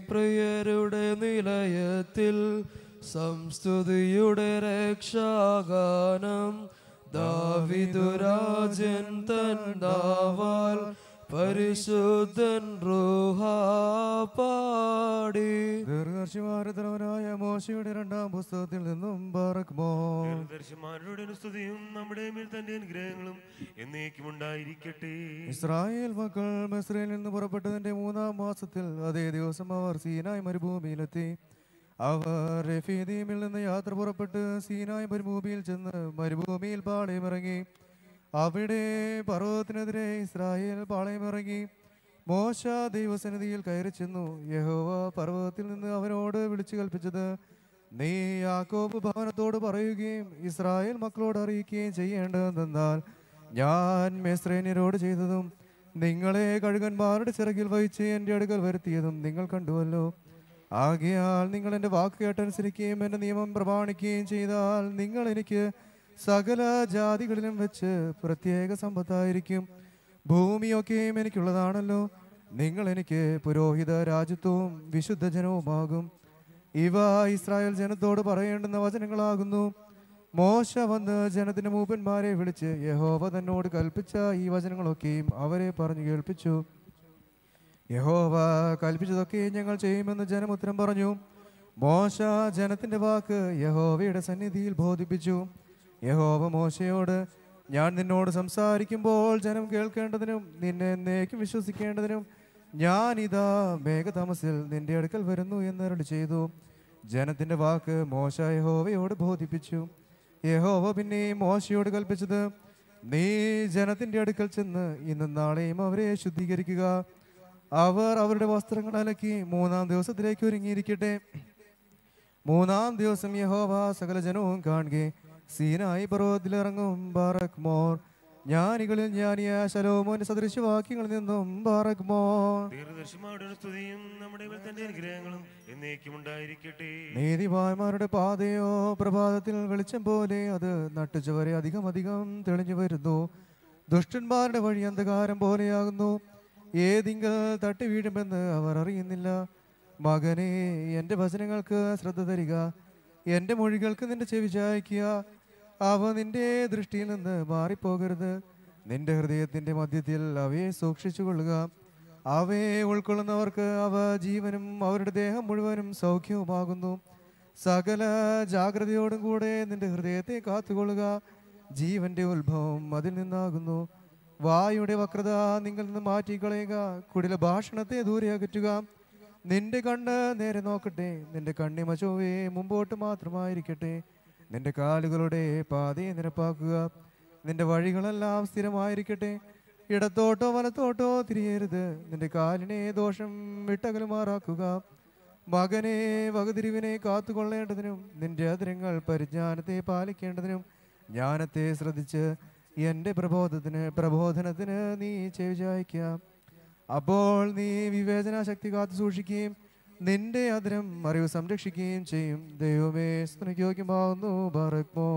പ്രിയരുടെ നിലയത്തിൽ സംസ്തുതിയുടെ രക്ഷാഗാനം ദാവിദുരാജൻ തൻ ദാവാൽ പരിശുദ്ധൻ റൂഹ പാടി ദീർഘർഷിമാരതലവനായ മോശയുടെ രണ്ടാം പുസ്തകത്തിൽ നിന്നും ബാറക്മോ ദർശമാരുടെ സ്തുതിയും നമ്മുടെ മേൽ തന്റെ അനുഗ്രഹങ്ങളും എന്നേക്കും ഉണ്ടായിരിക്കട്ടെ ഇസ്രായേൽ മക്കൾ മിസ്രയിൽ നിന്ന് പുറപ്പെട്ടതിന്റെ മൂന്നാം മാസത്തിൽ അതേ ദിവസം അവർ സീനായ് മരുഭൂമിയിലെത്തി അവർ റെഫീദീമിൽ നിന്ന് യാത്ര പുറപ്പെട്ട് സീനായ് മരുഭൂമിയിൽ ചെന്ന് മരുഭൂമിയിൽ പാളയമിറങ്ങി അവിടെ പർവ്വതത്തിനെതിരെ ഇസ്രായേൽ പാളയമിറങ്ങി മോശ ദൈവസന്നിധിയിൽ കയറി ചെന്നു യഹോവ പർവ്വതത്തിൽ നിന്ന് അവനോട് വിളിച്ചു കൽപ്പിച്ചത് നീ യാക്കോബ് ഭവനത്തോട് പറയുകയും ഇസ്രായേൽ മക്കളോട് അറിയിക്കുകയും ചെയ്യേണ്ടതെന്നാൽ ഞാൻ മെസ്രേന്യരോട് ചെയ്തതും നിങ്ങളെ കഴുകന്മാരുടെ ചിറകിൽ വഹിച്ച് എൻ്റെ അടുക്കൽ വരുത്തിയതും നിങ്ങൾ കണ്ടുവല്ലോ ആകയാൽ നിങ്ങൾ എൻ്റെ വാക്ക് കേട്ടനുസരിക്കുകയും എൻ്റെ നിയമം പ്രമാണിക്കുകയും ചെയ്താൽ നിങ്ങൾ എനിക്ക് സകല ജാതികളിലും വെച്ച് പ്രത്യേക സമ്പത്തായിരിക്കും ഭൂമിയൊക്കെയും എനിക്കുള്ളതാണല്ലോ നിങ്ങൾ എനിക്ക് പുരോഹിത രാജ്യത്വവും വിശുദ്ധ ജനവുമാകും ഇവ ഇസ്രായേൽ ജനത്തോട് പറയേണ്ടുന്ന വചനങ്ങളാകുന്നു മോശ വന്ന് ജനത്തിന്റെ മൂപ്പന്മാരെ വിളിച്ച് യഹോവ തന്നോട് കൽപ്പിച്ച ഈ വചനങ്ങളൊക്കെയും അവരെ പറഞ്ഞു കേൾപ്പിച്ചു യഹോവ കൽപ്പിച്ചതൊക്കെ ഞങ്ങൾ ചെയ്യുമെന്ന് ജനം ഉത്തരം പറഞ്ഞു മോശ ജനത്തിന്റെ വാക്ക് യഹോവയുടെ സന്നിധിയിൽ ബോധിപ്പിച്ചു യഹോവ മോശയോട് ഞാൻ നിന്നോട് സംസാരിക്കുമ്പോൾ ജനം കേൾക്കേണ്ടതിനും നിന്നെ എന്നേക്കും വിശ്വസിക്കേണ്ടതിനും ഞാൻ ഇതാ മേഘതാമസിൽ നിന്റെ അടുക്കൽ വരുന്നു എന്ന് അരുളി ചെയ്തു ജനത്തിന്റെ വാക്ക് മോശ യഹോവയോട് ബോധിപ്പിച്ചു യഹോവ പിന്നെയും മോശയോട് കൽപ്പിച്ചത് നീ ജനത്തിന്റെ അടുക്കൽ ചെന്ന് ഇന്നും നാളെയും അവരെ ശുദ്ധീകരിക്കുക അവർ അവരുടെ വസ്ത്രങ്ങൾ അലക്കി മൂന്നാം ദിവസത്തിലേക്ക് ഒരുങ്ങിയിരിക്കട്ടെ മൂന്നാം ദിവസം യഹോവ സകല ജനവും കാണുകെ സീനായി പർവ്വതത്തിലിറങ്ങും ബാറക് മോർ ജ്ഞാനികളിൽ ജ്ഞാനിയ ശലോമോന്റെ സദൃശവാക്യങ്ങളിൽ നിന്നും ബാറക് മോർ ദീർഘദർശിമാരുടെ സ്തുതിയും നമ്മുടെ മേൽ തന്റെ അനുഗ്രഹങ്ങളും എന്നേക്കും ഉണ്ടായിരിക്കട്ടെ നീതിമാന്മാരുടെ പാതയോ പ്രഭാതത്തിൽ വെളിച്ചം പോലെ അത് നട്ടുച്ചവരെ അധികം അധികം തെളിഞ്ഞു വരുന്നു ദുഷ്ടന്മാരുടെ വഴി അന്ധകാരം പോലെയാകുന്നു ഏതിങ്കൽ തട്ടി വീഴുമെന്ന് അവർ അറിയുന്നില്ല മകനെ എൻ്റെ വചനങ്ങൾക്ക് ശ്രദ്ധ തരിക എൻ്റെ മൊഴികൾക്ക് നിന്റെ ചെവി ചായ്ക്കുക അവ നിന്റെ ദൃഷ്ടിയിൽ നിന്ന് മാറിപ്പോകരുത് നിന്റെ ഹൃദയത്തിന്റെ മധ്യത്തിൽ അവയെ സൂക്ഷിച്ചു കൊള്ളുക അവയെ ഉൾക്കൊള്ളുന്നവർക്ക് അവ ജീവനും അവരുടെ ദേഹം മുഴുവനും സൗഖ്യവുമാകുന്നു സകല ജാഗ്രതയോടും കൂടെ നിന്റെ ഹൃദയത്തെ കാത്തുകൊള്ളുക ജീവന്റെ ഉത്ഭവം അതിൽ നിന്നാകുന്നു വായുടെ വക്രത നിങ്ങളിൽ നിന്ന് മാറ്റിക്കളയുക കുടില ഭാഷണത്തെ ദൂരെ അകറ്റുക നിന്റെ കണ്ണ് നേരെ നോക്കട്ടെ നിന്റെ കണ്ണിമ ചൊവ്വേ മുമ്പോട്ട് മാത്രമായിരിക്കട്ടെ നിന്റെ കാലുകളുടെ പാതയെ നിരപ്പാക്കുക നിന്റെ വഴികളെല്ലാം സ്ഥിരമായിരിക്കട്ടെ ഇടത്തോട്ടോ വലത്തോട്ടോ തിരിയരുത് നിന്റെ കാലിനെ ദോഷം വിട്ടകലുമാറാക്കുക മകനെ വകതിരിവിനെ കാത്തുകൊള്ളേണ്ടതിനും നിന്റെ അതിരങ്ങൾ പരിജ്ഞാനത്തെ പാലിക്കേണ്ടതിനും ജ്ഞാനത്തെ ശ്രദ്ധിച്ച് എൻ്റെ പ്രബോധത്തിന് പ്രബോധനത്തിന് നീ ചെവിചായ്ക്കുക അപ്പോൾ നീ വിവേചന ശക്തി കാത്തു സൂക്ഷിക്കുകയും നിന്റെ അതിരം അറിവ് സംരക്ഷിക്കുകയും ചെയ്യും ദൈവമേ സ്തുതിക്ക് യോഗ്യമാവുന്നു ബറക്മോ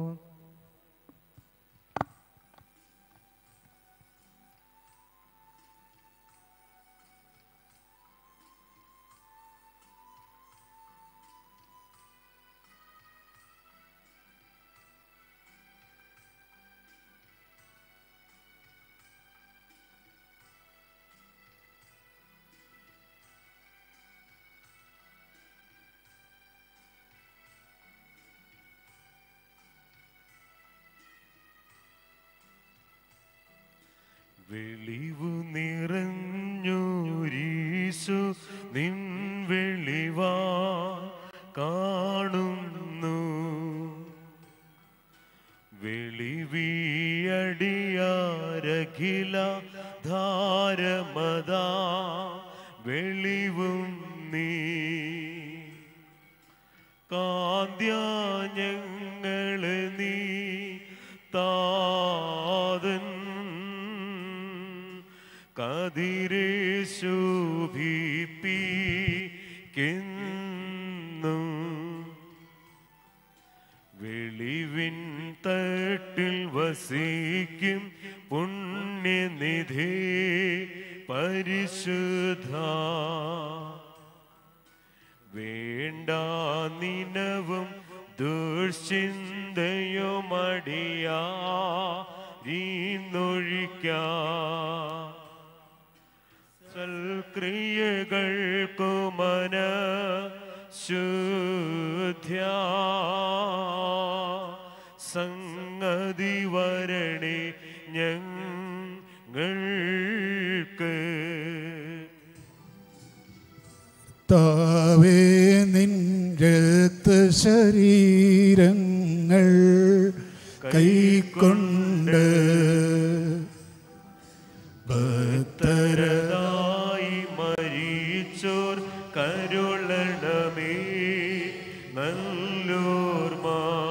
വെളിവു നിറഞ്ഞോരീശു നിൻ വെളിവാ കാണുന്നു വെളിവിയടിയാരഖില ധാരമതാ വെളിവും നീ കാന്ത്യാഞ്ഞങ്ങള് നീ താതൻ കതിരേശുഭിപ്പിക്കുന്നു വെളിവിൻ തട്ടിൽ വസിക്കും പുണ്യനിധി പരിശുദ്ധ നിനവും ദുർചിന്തയുമടിയാറിന്നൊഴിക്കാം സൽക്രിയകൾക്കുമന ശുദ്ധ്യ സംഗതി വരണി ഞങ്ങൾക്ക് താവേ നിന്റെ ശരീരങ്ങൾ കൈക്കൊണ്ട് ഭക്തരതായി മരിച്ചോർ കരുളണമേ നല്ലോർമ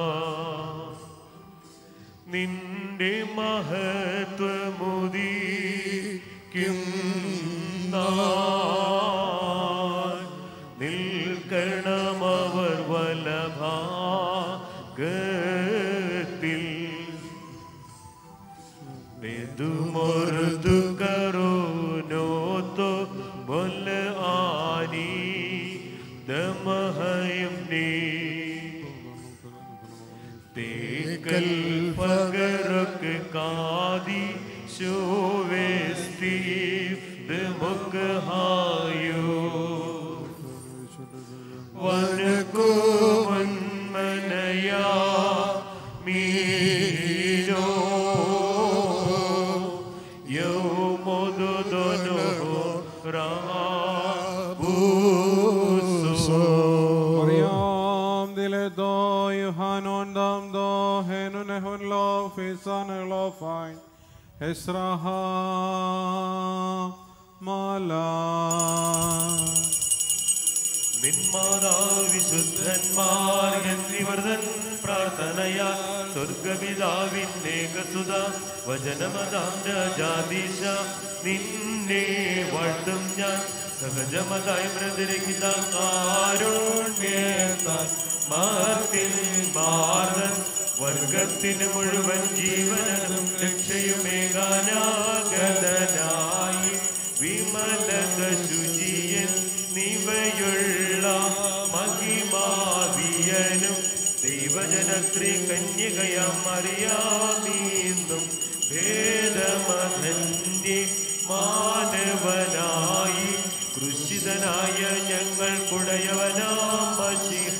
നിന്റെ മഹത്വമുദിക്കും നാൾ നിൽക്കണമവർ വലഭാഗത്തിൽ Bedumordu karonoto bol ani damahayam ni Tekal pagarok kadi shovesti demukhayo വനകുമൻ മനയാ മീനോ യൗമോദോദോനോ റാബൂസോ Mariam dile do Yohanon dam do henun ehun lo fisan lo fain Esraha mala നിന്മാതാവിശുദ്ധന്മാർ എന്നിവർതൻ പ്രാർത്ഥനയാ സ്വർഗപിതാവിന്നേകസുത വചനമതാം രാജാദീശ നിന്നെ വാഴ്ത്തും ഞാൻ സഹജമതായി മൃദുരഹിത കാരുണ്യത്താൽ മാർത്തിൻ മാർദൻ വർഗത്തിന് മുഴുവൻ ജീവനും രക്ഷയുമേകാനാഗതനായി വിമലത ശുചിയൻ നിവയുള്ള മഹിമാവിയനും ദൈവജനത്രി കന്യകയാം അറിയാമീന്നും ഭേദമധന്യ മാനവനായി കൃഷിതനായ ഞങ്ങൾ കുടയവനാം മഷിഹ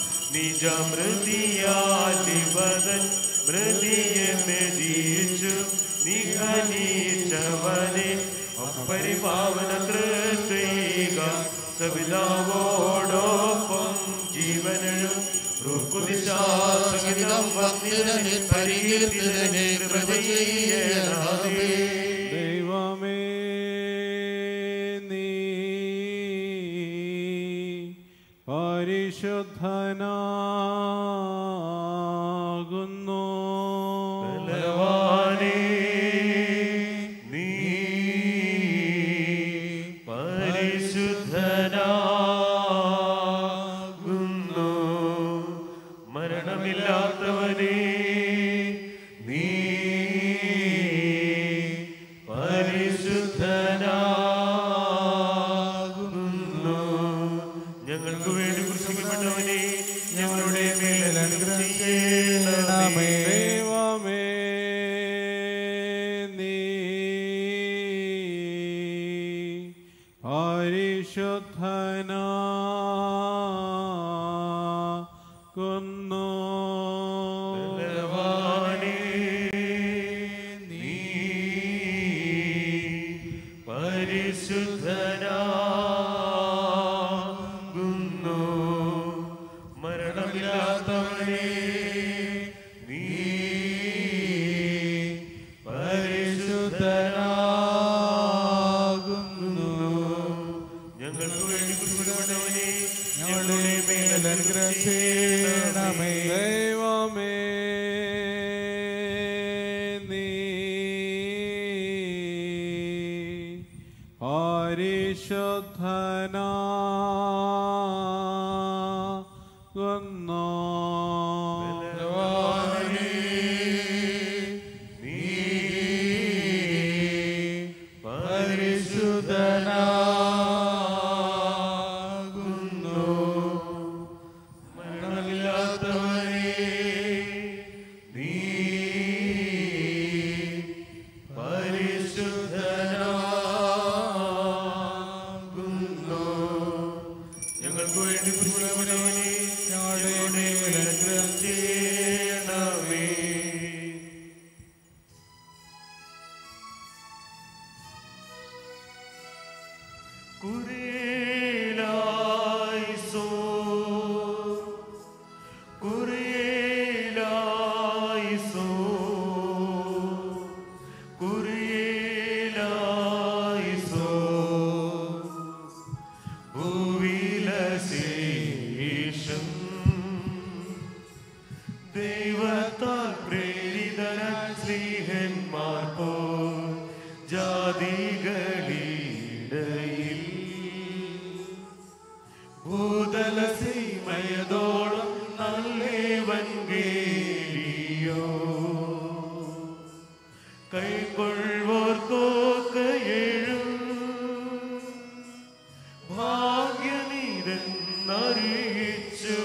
നിജമൃതിയാലിവതൻ മൃതിയെ മെതിച്ചു നിഹനീച്ചവനെ അപ്പരിപാവന തൃത്വൈക സവിതാവോടൊപ്പം ജീവനും റുക്കുദിശാസഹിതം വന്ദിതനെ പരികീർത്തിതനെ കൃപ ചെയ്യണമേ ദൈവമേ നീ പരിശുദ്ധനാകുന്നു ബലവാനേ, നീ പരിശുദ്ധനാകുന്നു. മരണമില്ലാത്തവനേ നീ പരിശുദ്ധനാകുന്നു ഞങ്ങൾക്ക് വേണ്ടി കുറിച്ചിക്കപ്പെട്ടവനെ ഞങ്ങളുടെ മേൽ അനുഗ്രഹം ചെയ്യണമേ ദൈവമേ നീ പരിശുദ്ധനാകുന്നു ബലവാനേ, നീ പരിശുദ്ധനാകുന്നു. മരണമില്ലാത്തവനേ നീ പരിശുദ്ധനാകുന്നു ഞങ്ങൾക്ക് വേണ്ടി കുറിപ്പിടപ്പെട്ടവനെ ഞങ്ങളുടെ മേൽ അനുഗ്രഹം ചെയ്യണമേ ദൈവമേ നീ പരിശുദ്ധനാകുന്നു നീ പരിശുദ്ധനാകുന്നു ഞങ്ങൾക്ക് വേണ്ടി കുരിശിലവനവനെ ഞങ്ങളുടെ മേൽ അനുഗ്രഹം ചെയ്യണമേ കുരിയേലായിസോ കുരിയേലായിസോ കുരിയേലായിസോ ഭൂവിലശേഷം ദൈവത്താൽ പ്രേരിതരാൻ സ്നേഹന്മാർ പോ ജാതികളിടയിൽ ഭൂതല സീമയതോളം നല്ലേവൻ കേരിയോ കൈക്കൊള്ളുവോർക്കോക്കയെഴും ഭാഗ്യനീരെന്നറിയിച്ചു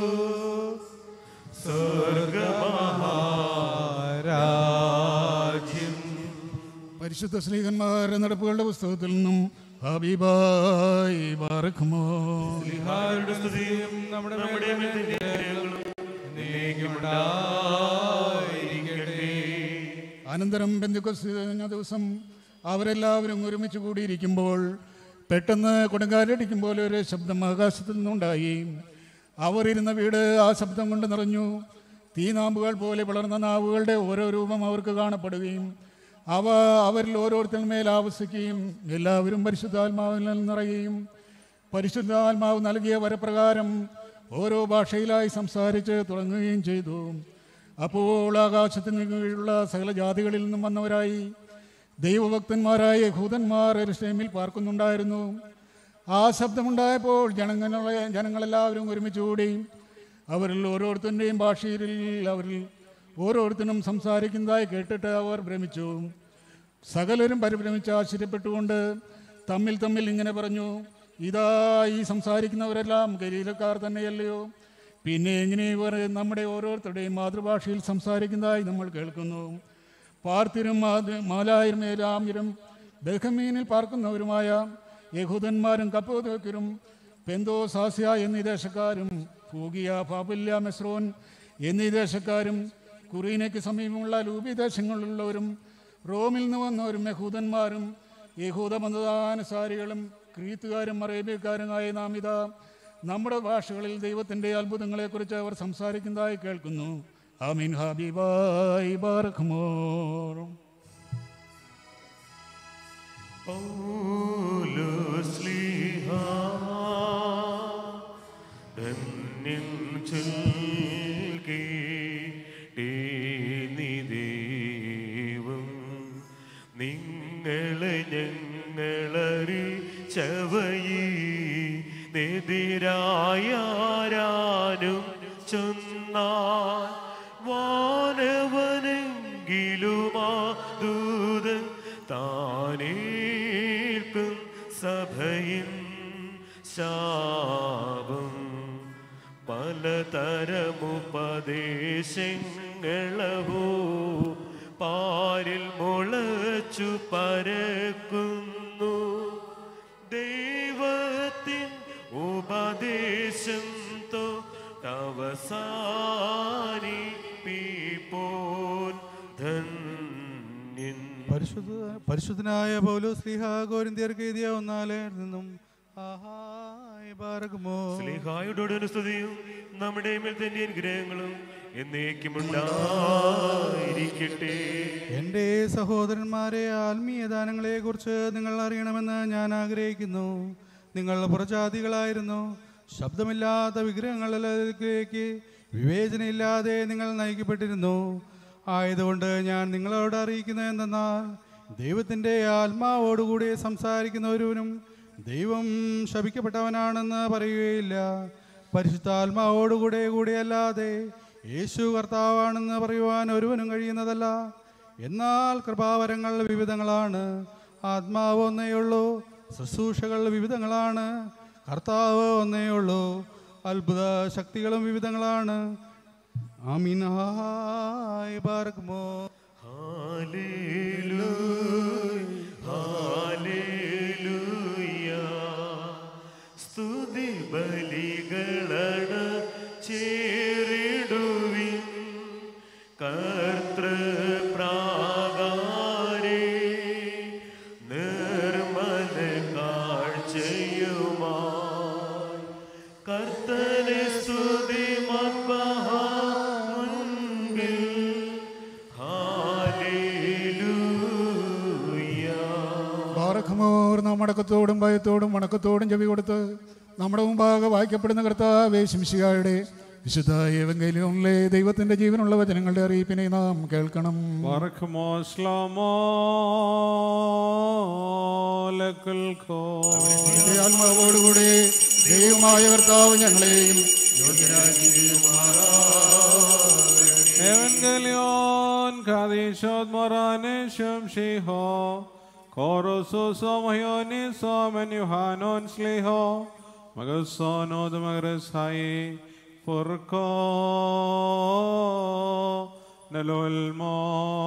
സ്വർഗമഹാരാജ്യം പരിശുദ്ധ സ്ത്രീകന്മാരുടെ നടപ്പുകളുടെ പുസ്തകത്തിൽ നിന്നും ഹബീബായി ബാറക്കുമോ ആരുടെ സ്തുതിയും നമ്മുടെ നമ്മുടെ മേൽ തന്നെ അനുഗ്രഹങ്ങളും എന്നേക്കും ഉണ്ടായിരിക്കട്ടെ. അനന്തരം ബന്ധുക്കോസ് കഴിഞ്ഞ ദിവസം അവരെല്ലാവരും ഒരുമിച്ച് കൂടിയിരിക്കുമ്പോൾ പെട്ടെന്ന് കൊടുങ്കാലടിക്കും പോലെ ഒരു ശബ്ദം ആകാശത്തിൽ നിന്നുണ്ടായി അവർ ഇരുന്ന വീട് ആ ശബ്ദം കൊണ്ട് നിറഞ്ഞു തീനാമ്പുകൾ പോലെ വളർന്ന നാവുകളുടെ ഓരോ രൂപം അവർക്ക് കാണപ്പെടുകയും അവ അവരിൽ ഓരോരുത്തരുമേൽ ആവസിക്കുകയും എല്ലാവരും പരിശുദ്ധാത്മാവിൽ നിറയുകയും പരിശുദ്ധാത്മാവ് നൽകിയ വരപ്രകാരം ഓരോ ഭാഷയിലായി സംസാരിച്ച് തുടങ്ങുകയും ചെയ്തു അപ്പോൾ ആകാശത്തിന് കീഴിലുള്ള സകല ജാതികളിൽ നിന്നും വന്നവരായി ദൈവഭക്തന്മാരായ യഹൂദന്മാർ എരുസലേമിൽ പാർക്കുന്നുണ്ടായിരുന്നു ആ ശബ്ദമുണ്ടായപ്പോൾ ജനങ്ങളെ ജനങ്ങളെല്ലാവരും ഒരുമിച്ച് കൂടി അവരിൽ ഓരോരുത്തരുടെയും ഭാഷയിൽ അവരിൽ ഓരോരുത്തരും സംസാരിക്കുന്നതായി കേട്ടിട്ട് അവർ ഭ്രമിച്ചു സകലരും പരിഭ്രമിച്ച് ആശ്ചര്യപ്പെട്ടുകൊണ്ട് തമ്മിൽ തമ്മിൽ ഇങ്ങനെ പറഞ്ഞു ഇതാ ഈ സംസാരിക്കുന്നവരെല്ലാം ഗലീലക്കാർ തന്നെയല്ലയോ പിന്നെ എങ്ങനെ ഇവർ നമ്മുടെ ഓരോരുത്തരുടെയും മാതൃഭാഷയിൽ സംസാരിക്കുന്നതായി നമ്മൾ കേൾക്കുന്നു പാർത്തിരും മാലായിരും ഏലാമിരും ബഹമീനിൽ പാർക്കുന്നവരുമായ യഹൂദന്മാരും കപ്പോദോക്കരും പെന്തോ സാസ്യ എന്നീ ദേശക്കാരും ഫൂഗിയ ഫാബുല്യ മെസ്രോൻ എന്നീ ദേശക്കാരും കുറീനയ്ക്ക് സമീപമുള്ള ലൂബി ദേശങ്ങളിലുള്ളവരും റോമിൽ നിന്ന് വന്നവരും യഹൂദന്മാരും യഹൂദ മതദാനുസാരികളും ക്രീത്തുകാരും അറേബ്യക്കാരുമായ നാം ഇതാ നമ്മുടെ ഭാഷകളിൽ ദൈവത്തിൻ്റെ അത്ഭുതങ്ങളെക്കുറിച്ച് അവർ സംസാരിക്കുന്നതായി കേൾക്കുന്നു ആമീൻ ഹബീബായി ബാറഖ്മോർ പൗലോസ്ലീഹ ധന്യൻ ചൊൽകേ ദൈവം നിങ്ങളെ ഞങ്ങളറിച്ചവയി നെതിരായാരാനും ചൊന്നാൽ വാനവനെങ്കിലുമാ ദൂതൻ താനേൽക്കും സഭയിൻ ശാപം പലതരമുപദേശങ്ങളവോ പാരിൽ മുളച്ചു പരക്കുന്നു ദൈവത്തിൻ ഉപദേശം തോ അവസാനിപ്പിപ്പോൻ ധന്യൻ പരിശുദ്ധ പരിശുദ്ധനായ പൗലോസ് സ്ലീഹ കോരിന്ത്യർക്ക് എഴുതിയ ഒന്നാലേ നിന്നും ആഹായ് ബാരകുമോ സ്ലീഹായുടെ സ്തുതിയും നമ്മുടെ മേൽ തന്നെ അനുഗ്രഹങ്ങളും എന്നേക്കും ഉണ്ടായിരിക്കട്ടെ എൻ്റെ സഹോദരന്മാരെ ആത്മീയ ദാനങ്ങളെ കുറിച്ച് നിങ്ങൾ അറിയണമെന്ന് ഞാൻ ആഗ്രഹിക്കുന്നു നിങ്ങൾ പുറജാതികളായിരുന്നു ശബ്ദമില്ലാത്ത വിഗ്രഹങ്ങളിലേക്ക് വിവേചനയില്ലാതെ നിങ്ങൾ നയിക്കപ്പെട്ടിരുന്നു ആയതുകൊണ്ട് ഞാൻ നിങ്ങളോട് അറിയിക്കുന്നത് എന്തെന്നാൽ ദൈവത്തിൻ്റെ ആത്മാവോടുകൂടി സംസാരിക്കുന്ന ഒരുവനും ദൈവം ശപിക്കപ്പെട്ടവനാണെന്ന് പറയുകയില്ല പരിശുദ്ധാത്മാവോടുകൂടെ കൂടിയല്ലാതെ യേശു കർത്താവാണെന്ന് പറയുവാൻ ഒരുവനും കഴിയുന്നതല്ല എന്നാൽ കൃപാവരങ്ങൾ വിവിധങ്ങളാണ് ആത്മാവ് ഒന്നേയുള്ളൂ ശുശ്രൂഷകൾ വിവിധങ്ങളാണ് കർത്താവ് ഒന്നേയുള്ളൂ അത്ഭുത ശക്തികളും വിവിധങ്ങളാണ് ആമീനായി പാർക്കുമോ ഹാലേലൂയ ഹാലേലൂയ സ്തുതി ബലികളട ചേരിടുവിൻ കർത്തൃപ്രാകാരേ നിർമ്മല കാഴ്ചയുമായി കർത്തനെ സ്തുതി മുൻപിൽ ഹാലേലൂയ ബാറഖമോർ നാം മടക്കത്തോടും ഭയത്തോടും വണക്കത്തോടും ചെവി കൊടുത്ത് നമ്മുടെ മുമ്പാകെ വായിക്കപ്പെടുന്ന കർത്താവേ ശംശികായുടെ വിശുദ്ധ ഏവെങ്കിലുമില്ലേ ദൈവത്തിന്റെ ജീവനുള്ള വചനങ്ങളുടെ അറിയിപ്പിനെ നാം കേൾക്കണം ബർഖമോ ശ്ലോമോ ലക്കുൽ ഖോ നിന്റെ ആത്മാവോടുകൂടി ദൈവമായ കർത്താവ് ഞങ്ങളെയും Evangelion kadishot morane shemshiho Korosos omhionis omen Yohanon sliho Magasonod magres hai Furko Nalulmo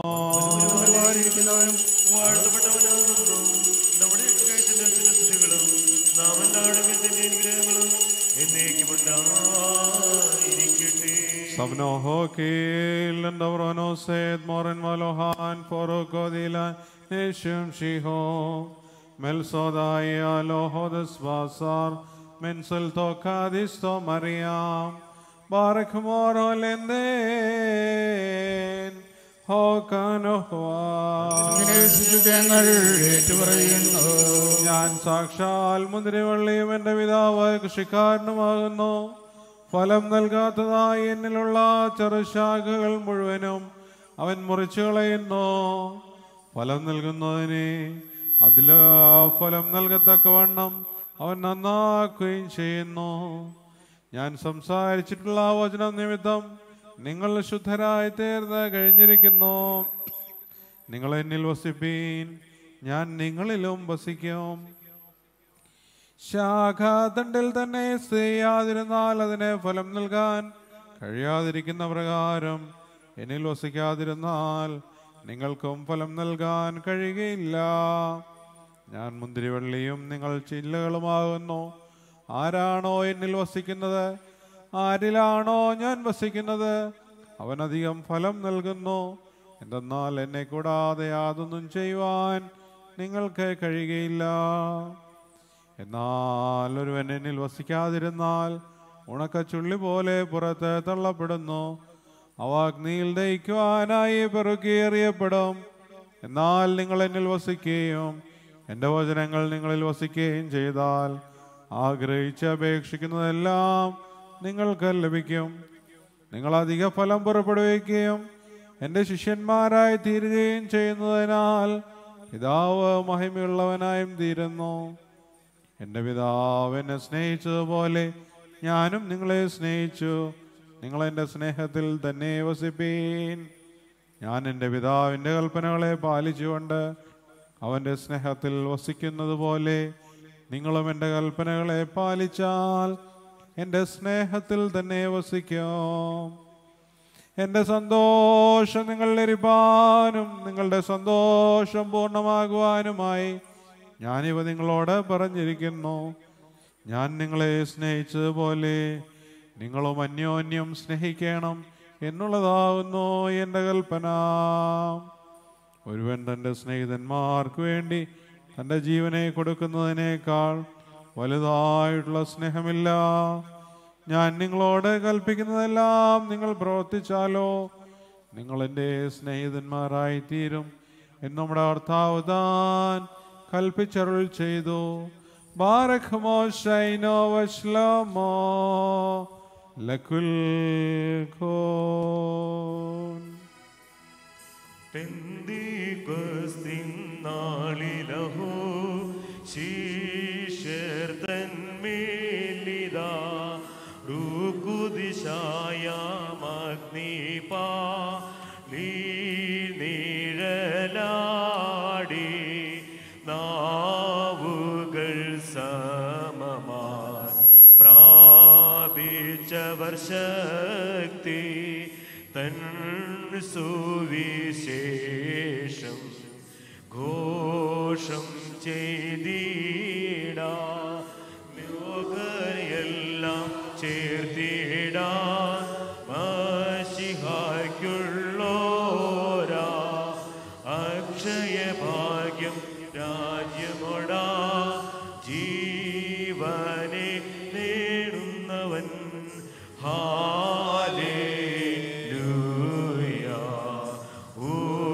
വാഴ്ത്തപ്പെട്ടവനാകുന്നു നമ്മുടെ കയറ്റുന്ന സ്തുതികളും നാം എല്ലാവരുടെ തന്നെ അനുഗ്രഹങ്ങളും എന്നേക്കും ഉണ്ടായിരിക്കട്ടെ Sabnoho kil and Davrono said Moran Malohan Foroko Dilan Nishim Shiho Melsodai Aloho des Basar Mensul Tokadisto Mariam Barak Moro Lenden Hokanohwa ഇങ്ങനെ വിശുദ്ധ ഞങ്ങൾ ഏറ്റുപറയുന്നു ഞാൻ സാക്ഷാൽ മുന്തിരിവള്ളിയും എൻ്റെ പിതാവ് കൃഷിക്കാരനുമാകുന്നു ഫലം നൽകാത്തതായി എന്നിലുള്ള ചെറുശാഖകൾ മുഴുവനും അവൻ മുറിച്ചു കളയുന്നു ഫലം നൽകുന്നതിന് അതിൽ ഫലം നൽകത്തക്കവണ്ണം അവൻ നന്നാക്കുകയും ചെയ്യുന്നു ഞാൻ സംസാരിച്ചിട്ടുള്ള വചനം നിമിത്തം നിങ്ങൾ ശുദ്ധരായി തീർന്ന് കഴിഞ്ഞിരിക്കുന്നു നിങ്ങൾ എന്നിൽ വസിപ്പീൻ ഞാൻ നിങ്ങളിലും വസിക്കും ശാഖാതണ്ടിൽ തന്നെ ചെയ്യാതിരുന്നാൽ അതിന് ഫലം നൽകാൻ കഴിയാതിരിക്കുന്ന പ്രകാരം എന്നിൽ വസിക്കാതിരുന്നാൽ നിങ്ങൾക്കും ഫലം നൽകാൻ കഴിയുകയില്ല ഞാൻ മുന്തിരിവള്ളിയും നിങ്ങൾ ചില്ലകളുമാകുന്നു ആരാണോ എന്നിൽ വസിക്കുന്നത് ആരിലാണോ ഞാൻ വസിക്കുന്നത് അവനധികം ഫലം നൽകുന്നു എന്തെന്നാൽ എന്നെ കൂടാതെ യാതൊന്നും ചെയ്യുവാൻ നിങ്ങൾക്ക് കഴിയുകയില്ല എന്നാൽ ഒരുവൻ എന്നിൽ വസിക്കാതിരുന്നാൽ ഉണക്കച്ചുള്ളി പോലെ പുറത്ത് തള്ളപ്പെടുന്നു അവ അഗ്നിയിൽ ദഹിക്കുവാനായി പെറുക്കിയെറിയപ്പെടും എന്നാൽ നിങ്ങൾ എന്നിൽ വസിക്കുകയും എൻ്റെ വചനങ്ങൾ നിങ്ങളിൽ വസിക്കുകയും ചെയ്താൽ ആഗ്രഹിച്ച് അപേക്ഷിക്കുന്നതെല്ലാം നിങ്ങൾക്ക് ലഭിക്കും നിങ്ങൾ അധിക ഫലം പുറപ്പെടുവിക്കുകയും എൻ്റെ ശിഷ്യന്മാരായി തീരുകയും ചെയ്യുന്നതിനാൽ പിതാവ് മഹിമയുള്ളവനായും തീരുന്നു എൻ്റെ പിതാവ് എന്നെ സ്നേഹിച്ചതുപോലെ ഞാനും നിങ്ങളെ സ്നേഹിച്ചു നിങ്ങൾ എൻ്റെ സ്നേഹത്തിൽ തന്നെ വസിപ്പീൻ ഞാൻ എൻ്റെ പിതാവിൻ്റെ കൽപ്പനകളെ പാലിച്ചുകൊണ്ട് അവൻ്റെ സ്നേഹത്തിൽ വസിക്കുന്നത് പോലെ നിങ്ങളും എൻ്റെ കൽപ്പനകളെ പാലിച്ചാൽ എൻ്റെ സ്നേഹത്തിൽ തന്നെ വസിക്കും എൻ്റെ സന്തോഷം നിങ്ങളിൽ എരിപ്പാനും നിങ്ങളുടെ സന്തോഷം പൂർണ്ണമാകുവാനുമായി ഞാനിവ നിങ്ങളോട് പറഞ്ഞിരിക്കുന്നു ഞാൻ നിങ്ങളെ സ്നേഹിച്ചതുപോലെ നിങ്ങളും അന്യോന്യം സ്നേഹിക്കണം എന്നുള്ളതാകുന്നു എൻ്റെ കൽപ്പന ഒരുവൻ തൻ്റെ സ്നേഹിതന്മാർക്ക് വേണ്ടി തൻ്റെ ജീവനെ കൊടുക്കുന്നതിനേക്കാൾ വലുതായിട്ടുള്ള സ്നേഹമില്ല ഞാൻ നിങ്ങളോട് കൽപ്പിക്കുന്നതെല്ലാം നിങ്ങൾ പ്രവർത്തിച്ചാലോ നിങ്ങൾ എൻ്റെ സ്നേഹിതന്മാരായി തീരും എന്ന് നമ്മുടെ ഭർത്താവ് താൻ കൽപ്പിച്ചരുൾ ചെയ്തു ബാരഖമോ ഷൈനോ വശ്ലമോ ലക്കുൽ ഖോൻ പെന്തിക്കൊസ്തിൻ നാളിലഹോ ശീശർ തന്മേലിതാ ൂകുദിശായാമഗ്നിപാ നീഴലാടി നാവുകൾ സമമായി പ്രാപിച്ചവർ ശക്തി തൻ സുവിശേഷം ഘോഷം ചെയ്തിടാ ലോക ചേർത്തിടാൻ മഷിഹായ്ക്കുള്ളോരാ അക്ഷയ ഭാഗ്യം രാജ്യമോടാ ജീവനെ നേടുന്നവൻ ഹാലേലൂയ ഓ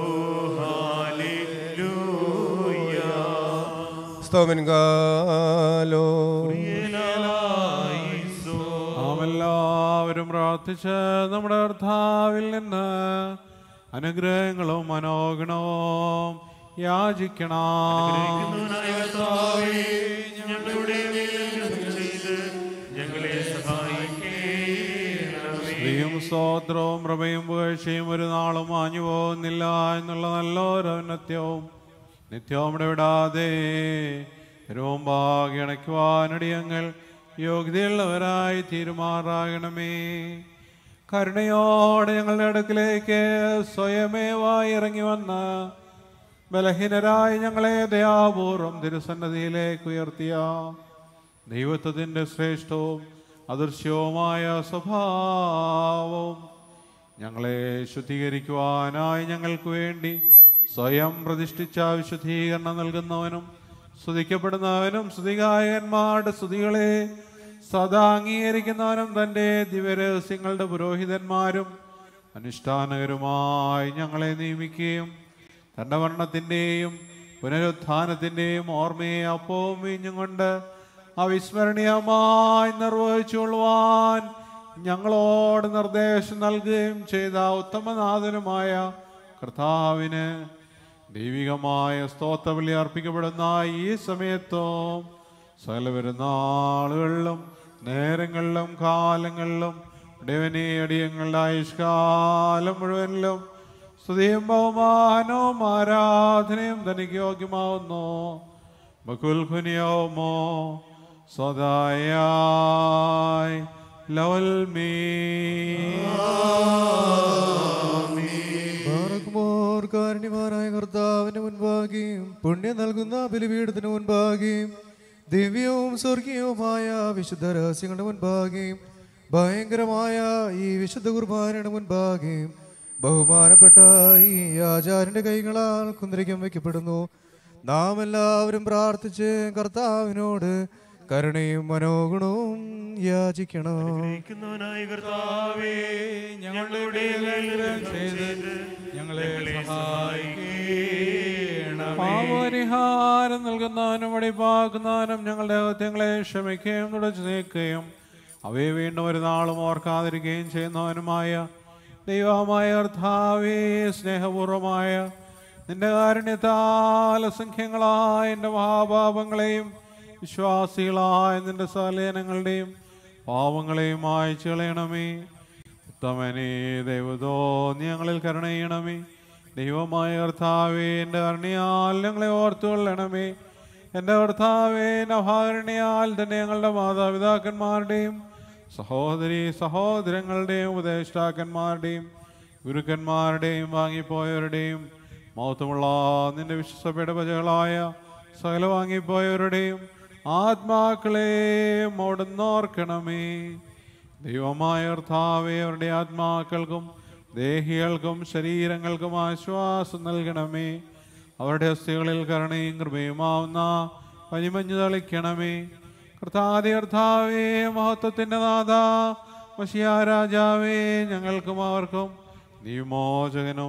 ഹാലേലൂയ സ്തോമൻ കാലോ പ്രിയനായിസോ നാം എല്ലാവരും പ്രാർത്ഥിച്ച് നമ്മുടെ കർത്താവിൽ നിന്ന് അനുഗ്രഹങ്ങളും മനോഗണവും യാചിക്കണം ഗ്രഹിക്കുന്നവനായ കർത്താവേ, ഞങ്ങളുടെ മേൽ അനുഗ്രഹം ചെയ്ത് ഞങ്ങളെ സഹായിക്കണമേ സ്ത്രീയും സ്തോത്രവും പ്രഭയും പുകഴ്ചയും ഒരു നാളും മാഞ്ഞു പോകുന്നില്ല എന്നുള്ള നല്ലൊരൗന്നത്യവും നിത്യവും ഇടവിടാതെ രൂമ്പാകി അണയ്ക്കുവാനടിയങ്ങൾ യോഗ്യതയുള്ളവരായി തീരുമാറാകണമേ കരുണയോടെ ഞങ്ങളുടെ അടുക്കിലേക്ക് സ്വയമേവായി ഇറങ്ങി വന്ന് ബലഹീനരായി ഞങ്ങളെ ദയാപൂർവം തിരുസന്നതിയിലേക്ക് ഉയർത്തിയ ദൈവത്വത്തിൻ്റെ ശ്രേഷ്ഠവും അദൃശ്യവുമായ സ്വഭാവവും ഞങ്ങളെ ശുദ്ധീകരിക്കുവാനായി ഞങ്ങൾക്ക് വേണ്ടി സ്വയം പ്രതിഷ്ഠിച്ച വിശുദ്ധീകരണം നൽകുന്നവനും സ്തുതിക്കപ്പെടുന്നവനും സ്തുതികായകന്മാരുടെ സ്തുതികളെ സദാ അംഗീകരിക്കുന്നവനും തൻ്റെ ദിവ്യരഹസ്യങ്ങളുടെ പുരോഹിതന്മാരും അനുഷ്ഠാനകരുമായി ഞങ്ങളെ നിയമിക്കുകയും തൻ്റെ മരണത്തിൻ്റെയും പുനരുത്ഥാനത്തിൻ്റെയും ഓർമ്മയെ അപ്പവും വീഞ്ഞും കൊണ്ട് അവിസ്മരണീയമായി നിർവഹിച്ചുകൊള്ളുവാൻ ഞങ്ങളോട് നിർദ്ദേശം നൽകുകയും ചെയ്ത ഉത്തമനാഥനുമായ കർത്താവിന് ദൈവികമായ സ്തോത്രബലി അർപ്പിക്കപ്പെടുന്ന ഈ സമയത്തും സകല പെരുന്നാളുകളിലും നേരങ്ങളിലും കാലങ്ങളിലും ഇടവനെ അടിയങ്ങളുടെ ആയുഷ്കാലം മുഴുവനിലും സ്തുതിയും ബഹുമാനവും ആരാധനയും തനിക്ക് യോഗ്യമാവുന്നു ബകുൽ ഖുനിയോമോ സ്വദായായി ലവൽ മീ ബാറക്കുമോർ കാരുണ്യവാനായ കർത്താവിന് മുൻപാകെയും പുണ്യം നൽകുന്ന ബലിപീഠത്തിന് മുൻപാകെയും ദിവ്യവും സ്വർഗീയവുമായ വിശുദ്ധ രഹസ്യങ്ങളുടെ മുൻപാകെയും ഭയങ്കരമായ ഈ വിശുദ്ധ കുർബാനയുടെ മുൻപാകെയും ബഹുമാനപ്പെട്ട ഈ ആചാര്യന്റെ കൈകളാൽ കുന്തിരിക്കം വയ്ക്കപ്പെടുന്നു നാം എല്ലാവരും പ്രാർത്ഥിച്ച് കർത്താവിനോട് കരുണയും മനോഗുണവും യാചിക്കണം ഗ്രഹിക്കുന്നവനായ കർത്താവേ ഞങ്ങളുടെ മേൽ അനുഗ്രഹം ചെയ്ത് ഞങ്ങളെ സഹായിക്കണമേ പാപപരിഹാരം നൽകുന്നവനും വടിപ്പാക്കുന്നവനും ഞങ്ങളുടെ അകത്യങ്ങളെ ക്ഷമിക്കുകയും തുടച്ചു നീക്കുകയും അവയെ വീണ്ടും ഒരു നാളും ഓർക്കാതിരിക്കുകയും ചെയ്യുന്നവനുമായ ദൈവമായ കർത്താവേ സ്നേഹപൂർവമായ നിന്റെ കാരുണ്യത്താൽ അസംഖ്യങ്ങളായ എൻ്റെ മഹാപാപങ്ങളെയും വിശ്വാസികളായ നിന്റെ സലേനങ്ങളുടെയും പാവങ്ങളെയും മായച്ചു കളയണമേ ഉത്തമനേ ദൈവതോ നീ ഞങ്ങളിൽ കരുണ ചെയ്യണമേ ദൈവമായ കർത്താവേ എൻ്റെ കരുണയാൽ ഞങ്ങളെ ഓർത്തുകൊള്ളണമേ എൻ്റെ കർത്താവേ നഭാകരുണയാൽ തന്നെ ഞങ്ങളുടെ മാതാപിതാക്കന്മാരുടെയും സഹോദരി സഹോദരങ്ങളുടെയും ഉപദേഷ്ടാക്കന്മാരുടെയും ഗുരുക്കന്മാരുടെയും വാങ്ങിപ്പോയവരുടെയും മൗത്തമുള്ള നിന്റെ വിശ്വസഭയുടെ പ്രജകളായ സകല വാങ്ങിപ്പോയവരുടെയും ആത്മാക്കളെ ഓർക്കണമേ ദൈവമായ കർത്താവേ അവരുടെ ആത്മാക്കൾക്കും ദേഹികൾക്കും ശരീരങ്ങൾക്കും ആശ്വാസം നൽകണമേ അവരുടെ അസ്ഥികളിൽ കരുണയും കൃപയുമാവുന്ന പനിമഞ്ഞു തളിക്കണമേ കർത്താതി കർത്താവേ മഹത്വത്തിൻ്റെ നാഥ മഷിയ രാജാവേ ഞങ്ങൾക്കും അവർക്കും വിമോചകനും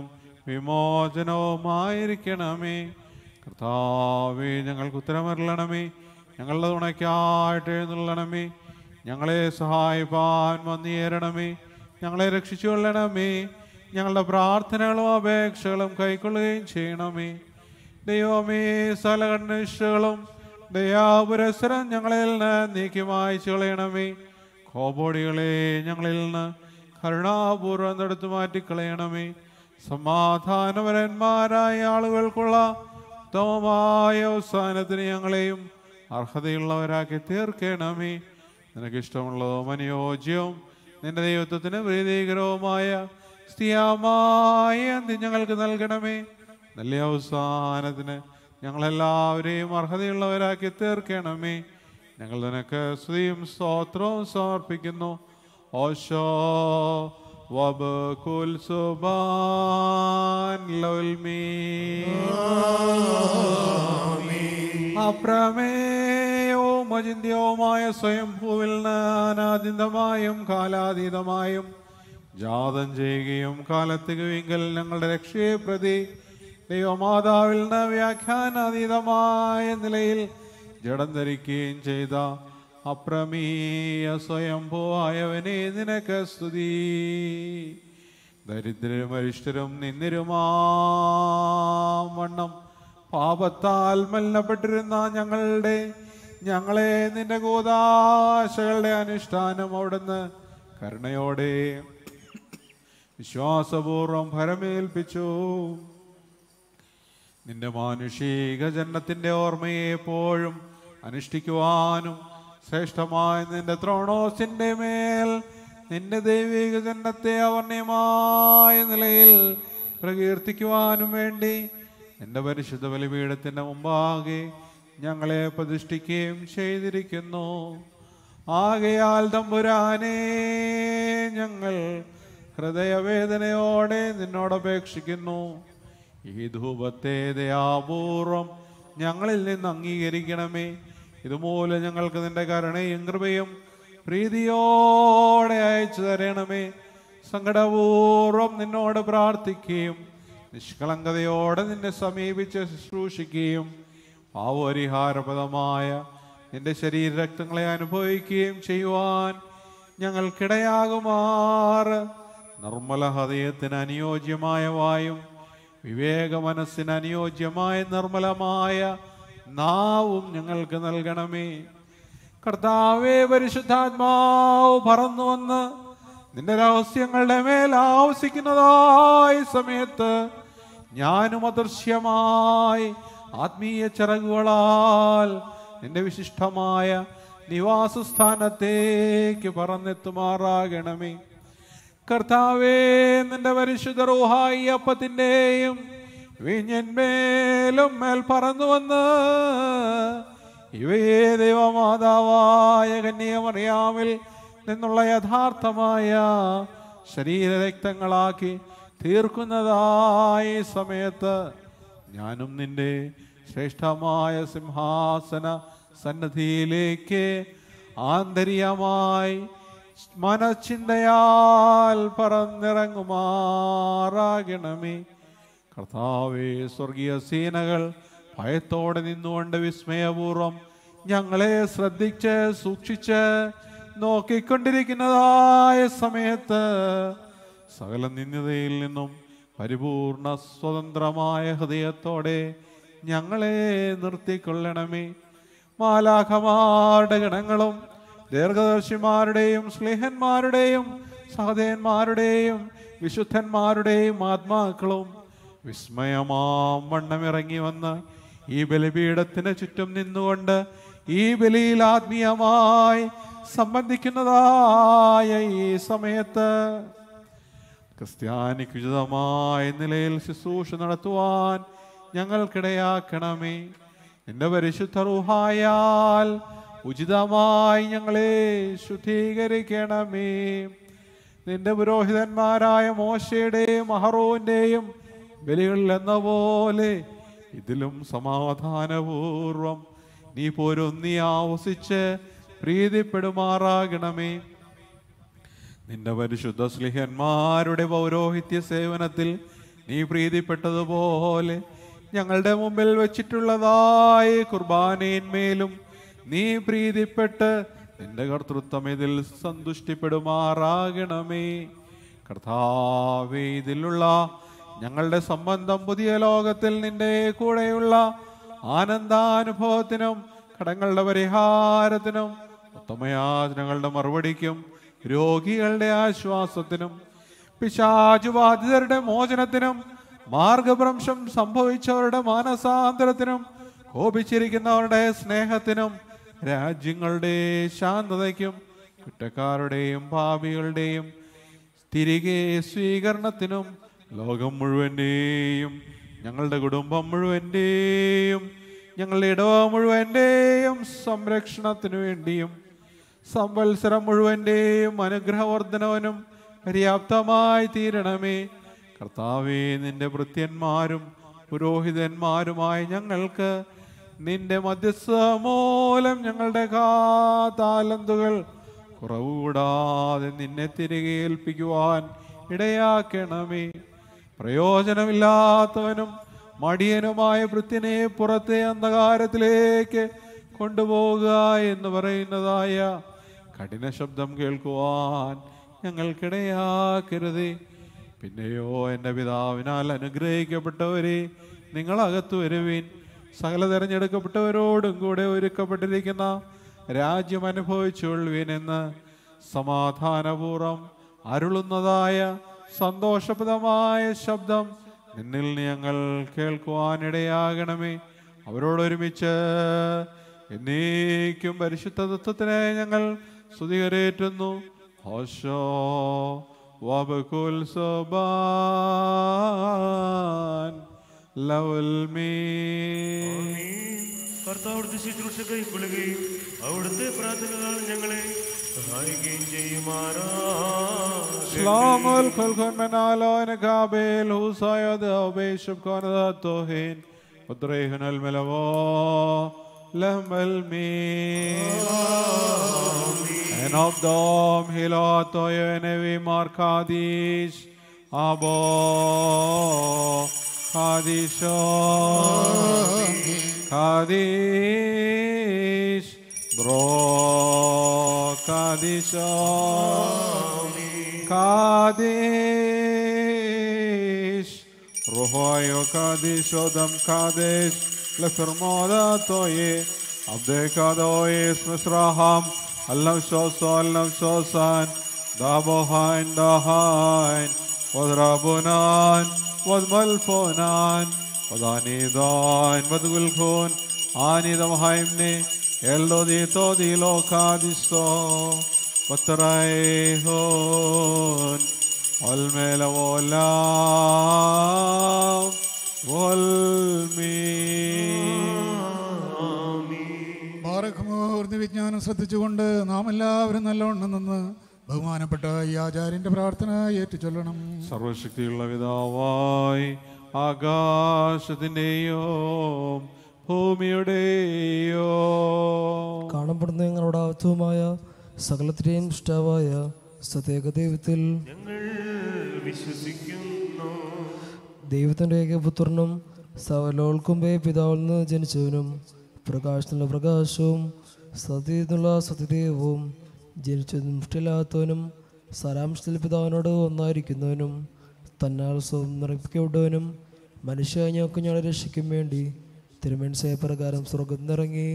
വിമോചനവുമായിരിക്കണമേ കർത്താവേ ഞങ്ങൾക്ക് ഉത്തരമരളണമേ ഞങ്ങളുടെ തുണയ്ക്കായിട്ട് എഴുന്നള്ളണമേ ഞങ്ങളെ സഹായിപ്പാൻ വന്നേരണമേ ഞങ്ങളെ രക്ഷിച്ചു കൊള്ളണമേ ഞങ്ങളുടെ പ്രാർത്ഥനകളും അപേക്ഷകളും കൈക്കൊള്ളുകയും ചെയ്യണമേ ദൈവമേ സകലകണ്ണിഷ്ടകളും ദയാപുരസരം ഞങ്ങളിൽ നിന്ന് നീക്കി മായ്ച്ചു കളയണമേ കോപോടികളെ ഞങ്ങളിൽ നിന്ന് കരുണാപൂർവ്വം എടുത്തു മാറ്റിക്കളയണമേ സമാധാനപരന്മാരായ ആളുകൾക്കുള്ള ഉത്തമമായ അവസാനത്തിന് ഞങ്ങളെയും അർഹതയുള്ളവരാക്കി തീർക്കണമേ നിനക്കിഷ്ടമുള്ളതും അനുയോജ്യവും നിന്റെ ദൈവത്വത്തിന് പ്രീതികരവുമായ സ്ഥിയമായ അന്ത്യം ഞങ്ങൾക്ക് നൽകണമേ നല്ല അവസാനത്തിന് ഞങ്ങളെല്ലാവരെയും അർഹതയുള്ളവരാക്കി തീർക്കണമേ ഞങ്ങൾ നിനക്ക് സ്തുതിയും സ്തോത്രവും സമർപ്പിക്കുന്നു ഓശോ വബകുൽ സുബാൻ ലൗൽമീ അപ്രമേയവും അചിന്യവുമായ സ്വയംഭൂവിൽ നിന്ന് അനാദിതമായും കാലാതീതമായും ജാതം ചെയ്യുകയും കാലത്തുകയെങ്കിൽ ഞങ്ങളുടെ രക്ഷയെ പ്രതി ദൈവമാതാവിൽ നിന്ന് വ്യാഖ്യാനാതീതമായ നിലയിൽ ജഡം ധരിക്കുകയും ചെയ്ത അപ്രമീയ സ്വയംഭൂവായവനെ നിനക്ക് സ്തുതി ദരിദ്രരും അരിഷ്ടരും നിന്നിരുമാം വണ്ണം പാപത്താൽ മലിനപ്പെട്ടിരുന്ന ഞങ്ങളുടെ ഞങ്ങളെ നിന്റെ ഗോദാശകളുടെ അനുഷ്ഠാനം അവിടുന്ന് കരുണയോടെ വിശ്വാസപൂർവം ഫലമേൽപ്പിച്ചു നിന്റെ മാനുഷിക ജന്മത്തിന്റെ ഓർമ്മയെ എപ്പോഴും അനുഷ്ഠിക്കുവാനും ശ്രേഷ്ഠമായ നിന്റെ ത്രോണോസിന്റെ മേൽ നിന്റെ ദൈവിക ജന്മത്തെ അവർണ്യമായ നിലയിൽ പ്രകീർത്തിക്കുവാനും വേണ്ടി എന്റെ പരിശുദ്ധ ബലിപീഠത്തിന്റെ മുമ്പാകെ ഞങ്ങളെ പ്രതിഷ്ഠിക്കുകയും ചെയ്തിരിക്കുന്നു ആകയാൽ തമ്പുരാനേ ഞങ്ങൾ ഹൃദയവേദനയോടെ നിന്നോടപേക്ഷിക്കുന്നു ഈ ധൂപത്തെ ദയാപൂർവം ഞങ്ങളിൽ നിന്ന് അംഗീകരിക്കണമേ ഇതുമൂലം ഞങ്ങൾക്ക് നിന്റെ കരുണയും കൃപയും പ്രീതിയോടെ അയച്ചു തരണമേ സങ്കടപൂർവം നിന്നോട് പ്രാർത്ഥിക്കുകയും നിഷ്കളങ്കതയോടെ നിന്നെ സമീപിച്ച് ശുശ്രൂഷിക്കുകയും പാവപരിഹാരപദമായ നിന്റെ ശരീരരക്തങ്ങളെ അനുഭവിക്കുകയും ചെയ്യുവാൻ ഞങ്ങൾക്കിടയാകുമാറ് നിർമ്മല ഹൃദയത്തിന് അനുയോജ്യമായ വായും വിവേക മനസ്സിന് അനുയോജ്യമായ നിർമ്മലമായ നാവും ഞങ്ങൾക്ക് നൽകണമേ കർത്താവേ പരിശുദ്ധാത്മാവ് പറന്നു വന്ന് നിന്റെ രഹസ്യങ്ങളുടെ മേൽ ആവസിക്കുന്നതായ സമയത്ത് ഞാനും അദൃശ്യമായി ആത്മീയ ചിറകുകളാൽ നിന്റെ വിശിഷ്ടമായ നിവാസസ്ഥാനത്തേക്ക് പറന്നെത്തുമാറാകണമേ കർത്താവേ നിന്റെ പരിശുദ്ധ റൂഹായി അപ്പത്തിൻ്റെയും വിഞ്ഞന്മേലും മേൽ പറന്നു വന്ന് ഇവയെ ദൈവമാതാവായ കന്യമറിയാമിൽ നിന്നുള്ള യഥാർത്ഥമായ ശരീരരക്തങ്ങളാക്കി തീർക്കുന്നതായ സമയത്ത് ഞാനും നിന്റെ ശ്രേഷ്ഠമായ സിംഹാസന സന്നദ്ധിയിലേക്ക് ആന്തരികമായി മനച്ചിന്തയാൽ പറന്നിറങ്ങുമാറാകണമേ കർത്താവേ സ്വർഗീയ സേനകൾ ഭയത്തോടെ നിന്നുകൊണ്ട് വിസ്മയപൂർവം ഞങ്ങളെ ശ്രദ്ധിച്ച് സൂക്ഷിച്ച് നോക്കിക്കൊണ്ടിരിക്കുന്നതായ സമയത്ത് സകല നിന്ദതയിൽ നിന്നും പരിപൂർണ സ്വതന്ത്രമായ ഹൃദയത്തോടെ ഞങ്ങളെ നിർത്തിക്കൊള്ളണമേ മാലാഖമാരുടെ ഗണങ്ങളും ദീർഘദർശിമാരുടെയും സ്നേഹന്മാരുടെയും സഹദേവന്മാരുടെയും വിശുദ്ധന്മാരുടെയും ആത്മാക്കളും വിസ്മയമാം വണ്ണം ഇറങ്ങി വന്ന് ഈ ബലിപീഠത്തിന് ചുറ്റും നിന്നുകൊണ്ട് ഈ ബലിയിൽ ആത്മീയമായി സംബന്ധിക്കുന്നതായ ഈ സമയത്ത് ക്രിസ്ത്യാനിക്ക് ഉചിതമായ നിലയിൽ ശുശ്രൂഷ നടത്തുവാൻ ഞങ്ങൾക്കിടയാക്കണമേ നിന്റെ പരിശുദ്ധ റുഹായാൽ ഉചിതമായി ഞങ്ങളെ ശുദ്ധീകരിക്കണമേ നിന്റെ പുരോഹിതന്മാരായ മോശയുടെയും അഹറോന്റെയും ബലികളിൽ എന്ന പോലെ ഇതിലും സമാധാനപൂർവം നീ പോരൊന്നി ആവസിച്ച് പ്രീതിപ്പെടുമാറാകണമേ നിന്റെ പരിശുദ്ധ സ്ലിഹന്മാരുടെ പൗരോഹിത്യ സേവനത്തിൽ നീ പ്രീതിപ്പെട്ടതുപോലെ ഞങ്ങളുടെ മുമ്പിൽ വെച്ചിട്ടുള്ളതായ കുർബാനയിന്മേലും നീ പ്രീതിപ്പെട്ട് നിന്റെ കർത്തൃത്വം ഇതിൽ സന്തുഷ്ടിപ്പെടുമാറാകണമേ കർത്താവേ ഇതിലുള്ള ഞങ്ങളുടെ സംബന്ധം പുതിയ ലോകത്തിൽ നിന്റെ കൂടെയുള്ള ആനന്ദാനുഭവത്തിനും കടങ്ങളുടെ പരിഹാരത്തിനും ഉത്തമയാചനകളുടെ മറുപടിക്കും രോഗികളുടെ ആശ്വാസത്തിനും പിശാചുബാധിതരുടെ മോചനത്തിനും മാർഗഭ്രംശം സംഭവിച്ചവരുടെ മാനസാന്തരത്തിനും കോപിച്ചിരിക്കുന്നവരുടെ സ്നേഹത്തിനും രാജ്യങ്ങളുടെ ശാന്തതയ്ക്കും കുറ്റക്കാരുടെയും പാപികളുടെയും തിരികെ സ്വീകരണത്തിനും ലോകം മുഴുവൻ്റെയും ഞങ്ങളുടെ കുടുംബം മുഴുവൻ്റെയും ഞങ്ങളുടെ ഇടവ മുഴുവൻ്റെയും സംരക്ഷണത്തിനു വേണ്ടിയും സംവത്സരം മുഴുവൻ്റെയും അനുഗ്രഹവർദ്ധനവനും പര്യാപ്തമായി തീരണമേ കർത്താവേ നിന്റെ ഭൃത്യന്മാരും പുരോഹിതന്മാരുമായി ഞങ്ങൾക്ക് നിന്റെ മധ്യസ്ഥ മൂലം ഞങ്ങളുടെ കാതാലന്തുകൾ കുറവുകൂടാതെ നിന്നെ തിരികെ ഏൽപ്പിക്കുവാൻ ഇടയാക്കണമേ പ്രയോജനമില്ലാത്തവനും മടിയനുമായ വൃത്തിനെ പുറത്തെ അന്ധകാരത്തിലേക്ക് കൊണ്ടുപോകുക എന്ന് പറയുന്നതായ കഠിന ശബ്ദം കേൾക്കുവാൻ ഞങ്ങൾക്കിടയാക്കരുതേ പിന്നെയോ എൻ്റെ പിതാവിനാൽ അനുഗ്രഹിക്കപ്പെട്ടവരെ നിങ്ങൾ അകത്തു വരുവീൻ സകല തിരഞ്ഞെടുക്കപ്പെട്ടവരോടും കൂടെ ഒരുക്കപ്പെട്ടിരിക്കുന്ന രാജ്യം അനുഭവിച്ചുകൊള്ളുവീൻ എന്ന് സമാധാനപൂർവം അരുളുന്നതായ സന്തോഷപ്രദമായ ശബ്ദം നിന്നിൽ ഞങ്ങൾ കേൾക്കുവാനിടയാകണമേ അവരോടൊരുമിച്ച് എന്നേക്കും പരിശുദ്ധ തത്വത്തിനെ ഞങ്ങൾ സ്തുതികരേറ്റുന്നു ഹോശോ വബകുൽ സബാൻ ലവൽ മീ കർത്താവിടുത്തെ ശുശ്രൂഷ കൈക്കൊള്ളുകയും അവിടുത്തെ പ്രാർത്ഥനകൾ ഞങ്ങളെ സഹായിക്കുകയും ചെയ്യുമാറാ سلام الخلق من آلون كابل هوسايا ذا بيشب كون ذا توهين ودريهن الملوى لهم المين En of dem hilato nevi mar Kadish Abo Kadisho Kadish Bro Kadisho Kadish Ruhoyo Kadish Odam Kadish Lefirmoda Toye Abdekadois Misraham Allah Shoso Allah Shosan Dabohain Dahain Wadrabunan Wadmalfonan Wadanidan Wadgulkun Anidam Haimne Eldodito Dilo Kadisto Patraihun والميل واللام والمين ബാറഖമോർന്ന് വിജ്ഞാനം ശ്രദ്ധിച്ചുകൊണ്ട് നാം എല്ലാവരും നല്ലവണ്ണം നിന്ന് ബഹുമാനപ്പെട്ട ഈ ആചാര്യന്റെ പ്രാർത്ഥന ഏറ്റുചൊല്ലണം സർവശക്തിയുള്ള പിതാവായി ആകാശത്തിൻ്റെയോ ഭൂമിയുടെയോ കാണപ്പെടുന്ന ഞങ്ങളുടെ ആത്മമായ സകലത്തിലെയും ഇഷ്ടാവായ സത്യേക ദൈവത്തിൽ ഞങ്ങൾ വിശ്വസിക്കുന്നു ദൈവത്തിൻ്റെ ഏകപുത്രനും സകലോൾക്കുമ്പേ പിതാവിൽ നിന്ന് ജനിച്ചവനും പ്രകാശത്തിനുള്ള പ്രകാശവും സത്യത്തിനുള്ള സത്യദേവവും ജനിച്ചതും മുഷ്ടില്ലാത്തവനും സാരാംശത്തിൽ പിതാവിനോട് ഒന്നായിരിക്കുന്നവനും തന്നാൽ സ്വം നിറപ്പിക്കപ്പെട്ടവനും മനുഷ്യ ഞങ്ങൾക്ക് ഞങ്ങളെ രക്ഷിക്കും വേണ്ടി തിരുമൻസയ പ്രകാരം സ്വർഗം നിറങ്ങി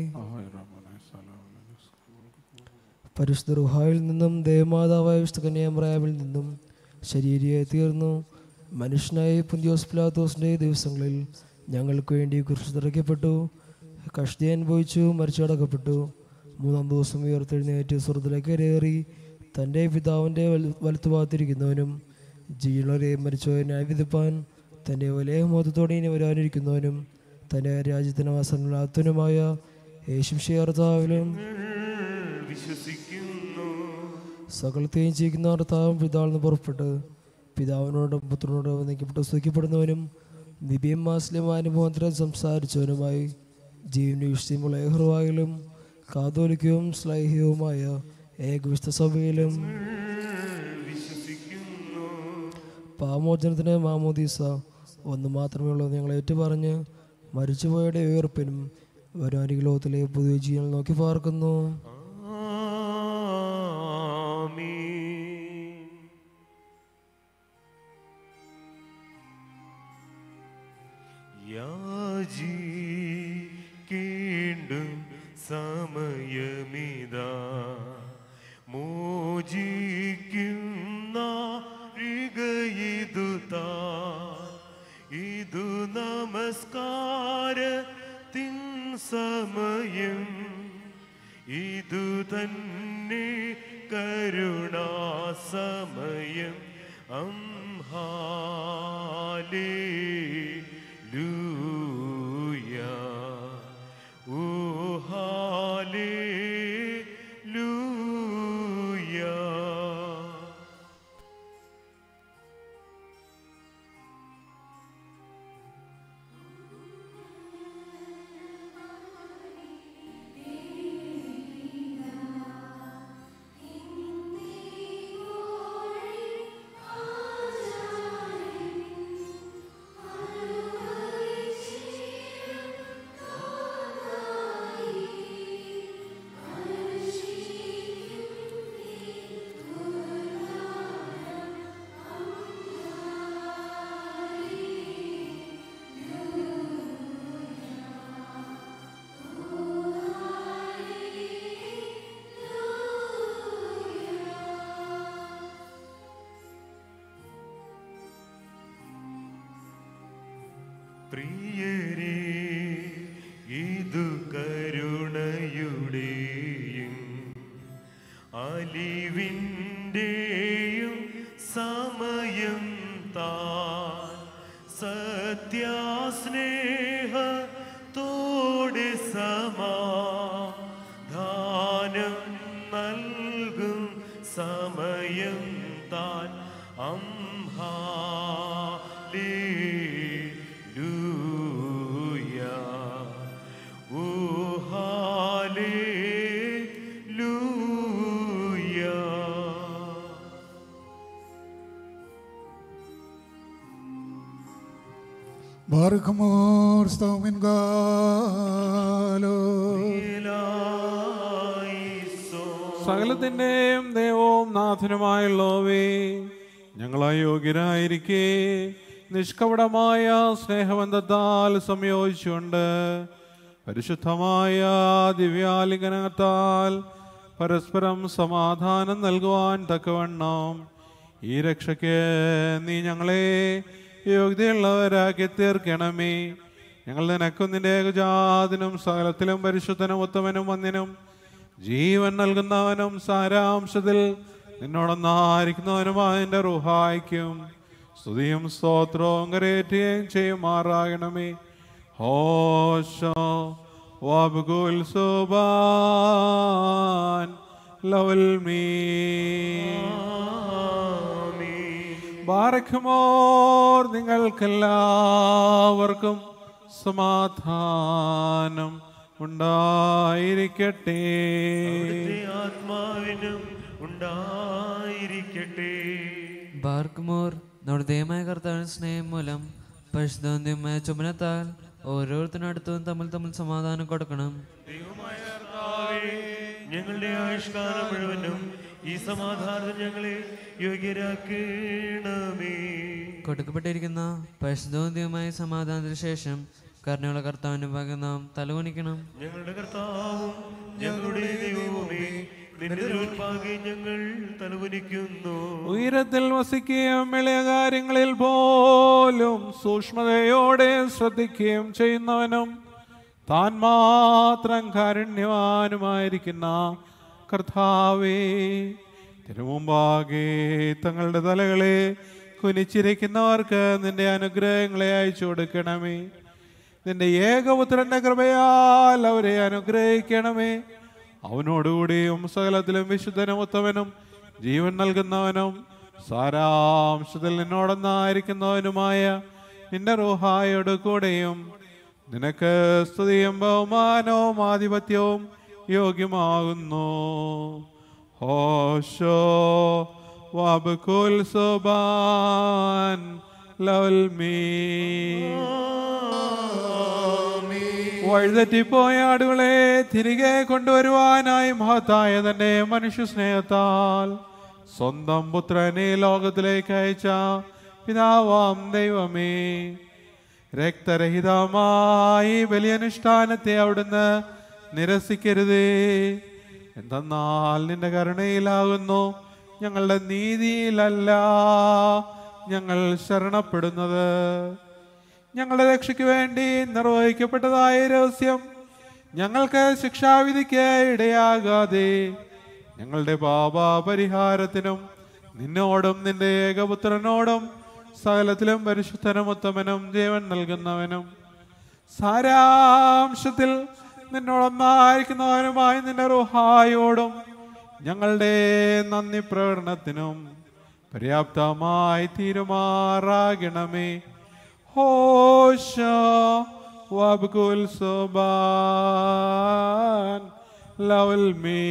പരിശുദ്ധ റുഹായിൽ നിന്നും ദേവമാതാവായ വിശുദ്ധ കന്യാമറായാമിൽ നിന്നും ശരീരയെ തീർന്നു മനുഷ്യനായി പുന്തിയോസ് പിലാത്തോസിൻ്റെ ദിവസങ്ങളിൽ ഞങ്ങൾക്ക് വേണ്ടി കുറിച്ച് തിറക്കപ്പെട്ടു കഷ്ടി അനുഭവിച്ചു മരിച്ചടക്കപ്പെട്ടു മൂന്നാം ദിവസം ഉയർത്തെഴുന്നേറ്റ് സ്വർഗത്തിലേക്ക് കരയേറി തൻ്റെ പിതാവിൻ്റെ വല- വലത്തുഭാഗത്തിരിക്കുന്നവനും ജീവനരെ മരിച്ചവരെ ന്യായ വിധിപ്പാൻ തൻ്റെ വലിയ മോദത്തോടെ ഇനി വരാനിരിക്കുന്നവനും തൻ്റെ രാജ്യത്തിന് അവസരമില്ലാത്തവനുമായ യേശുഷിയാർത്താവിലും വിശ്വസിക്കുന്നു സകലത്തെയും ചെയ്യുന്ന കർത്താവും പിതാവിൽ നിന്ന് പുറപ്പെട്ട് പിതാവിനോടും പുത്രനോടും വന്ദിക്കപ്പെട്ട് സ്തുതിക്കപ്പെടുന്നവനും നിബിയം മാസ്ലിം അനുഭവത്തിൽ സംസാരിച്ചവനുമായി ജീവന് വിഷയമുള്ള ഏഹ്റുവായിലും കാതോലിക്കവും സ്ലൈഹ്യവുമായ ഏകവിശുദ്ധ സഭയിലും വിശ്വസിക്കുന്നു പാമോചനത്തിന് മാമോദീസ ഒന്ന് മാത്രമേ ഉള്ളൂ ഞങ്ങൾ ഏറ്റുപറഞ്ഞ് മരിച്ചുപോയുടെ ഉയർപ്പിനും വരാനിക ലോകത്തിലെ പുതിയ ജീവൻ നോക്കി പാർക്കുന്നു ആമീൻ യാചിക്കേണ്ടും സമയമിതാ മോചിക്കുന്ന രികയിതു താ ഇതു നമസ്കാരത്തിൻ സമയം ഇതു തന്നെ കരുണാസമയം അംഹാലേ ലൂയ പ്രിയരേ ഇതു കരുണയുടെയും അലിവിൻ്റെയും സമയം താൻ സത്യാസ്നേഹത്തോടെ സമാധാനം നൽകും സമയം താൻ അംഹാലൂയ ഊഹാലൂയ ബാർഖമോർ സ്തോമിൻ ഗാലോ സകലത്തിന്റെയും ദൈവവും നാഥനുമായുള്ളവേ ഞങ്ങൾ അയോഗ്യരായിരിക്കെ നിഷ്കപടമായ സ്നേഹബന്ധത്താൽ സംയോജിച്ചുകൊണ്ട് പരിശുദ്ധമായ ദിവ്യാലിംഗനത്താൽ പരസ്പരം സമാധാനം നൽകുവാൻ തക്കവണ്ണം ഈ രക്ഷയ്ക്ക് നീ ഞങ്ങളെ യോഗ്യതയുള്ളവരാക്കി തീർക്കണമേ ഞങ്ങൾ നിനക്കും നിന്റെ ഏകജാതിനും സകലത്തിലും പരിശുദ്ധനും ഉത്തമനും വന്യനും ജീവൻ നൽകുന്നവനും സാരാംശത്തിൽ നിന്നോടൊന്നായിരിക്കുന്നവനുമായ നിന്റെ റുഹായിക്കും സ്തുതിയും സ്തോത്രവും കരയേറ്റുകയും ചെയ്യുമാറാകണമേ ഹോശോ വബ്ഗുൽ സുബാൻ ലവൽ മീ ബാറഖമോർ നിങ്ങൾക്കെല്ലാവർക്കും സമാധാനം ഉണ്ടായിരിക്കട്ടെ അവിടുത്തെ ആത്മാവിനും ഉണ്ടായിരിക്കട്ടെ ബാർക്കുമോർ നമ്മുടെ ദൈവമായ കർത്താവിന് സ്നേഹം മൂലം പരിശുദ്ധമായ ചുമനത്താൽ ഓരോരുത്തരടുത്തും തമ്മിൽ തമ്മിൽ സമാധാനം കൊടുക്കണം ദൈവമായ കർത്താവേ, ഞങ്ങളുടെ ആയുഷ്കാലം മുഴുവനും ഈ സമാധാനം ഞങ്ങളെ യോഗ്യരാക്കണമേ കൊടുക്കപ്പെട്ടിരിക്കുന്ന പരിശുദ്ധവും ദൈവമായ സമാധാനത്തിന് ശേഷം കരുണയുള്ള കർത്താവിന്റെ ഭാഗം നാം തലകുനിക്കണം ഞങ്ങളുടെ കർത്താവും ഞങ്ങളുടെ ദൈവവുമേ നിന്റെ ഉൽപാകെ ഞങ്ങൾ തലവനിക്കുന്നു ഉയരത്തിൽ വസിക്കുകയും ഇളയ കാര്യങ്ങളിൽ പോലും സൂക്ഷ്മതയോടെ ശ്രദ്ധിക്കുകയും ചെയ്യുന്നവനും താൻ മാത്രം കാരുണ്യവാനുമായിരിക്കുന്ന കർത്താവേ തിരുമുമ്പാകെ തങ്ങളുടെ തലകളെ കുനിച്ചിരിക്കുന്നവർക്ക് നിന്റെ അനുഗ്രഹങ്ങളെ അയച്ചു കൊടുക്കണമേ നിന്റെ ഏകപുത്രന്റെ കൃപയാൽ അവരെ അനുഗ്രഹിക്കണമേ അവനോടുകൂടിയും സകലത്തിലും വിശുദ്ധനും ഉത്തമനും ജീവൻ നൽകുന്നവനും സാരാംശത്തിൽ നിന്നോടൊന്നായിരിക്കുന്നവനുമായ നിന്റെ റൂഹായോട് കൂടെയും നിനക്ക് സ്തുതിയും ബഹുമാനവും ആധിപത്യവും യോഗ്യമാകുന്നു ഹോശോ വബുക്കുൽ സുബാൻ ലവൽ മീ വഴുതെറ്റിപ്പോയ ആടുകളെ തിരികെ കൊണ്ടുവരുവാനായി മഹത്തായ തന്റെ മനുഷ്യ സ്നേഹത്താൽ സ്വന്തം പുത്രനെ ലോകത്തിലേക്ക് അയച്ച പിതാവാം ദൈവമേ രക്തരഹിതമായി ബലിയനുഷ്ഠാനത്തെ അവിടുന്ന് നിരസിക്കരുതേ എന്തെന്നാൽ നിന്റെ കരുണയിലാകുന്നു ഞങ്ങളുടെ നീതിയിലല്ല ഞങ്ങൾ ശരണപ്പെടുന്നത് ഞങ്ങളുടെ രക്ഷയ്ക്ക് വേണ്ടി നിർവഹിക്കപ്പെട്ടതായ രഹസ്യം ഞങ്ങൾക്ക് ശിക്ഷാവിധിക്ക് ഇടയാകാതെ ഞങ്ങളുടെ പാപാപരിഹാരത്തിനും നിന്നോടും നിന്റെ ഏകപുത്രനോടും സകലത്തിലും പരിശുദ്ധനും ഉത്തമനും ജീവൻ നൽകുന്നവനും സാരാംശത്തിൽ നിന്നോടൊന്നായിരിക്കുന്നവനുമായ നിന്റെ റുഹായോടും ഞങ്ങളുടെ നന്ദി പ്രകടനത്തിനും പര്യാപ്തമായി തീരുമാറാകണമേ ഹോശ വബ്കുൽ സുബാൻ ലവൽ മീ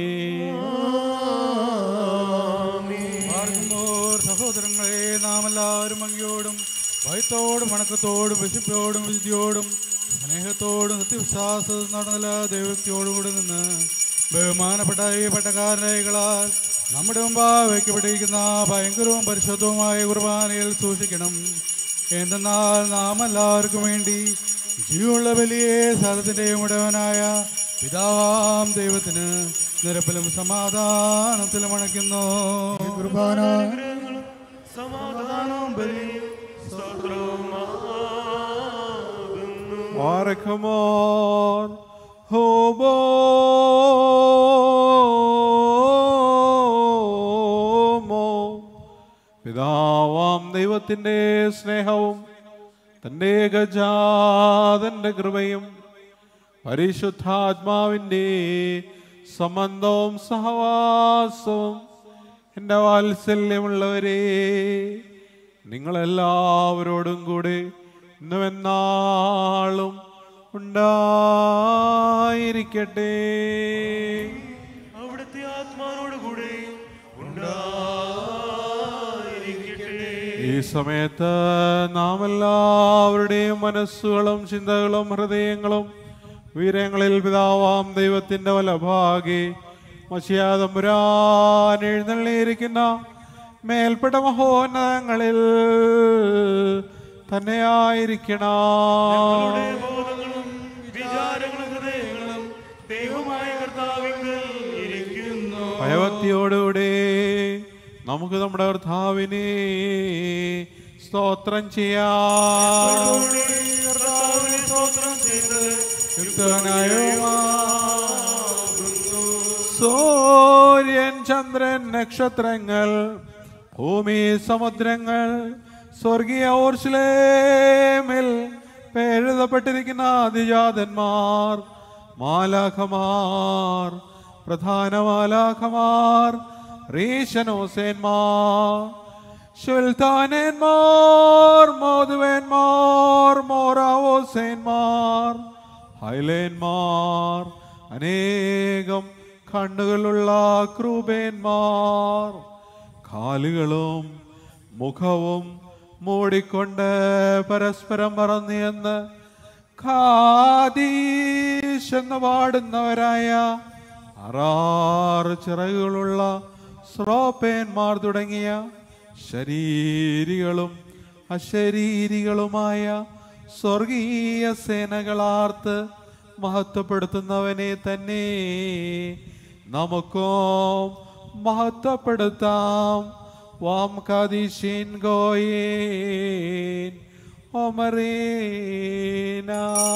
ആർക്കുമോർ സഹോദരങ്ങളെ നാം എല്ലാവരും ഭംഗിയോടും ഭയത്തോടും വണക്കത്തോടും വിശുദ്ധോടും വിശുദ്ധിയോടും സ്നേഹത്തോടും സത്യവിശ്വാസവും നടന്നില്ല ദൈവത്തോടും കൂടെ നിന്ന് ബഹുമാനപ്പെട്ട ഈ പട്ടക്കാരനകളാൽ നമ്മുടെ മുമ്പാകെ വയ്ക്കപ്പെട്ടിരിക്കുന്ന ഭയങ്കരവും പരിശുദ്ധവുമായ കുർബാനയിൽ സൂക്ഷിക്കണം എന്തെന്നാൽ നാം എല്ലാവർക്കും വേണ്ടി ജീവനുള്ള വലിയ സ്ഥലത്തിൻ്റെയും ഉടവനായ പിതാവാം ദൈവത്തിന് നിരപ്പിലും സമാധാനത്തിലും അണയ്ക്കുന്നു കുർബാന സമാധാനവും ബലിയും സ്തോത്രവുമാകുന്നു ബാരക്കുമോർ ഹോബോമോ പിതാവാം ദൈവത്തിൻ്റെ സ്നേഹവും തൻ്റെ ഗജാതന്റെ കൃപയും പരിശുദ്ധാത്മാവിൻ്റെ സംബന്ധവും സഹവാസവും എൻ്റെ വാത്സല്യമുള്ളവരെ നിങ്ങളെല്ലാവരോടും കൂടെ ഇന്നും എന്നാളും ഉണ്ടായിരിക്കട്ടെ അവിടുത്തെ ആത്മാനോട് കൂടെ ഈ സമയത്ത് നാം എല്ലാവരുടെയും മനസ്സുകളും ചിന്തകളും ഹൃദയങ്ങളും വീരങ്ങളിൽ പിതാവാം ദൈവത്തിന്റെ വലഭാഗി മഷിയാതമ്പുരാൻ എഴുന്നള്ളിയിരിക്കുന്ന മേൽപ്പെട്ട മഹോന്നതങ്ങളിൽ തന്നെയായിരിക്കണം ബോധങ്ങളും വിചാരങ്ങളും ഹൃദയങ്ങളും ദൈവമായ കർത്താവിങ്കൽ ഇരിക്കുന്നു ഭയഭക്തിയോടുകൂടി നമുക്ക് നമ്മുടെ കർത്താവിനെ സ്തോത്രം ചെയ്യാം കർത്താവിനെ സ്തോത്രം ചെയ്തത് സൂര്യൻ ചന്ദ്രൻ നക്ഷത്രങ്ങൾ ഭൂമി സമുദ്രങ്ങൾ സ്വർഗീയ ഓർശ്ലേമിൽ എഴുതപ്പെട്ടിരിക്കുന്ന അതിജാതന്മാർ മാലാഖമാർ പ്രധാന മാലാഖമാർ റീശനോസേന്മാർ സുൽത്താനന്മാർ മോതുവേന്മാർ മോറാവോസേന്മാർ ഹൈലേന്മാർ അനേകം കണ്ണുകളുള്ള ക്രൂപേന്മാർ കാലുകളും മുഖവും മൂടിക്കൊണ്ട് പരസ്പരം പറന്നിയെന്ന് ഖാദീശ് എന്ന് പാടുന്നവരായ ആറാറ് ചിറകുകളുള്ള സ്രോപ്പേന്മാർ തുടങ്ങിയ ശരീരികളും അശരീരികളുമായ സ്വർഗീയ സേനകളാർത്ത് മഹത്വപ്പെടുത്തുന്നവനെ തന്നെ നമുക്കും മഹത്വപ്പെടുത്താം വാം കാദിഷീൻ ഗോയേൻ ഒമറീന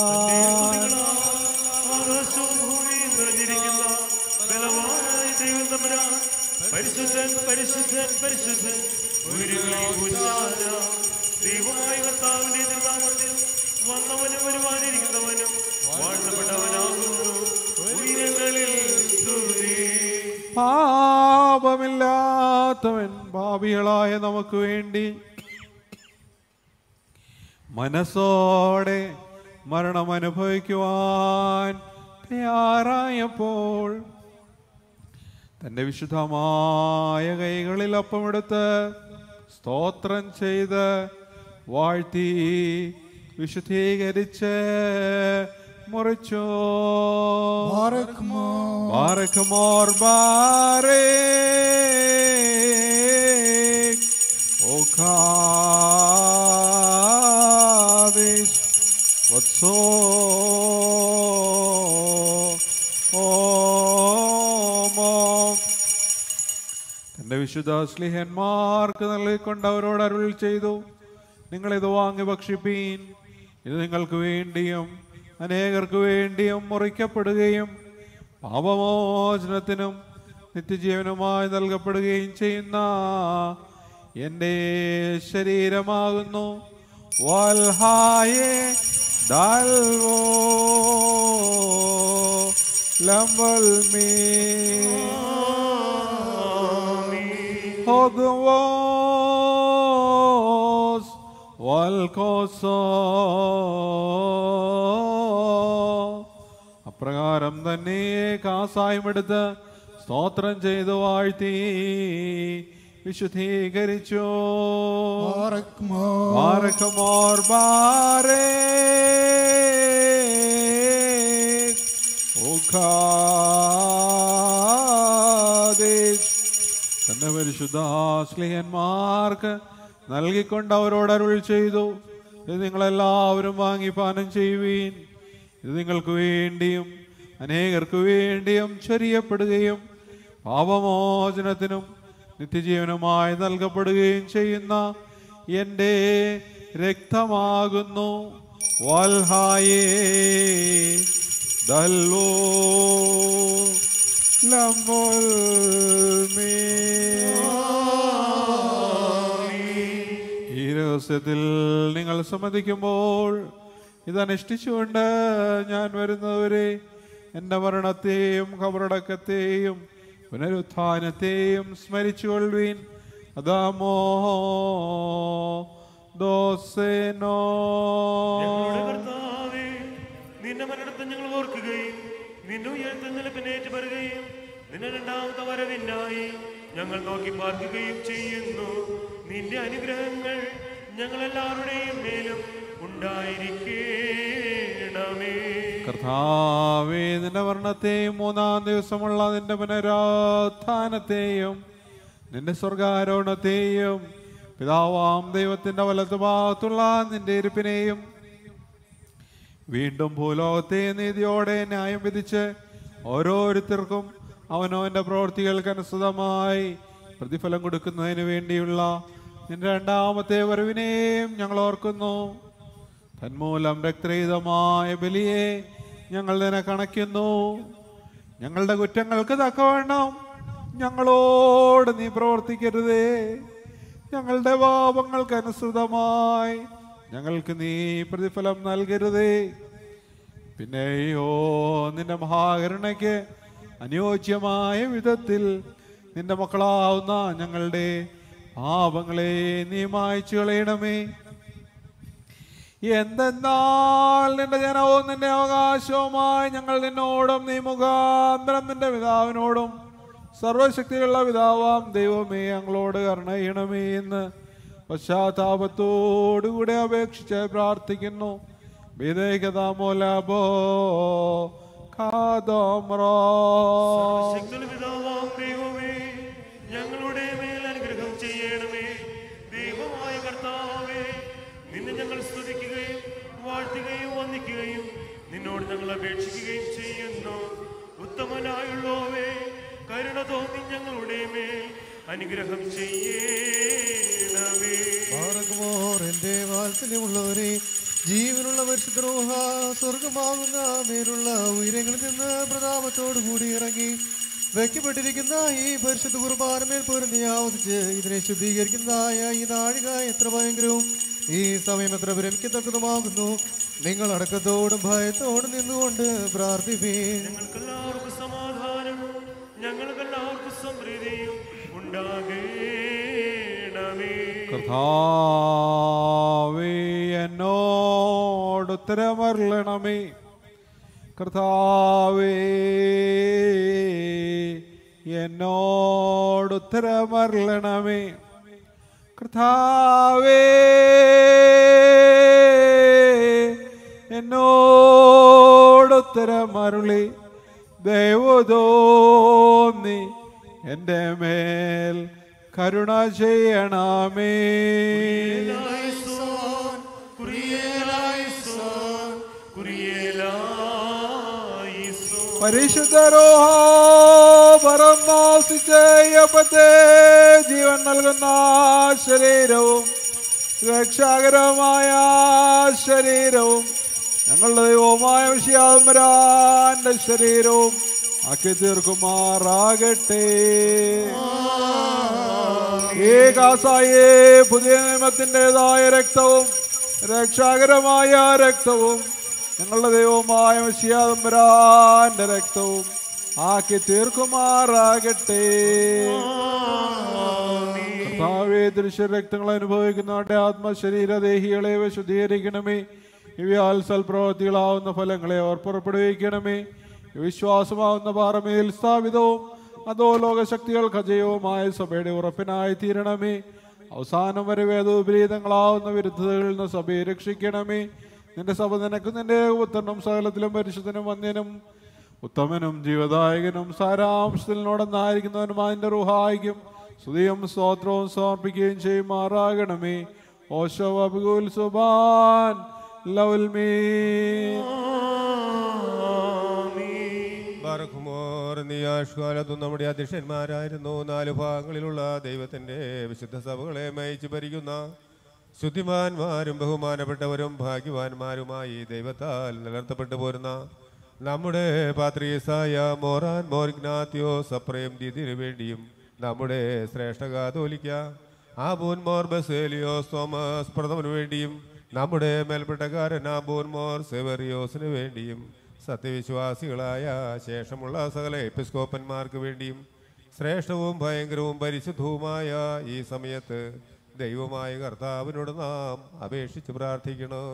ആകാശവും ഭൂമിയും നിറഞ്ഞിരിക്കുന്ന ബലവാനായ ദൈവം തമ്പുരാൻ പരിശുദ്ധൻ പരിശുദ്ധൻ പരിശുദ്ധൻ ഉയരങ്ങളിൽ ഉച്ചാര ദൈവമായ കർത്താവിന്റെ തിരുനാമത്തിൽ വന്നവനും വരുവാനിരിക്കുന്നവനും വാഴ്ത്തപ്പെട്ടവനാകുന്നു ഉയരങ്ങളിൽ സ്തുതി പാപമില്ലാത്തവൻ പാപികളായ നമുക്ക് വേണ്ടി മനസ്സോടെ മരണം അനുഭവിക്കുവാൻ തയ്യാറായപ്പോൾ തൻ്റെ വിശുദ്ധമായ കൈകളിൽ ഒപ്പമെടുത്ത് സ്തോത്രം ചെയ്ത് വാഴ്ത്തി വിശുദ്ധീകരിച്ച് മുറിച്ചു ബാറക്കുമോർ ബാരേ O Kadesh, whatso തന്റെ വിശുദ്ധ സ്ലിഹന്മാർക്ക് നൽകിക്കൊണ്ട് അവരോട് അരുൾ ചെയ്തു നിങ്ങൾ ഇത് വാങ്ങി ഭക്ഷിപ്പീൻ ഇത് നിങ്ങൾക്ക് വേണ്ടിയും അനേകർക്ക് വേണ്ടിയും മുറിക്കപ്പെടുകയും പാപമോചനത്തിനും നിത്യജീവനുമായി നൽകപ്പെടുകയും ചെയ്യുന്ന എൻ്റെ ശരീരമാകുന്നു വൽഹായേ ദാൽവോ ലംബൽ മീ ഹോഗ്വോസ് വൽക്കോസോ അപ്രകാരം തന്നെ കാസായമെടുത്ത് സ്തോത്രം ചെയ്തു വാഴ്ത്തി വിശുദ്ധീകരിച്ചു ബാരക്കമോർ ബാരേ ഉഖാദേശ് തന്റെ പരിശുദ്ധ സ്ലിഹന്മാർക്ക് നൽകിക്കൊണ്ട് അവരോട് അരുൾ ചെയ്തു ഇത് നിങ്ങളെല്ലാവരും വാങ്ങി പാനം ചെയ്യുവീൻ ഇത് നിങ്ങൾക്ക് വേണ്ടിയും അനേകർക്ക് വേണ്ടിയും ചൊരിയപ്പെടുകയും പാപമോചനത്തിനും നിത്യജീവനുമായി നൽകപ്പെടുകയും ചെയ്യുന്ന എൻ്റെ രക്തമാകുന്നു والهاي دلو ഈ രഹസ്യത്തിൽ നിങ്ങൾ സമ്മതിക്കുമ്പോൾ ഇതനുഷ്ഠിച്ചുകൊണ്ട് ഞാൻ വരുന്നവരെ എൻ്റെ മരണത്തെയും കബറടക്കത്തെയും പുനരുത്ഥാനത്തെയും സ്മരിച്ചുകൊള്ളുവീൻ അതാമോ ദോസേനോ ഞങ്ങളുടെ കർത്താവേ നിന്റെ മരണത്തെ ഞങ്ങൾ ഓർക്കുകയും നിന്റെ ഉയർത്തുന്നതിൽ പിന്നേറ്റ് പറയുകയും നിന്റെ രണ്ടാമത്തെ വരവിനായി ഞങ്ങൾ നോക്കി പാർക്കുകയും ചെയ്യുന്നു നിന്റെ അനുഗ്രഹങ്ങൾ ഞങ്ങൾ എല്ലാവരുടെയും മേലും ഉണ്ടായിരിക്കണമേ കർത്താവേ നിന്റെ മരണത്തെയും മൂന്നാം ദിവസമുള്ള നിന്റെ പുനരുത്ഥാനത്തെയും നിന്റെ സ്വർഗാരോഹണത്തെയും പിതാവാം ദൈവത്തിന്റെ വലതു ഭാഗത്തുള്ള നിന്റെ ഇരിപ്പിനെയും വീണ്ടും ഭൂലോകത്തെ നീതിയോടെ ന്യായം വിധിച്ച് ഓരോരുത്തർക്കും അവനവന്റെ പ്രവൃത്തികൾക്ക് അനുസൃതമായി പ്രതിഫലം കൊടുക്കുന്നതിന് വേണ്ടിയുള്ള നിന്റെ രണ്ടാമത്തെ വരവിനെയും ഞങ്ങൾ ഓർക്കുന്നു തന്മൂലം രക്തരഹിതമായ ബലിയെ ഞങ്ങൾ നിന്നെ കണയ്ക്കുന്നു ഞങ്ങളുടെ കുറ്റങ്ങൾക്ക് തക്കവണ്ണം ഞങ്ങളോട് നീ പ്രവർത്തിക്കരുതേ ഞങ്ങളുടെ പാപങ്ങൾക്ക് അനുസൃതമായി ഞങ്ങൾക്ക് നീ പ്രതിഫലം നൽകരുതേ പിന്നെയോ നിന്റെ മഹാകരുണയ്ക്ക് അനുയോജ്യമായ വിധത്തിൽ നിന്റെ മക്കളാവുന്ന ഞങ്ങളുടെ പാപങ്ങളെ നീ മായ്ച്ചു കളയണമേ എന്തെന്നാൽ നിന്റെ ജനവും നിന്റെ അവകാശവുമായി ഞങ്ങൾ നിന്നോടും നീ മുഖാന്തരം നിന്റെ പിതാവിനോടും സർവശക്തിയുള്ള പിതാവാം ദൈവമേ ഞങ്ങളോട് കരുണ ചെയ്യണമേ എന്ന് പശ്ചാത്താപത്തോടുകൂടെ അപേക്ഷിച്ച് പ്രാർത്ഥിക്കുന്നു വിദേകതാമോലബോ കാതോമ്രോ ശക്തന പിതാവാം ദൈവമേ ഞങ്ങളുടെ മേൽ അനുഗ്രഹം ചെയ്യണമേ ദൈവമായ കർത്താവേ നിന്നെ ഞങ്ങൾ സ്തുതിക്കുകയും വാഴ്ത്തുകയും വന്ദിക്കുകയും നിന്നോട് ഞങ്ങൾ അപേക്ഷിക്കുകയും ചെയ്യുന്നു ഉത്തമനായുള്ളോവേ കരുണ തോന്നി ഞങ്ങളുടെ മേൽ അനുഗ്രഹം ചെയ്യണമേ മാർഗമോർ എന്റെ വാത്സല്യമുള്ളവരെ ജീവനുള്ള പരിശുദ്ധരോഹ സ്വർഗമാകുന്ന മേലുള്ള ഉയരങ്ങളിൽ നിന്ന് പ്രതാപത്തോടു കൂടി ഇറങ്ങി വെക്കപ്പെട്ടിരിക്കുന്ന ഈ പരിശുദ്ധ കുർബാനമേൽ പൊരുന്നി ആവസിച്ച് ഇതിനെ ശുദ്ധീകരിക്കുന്നതായ ഈ നാഴിക എത്ര ഭയങ്കരവും ഈ സമയം എത്ര വിരമിക്കത്തക്കതുമാകുന്നു നിങ്ങൾ അടക്കത്തോടും ഭയത്തോടും നിന്നുകൊണ്ട് പ്രാർത്ഥിപ്പീൻ ഞങ്ങൾക്കെല്ലാവർക്കും സമാധാനവും ഞങ്ങൾക്കെല്ലാവർക്കും സമൃദ്ധിയും ഉണ്ടാകേണമേ കർത്താവേ എന്നോട് ഉത്തരമരുളണമേ കർത്താവേ എന്നോട് ഉത്തരമരുളണമേ കർത്താവേ എന്നോട് ഉത്തരമരുളി ദൈവതോന്നി എൻ്റെ മേൽ കരുണ ചെയ്യണമേ കുറിയേലായിസോൻ, കുറിയേലായിസോൻ, കുറിയേലായിസോൻ. പരിശുദ്ധരോഹ പരമാസിച്ചയപ്പത്തെ ജീവൻ നൽകുന്ന ശരീരവും രക്ഷാകരമായ ശരീരവും ഞങ്ങളുടെ ദൈവമായ വിഷയാമരാന്റെ ശരീരവും ആക്കി തീർക്കുമാറാകട്ടെ ഈ കാസായേ പുതിയ നിയമത്തിൻ്റെതായ രക്തവും രക്ഷാകരമായ രക്തവും ഞങ്ങളുടെ ദൈവമായ വിഷയാതമ്പരാന്റെ രക്തവും ആക്കി തീർക്കുമാറാകട്ടെ കർത്താവേ ദൃശ്യ രക്തങ്ങൾ അനുഭവിക്കുന്നവരുടെ ആത്മശരീരദേഹികളെ ശുദ്ധീകരിക്കണമേ ഇവയാൽ സൽപ്രവൃത്തികളാവുന്ന ഫലങ്ങളെ അവർ പുറപ്പെടുവിക്കണമേ വിശ്വാസമാവുന്ന പാറമേൽ സ്ഥാപിതവും അതോ ലോകശക്തികൾ അജയവുമായ സഭയുടെ ഉറപ്പിനായി തീരണമേ അവസാനം വരെ വേദവിപരീതങ്ങളാവുന്ന വിരുദ്ധതകളിൽ നിന്ന് സഭയെ രക്ഷിക്കണമേ നിന്റെ സഭ നിനക്ക് നിന്റെ ഉത്തരണം സകലത്തിലും പരിശുദ്ധനും വന്യനും ഉത്തമനും ജീവദായകനും സാരാംശത്തിനോടൊന്നായിരിക്കുന്നവനും അതിൻ്റെ റുഹായിക്കും സ്തുതിയും സ്തോത്രവും സമർപ്പിക്കുകയും ചെയ്യുമാറാകണമേ ഓശോ അബുൽ സുബാൻ ലൗൽ മീൻ ബർഖുമോർ നീ ആഷ്കാലത്തും നമ്മുടെ അധ്യക്ഷന്മാരായിരുന്നു നാല് ഭാഗങ്ങളിലുള്ള ദൈവത്തിന്റെ വിശുദ്ധ സഭകളെ മയിച്ചു ഭരിക്കുന്ന ശുദ്ധിമാന്മാരും ബഹുമാനപ്പെട്ടവരും ഭാഗ്യവാന്മാരുമായി ദൈവത്താൽ നിലനിർത്തപ്പെട്ടു പോരുന്ന നമ്മുടെ പാത്രീസായ മോറാൻ മോർഗ്നാത്യോ സപ്രയം ദിദിനു വേണ്ടിയും നമ്മുടെ ശ്രേഷ്ഠ കാതോലിക്ക ആബൂൻ മോർ ബസേലിയോസ് തോമസ് പ്രഥമനു വേണ്ടിയും നമ്മുടെ മേൽപ്പെട്ടക്കാരൻ ആബൂൻ മോർ സെവറിയോസിന് വേണ്ടിയും സത്യവിശ്വാസികളായ ശേഷമുള്ള സകല എപ്പിസ്കോപ്പന്മാർക്ക് വേണ്ടിയും ശ്രേഷ്ഠവും ഭയങ്കരവും പരിശുദ്ധവുമായ ഈ സമയത്ത് ദൈവമായ കർത്താവിനോട് നാം അപേക്ഷിച്ച് പ്രാർത്ഥിക്കണം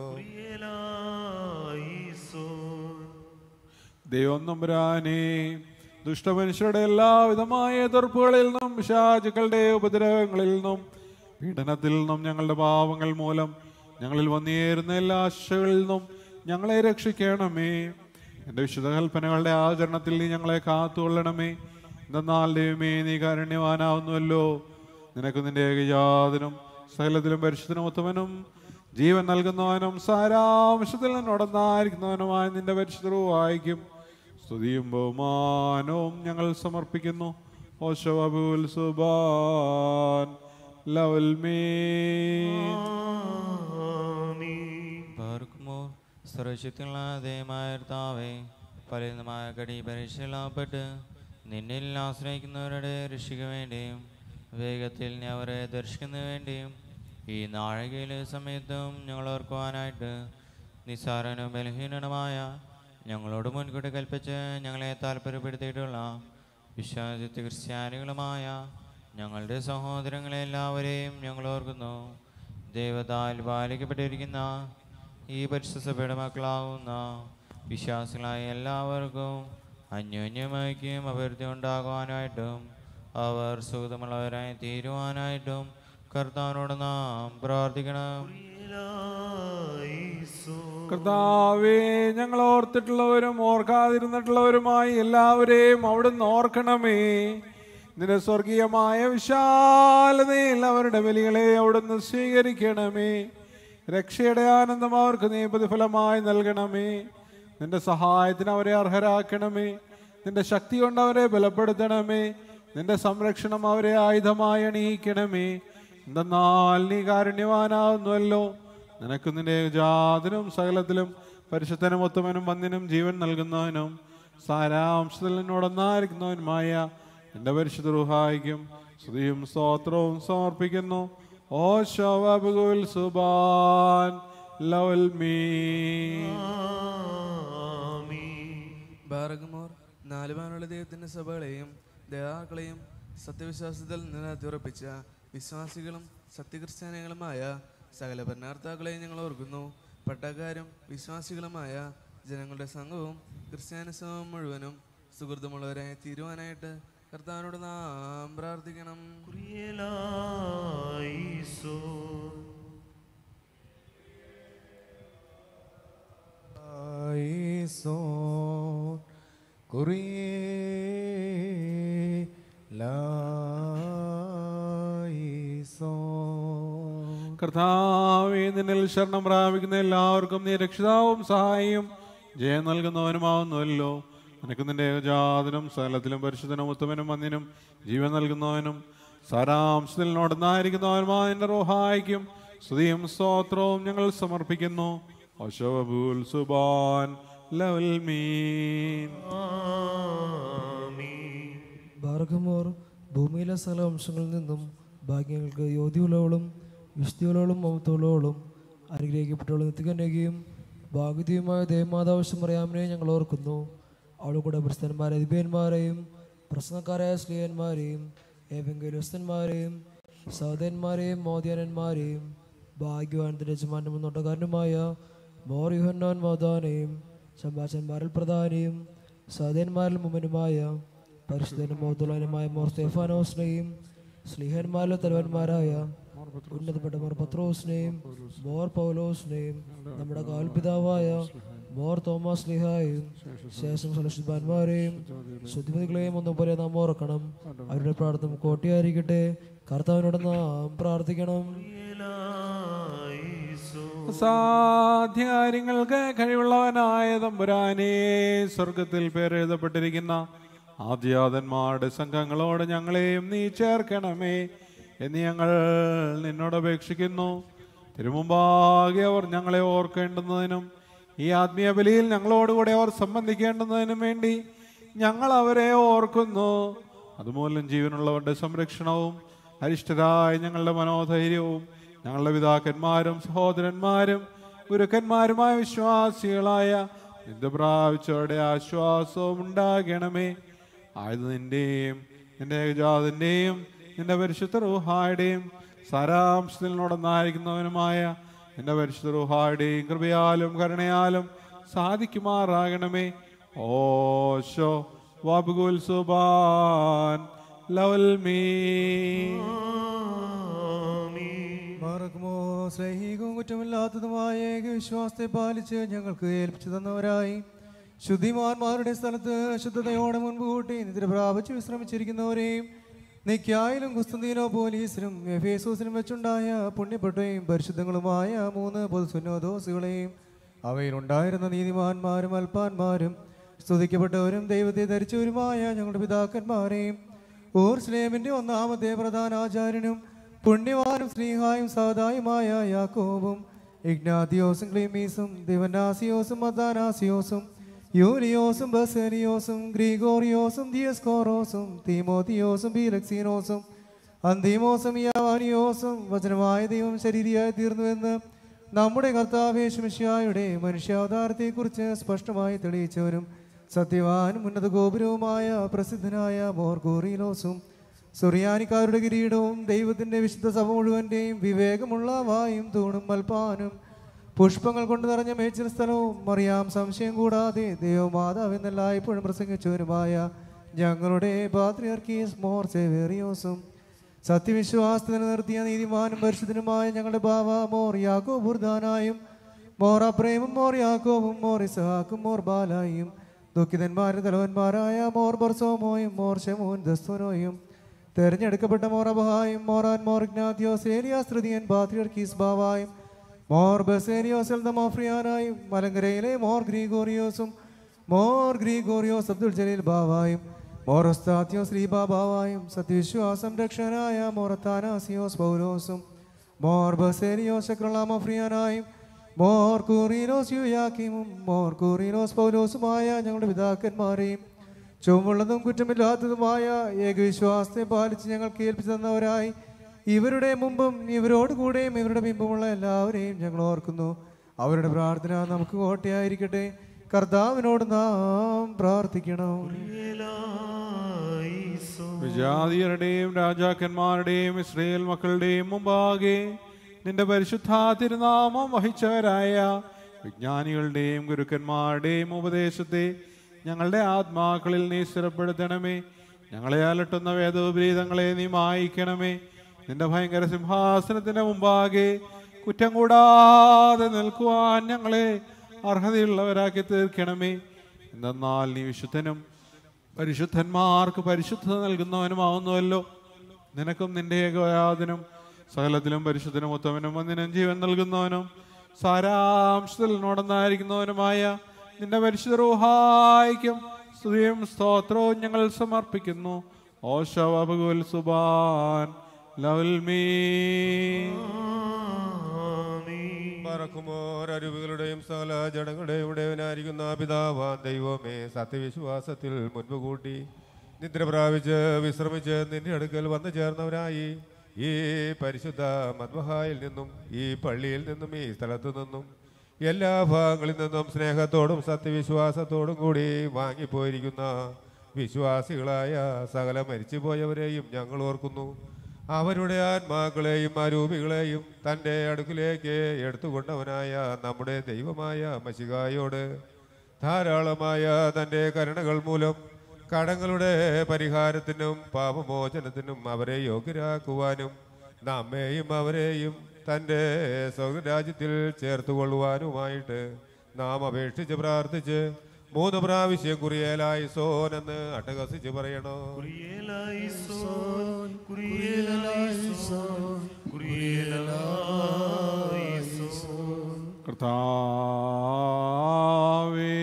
ദൈവം നമ്പുരാനെ ദുഷ്ടമനുഷ്യരുടെ എല്ലാവിധമായ എതിർപ്പുകളിൽ നിന്നും പിശാചുക്കളുടെ ഉപദ്രവങ്ങളിൽ നിന്നും പീഡനത്തിൽ നിന്നും ഞങ്ങളുടെ പാവങ്ങൾ മൂലം ഞങ്ങളിൽ വന്നേരുന്ന എല്ലാ ശിക്ഷകളിൽ നിന്നും ഞങ്ങളെ രക്ഷിക്കണമേ എൻ്റെ വിശുദ്ധ കൽപ്പനകളുടെ ആചരണത്തിൽ നീ ഞങ്ങളെ കാത്തുകൊള്ളണമേ എന്തെന്നാൽ ദൈവമേ നീ കാരുണ്യവാനാവുന്നുവല്ലോ നിനക്ക് നിന്റെ ഏകജാതനും സകലത്തിലും പരിശുദ്ധനും ഉത്തമനും ജീവൻ നൽകുന്നവനും സാരാംശത്തിൽ നിന്നോടൊന്നായിരിക്കുന്നവനുമായ നിന്റെ പരിശുദ്ധവും സ്തുതിയും ബഹുമാനവും ഞങ്ങൾ സമർപ്പിക്കുന്നു ഓശവബുൽ സുബാൻ ലവൽ മീ പാർക്കുമോ സർവശക്തിയുള്ള ദയമായ കർത്താവേ പലതുമായ കടി പരീക്ഷയിലാപ്പെട്ട് നിന്നിൽ ആശ്രയിക്കുന്നവരുടെ രക്ഷയ്ക്ക് വേണ്ടിയും വേഗത്തിൽ നീ അവരെ ദർശിക്കുന്നതിന് വേണ്ടിയും ഈ നാഴികയിലെ സമയത്തും ഞങ്ങൾ ഓർക്കുവാനായിട്ട് നിസ്സാരനും ബലഹീനനുമായ ഞങ്ങളോട് മുൻകൂട്ടി കൽപ്പിച്ച് ഞങ്ങളെ താല്പര്യപ്പെടുത്തിയിട്ടുള്ള വിശ്വാസത്തെ ക്രിസ്ത്യാനികളുമായ ഞങ്ങളുടെ സഹോദരങ്ങളെ എല്ലാവരെയും ഞങ്ങൾ ഓർക്കുന്നു ദൈവത്താൽ പാലിക്കപ്പെട്ടിരിക്കുന്ന ഈ പരിശുദ്ധസഭയുടെ മക്കളാവുന്ന വിശ്വാസികളായ എല്ലാവർക്കും അന്യോന്യമൈക്യം അഭിവൃദ്ധി ഉണ്ടാകുവാനായിട്ടും അവർ സുഖമുള്ളവരായി തീരുവാനായിട്ടും കർത്താവിനോട് നാം പ്രാർത്ഥിക്കണം കർത്താവേ ഞങ്ങൾ ഓർത്തിട്ടുള്ളവരും ഓർക്കാതിരുന്നിട്ടുള്ളവരുമായി എല്ലാവരെയും അവിടുന്ന് ഓർക്കണമേ നിന്റെ സ്വർഗീയമായ വിശാലതയിൽ അവരുടെ ബലികളെ അവിടുന്ന് സ്വീകരിക്കണമേ രക്ഷയുടെ ആനന്ദം അവർക്ക് നീ പ്രതിഫലമായി നൽകണമേ നിന്റെ സഹായത്തിന് അവരെ അർഹരാക്കണമേ നിന്റെ ശക്തി കൊണ്ട് അവരെ ബലപ്പെടുത്തണമേ നിന്റെ സംരക്ഷണം അവരെ ആയുധമായി അണിയിക്കണമേ എന്തെന്നാൽ നീ കാരുണ്യവാനാവുന്നുവല്ലോ നിനക്ക് നിന്റെ ജാതിനും സകലത്തിലും പരിശുദ്ധനും ഒത്തമനും വന്ദിനും ജീവൻ നൽകുന്നവനും സാരാംശത്തിൽ നിന്നോടൊന്നായിരിക്കുന്നവനുമായ എൻ്റെ പരിശുദ്ധ റുഹായിക്കും സ്തുതിയും സ്തോത്രവും സമർപ്പിക്കുന്നു ഓ ശോഭുൽ സുബാൻ ലവൽ മീ ബാറകമോർ നാലുമാനുള്ള ദൈവത്തിന്റെ സഭകളെയും ദേഹാക്കളെയും സത്യവിശ്വാസത്തിൽ നിലനിർത്തിയുറപ്പിച്ച വിശ്വാസികളും സത്യക്രിസ്ത്യാനികളുമായ സകല ഭരണാർത്ഥാക്കളെയും ഞങ്ങൾ ഓർക്കുന്നു പട്ടക്കാരും വിശ്വാസികളുമായ ജനങ്ങളുടെ സംഘവും ക്രിസ്ത്യാനി സമൂഹം മുഴുവനും സുഹൃത്തുമുള്ളവരായി തീരുവാനായിട്ട് കർത്താവിനോട് നാം പ്രാർത്ഥിക്കണം Aison, Curie, Laison. കർത്താവേ നിന്നിൽ ശരണം പ്രാപിക്കുന്ന എല്ലാവർക്കും നീ രക്ഷിതാവും സഹായിയും ജയം നൽകുന്നവനുമാവുന്നുവല്ലോ നിനക്ക് നിന്റെ ഏകജാതനും സകലത്തിലും പരിശുദ്ധനും ഉത്തമനും വന്നിനും ജീവൻ നൽകുന്നവനും സാരാംശത്തിൽ നോടുന്നായിരിക്കുന്നവനുമായ നിന്റെ റോഹായിക്കും സ്തുതിയും സ്തോത്രവും ഞങ്ങൾ സമർപ്പിക്കുന്നു അശോഭൂൽ സുബാൻ ലവൽ മീൻ ബാർഗമോർ ഭൂമിയിലെ സകല വംശങ്ങളിൽ നിന്നും ഭാഗ്യങ്ങൾക്ക് യോഗ്യതയുള്ളവളും വിശുദ്ധിയുള്ളവളും മമത്തുള്ളവളും അനുഗ്രഹിക്കപ്പെട്ടവളും നിത്യകന്യകയും ഭാഗ്യതയുമായ ദേവമാതാവശ്യം അറിയാമനെ ഞങ്ങൾ ഓർക്കുന്നു അവളുടെ കൂടെ പ്രസ്ഥന്മാരെ ദിബ്യന്മാരെയും പ്രശ്നക്കാരായ സ്ത്രീയന്മാരെയും ഏവെങ്കിലുസ്തന്മാരെയും സഹോദരന്മാരെയും മോദ്യാനന്മാരെയും ഭാഗ്യവാനത്തിൻ്റെ യജമാനും മുന്നോട്ടക്കാരനുമായ മോർ യുഹന്നാൻ മോദാനെയും സംഭാഷന്മാരിൽ പ്രധാനിയും സഹോദരന്മാരിൽ മുമ്പനുമായ പരിശുദ്ധനും മോത്തുള്ളനുമായ മോർ സ്തേഫാനോസിനെയും സ്ലിഹന്മാരിലെ തലവന്മാരായ ഉന്നതപ്പെട്ട മോർ പത്രോസിനെയും മോർ പൗലോസിനെയും നമ്മുടെ കാൽപിതാവായ മോർ തോമസ് ലിഹായും ശേഷം സുലക്ഷിതന്മാരെയും ശുദ്ധിമതികളെയും ഒന്നും പോലെ നാം ഓർക്കണം അവരുടെ പ്രാർത്ഥന കോട്ടിയായിരിക്കട്ടെ കർത്താവിനോട് നാം പ്രാർത്ഥിക്കണം സാധ്യകാര്യങ്ങൾക്ക് കഴിവുള്ളവനായ തമ്പുരാനെ സ്വർഗത്തിൽ പേരെഴുതപ്പെട്ടിരിക്കുന്ന ആദ്യാതന്മാരുടെ സംഘങ്ങളോട് ഞങ്ങളെയും നീ ചേർക്കണമേ എന്ന് ഞങ്ങൾ നിന്നോട് അപേക്ഷിക്കുന്നു തിരുമുമ്പാകെ അവർ ഞങ്ങളെ ഓർക്കേണ്ടുന്നതിനും ഈ ആത്മീയ ബലിയിൽ ഞങ്ങളോടുകൂടെ അവർ സംബന്ധിക്കേണ്ടുന്നതിനും വേണ്ടി ഞങ്ങൾ അവരെ ഓർക്കുന്നു അതുമൂലം ജീവനുള്ളവരുടെ സംരക്ഷണവും അരിഷ്ടരായ ഞങ്ങളുടെ മനോധൈര്യവും ഞങ്ങളുടെ പിതാക്കന്മാരും സഹോദരന്മാരും ഗുരുക്കന്മാരുമായ വിശ്വാസികളായ നിന്റെ പ്രാപിച്ചവരുടെ ആശ്വാസവും ഉണ്ടാകണമേ ആയത് നിന്റെയും നിന്റെ ഏകജാതിൻ്റെയും നിന്റെ പരിശുദ്ധ റൂഹായുടെയും സാരാംശത്തിനോടൊന്നായിരിക്കുന്നവനുമായ നിന്റെ പരിശുദ്ധ റൂഹായുടെയും കൃപയാലും കരുണയാലും സാധിക്കുമാറാകണമേ ഓശോ വാബുകുൽ സുബാൻ ലവൽ മീ മറക്കുമോ സ്നേഹികവും കുറ്റമില്ലാത്തതുമായ ഏക വിശ്വാസത്തെ പാലിച്ച് ഞങ്ങൾക്ക് ഏൽപ്പിച്ചു തന്നവരായി ശുദ്ധിമാന്മാരുടെ സ്ഥലത്ത് ശുദ്ധതയോടെ മുൻപ് കൂട്ടി നിദ്ര പ്രാപിച്ച് വിശ്രമിച്ചിരിക്കുന്നവരെയും നിക്കായാലും കുസ്തീനോ പോലീസിനും എഫേസൂസിനും വെച്ചുണ്ടായ പുണ്യപ്പെട്ടയും പരിശുദ്ധങ്ങളുമായ മൂന്ന് പൊതുസുന്നോദോസുകളെയും അവയിലുണ്ടായിരുന്ന നീതിമാന്മാരും അൽപ്പാന്മാരും സ്തുതിക്കപ്പെട്ടവരും ദൈവത്തെ ധരിച്ചവരുമായ ഞങ്ങളുടെ പിതാക്കന്മാരെയും ഓർസ്ലേമിന്റെ ഒന്നാമത്തെ പ്രധാന ആചാര്യനും പുണ്യവാനും സ്നേഹായും സാദായുമായ യാക്കോബും ഇഗ്നാത്തിയോസും ക്ലീമീസും ദിവനാസിയോസും മദാനാസിയോസും യൂലിയോസും ബസേലിയോസും ഗ്രിഗോറിയോസും ദിയസ്കോറോസും തീമോത്തിയോസും ബീലക്സീനോസും അന്തിമോസും യാവാനിയോസും വചനമായ ദൈവം ശരീരിയായി തീർന്നുവെന്ന് നമ്മുടെ കർത്താവേശമിഷ്യായുടെ മനുഷ്യാവതാരത്തെക്കുറിച്ച് സ്പഷ്ടമായി തെളിയിച്ചവരും സത്യവാനും ഉന്നത ഗോപുരവുമായ പ്രസിദ്ധനായ മോർഗോറിലോസും സുറിയാനിക്കാരുടെ കിരീടവും ദൈവത്തിന്റെ വിശുദ്ധ സഭ മുഴുവന്റെയും വിവേകമുള്ള വായും തൂണും മൽപ്പാനും പുഷ്പങ്ങൾ കൊണ്ട് നിറഞ്ഞ മേച്ചിൽ സ്ഥലവും അറിയാം സംശയം കൂടാതെ ദൈവമാതാവ് എന്നെല്ലായ്പ്പോഴും പ്രസംഗിച്ചവരുമായ ഞങ്ങളുടെ പാത്രിയർക്കീസ് മോർ സേവേറിയോസും സത്യവിശ്വാസത്തിൽ നിർത്തിയ നീതിമാനും പരിശുദ്ധനുമായ ഞങ്ങളുടെ ബാവ മോർ യാക്കോ ബുർദാനായും മോർ അപ്രേമും മോർ യാക്കോവും മോർ ഇസഹാക്കും മോർ ബാലായും ദുഃഖിതന്മാരുടെ തലവന്മാരായ മോർ ബർസോമോയും മോർ ഷെമോൻ ദസ്തുനോയും തെരഞ്ഞെടുക്കപ്പെട്ട മോർ അബഹായും മോറാൻ മോർ ഇഗ്നാത്തിയോസ് ഏലിയാസ് തൃതീയൻ പാത്രിയർക്കീസ് ബാവായും മോർ ബസേരിയോസ് എൽദമോഫ്രിയാനായും മലങ്കരയിലെ മോർ ഗ്രീഗോറിയോസും മോർ ഗ്രീഗോറിയോസ് അബ്ദുൽ ജലീൽ ബാവായും മോർ ഒസ്താത്യോസ് ലീബ ബാവായും സത്യവിശ്വാസം രക്ഷകനായ മോർ അത്താനാസിയോസ് പൗലോസും മോർ ബസേരിയോസ് ശക്രളാമോഫ്രിയാനായും മോർ കൂറീനോസ് യുയാക്കിമും മോർ കൂറീനോസ് പൗലോസുമായ ഞങ്ങളുടെ പിതാക്കന്മാരെയും ചുവമുള്ളതും കുറ്റമില്ലാത്തതുമായ ഏകവിശ്വാസത്തെ പാലിച്ച് ഞങ്ങൾക്ക് ഏൽപ്പിച്ചു തന്നവരായി ഇവരുടെ മുമ്പും ഇവരോട് കൂടെയും ഇവരുടെ ബിംബമുള്ള എല്ലാവരെയും ഞങ്ങൾ ഓർക്കുന്നു അവരുടെ പ്രാർത്ഥന നമുക്ക് കോട്ടയായിരിക്കട്ടെ കർത്താവിനോട് നാം പ്രാർത്ഥിക്കണം വിജാതിയരുടെയും രാജാക്കന്മാരുടെയും ഇസ്രയേൽ മക്കളുടെയും മുമ്പാകെ നിന്റെ പരിശുദ്ധ തിരുനാമം വഹിച്ചവരായ വിജ്ഞാനികളുടെയും ഗുരുക്കന്മാരുടെയും ഉപദേശത്തെ ഞങ്ങളുടെ ആത്മാക്കളിൽ നീ സ്ഥിരപ്പെടുത്തണമേ ഞങ്ങളെ അലട്ടുന്ന വേദോപരീതങ്ങളെ നീ മായിക്കണമേ നിന്റെ ഭയങ്കര സിംഹാസനത്തിന്റെ മുമ്പാകെ കുറ്റം കൂടാതെ നിൽക്കുവാൻ ഞങ്ങളെ അർഹതയുള്ളവരാക്കി തീർക്കണമേ എന്തെന്നാൽ നീ വിശുദ്ധനും പരിശുദ്ധന്മാർക്ക് പരിശുദ്ധത നൽകുന്നവനുമാവുന്നുവല്ലോ നിനക്കും നിന്റെ ഏകയാതനും സകലത്തിലും പരിശുദ്ധനും ഉത്തമനും ഒന്നിനും ജീവൻ നൽകുന്നവനും സാരാംശത്തിൽ നോടന്നായിരിക്കുന്നവനുമായ നിന്റെ പരിശുദ്ധ റൂഹായിക്കും സ്തുതിയും സ്തോത്രവും ഞങ്ങൾ സമർപ്പിക്കുന്നു ഓശവകുൽ സുബാൻ ലവൽ മീ പറക്കുമോർ അരുവികളുടെയും സകല ജടങ്ങളുടെയും ഉടയവനായിരിക്കുന്ന പിതാവാ ദൈവമേ സത്യവിശ്വാസത്തിൽ മുൻപ് കൂട്ടി നിദ്ര പ്രാപിച്ച് വിശ്രമിച്ച് നിന്റെ അടുക്കൽ വന്നു ചേർന്നവരായി ഈ പരിശുദ്ധ മദ്മഹായിൽ നിന്നും ഈ പള്ളിയിൽ നിന്നും ഈ സ്ഥലത്തു നിന്നും എല്ലാ ഭാഗങ്ങളിൽ നിന്നും സ്നേഹത്തോടും സത്യവിശ്വാസത്തോടും കൂടി വാങ്ങിപ്പോയിരിക്കുന്ന വിശ്വാസികളായ സകല മരിച്ചുപോയവരെയും ഞങ്ങൾ ഓർക്കുന്നു അവരുടെ ആത്മാക്കളെയും അരൂപികളെയും തൻ്റെ അടുക്കിലേക്ക് എടുത്തുകൊണ്ടവനായ നമ്മുടെ ദൈവമായ മഷികായോട് ധാരാളമായ തൻ്റെ കരുണകൾ മൂലം കടങ്ങളുടെ പരിഹാരത്തിനും പാപമോചനത്തിനും അവരെ യോഗ്യരാക്കുവാനും നമ്മെയും അവരെയും തൻ്റെ സ്വർഗരാജ്യത്തിൽ ചേർത്തുകൊള്ളുവാനുമായിട്ട് നാം അപേക്ഷിച്ച് പ്രാർത്ഥിച്ച് മൂന്ന് പ്രാവശ്യം കുറിയേലായി സോൻ എന്ന് അട്ടഹസിച്ച് പറയണോ കുറിയേലായിസോൻ, കുറിയേലായിസോൻ, കുറിയേലായിസോൻ. കർത്താവേ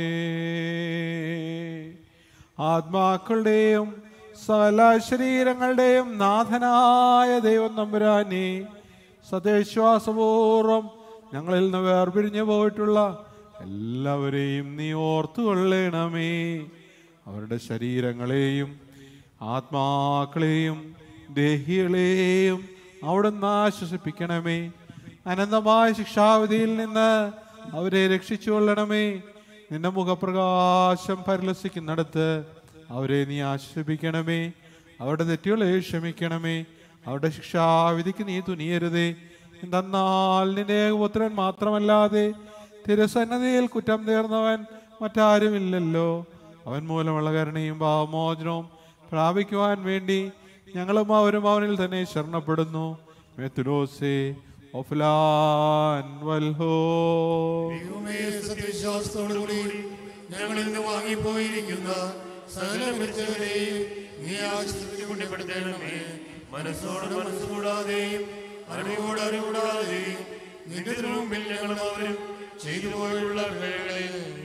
ആത്മാക്കളുടെയും സകല ശരീരങ്ങളുടെയും നാഥനായ ദൈവം നമ്പുരാനെ സത്യവിശ്വാസപൂർവം ഞങ്ങളിൽ നിന്ന് വേർപിരിഞ്ഞു പോയിട്ടുള്ള എല്ലാവരെയും നീ ഓർത്തുകൊള്ളണമേ അവരുടെ ശരീരങ്ങളെയും ആത്മാക്കളെയും ദേഹികളെയും അവിടുന്ന് ആശ്വസിപ്പിക്കണമേ അനന്തമായ ശിക്ഷാവിധിയിൽ നിന്ന് അവരെ രക്ഷിച്ചുകൊള്ളണമേ നിന്റെ മുഖപ്രകാശം പരിലസിക്കുന്നിടത്ത് അവരെ നീ ആശ്വസിപ്പിക്കണമേ അവരുടെ തെറ്റുകളെ ക്ഷമിക്കണമേ അവരുടെ ശിക്ഷാവിധിക്ക് നീ തുനിയരുതേ എന്തെന്നാൽ നിന്റെ ഏകപുത്രൻ മാത്രമല്ലാതെ തിരുസന്നതിയിൽ കുറ്റം തീർന്നവൻ മറ്റാരുമില്ലല്ലോ അവൻ മൂലമുള്ള കരുണയും ഭാവമോചനവും പ്രാപിക്കുവാൻ വേണ്ടി ഞങ്ങളും അവരും അവനിൽ തന്നെ ശരണപ്പെടുന്നു മെത്തുലോസേ ഒഫ്ലാൻ വൽഹോ ദൈവമേ സത്യവിശ്വാസത്തോടുകൂടി ഞങ്ങളിൽ നിന്ന് വാങ്ങിപ്പോയിരിക്കുന്ന സകല മരിച്ചവരെയും നീ ആശ്വസിച്ച് കൊണ്ടപ്പെടുത്തണമേ മനസ്സോട് മനസ്സുകൂടാതെയും അറിവോട് അറിവുകൂടാതെയും നിന്റെ മുമ്പിൽ ഞങ്ങൾ അവരും ചെയ്തു പോയുള്ള പിഴകളെ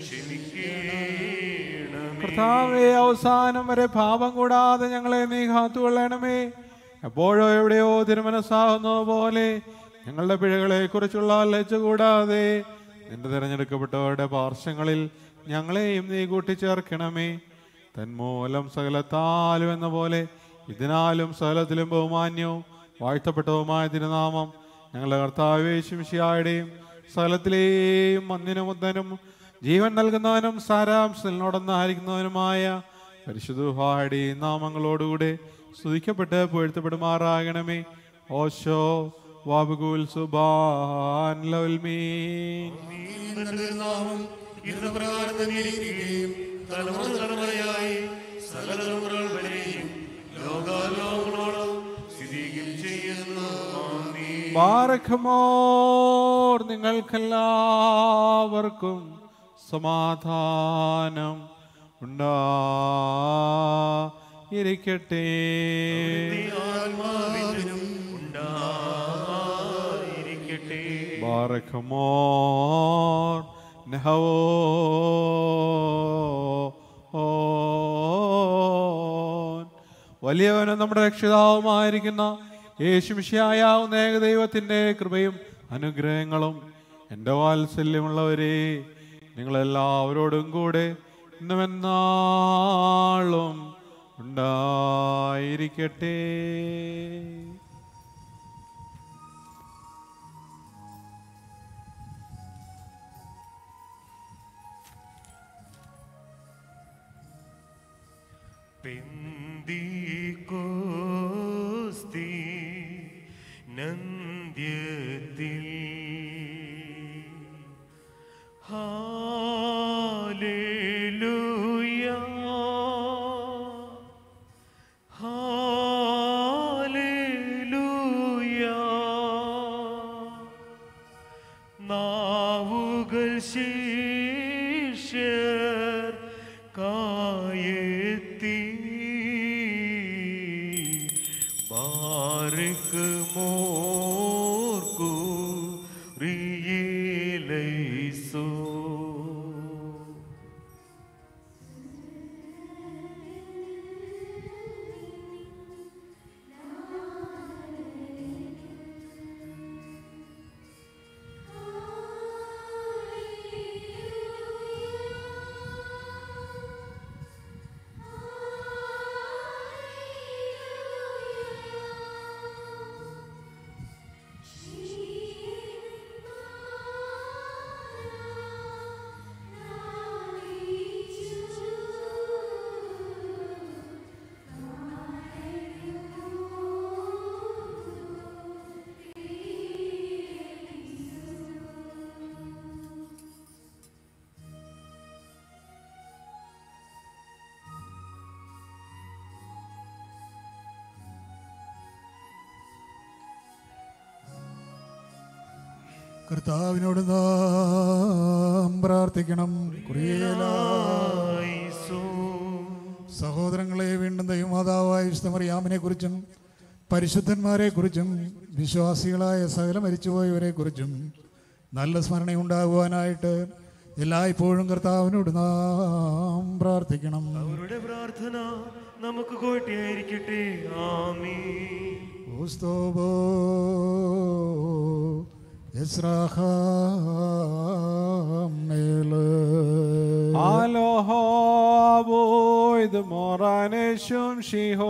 ക്ഷമിക്കണമേ കർത്താവെ അവസാനം വരെ പാപം കൂടാതെ ഞങ്ങളെ നീ കാത്തുകൊള്ളണമേ എപ്പോഴോ എവിടെയോ തിരുമനസ്സാകുന്നത് പോലെ ഞങ്ങളുടെ പിഴകളെ കുറിച്ചുള്ള ലജ്ജ കൂടാതെ നിന്റെ തിരഞ്ഞെടുക്കപ്പെട്ടവരുടെ പാർശ്വങ്ങളിൽ ഞങ്ങളെയും നീ കൂട്ടിച്ചേർക്കണമേ തന്മൂലം സകലത്താലും എന്ന പോലെ ഇതിനാലും സകലത്തിലും ബഹുമാന്യവും വാഴ്ത്തപ്പെട്ടതുമായ തിരുനാമം ഞങ്ങളുടെ കർത്താവേശുമിഷിയായുടെയും സകലത്തിലെയും മന്ദിനും മുദ്ദനും ജീവൻ നൽകുന്നവനും സാരാംശത്തിനോടൊന്നായിരിക്കുന്നവനുമായ പരിശുദ്ധഹാടി നാമങ്ങളോടുകൂടെ സ്തുതിക്കപ്പെട്ട് പുഴ്ത്തപ്പെടുമാറാകണമേ ഓശോ വാബുകുൽ സുബാൻ ലൗൽമീൻ നിന്റെ നാമം ഇരുന്ന പ്രകാരം തന്നെ ഇരിക്കുകയും തലമുറ തലമുറയായി സകല തലമുറകൾ വരെയും ലോകാലോകങ്ങളോളം സ്ഥിതിയും ചെയ്യുന്നു ആമീൻ. ബാരഖമോർ നിങ്ങൾക്കെല്ലാവർക്കും സമാധാനം ഉണ്ടായിരിക്കട്ടെ ആത്മാവിനും ഉണ്ടായിരിക്കട്ടെ ബാരഖമോർ നഹവോ വലിയവനും നമ്മുടെ രക്ഷിതാവുമായിരിക്കുന്ന യേശുമിഷിയായാവുന്ന ഏകദൈവത്തിൻ്റെ കൃപയും അനുഗ്രഹങ്ങളും എൻ്റെ വാത്സല്യമുള്ളവരെ നിങ്ങളെല്ലാവരോടും കൂടെ ഇന്നുമെന്നാളും ഉണ്ടായിരിക്കട്ടെ പെന്തിക്കോസ്തി നന്ദ്യത്തിൽ ഹാലേലൂയ ഹാലേലൂയ നാവുകൾ ശീഷ്യർ കായെത്തി ബാർക്ക് മോർക്കു റിയേലൈസോ കർത്താവിനോട് നാം പ്രാർത്ഥിക്കണം കുറിയേലാ സഹോദരങ്ങളെ വീണ്ടും ദൈവമാതാവായ വിശുദ്ധമറിയാമിനെ കുറിച്ചും പരിശുദ്ധന്മാരെ കുറിച്ചും വിശ്വാസികളായ സകല മരിച്ചുപോയവരെ കുറിച്ചും നല്ല സ്മരണയുണ്ടാകുവാനായിട്ട് എല്ലായ്പ്പോഴും കർത്താവിനോട് നാം പ്രാർത്ഥിക്കണം അവരുടെ പ്രാർത്ഥന നമുക്ക് കോട്ടയായിരിക്കട്ടെ ആമീ ഓസ്തോബോ ഇസ്രാഹാമേല് ആലോഹാബോയ്ത് മോറാനേശും ഷിഹോ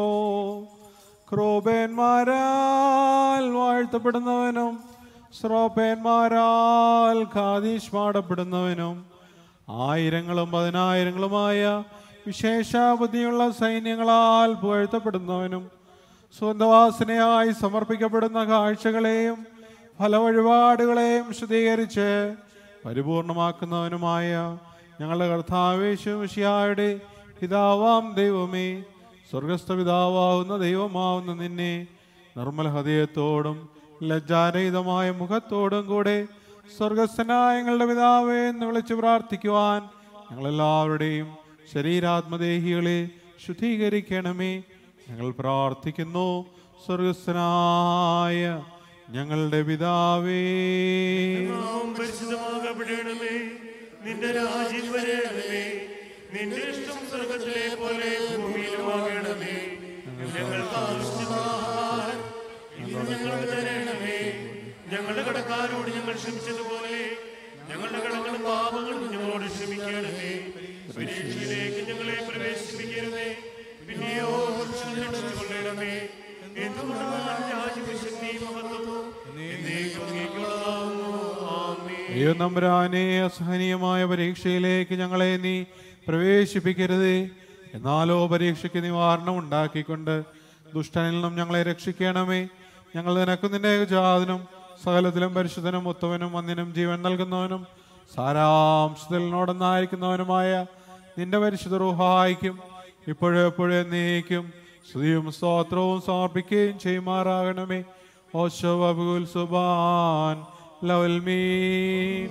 ക്രൂപേന്മാരാൽ വാഴ്ത്തപ്പെടുന്നവനും ശ്രോപേന്മാരാൽ ഖാദീഷ് പാടപ്പെടുന്നവനും ആയിരങ്ങളും പതിനായിരങ്ങളുമായ വിശേഷ ബുദ്ധിയുള്ള സൈന്യങ്ങളാൽ പുകഴ്ത്തപ്പെടുന്നവനും സ്വന്തവാസനയായി സമർപ്പിക്കപ്പെടുന്ന കാഴ്ചകളെയും ഫലവഴിപാടുകളെയും ശുദ്ധീകരിച്ച് പരിപൂർണമാക്കുന്നവനുമായ ഞങ്ങളുടെ കർത്താവേശുഷിയായുടെ പിതാവാം ദൈവമേ സ്വർഗസ്ഥ പിതാവാകുന്ന ദൈവമാവുന്ന നിന്നെ നിർമ്മല ഹൃദയത്തോടും ലജ്ജാരഹിതമായ മുഖത്തോടും കൂടെ സ്വർഗസ്ഥനായ ഞങ്ങളുടെ പിതാവേ എന്ന് വിളിച്ച് പ്രാർത്ഥിക്കുവാൻ ഞങ്ങളെല്ലാവരുടെയും ശരീരാത്മദേഹികളെ ശുദ്ധീകരിക്കണമേ ഞങ്ങൾ പ്രാർത്ഥിക്കുന്നു സ്വർഗസ്ഥനായ ഞങ്ങളുടെ പിതാവേ നാം പരിശുദ്ധമാകപ്പെടണമേ നിന്റെ രാജ്യം വരണമേ നിന്റെ ഇഷ്ടം സ്വർഗത്തിലെ പോലെ ഭൂമിയിലുമാകണമേ ഞങ്ങൾക്ക് ആവശ്യമായ ആഹാരം ഇന്ന് ഞങ്ങൾക്ക് തരണമേ ഞങ്ങളുടെ കടക്കാരോട് ഞങ്ങൾ ക്ഷമിച്ചതുപോലെ ഞങ്ങളുടെ കടങ്ങളും പാപങ്ങളും ഞങ്ങളോട് ക്ഷമിക്കണമേ പരീക്ഷയിലേക്ക് ഞങ്ങളെ പ്രവേശിപ്പിക്കരുതേ പിന്നെയോ രക്ഷിച്ചുകൊള്ളണമേ എന്തുകൊണ്ടാണ് രാജ്യശക്തിയും മഹത്വവും എന്നേക്കും അങ്ങേക്കുള്ളതാകുന്നു ആമേൻ ദൈവം നമ്പുരാനെ അസഹനീയമായ പരീക്ഷയിലേക്ക് ഞങ്ങളെ നീ പ്രവേശിപ്പിക്കരുതേ എന്നാലോ പരീക്ഷയ്ക്ക് നിവാരണം ഉണ്ടാക്കിക്കൊണ്ട് ദുഷ്ടനിൽ നിന്നും ഞങ്ങളെ രക്ഷിക്കണമേ ഞങ്ങൾ നിനക്കും നിന്റെ ജാതനും സകലത്തിലും പരിശുദ്ധനും ഉത്തവനും വന്യനും ജീവൻ നൽകുന്നവനും സാരാംശത്തിനോടൊന്നായിരിക്കുന്നവനുമായ നിന്റെ പരിശുദ്ധ റൂഹായിക്കും ഇപ്പോഴും എപ്പോഴും എന്നേക്കും സ്തുതിയും സ്തോത്രവും സമർപ്പിക്കുകയും ചെയ്യുമാറാകണമേ ഓശോ അബുൽ സുബാൻ ലവൽ മീൻ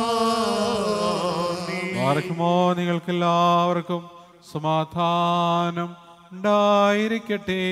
ആർക്കുമോ നിങ്ങൾക്ക് എല്ലാവർക്കും സമാധാനം ഉണ്ടായിരിക്കട്ടെ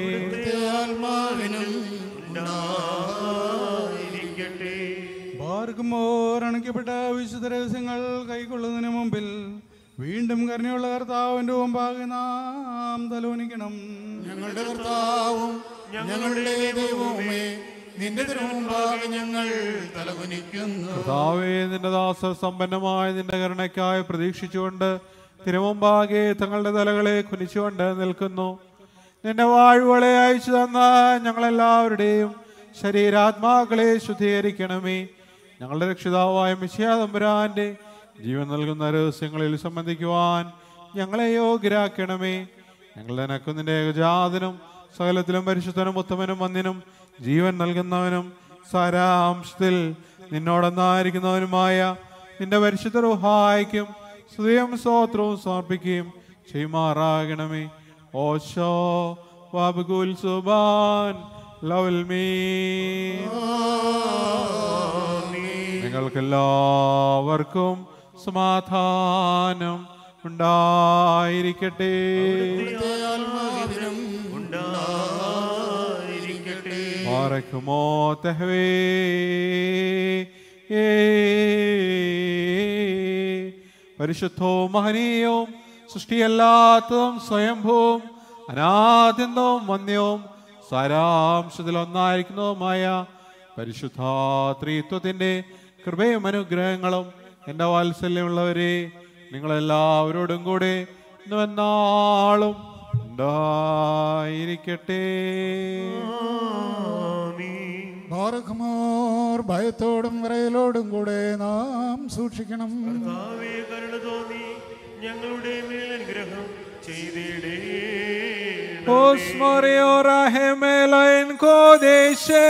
ബാർക്കുമോർ അണയ്ക്കപ്പെട്ട വിശുദ്ധ രഹസ്യങ്ങൾ കൈക്കൊള്ളുന്നതിന് മുമ്പിൽ വീണ്ടും കരുണയുള്ള കർത്താവിന്റെ മുമ്പാകെ നാം തലോനിക്കണം ഞങ്ങളുടെ കർത്താവും ഞങ്ങളുടെ ദൈവവുമേ നിന്റെ തിരുമുമ്പാകെ ഞങ്ങൾ തലകുനിക്കുന്നു കർത്താവേ നിന്റെ ദാസർ സമ്പന്നമായ നിന്റെ കരുണയ്ക്കായി പ്രതീക്ഷിച്ചുകൊണ്ട് തിരുമുമ്പാകെ തങ്ങളുടെ തലകളെ കുനിച്ചുകൊണ്ട് നിൽക്കുന്നു നിന്റെ വാഴ്വുകളെ അയച്ചു തന്ന ഞങ്ങളെല്ലാവരുടെയും ശരീരാത്മാക്കളെ ശുദ്ധീകരിക്കണമേ ഞങ്ങളുടെ രക്ഷിതാവായ മിശിയാതമ്പുരാന്റെ ജീവൻ നൽകുന്ന രഹസ്യങ്ങളിൽ സംബന്ധിക്കുവാൻ ഞങ്ങളെ യോഗ്യരാക്കണമേ ഞങ്ങൾ നിനക്കും നിന്റെ ഏകജാതനും സകലത്തിലും പരിശുദ്ധനും ഉത്തമനും വന്യനും ജീവൻ നൽകുന്നവനും സാരാംശത്തിൽ നിന്നോടൊന്നായിരിക്കുന്നവനുമായ നിന്റെ പരിശുദ്ധ റുഹായിക്കും സ്തുതിയും സ്തോത്രവും സമർപ്പിക്കുകയും ചെയ്യുമാറാകണമേ ഓശോ വാബുകുൽ സുബാൻ ലവൽ മീ നിങ്ങൾക്കെല്ലാവർക്കും സമാധാനം ഉണ്ടായിരിക്കട്ടെ ബാറക്കുമോ തെഹ്വേ ഏ പരിശുദ്ധവും മഹനീയവും സൃഷ്ടിയല്ലാത്തതും സ്വയംഭൂവും അനാദ്യന്തവും വന്യവും സാരാംശത്തിൽ ഒന്നായിരിക്കുന്നതുമായ പരിശുദ്ധ ത്രിത്വത്തിന്റെ കൃപയും അനുഗ്രഹങ്ങളും എൻ്റെ വാത്സല്യമുള്ളവരെ നിങ്ങളെല്ലാവരോടും കൂടെ ഇന്നും എന്നാളും ഉണ്ടായിരിക്കട്ടെ ബാറഖ്മോർ ഭയത്തോടും വിറയലോടും കൂടെ നാം സൂക്ഷിക്കണം കർത്താവേ കരുണ തോന്നി ഞങ്ങളുടെ മേൽ അനുഗ്രഹം ചെയ്തിടേ Osmorio rahemelain kodeshe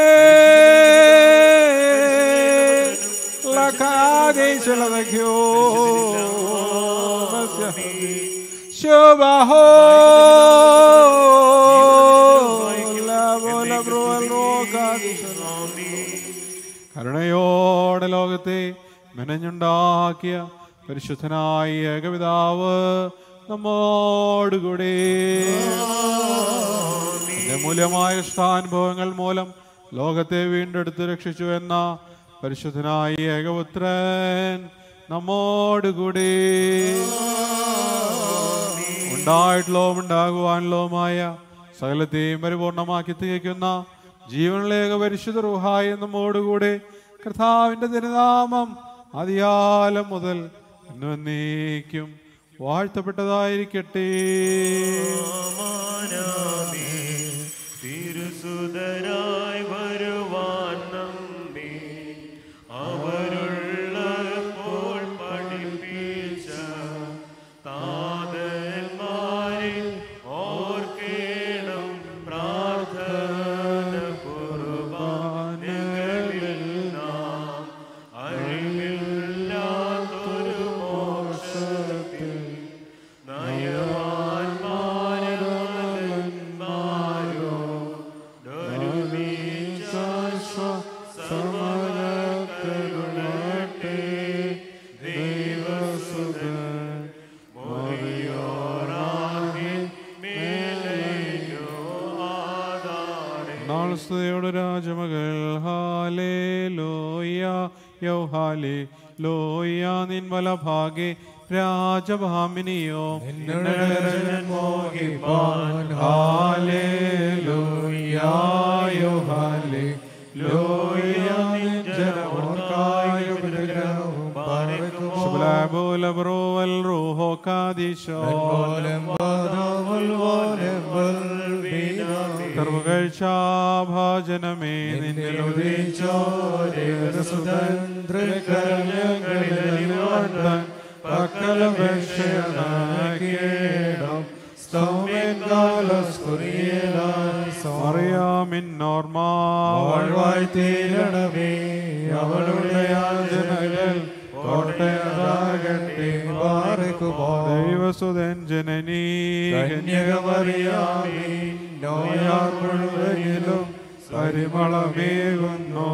La kadeshe la vecchio Shubaho La vola brual roca കരുണയോടെ ലോകത്തെ മെനഞ്ഞുണ്ടാക്കിയ പരിശുദ്ധനായ ഏകപിതാവ് നമ്മോടുകൂടെ തന്റെ മൂല്യമായ ഇഷ്ടാനുഭവങ്ങൾ മൂലം ലോകത്തെ വീണ്ടെടുത്ത് രക്ഷിച്ചു എന്ന പരിശുദ്ധനായ ഏകപുത്രൻ നമ്മോടുകൂടി ഉണ്ടായിട്ടുള്ളതും ഉണ്ടാകുവാനുള്ളതുമായ സകലത്തെയും പരിപൂർണമാക്കി തികയ്ക്കുന്ന ജീവനിലേക പരിശുദ്ധ റുഹായ നമ്മോടുകൂടെ കർത്താവിന്റെ തിരുനാമം അതികാലം മുതൽ എന്നേക്കും വാഴ്ത്തപ്പെട്ടതായിരിക്കട്ടെ മാനാമേ തിരുസുതരായി വരുവാൻ നമ്മെ അവരുള്ളപ്പോൾ പഠിപ്പിച്ച താതന്മാരെ ഓർക്കേണം പ്രാർത്ഥന കുർബാനകളിൽ നാം അറിവില്ലാത്തൊരു മോക്ഷത്തിൽ നയവാന്മാരോ സമരക്കരുളട്ടെ ദൈവസുതൻ മൊഴിയോറാകെ മേലയോ ആധാരേ നാൾ സ്തുതിയുടെ രാജമകൾ ഹാലേ ലോയ യൗ ഹാലേ ലോയ നിൻ വലഭാഗെ രാജഭാമിനിയോ മോഹിപ്പാൻ ഹാലേലൂയായോ ഹാലേലൂയ ജനമോർക്കായ ഉപഗ്രഹവും പാർക്കുമോ ശുഭലാബോലബ്രോ വൽ റൂഹോ കാദിശോ പോലം പാദമുൽ പോലം ബൽബീനാ സർവകഴ്ചാഭാജനമേ നിന്നിൽ അറിയാമിൻ നോർമാ വാഴ്വായി തീരണമേ അവളുടെ യാചനകൾ കോട്ടയതാകട്ടെ പാർക്കുമോ ദൈവസുതൻ ജനനീ കന്യകമറിയാമേ നോയാർ മുഴുവനിലും പരിമളമേകുന്നു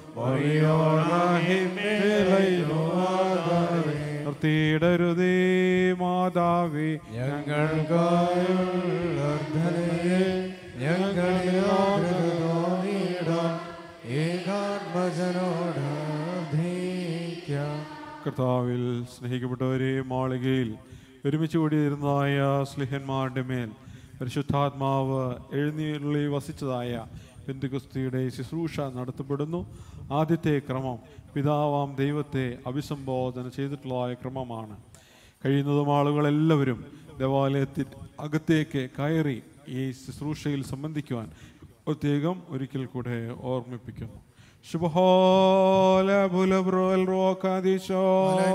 നിർത്തിയിടരുതേ മാതാവേ ഞങ്ങൾക്കായുള്ള അർദ്ധനയെ ഞങ്ങളെ തോന്നിയിടാൻ ഏകാത്മജനോട് അർത്ഥിക്കാം കർത്താവിൽ സ്നേഹിക്കപ്പെട്ടവരെ മാളികയിൽ ഒരുമിച്ച് കൂടിയിരുന്നതായ സ്ലിഹന്മാരുടെ മേൽ പരിശുദ്ധാത്മാവ് എഴുന്നള്ളി വസിച്ചതായ ബന്ധുക്കുസ്തിയുടെ ശുശ്രൂഷ നടത്തപ്പെടുന്നു ആദ്യത്തെ ക്രമം പിതാവാം ദൈവത്തെ അഭിസംബോധന ചെയ്തിട്ടുള്ളതായ ക്രമമാണ് കഴിയുന്നതും ആളുകളെല്ലാവരും ദേവാലയത്തിൽ അകത്തേക്ക് കയറി ഈ ശുശ്രൂഷയിൽ സംബന്ധിക്കുവാൻ പ്രത്യേകം ഒരിക്കൽ കൂടെ ഓർമ്മിപ്പിക്കുന്നു ശുഭഹോല ഭുലബ്രോൽ റോക്കാദീശോ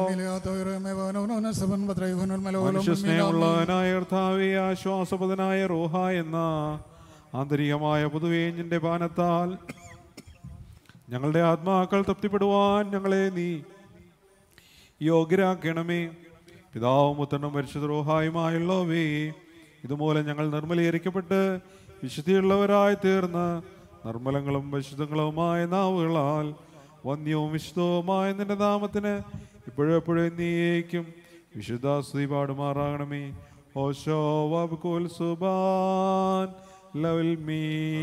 മനുഷ്യസ്നേഹമുള്ളവനായ കർത്താവേ ആശ്വാസപദനായ റോഹ എന്ന ആന്തരികമായ പുതുവേഞ്ഞിന്റെ പാനത്താൽ ഞങ്ങളുടെ ആത്മാക്കൾ തൃപ്തിപ്പെടുവാൻ ഞങ്ങളെ നീ യോഗ്യരാക്കണമേ പിതാവും പുത്രനും പരിശുദ്ധ റോഹായുമായുള്ളവേ ഇതുമൂലം ഞങ്ങൾ നിർമ്മലീകരിക്കപ്പെട്ട് വിശുദ്ധിയുള്ളവരായി തീർന്ന് നിർമ്മലങ്ങളും വിശുദ്ധങ്ങളുമായ നാവുകളാൽ വന്യവും വിശുദ്ധവുമായ നിന്റെ നാമത്തിന് ഇപ്പോഴും എപ്പോഴും നീയേക്കും വിശുദ്ധ സ്തുതി പാടുമാറാകണമേ ഓശോ വബ്കുൽ സുബാൻ ലവൽ മീ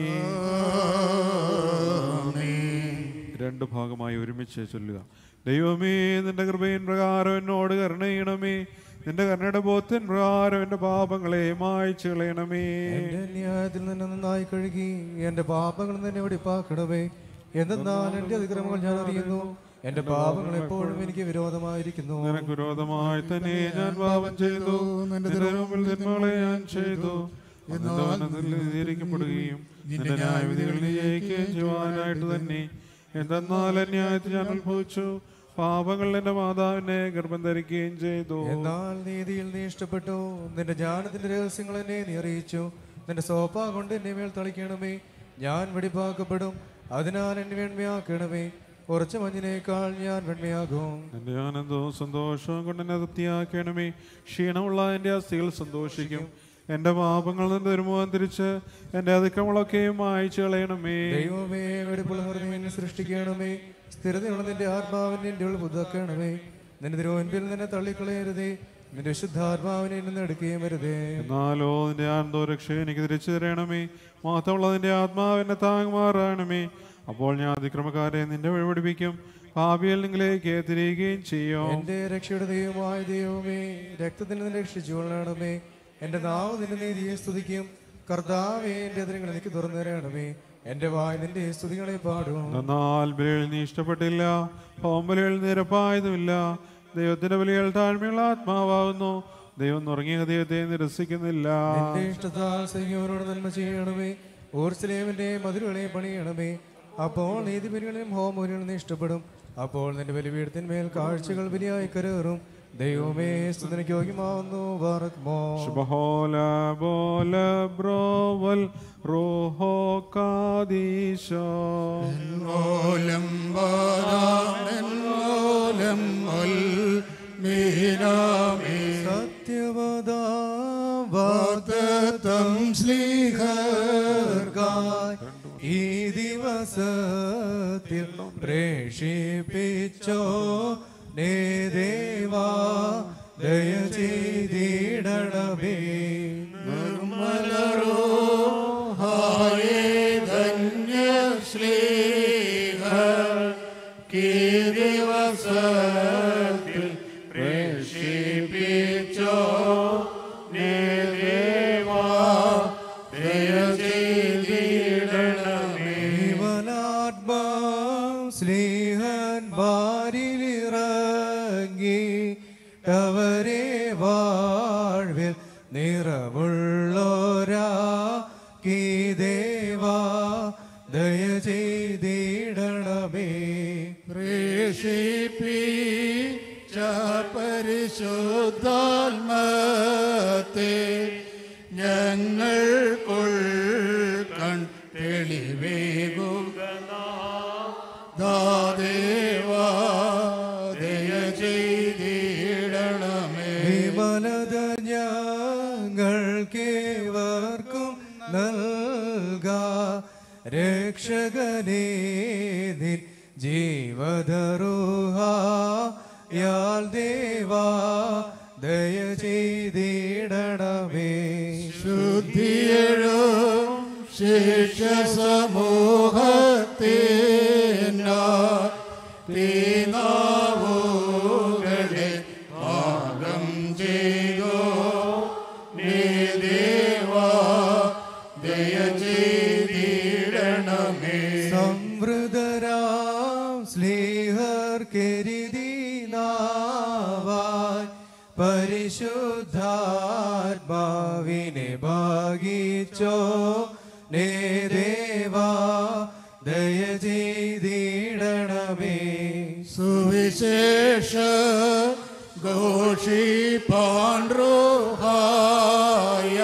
രണ്ട് ഭാഗമായി ഒരുമിച്ച് ചൊല്ലുക ദൈവമേ നിന്റെ കൃപയിൻ പ്രകാരം എന്നോട് കരുണ ചെയ്യണമേ നിന്റെ കരുണയുടെ ബോധത്തിൻ പ്രകാരം എന്റെ പാപങ്ങളെ മായ്ച്ചു കളയണമേ എന്റെ ന്യായത്തിൽ നിന്ന് നന്നായി കഴുകി എന്റെ പാപങ്ങൾ തന്നെ വെടിപ്പാക്കണമേ എന്തെന്നാൽ എന്റെ അതിക്രമങ്ങൾ ഞാൻ അറിയുന്നു എന്റെ പാപങ്ങൾ എപ്പോഴും എനിക്ക് വിരോധമായിരിക്കുന്നു നിനക്ക് വിരോധമായി തന്നെ ഞാൻ പാപം ചെയ്തു നിന്റെ തിരുമുമ്പിൽ തിന്മകളെ ഞാൻ ചെയ്തു നീതിയിരിക്കപ്പെടുകയും നിന്റെ ന്യായവിധികൾ ജയിക്കുകയും ചെയ്യുവാനായിട്ട് തന്നെ എന്തെന്നാൽ അന്യായത്തിൽ ഞാൻ ഉത്ഭവിച്ചു പാപങ്ങൾ എന്റെ മാതാവിനെ ഗർഭം ധരിക്കുകയും ചെയ്തു എന്നാൽ നീതിയിൽ നീ ഇഷ്ടപ്പെട്ടു നിന്റെ ജ്ഞാനത്തിന്റെ രഹസ്യങ്ങൾ എന്നെ നീ അറിയിച്ചു നിന്റെ സോപ്പ കൊണ്ട് എന്നെ മേൽ തളിക്കണമേ ഞാൻ വെടിപ്പാക്കപ്പെടും അതിനാൽ എന്നെ വെണ്മയാക്കണമേ കുറച്ച് മഞ്ഞിനേക്കാൾ ഞാൻ വെണ്മയാകും എന്റെ ആനന്ദവും സന്തോഷവും കൊണ്ട് എന്നെ തൃപ്തിയാക്കണമേ ക്ഷീണമുള്ള എന്റെ അസ്ഥികൾ സന്തോഷിക്കും എന്റെ പാപങ്ങളിൽ നിന്ന് വരുമ്പോൾ തിരിച്ച് എന്റെ അതിക്രമങ്ങളൊക്കെയും മായച്ചു കളയണമേ ദൈവമേ വെടിപ്പുള്ള ഹൃദയം സൃഷ്ടിക്കണമേ സ്ഥിരതയുള്ള നിന്റെ ആത്മാവിനെ എൻ്റെ ഉള്ളിൽ പുതുക്കണമേ നിന്റെ തിരുവൻപിൽ നിന്നെ തള്ളിക്കളയരുതേ നിന്റെ വിശുദ്ധാത്മാവിനെ നിന്ന് എടുക്കുകയും വരുതേ എന്നാലോ നിന്റെ ആനന്ദോ രക്ഷ എനിക്ക് തിരിച്ചു തരണമേ മാത്രമുള്ള നിന്റെ ആത്മാവിനെ താങ്ങുമാറാണമേ അപ്പോൾ ഞാൻ അതിക്രമക്കാരെ നിന്റെ വഴി പഠിപ്പിക്കും ഭാവിയിൽ നിങ്ങളിലേക്ക് തിരികുകയും ചെയ്യും എന്റെ രക്ഷയുടെ ദൈവമായ ദൈവമേ രക്തത്തിൽ നിന്ന് രക്ഷിച്ചു കൊള്ളണമേ എന്റെ നാവ് നിന്റെ നീതിയെ സ്തുതിക്കും കർത്താവേ എന്റെ അതിരങ്ങൾ എനിക്ക് തുറന്നു തരണമേ എന്റെ വായ് നിന്റെ സ്തുതികളെ പാടും എന്നാൽ ബലികളിൽ നീ ഇഷ്ടപ്പെട്ടില്ല ഹോംബലികളിൽ നിരപ്പായതുമില്ല ദൈവത്തിന്റെ ബലികൾ താഴ്മയുള്ള ആത്മാവാകുന്നു ദൈവം ഉറങ്ങിയ ദൈവത്തെ നിരസിക്കുന്നില്ല നിന്റെ ഇഷ്ടത്താൽ സൈന്യവരോട് നന്മ ചെയ്യണമേ ഓർസലേമിന്റെ മധുരകളെ പണിയണമേ അപ്പോൾ നീതിപരികളും ഹോമോരികളും നീ ഇഷ്ടപ്പെടും അപ്പോൾ നിന്റെ ബലിപീഠത്തിന്മേൽ കാഴ്ചകൾ ബലിയായി കരേറും ദൈവമേ സ്തുതിനക്ക് യോഗ്യമാവുന്നു വാറക്മോ ശുഭഹോല ബോല ബ്രോവൽ റോഹോ കാദീശോ ഓലം വാദാം ഓലം ഒൽ മീനാമേ സത്യവദാ വാഗ്ദത്തം ശ്ലീഹർഗായ് ഈ ദിവസത്തിൽ പ്രേഷിപ്പിച്ചോ നേ ദേവാ ദയ ചെയ്തിടണമേ നിർമ്മലരോ ഹായേ ധന്യ ശ്ലീഹ കീരിവസത്തിൽ പ്രേഷിപ്പിച്ചോ നേദേവാ ദയ ചെയ്തിടണമേ ജീവനാത്മാ സ്നേഹൻ ബാരിലിറങ്ങി അവരെ വാഴ്വിൽ നിറമുള്ളോരാ കീ ദേവാ ദയ ചെയ്തിടണമേ പ്രേഷിപ്പിച്ച പരിശുദ്ധാത്മത്തെ ഞങ്ങൾക്കുൾ കൺ തെളിവേകുക ദാദേവാ ദയ ചെയ്തിടണമേ വിമലത ഞങ്ങൾക്കേവർക്കും നൽക രക്ഷകനേ നിൻ ജീവധരുഹ യാൽ ദേവാ ദയ ചെയ്തിടണമേ ശുദ്ധിയഴും ശിക്ഷ സമൂഹത്തെ തീനാവുകളെ പാകം ചെയ്തോ നീ ദേവാ ദയ ചെയ്തിടണമേ സംവൃതരാം സ്നേഹർ കരുതിനാവാൻ പരിശുദ്ധാത്മാവിനെ ഭാഗിച്ചോ നേ ദേവാ ദയ ചെയ്തിടണമേ സുവിശേഷ ഘോഷി പാണ്ഡ്രോഹായ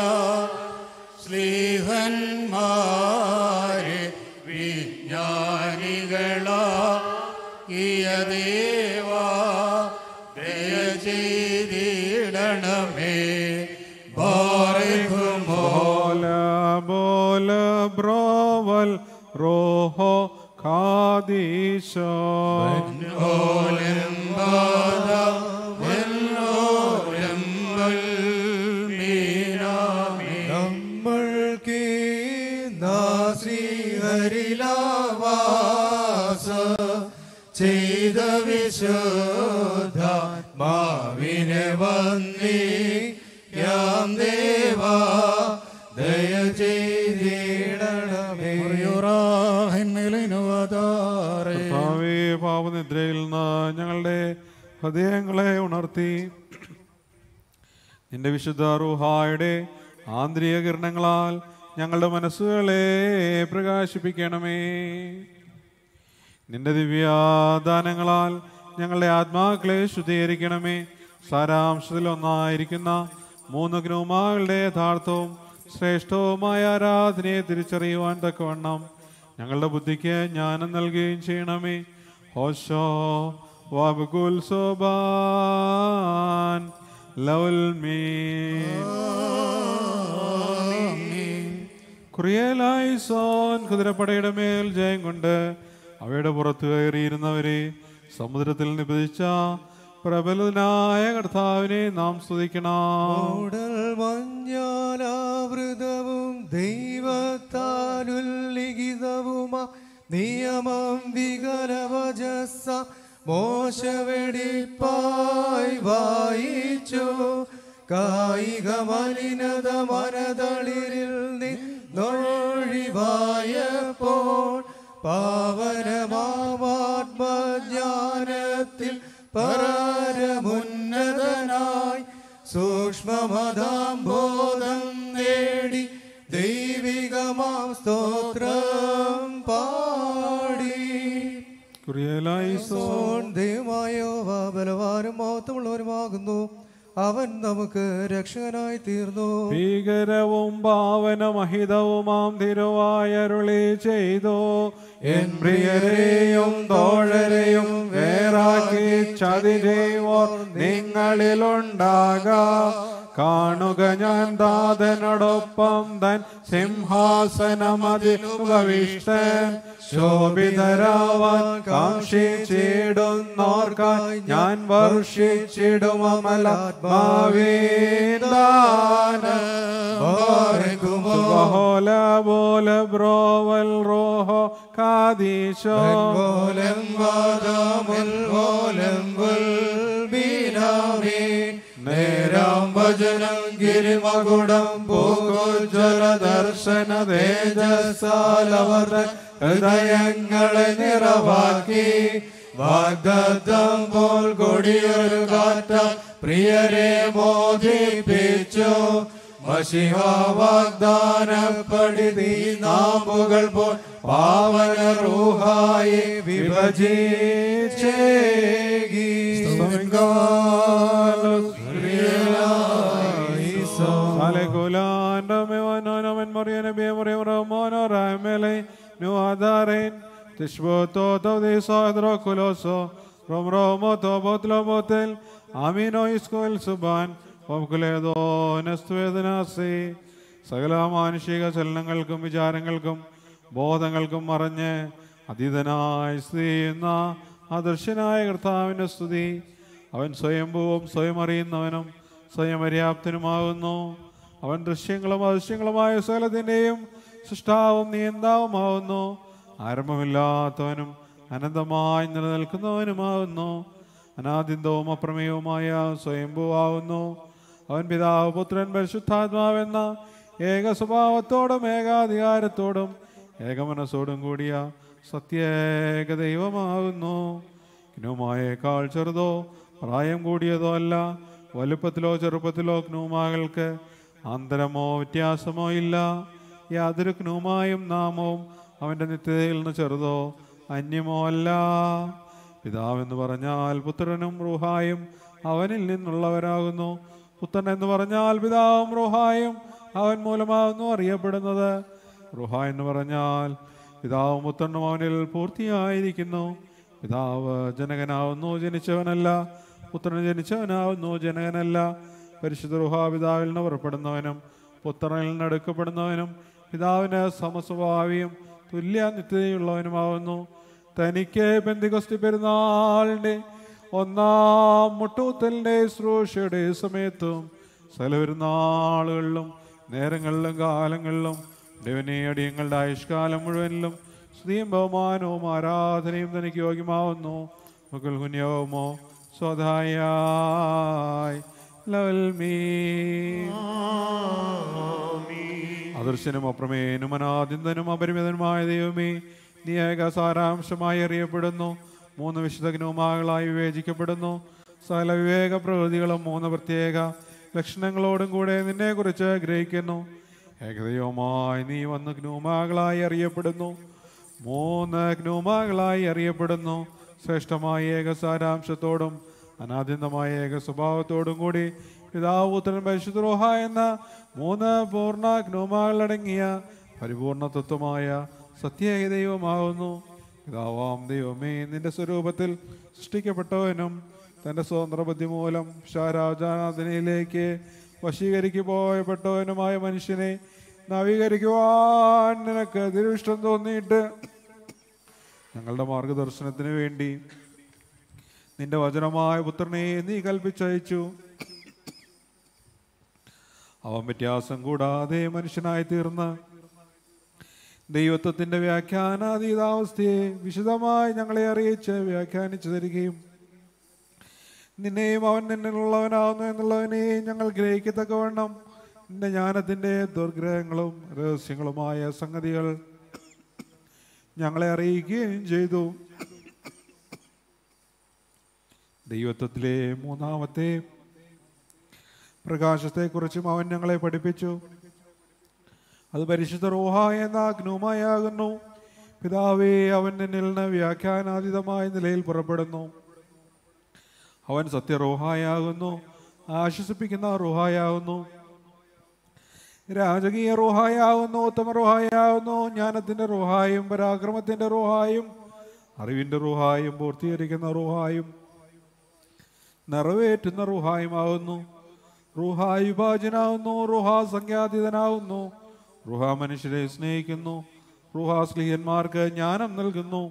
സ്ലീഹന്മാരെ വിജ്ഞാനികളാ ഇയ ദേവാ ദയ ചെയ്തിടണമേ ബാറിക്കുമോ ബോല ബോല ബ്രോവൽ റോഹോ കാദീശോ നമ്മൾക്ക് ശ്രീഹരിലാവാസ ചെയ്ത വിശുദ്ധ മാവിനെ വന്നി യാം ദേവാ ദയ ചെയ്തിടണമേ കർത്താവേ പാപനിദ്രയിൽ നിന്ന് ഞങ്ങളുടെ ഹൃദയങ്ങളെ ഉണർത്തി നിന്റെ വിശുദ്ധ റുഹായുടെ ആന്തരിക കിരണങ്ങളാൽ ഞങ്ങളുടെ മനസ്സുകളെ പ്രകാശിപ്പിക്കണമേ നിന്റെ ദിവ്യാദാനങ്ങളാൽ ഞങ്ങളുടെ ആത്മാക്കളെ ശുദ്ധീകരിക്കണമേ സാരാംശത്തിൽ ഒന്നായിരിക്കുന്ന മൂന്ന് ഗ്നോമാകളുടെ യഥാർത്ഥവും ശ്രേഷ്ഠവുമായ ആരാധനയെ തിരിച്ചറിയുവാൻ തക്കവണ്ണം ഞങ്ങളുടെ ബുദ്ധിക്ക് ജ്ഞാനം നൽകുകയും ചെയ്യണമേ ഹോശോ വബുകുൽ സോബാൻ ലൗൽ മീ കുറിയലായി സോൻ കുതിരപ്പടയുടെ മേൽ ജയം കൊണ്ട് അവയുടെ പുറത്തു കയറിയിരുന്നവരെ സമുദ്രത്തിൽ നിപതിച്ച പ്രബലനായ കർത്താവിനെ നാം സ്തുതിക്കണം മൂടൽ മഞ്ഞാലാവൃതവും ദൈവത്താലുല്ലിഖിതവുമാ നിയമം വികലവജസ മോശവെടിപ്പായി വായിച്ചു കായിക മലിനത മനതളിരിൽ നി നൊഴിവായപ്പോൾ പാവനമാത്മജ്ഞാനത്തിൽ പരാരമുന്നതനായി സൂക്ഷ്മമതാം ബോധം നേടി ദൈവികമാം സ്തോത്രം പാടി സോൺ ദൈവമായോ ബലവാനും മഹത്വമുള്ളവരുമാകുന്നു അവൻ നമുക്ക് രക്ഷകനായി തീർന്നു ഭീകരവും പാവനമഹിതവുമാം തിരുവായരുളി ചെയ്തു എൻ പ്രിയരെയും തോഴരെയും വേറാക്കി ചതി ചെയ്യുവോർ നിങ്ങളിലുണ്ടാക കാണുക ഞാൻ ദാതനോടൊപ്പം തൻ സിംഹാസനമതിഭവിഷ്ടൻ ശോഭിതരാവാൻ കാക്ഷിച്ചിടുന്നോർക്കായി ഞാൻ വർഷിച്ചിടുമലാന പോലെ ബ്രോവൽ റോഹോ കാദീശോ നേരാം വചനം ഗിരിമകുടം പൂജല ദർശന തേജസാലവർ ഹൃദയങ്ങളെ നിറവാക്കി വാഗ്ദത്തം പോൽ കൊടിയൊരു കാറ്റ പ്രിയരെ മോദിപ്പിച്ചു മഷിഹ വാഗ്ദാനപ്പെടുതി നാമ്പുകൾ പോൽ പാവന റൂഹായി വിഭജിച്ചേകി സകല മാനുഷിക ചലനങ്ങൾക്കും വിചാരങ്ങൾക്കും ബോധങ്ങൾക്കും മറഞ്ഞ് അതീതനായി സ്ഥിതി ചെയ്യുന്ന അദർശനായ കർത്താവിൻ്റെ സ്തുതി അവൻ സ്വയംഭൂവും സ്വയം അറിയുന്നവനും സ്വയം പര്യാപ്തനുമാകുന്നു അവൻ ദൃശ്യങ്ങളും അദൃശ്യങ്ങളുമായ സകലത്തിൻ്റെയും സൃഷ്ടാവും നിയന്താവുമാവുന്നു ആരംഭമില്ലാത്തവനും അനന്തമായി നിലനിൽക്കുന്നവനുമാകുന്നു അനാദിന്തവും അപ്രമേയവുമായ സ്വയംഭൂവാകുന്നു അവൻ പിതാവ് പുത്രൻ പരിശുദ്ധാത്മാവെന്ന ഏക സ്വഭാവത്തോടും ഏകാധികാരത്തോടും ഏകമനസ്സോടും കൂടിയ സത്യേക ദൈവമാകുന്നു ഗ്നൂമായേക്കാൾ ചെറുതോ പ്രായം കൂടിയതോ അല്ല വലുപ്പത്തിലോ ചെറുപ്പത്തിലോ ഗ്നൂമാകൾക്ക് അന്തരമോ വ്യത്യാസമോ ഇല്ല യാതൊരു ഗ്നൂമായും നാമവും അവൻ്റെ നിത്യതയിൽ നിന്ന് ചെറുതോ അന്യമോ അല്ല പിതാവെന്ന് പറഞ്ഞാൽ പുത്രനും റൂഹായും അവനിൽ നിന്നുള്ളവരാകുന്നു പുത്രൻ എന്ന് പറഞ്ഞാൽ പിതാവും റൂഹായും അവൻ മൂലമാകുന്നു അറിയപ്പെടുന്നത് റുഹ എന്ന് പറഞ്ഞാൽ പിതാവും പുത്രനും അവനിൽ പൂർത്തിയായിരിക്കുന്നു പിതാവ് ജനകനാവുന്നു ജനിച്ചവനല്ല പുത്രൻ ജനിച്ചവനാവുന്നു ജനകനല്ല പരിശുദ്ധ റുഹ പിതാവിൽ നിന്ന് പുറപ്പെടുന്നവനും പുത്രനിൽ നിന്ന് എടുക്കപ്പെടുന്നവനും പിതാവിന് സമസ്വഭാവിയും തുല്യ നിത്യതയുള്ളവനുമാവുന്നു തനിക്ക് പെന്തികൊസ്തി പെരുന്നാളിൻ്റെ ഒന്നാം മുട്ടൂത്തലിൻ്റെ ശുശ്രൂഷയുടെ സമയത്തും സ്ഥലപെരുന്നാളുകളിലും നേരങ്ങളിലും കാലങ്ങളിലും ദൈവനെ അടിയങ്ങളുടെ ആയുഷ്കാലം മുഴുവനിലും സ്തുതിയും ബഹുമാനവും ആരാധനയും തനിക്ക് യോഗ്യമാവുന്നു മുകൾ കുഞ്ഞവുമോ സ്വധായായി ലവൽ മീ അദർശനും അപ്രമേനും അനാദിന്തനും അപരിമിതനുമായ ദൈവമേ നീ ഏക സാരാംശമായി അറിയപ്പെടുന്നു മൂന്ന് വിശുദ്ധ ഗ്നോമാകളായി വിവേചിക്കപ്പെടുന്നു സകല വിവേക പ്രകൃതികളും മൂന്ന് പ്രത്യേക ലക്ഷണങ്ങളോടും കൂടെ നിന്നെക്കുറിച്ച് ഗ്രഹിക്കുന്നു ഏകദൈവമായി നീ വന്ന് ഗ്നൂമാകളായി അറിയപ്പെടുന്നു മൂന്ന് ഗ്നൂമാകളായി അറിയപ്പെടുന്നു ശ്രേഷ്ഠമായ ഏക സാരാംശത്തോടും അനാദ്യന്തമായ ഏക സ്വഭാവത്തോടും കൂടി പിതാവ് പുത്രൻ പരിശുദ്രോഹ എന്ന മൂന്ന് പൂർണ്ണ ഗ്നോമാകളടങ്ങിയ പരിപൂർണ തത്വമായ സത്യേക ദൈവമാകുന്നു പിതാവാം ദൈവമേ നിന്റെ സ്വരൂപത്തിൽ സൃഷ്ടിക്കപ്പെട്ടവനും തൻ്റെ സ്വതന്ത്ര ബുദ്ധി മൂലം ഷാരാജാനാഥനയിലേക്ക് വശീകരിക്കു പോയപ്പെട്ടവനുമായ മനുഷ്യനെ നവീകരിക്കുവാൻ നിനക്ക് തിരുവിഷ്ടം തോന്നിയിട്ട് ഞങ്ങളുടെ മാർഗദർശനത്തിന് വേണ്ടി നിന്റെ വചനമായ പുത്രനെ നീ കൽപ്പിച്ചയച്ചു അവൻ വ്യത്യാസം കൂടാതെ മനുഷ്യനായി തീർന്ന് ദൈവത്വത്തിന്റെ വ്യാഖ്യാനാതീതാവസ്ഥയെ വിശദമായി ഞങ്ങളെ അറിയിച്ച് വ്യാഖ്യാനിച്ചു തരികയും നിന്നെയും അവൻ നിന്നിലുള്ളവനാവുന്നു എന്നുള്ളതിനെയും ഞങ്ങൾ ഗ്രഹിക്കത്തക്കവണ്ണം നിന്റെ ജ്ഞാനത്തിൻ്റെ ദുർഗ്രഹങ്ങളും രഹസ്യങ്ങളുമായ സംഗതികൾ ഞങ്ങളെ അറിയിക്കുകയും ചെയ്തു ദൈവത്വത്തിലെ മൂന്നാമത്തെ പ്രകാശത്തെക്കുറിച്ചും അവൻ ഞങ്ങളെ പഠിപ്പിച്ചു അത് പരിശുദ്ധ റോഹ എന്ന അഗ്നുമായാകുന്നു പിതാവേ അവൻ നിന്നിൽ നിന്ന് വ്യാഖ്യാനാതീതമായ നിലയിൽ പുറപ്പെടുന്നു അവൻ സത്യറോഹായാകുന്നു ആശ്വസിപ്പിക്കുന്ന റോഹായാകുന്നു രാജകീയ റോഹായാവുന്നു ഉത്തമ റോഹായാവുന്നു ജ്ഞാനത്തിന്റെ റോഹായും പരാക്രമത്തിന്റെ റോഹായും അറിവിന്റെ റോഹായും പൂർത്തീകരിക്കുന്ന റോഹായും നിറവേറ്റുന്ന റൂഹായുമാവുന്നു റൂഹ വിഭാജനാവുന്നു റൂഹ സംഖ്യാതീതനാവുന്നു റൂഹ മനുഷ്യരെ സ്നേഹിക്കുന്നു റൂഹ സ്ലീഹന്മാർക്ക് ജ്ഞാനം നൽകുന്നു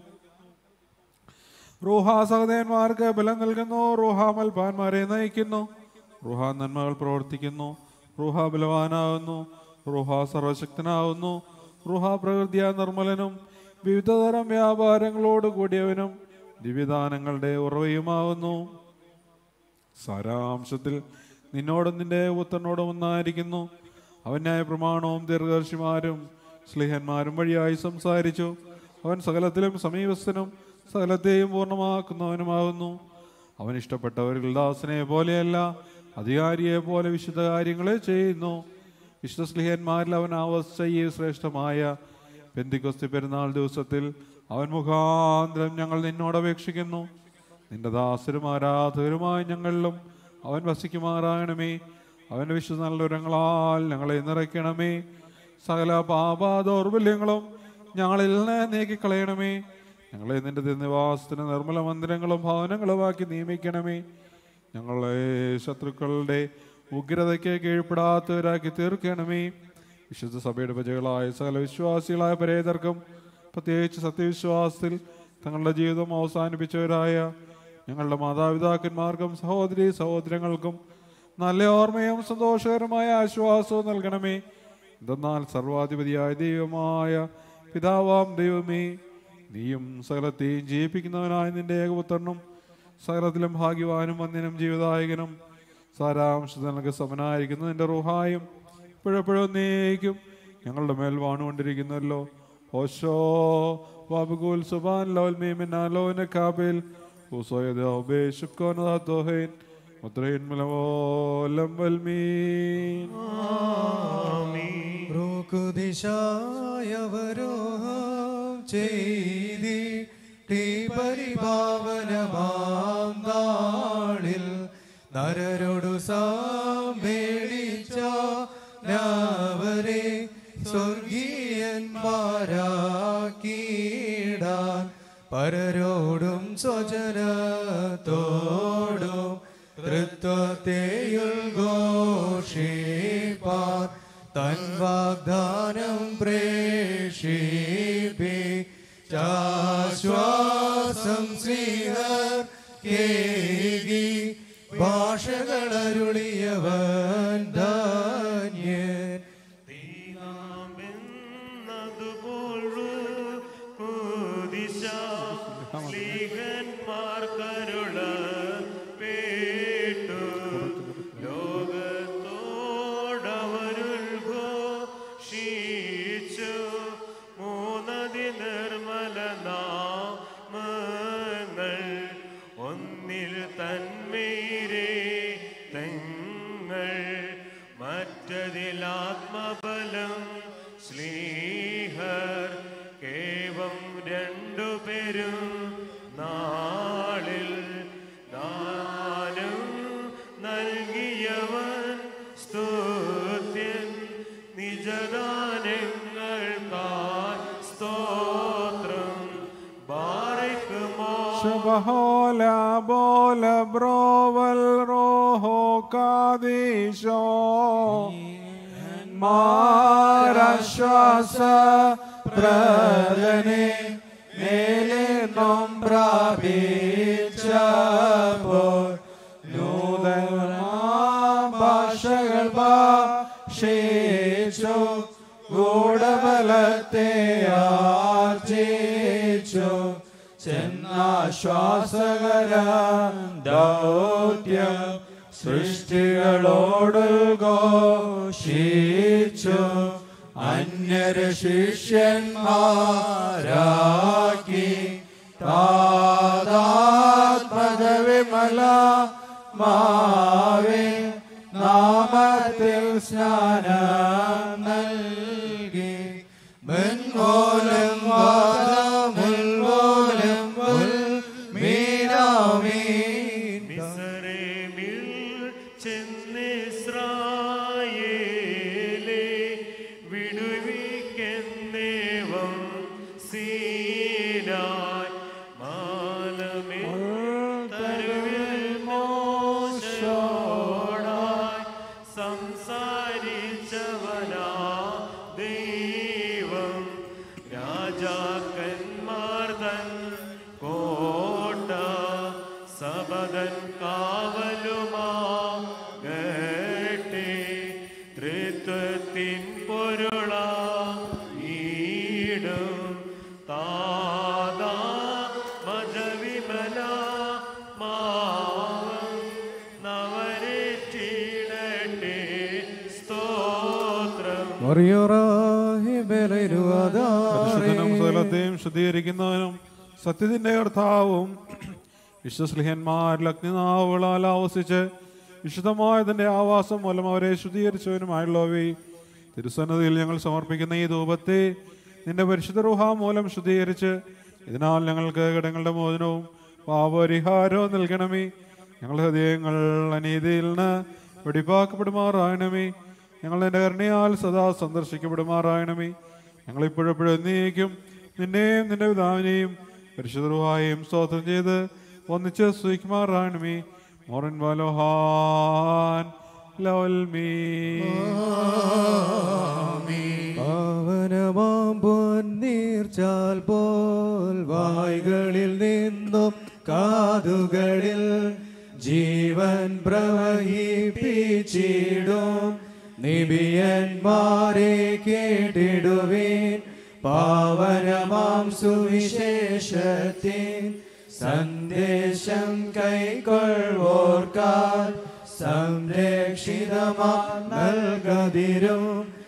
റൂഹ സഹോദയന്മാർക്ക് ബലം നൽകുന്നു റൂഹ മൽപാന്മാരെ നയിക്കുന്നു റൂഹ നന്മകൾ പ്രവർത്തിക്കുന്നു റൂഹ ബലവാനാവുന്നു റൂഹ സർവശക്തനാവുന്നു റൂഹ പ്രകൃതിയ നിർമ്മലനും വിവിധതരം വ്യാപാരങ്ങളോട് കൂടിയവനും ദിവ്യദാനങ്ങളുടെ ഉറവയുമാവുന്നു സാരാംശത്തിൽ നിന്നോടും നിന്റെ പുത്രനോടും ഒന്നായിരിക്കുന്നു അവനായ പ്രമാണവും ദീർഘദർശിമാരും സ്ലിഹന്മാരും വഴിയായി സംസാരിച്ചു അവൻ സകലത്തിലും സമീപസ്ഥനും സകലത്തെയും പൂർണ്ണമാക്കുന്നവനുമാകുന്നു അവൻ ഇഷ്ടപ്പെട്ടവരിൽ ദാസനെ പോലെയല്ല അധികാരിയെ പോലെ വിശുദ്ധ കാര്യങ്ങളെ ചെയ്യുന്നു വിശുദ്ധ സ്ലിഹന്മാരിൽ അവൻ ആവസ്ഥയെ ശ്രേഷ്ഠമായ പെന്തിക്കൊസ്തി പെരുന്നാൾ ദിവസത്തിൽ അവൻ മുഖാന്തരം ഞങ്ങൾ നിന്നോട് അപേക്ഷിക്കുന്നു നിന്റെ ദാസരും ആരാധകരുമായ ഞങ്ങളിലും അവൻ വസിക്കുമാറാകണമേ അവൻ്റെ വിശുദ്ധ നല്ലൊരങ്ങളാൽ ഞങ്ങളെ നിറയ്ക്കണമേ സകല പാപ ദൗർബല്യങ്ങളും ഞങ്ങളിൽ നിന്ന് നീക്കിക്കളയണമേ ഞങ്ങളെ നിന്റെ നിവാസത്തിന് നിർമ്മല മന്ദിരങ്ങളും ഭവനങ്ങളുമാക്കി നിയമിക്കണമേ ഞങ്ങളെ ശത്രുക്കളുടെ ഉഗ്രതയ്ക്ക് കീഴ്പ്പെടാത്തവരാക്കി തീർക്കണമേ വിശുദ്ധ സഭയുടെ പ്രജകളായ സകല വിശ്വാസികളായ പരേതർക്കും പ്രത്യേകിച്ച് സത്യവിശ്വാസത്തിൽ തങ്ങളുടെ ജീവിതം അവസാനിപ്പിച്ചവരായ ഞങ്ങളുടെ മാതാപിതാക്കന്മാർക്കും സഹോദരി സഹോദരങ്ങൾക്കും നല്ല ഓർമ്മയും സന്തോഷകരമായ ആശ്വാസവും നൽകണമേ എന്തെന്നാൽ സർവാധിപതിയായ ദൈവമായ പിതാവാം ദൈവമേ നീയും സകലത്തെയും ജയിപ്പിക്കുന്നവനായ നിന്റെ ഏകപുത്രനും സകലത്തിലും ഭാഗ്യവാനും വന്യനും ജീവിതായകനും സാരാംശത്തിനൊക്കെ സമനായിരിക്കുന്ന നിന്റെ റുഹായും ഇപ്പോഴെപ്പോഴും നീക്കും ഞങ്ങളുടെ മേൽ വാണുകൊണ്ടിരിക്കുന്നല്ലോ ഓശോ വാബുഗുൽ സുബാൻ ലോൽ മീമിനാലോന കാബിൽ ഉസോയദ ഉപേശുക്കോനദോഹൈൻ മുദ്രയിൻ മുലവോലം വൽമീൻ റുക്കുദിശായവരോ ചെയ്തി പരിപാവനമാം നാളിൽ നരരോടു സാമ്പേടിച്ച നവരെ സ്വർഗീയന്മാരാക്കിയിടാൻ പരരോടും സ്വജനത്തോടും തൃത്വത്തെയുൾ ഘോഷിപ്പാൻ തൻ വാഗ്ദാനം പ്രേഷിപ്പി ശ്വാസം ശ്രീഹർ കേകി ഭാഷകളരുളിയവൻ ധാന്യൻ സ്ലീഹന്മാർക്കരുള പേട്ടു ലോകത്തോടവരുൾഘോഷിച്ചു മൂന്നതി നിർമ്മല നാമങ്ങൾ ഒന്നിൽ തന്മീരേ തങ്ങൾ മറ്റതിൽ ആത്മബലം ശ്ലീഹർ കേവം രണ്ടുപേരും നാളിൽ ദാനം നൽകിയവൻ സ്തുത്യൻ നിജദാനങ്ങൾക്കായി സ്തോത്രം ബാറിക്കുമോ ശുഭഹോല ബോല ബ്രോവൽ റോഹോ കാദീശോ മാരാശ്വാസ പ്രദനെ മേലെ നോം പ്രാപിച്ചപ്പോൾ നൂതന ഭാഷകൾ ഭാഷിച്ചു ഗൂഢബലത്തെ ആർജിച്ചു ചെന്നാശ്വാസകര ദൗത്യം സൃഷ്ടികളോട് ഘോഷിച്ചു അന്യര ശിഷ്യന്മാരാക്കി താതാത്മജവിമല മാവേ നാമത്തിൽ സ്നാനം നൽകി മുൻപോലും വാദമുൽപോലും മീനാമീൻ മിസ്രൈമിൽ ചെന്നിസ്രായേലേ വിടുവിക്കെന്നേവം സീനായ് മാലമേ തരുവിൽ മോശോടായി സംസാരിച്ചവനാ ദൈവം രാജാക്കന്മാർ തൻ കോട്ട സബദൻ കാവലുമാ ഗട്ടെ ത്രിത്വത്തിൻ പൊരുള ഈടും താതാ മജവിമല മാവം നവരേറ്റിടട്ടെ സ്തോത്രം പരിശുദ്ധനും സകലത്തെയും ശുദ്ധീകരിക്കുന്നവനും സത്യത്തിന്റെ കർത്താവും വിശ്വസ്ലിഹന്മാരിൽ അഗ്നിനാവുകളാൽ ആവസിച്ച് വിശുദ്ധമായതിന്റെ ആവാസം മൂലം അവരെ ശുദ്ധീകരിച്ചവനുമായുള്ളവേ തിരുസന്നതിയിൽ ഞങ്ങൾ സമർപ്പിക്കുന്ന ഈ ധൂപത്തെ നിന്റെ പരിശുദ്ധ റുഹ മൂലം ശുദ്ധീകരിച്ച് ഇതിനാൽ ഞങ്ങൾക്ക് കടങ്ങളുടെ മോചനവും പാപപരിഹാരവും നൽകണമേ ഞങ്ങളുടെ ഹൃദയങ്ങൾ അനീതിയിൽ നിന്ന് വെടിപ്പാക്കപ്പെടുമാറായണമേ ഞങ്ങൾ നിന്റെ കരുണയാൽ സദാ സന്ദർശിക്കപ്പെടുമാറായണമേ ഞങ്ങൾ ഇപ്പോഴെപ്പോഴും എന്നേക്കും നിന്നെയും നിന്റെ പിതാവിനെയും പരിശുദ്ധരുവായും സ്തോത്രം ചെയ്ത് ഒന്നിച്ച് സ്തുതിക്കുമാറായണമേ മോറൻ വലോഹാൻ ലവൽമീ പാവനമാം പൊന്നീർച്ചാൽ പോൽ വായ്കളിൽ നിന്നും കാതുകളിൽ ജീവൻ പ്രവഹിപ്പിച്ചിടും നിബിയന്മാരെ കേട്ടിടുവേൻ പാവനമാം സുവിശേഷത്തിൻ സന്ദേശം കൈക്കൊള്ളുവോർക്കാൽ സംരക്ഷിതമാ നൽകതിരും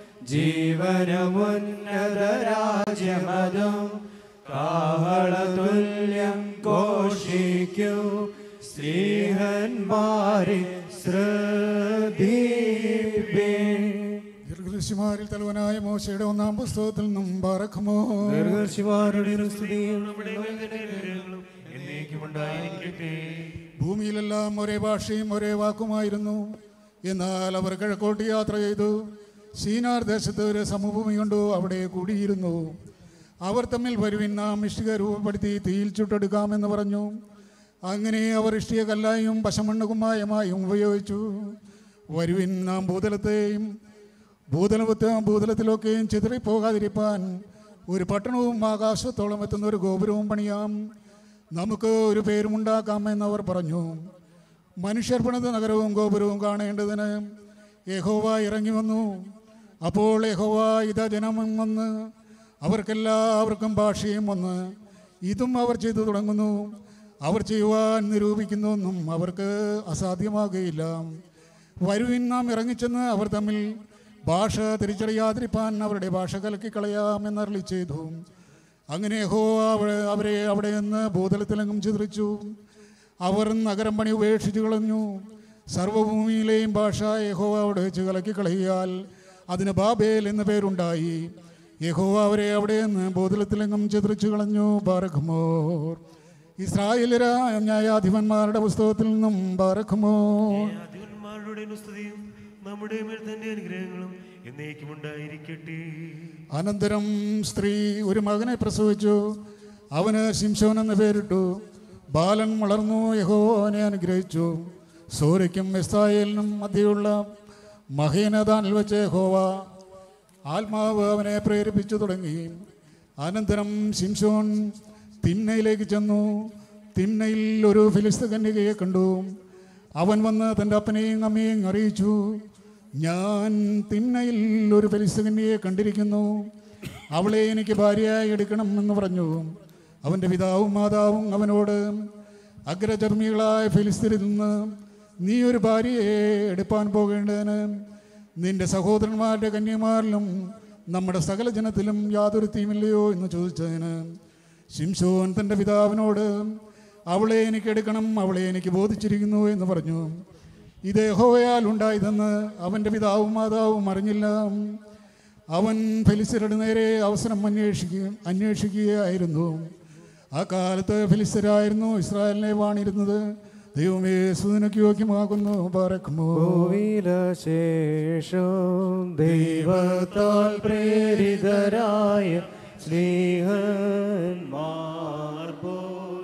ജീവനമുന്നത രാജ്യമതും കാഹളതുല്യം ഘോഷിക്കൂ സ്ത്രീഹന്മാരെ ശ്രദ്ധിപ്പേ ദീർഘദർശിമാരിൽ തലവനായ മോശയുടെ ഒന്നാം പുസ്തകത്തിൽ നിന്നും പറക്കുമോ ദീർഘദർശിമാരുടെ സ്തുതിയും എന്നേക്കും ഉണ്ടായിരിക്കട്ടെ ഭൂമിയിലെല്ലാം ഒരേ ഭാഷയും ഒരേ വാക്കുമായിരുന്നു എന്നാൽ അവർ കിഴക്കോട്ട് യാത്ര ചെയ്തു സീനാർ ദേശത്ത് ഒരു സമഭൂമി കൊണ്ടു അവിടെ കൂടിയിരുന്നു അവർ തമ്മിൽ വരുവിൻ നാം ഇഷ്ടിക രൂപപ്പെടുത്തി തീയിൽ ചുട്ടെടുക്കാമെന്ന് പറഞ്ഞു അങ്ങനെ അവർ ഇഷ്ടിക കല്ലായും പശമണ്ണ് കുമ്മായമായും ഉപയോഗിച്ചു വരുവിൻ നാം ഭൂതലത്തെയും ഭൂതലത്തെ ഭൂതലത്തിലൊക്കെയും ചിതറിപ്പോകാതിരിപ്പാൻ ഒരു പട്ടണവും ആകാശത്തോളം എത്തുന്ന ഒരു ഗോപുരവും പണിയാം നമുക്ക് ഒരു പേരുമുണ്ടാക്കാം അവർ പറഞ്ഞു മനുഷ്യർ പണിത നഗരവും ഗോപുരവും കാണേണ്ടതിന് യഹോവ ഇറങ്ങി വന്നു അപ്പോൾ യഹോവ ഇതാ ജനം വന്ന് അവർക്കെല്ലാവർക്കും ഭാഷയും വന്ന് ഇതും അവർ ചെയ്തു തുടങ്ങുന്നു അവർ ചെയ്യുവാൻ നിരൂപിക്കുന്നൊന്നും അവർക്ക് അസാധ്യമാകുകയില്ല വരുവിൻ നാം ഇറങ്ങിച്ചെന്ന് അവർ തമ്മിൽ ഭാഷ തിരിച്ചറിയാതിരിപ്പാൻ അവരുടെ ഭാഷ കലക്കിക്കളയാമെന്നറിളി ചെയ്തു അങ്ങനെ ഹോ അവരെ അവിടെ നിന്ന് ഭൂതലത്തിലെങ്ങും ചിതറിച്ചു അവർ നഗരം പണി ഉപേക്ഷിച്ചു കളഞ്ഞു സർവഭൂമിയിലെയും ഭാഷ യഹോവ അവിടെ വെച്ച് കലക്കി കളയാൽ അതിന് ബാബേൽ എന്ന പേരുണ്ടായി യഹോവ അവരെ അവിടെ നിന്ന് ഭൂതലത്തിലെങ്ങും ചിതറിച്ചു കളഞ്ഞു ബാറഖുമോർ ഇസ്രായേലര ന്യായാധിപന്മാരുടെ പുസ്തകത്തിൽ നിന്നും ബാറഖുമോർ ാരുടെ സ്തുതിയും നമ്മുടെ മേൽ തന്റെ അനുഗ്രഹങ്ങളും എന്നേക്കും ഉണ്ടായിരിക്കട്ടെ അനന്തരം സ്ത്രീ ഒരു മകനെ പ്രസവിച്ചു അവന് ശിംശോൻ എന്ന് പേരിട്ടു ബാലൻ വളർന്നു യഹോവനെ അനുഗ്രഹിച്ചു സൂര്യയ്ക്കും എസ്തായേലിനും മധ്യയുള്ള മഹീനദാനിൽ വെച്ച് യഹോവ ആത്മാവ് അവനെ പ്രേരിപ്പിച്ചു തുടങ്ങി അനന്തരം ശിംശോൻ തിന്നയിലേക്ക് ചെന്നു തിന്നയിൽ ഒരു ഫിലിസ്ത കന്യകയെ കണ്ടു അവൻ വന്ന് തൻ്റെ അപ്പനെയും അമ്മയെയും അറിയിച്ചു ഞാൻ തിന്നയിൽ ഒരു ഫിലിസ്തീനിയെ കണ്ടിരിക്കുന്നു അവളെ എനിക്ക് ഭാര്യയായി എടുക്കണം എന്ന് പറഞ്ഞു അവൻ്റെ പിതാവും മാതാവും അവനോട് അഗ്രചർമ്മികളായ ഫിലിസ്തീനിൽ നിന്ന് നീ ഒരു ഭാര്യയെ എടുപ്പാൻ പോകേണ്ടതിന് നിന്റെ സഹോദരന്മാരുടെ കന്യമാരിലും നമ്മുടെ സകല ജനത്തിലും യാതൊരു തീമില്ലയോ എന്ന് ചോദിച്ചതിന് ശിംശോൻ തൻ്റെ പിതാവിനോട് അവളെ എനിക്ക് എടുക്കണം അവളെ എനിക്ക് ബോധിച്ചിരിക്കുന്നു എന്ന് പറഞ്ഞു ഇത് യഹോവയാൽ ഉണ്ടായതെന്ന് അവൻ്റെ പിതാവും മാതാവും അറിഞ്ഞില്ല അവൻ ഫെലിസ്തരുടെ നേരെ അവസരം അന്വേഷിക്കുക അന്വേഷിക്കുകയായിരുന്നു ആ കാലത്ത് ഫെലിസ്തരായിരുന്നു ഇസ്രായേലിനെ വാണിരുന്നത് ദൈവമേ സുദിനക്ക് യോഗ്യമാകുന്നു പാറക്കുമോ ശേഷം ദൈവത്താൽ പ്രേരിതരായ സ്നേഹന്മാർ പോൽ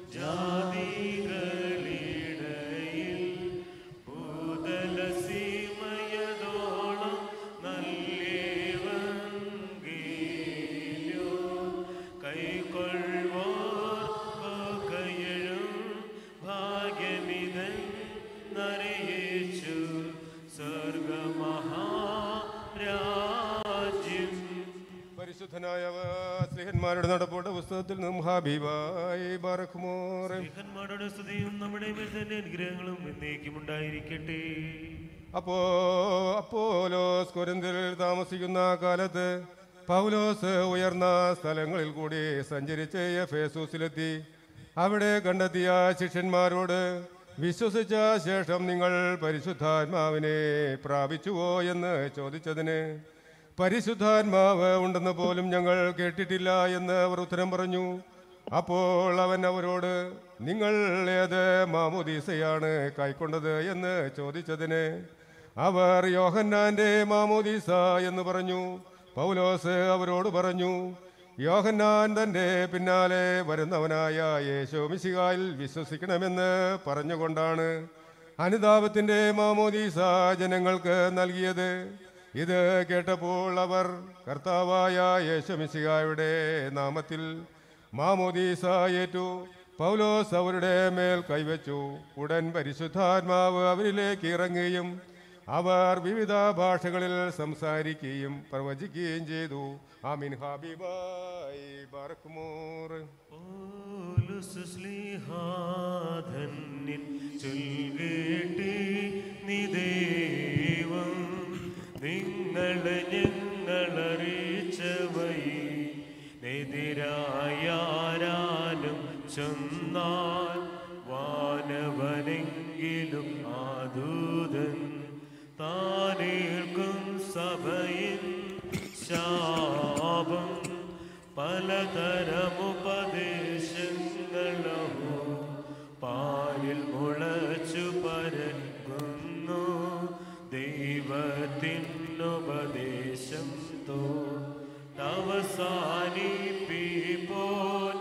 ജാതികളിടയിൽ ഭൂതല സീമയതോളം നല്ലേവങ്കേലോ കൈക്കൊള്ളുവോർ കയഴും ഭാഗ്യമിതൻ നരയേച്ചു സ്വർഗമഹാരാജ്യം പരിശുദ്ധനായ സ്ലിഹന്മാരുടെ നടപ്പോട്ട പുസ്തകത്തിൽ നിന്നും ഹാബീബായി ബാറഖ്മോർ സ്നേഹന്മാരുടെ സ്തുതിയും നമ്മുടെ മേൽ തന്നെ അനുഗ്രഹങ്ങളും എന്നേക്കും ഉണ്ടായിരിക്കട്ടെ അപ്പോ അപ്പോലോസ് കൊരിന്തിൽ താമസിക്കുന്ന കാലത്ത് പൗലോസ് ഉയർന്ന സ്ഥലങ്ങളിൽ കൂടി സഞ്ചരിച്ച് എഫേസൂസിലെത്തി അവിടെ കണ്ടെത്തിയ ശിഷ്യന്മാരോട് വിശ്വസിച്ച ശേഷം നിങ്ങൾ പരിശുദ്ധാത്മാവിനെ പ്രാപിച്ചുവോ എന്ന് ചോദിച്ചതിന് പരിശുദ്ധാത്മാവ് ഉണ്ടെന്ന് പോലും ഞങ്ങൾ കേട്ടിട്ടില്ല എന്ന് അവർ ഉത്തരം പറഞ്ഞു അപ്പോൾ അവൻ അവരോട് നിങ്ങൾ ഏത് മാമോദീസയാണ് കൈക്കൊണ്ടത് എന്ന് ചോദിച്ചതിന് അവർ യോഹന്നാന്റെ മാമോദീസ എന്ന് പറഞ്ഞു പൗലോസ് അവരോട് പറഞ്ഞു യോഹന്നാൻ തൻ്റെ പിന്നാലെ വരുന്നവനായ യേശു മിശിഹായിൽ വിശ്വസിക്കണമെന്ന് പറഞ്ഞുകൊണ്ടാണ് അനുതാപത്തിൻ്റെ മാമോദീസ ജനങ്ങൾക്ക് നൽകിയത് ഇത് കേട്ടപ്പോൾ അവർ കർത്താവായ യേശുമിശിഹായുടെ നാമത്തിൽ മാമോദീസ ഏറ്റു പൗലോസ് അവരുടെ മേൽ കൈവച്ചു ഉടൻ പരിശുദ്ധാത്മാവ് അവരിലേക്ക് ഇറങ്ങുകയും അവർ വിവിധ ഭാഷകളിൽ സംസാരിക്കുകയും പ്രവചിക്കുകയും ചെയ്തു ആമിൻ ഹാബിബായി ബാറക്കുമോർ ധന്യൻ ചൊൽകേട്ടി നിദേവം നിങ്ങളെ ഞങ്ങളറിയിച്ചവയെതിരായാരാലും ചെന്നാൽ വാനവനെങ്കിലും ആദൂതൻ താനേൽക്കും സഭയിൻ ശാപം പലതരമുപദേശങ്ങളോ പാലിൽ മുളച്ചു പരക്കുന്നു ദൈവത്തിനുപദേശം തോ അവസാനിപ്പിപ്പോൾ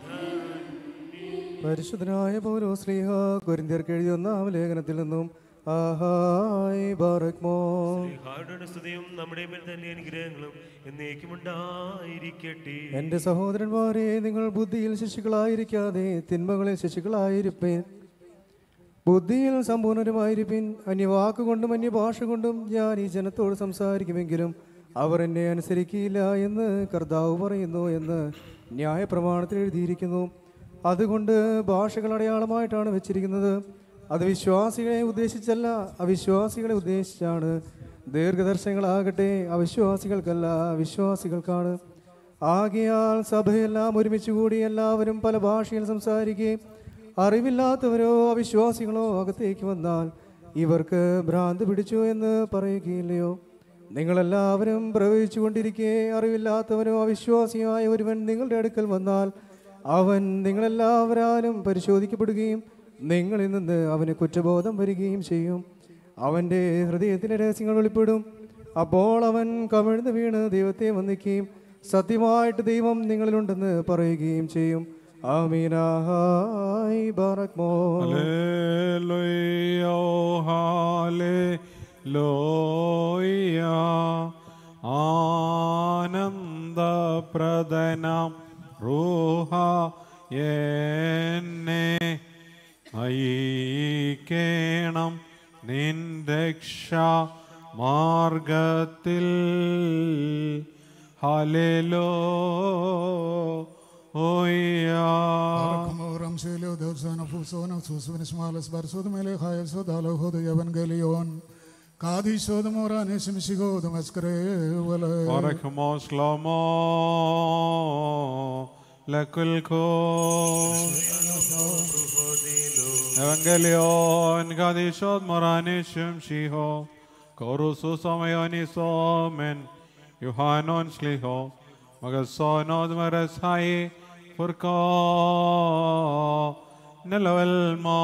പരിശുദ്ധനായ പൗലോ ശ്രീഹ കൊരിന്ത്യർക്ക് എഴുതിയ ഒന്നാം ലേഖനത്തിൽ നിന്നും ആഹായ് ബാറക്മോ ഹാരുടെ സ്തുതിയും നമ്മുടെ മേൽ തന്നെ അനുഗ്രഹങ്ങളും എന്നേക്കും ഉണ്ടായിരിക്കട്ടെ എൻ്റെ സഹോദരന്മാരെ നിങ്ങൾ ബുദ്ധിയിൽ ശിശുക്കളായിരിക്കാതെ തിന്മകളിൽ ശിശുക്കളായിരിപ്പേൻ ബുദ്ധിയിൽ സമ്പൂർണ്ണരുമായിരിപ്പിൻ അന്യവാക്കുകൊണ്ടും അന്യഭാഷ കൊണ്ടും ഞാൻ ഈ ജനത്തോട് സംസാരിക്കുമെങ്കിലും അവർ എന്നെ അനുസരിക്കില്ല എന്ന് കർത്താവ് പറയുന്നു എന്ന് ന്യായപ്രമാണത്തിൽ എഴുതിയിരിക്കുന്നു അതുകൊണ്ട് ഭാഷകൾ അടയാളമായിട്ടാണ് വെച്ചിരിക്കുന്നത് അത് വിശ്വാസികളെ ഉദ്ദേശിച്ചല്ല അവിശ്വാസികളെ ഉദ്ദേശിച്ചാണ് ദീർഘദർശനങ്ങളാകട്ടെ അവിശ്വാസികൾക്കല്ല വിശ്വാസികൾക്കാണ് ആകയാൽ സഭയെല്ലാം ഒരുമിച്ച് കൂടി എല്ലാവരും പല ഭാഷയിൽ സംസാരിക്കുകയും അറിവില്ലാത്തവരോ അവിശ്വാസികളോ അകത്തേക്ക് വന്നാൽ ഇവർക്ക് ഭ്രാന്ത് പിടിച്ചു എന്ന് പറയുകയില്ലയോ നിങ്ങളെല്ലാവരും പ്രവഹിച്ചു കൊണ്ടിരിക്കെ അറിവില്ലാത്തവനോ അവിശ്വാസിയായ ഒരുവൻ നിങ്ങളുടെ അടുക്കൽ വന്നാൽ അവൻ നിങ്ങളെല്ലാവരാലും പരിശോധിക്കപ്പെടുകയും നിങ്ങളിൽ നിന്ന് അവന് കുറ്റബോധം വരികയും ചെയ്യും അവൻ്റെ ഹൃദയത്തിലെ രഹസ്യങ്ങൾ വെളിപ്പെടും അപ്പോൾ അവൻ കമിഴ്ന്ന് വീണ് ദൈവത്തെ വന്ദിക്കുകയും സത്യമായിട്ട് ദൈവം നിങ്ങളിലുണ്ടെന്ന് പറയുകയും ചെയ്യും ആമീനാഹായ് ബാറക്മോ ഹല്ലേലൂയ, ഹല്ലേലൂയ. ആനന്ദപ്രദനം റൂഹ എന്നെ നയിക്കേണം നിൻ രക്ഷ മാർഗത്തിൽ ഹലേലോ ഓയ്യാ റംസേലോ Leo Deusana Fusona Susvin Smalas Barsudmele Hayaso Daloho the Evangelion Kadisho the Moran Simsigo the Mascare Barakamo Shlomo Lekulko Evangelion Gadishot Moranishim Shiho Korusus Amayonisomen Yohanon Shliho Magasonod Marashai Furko Niloelmo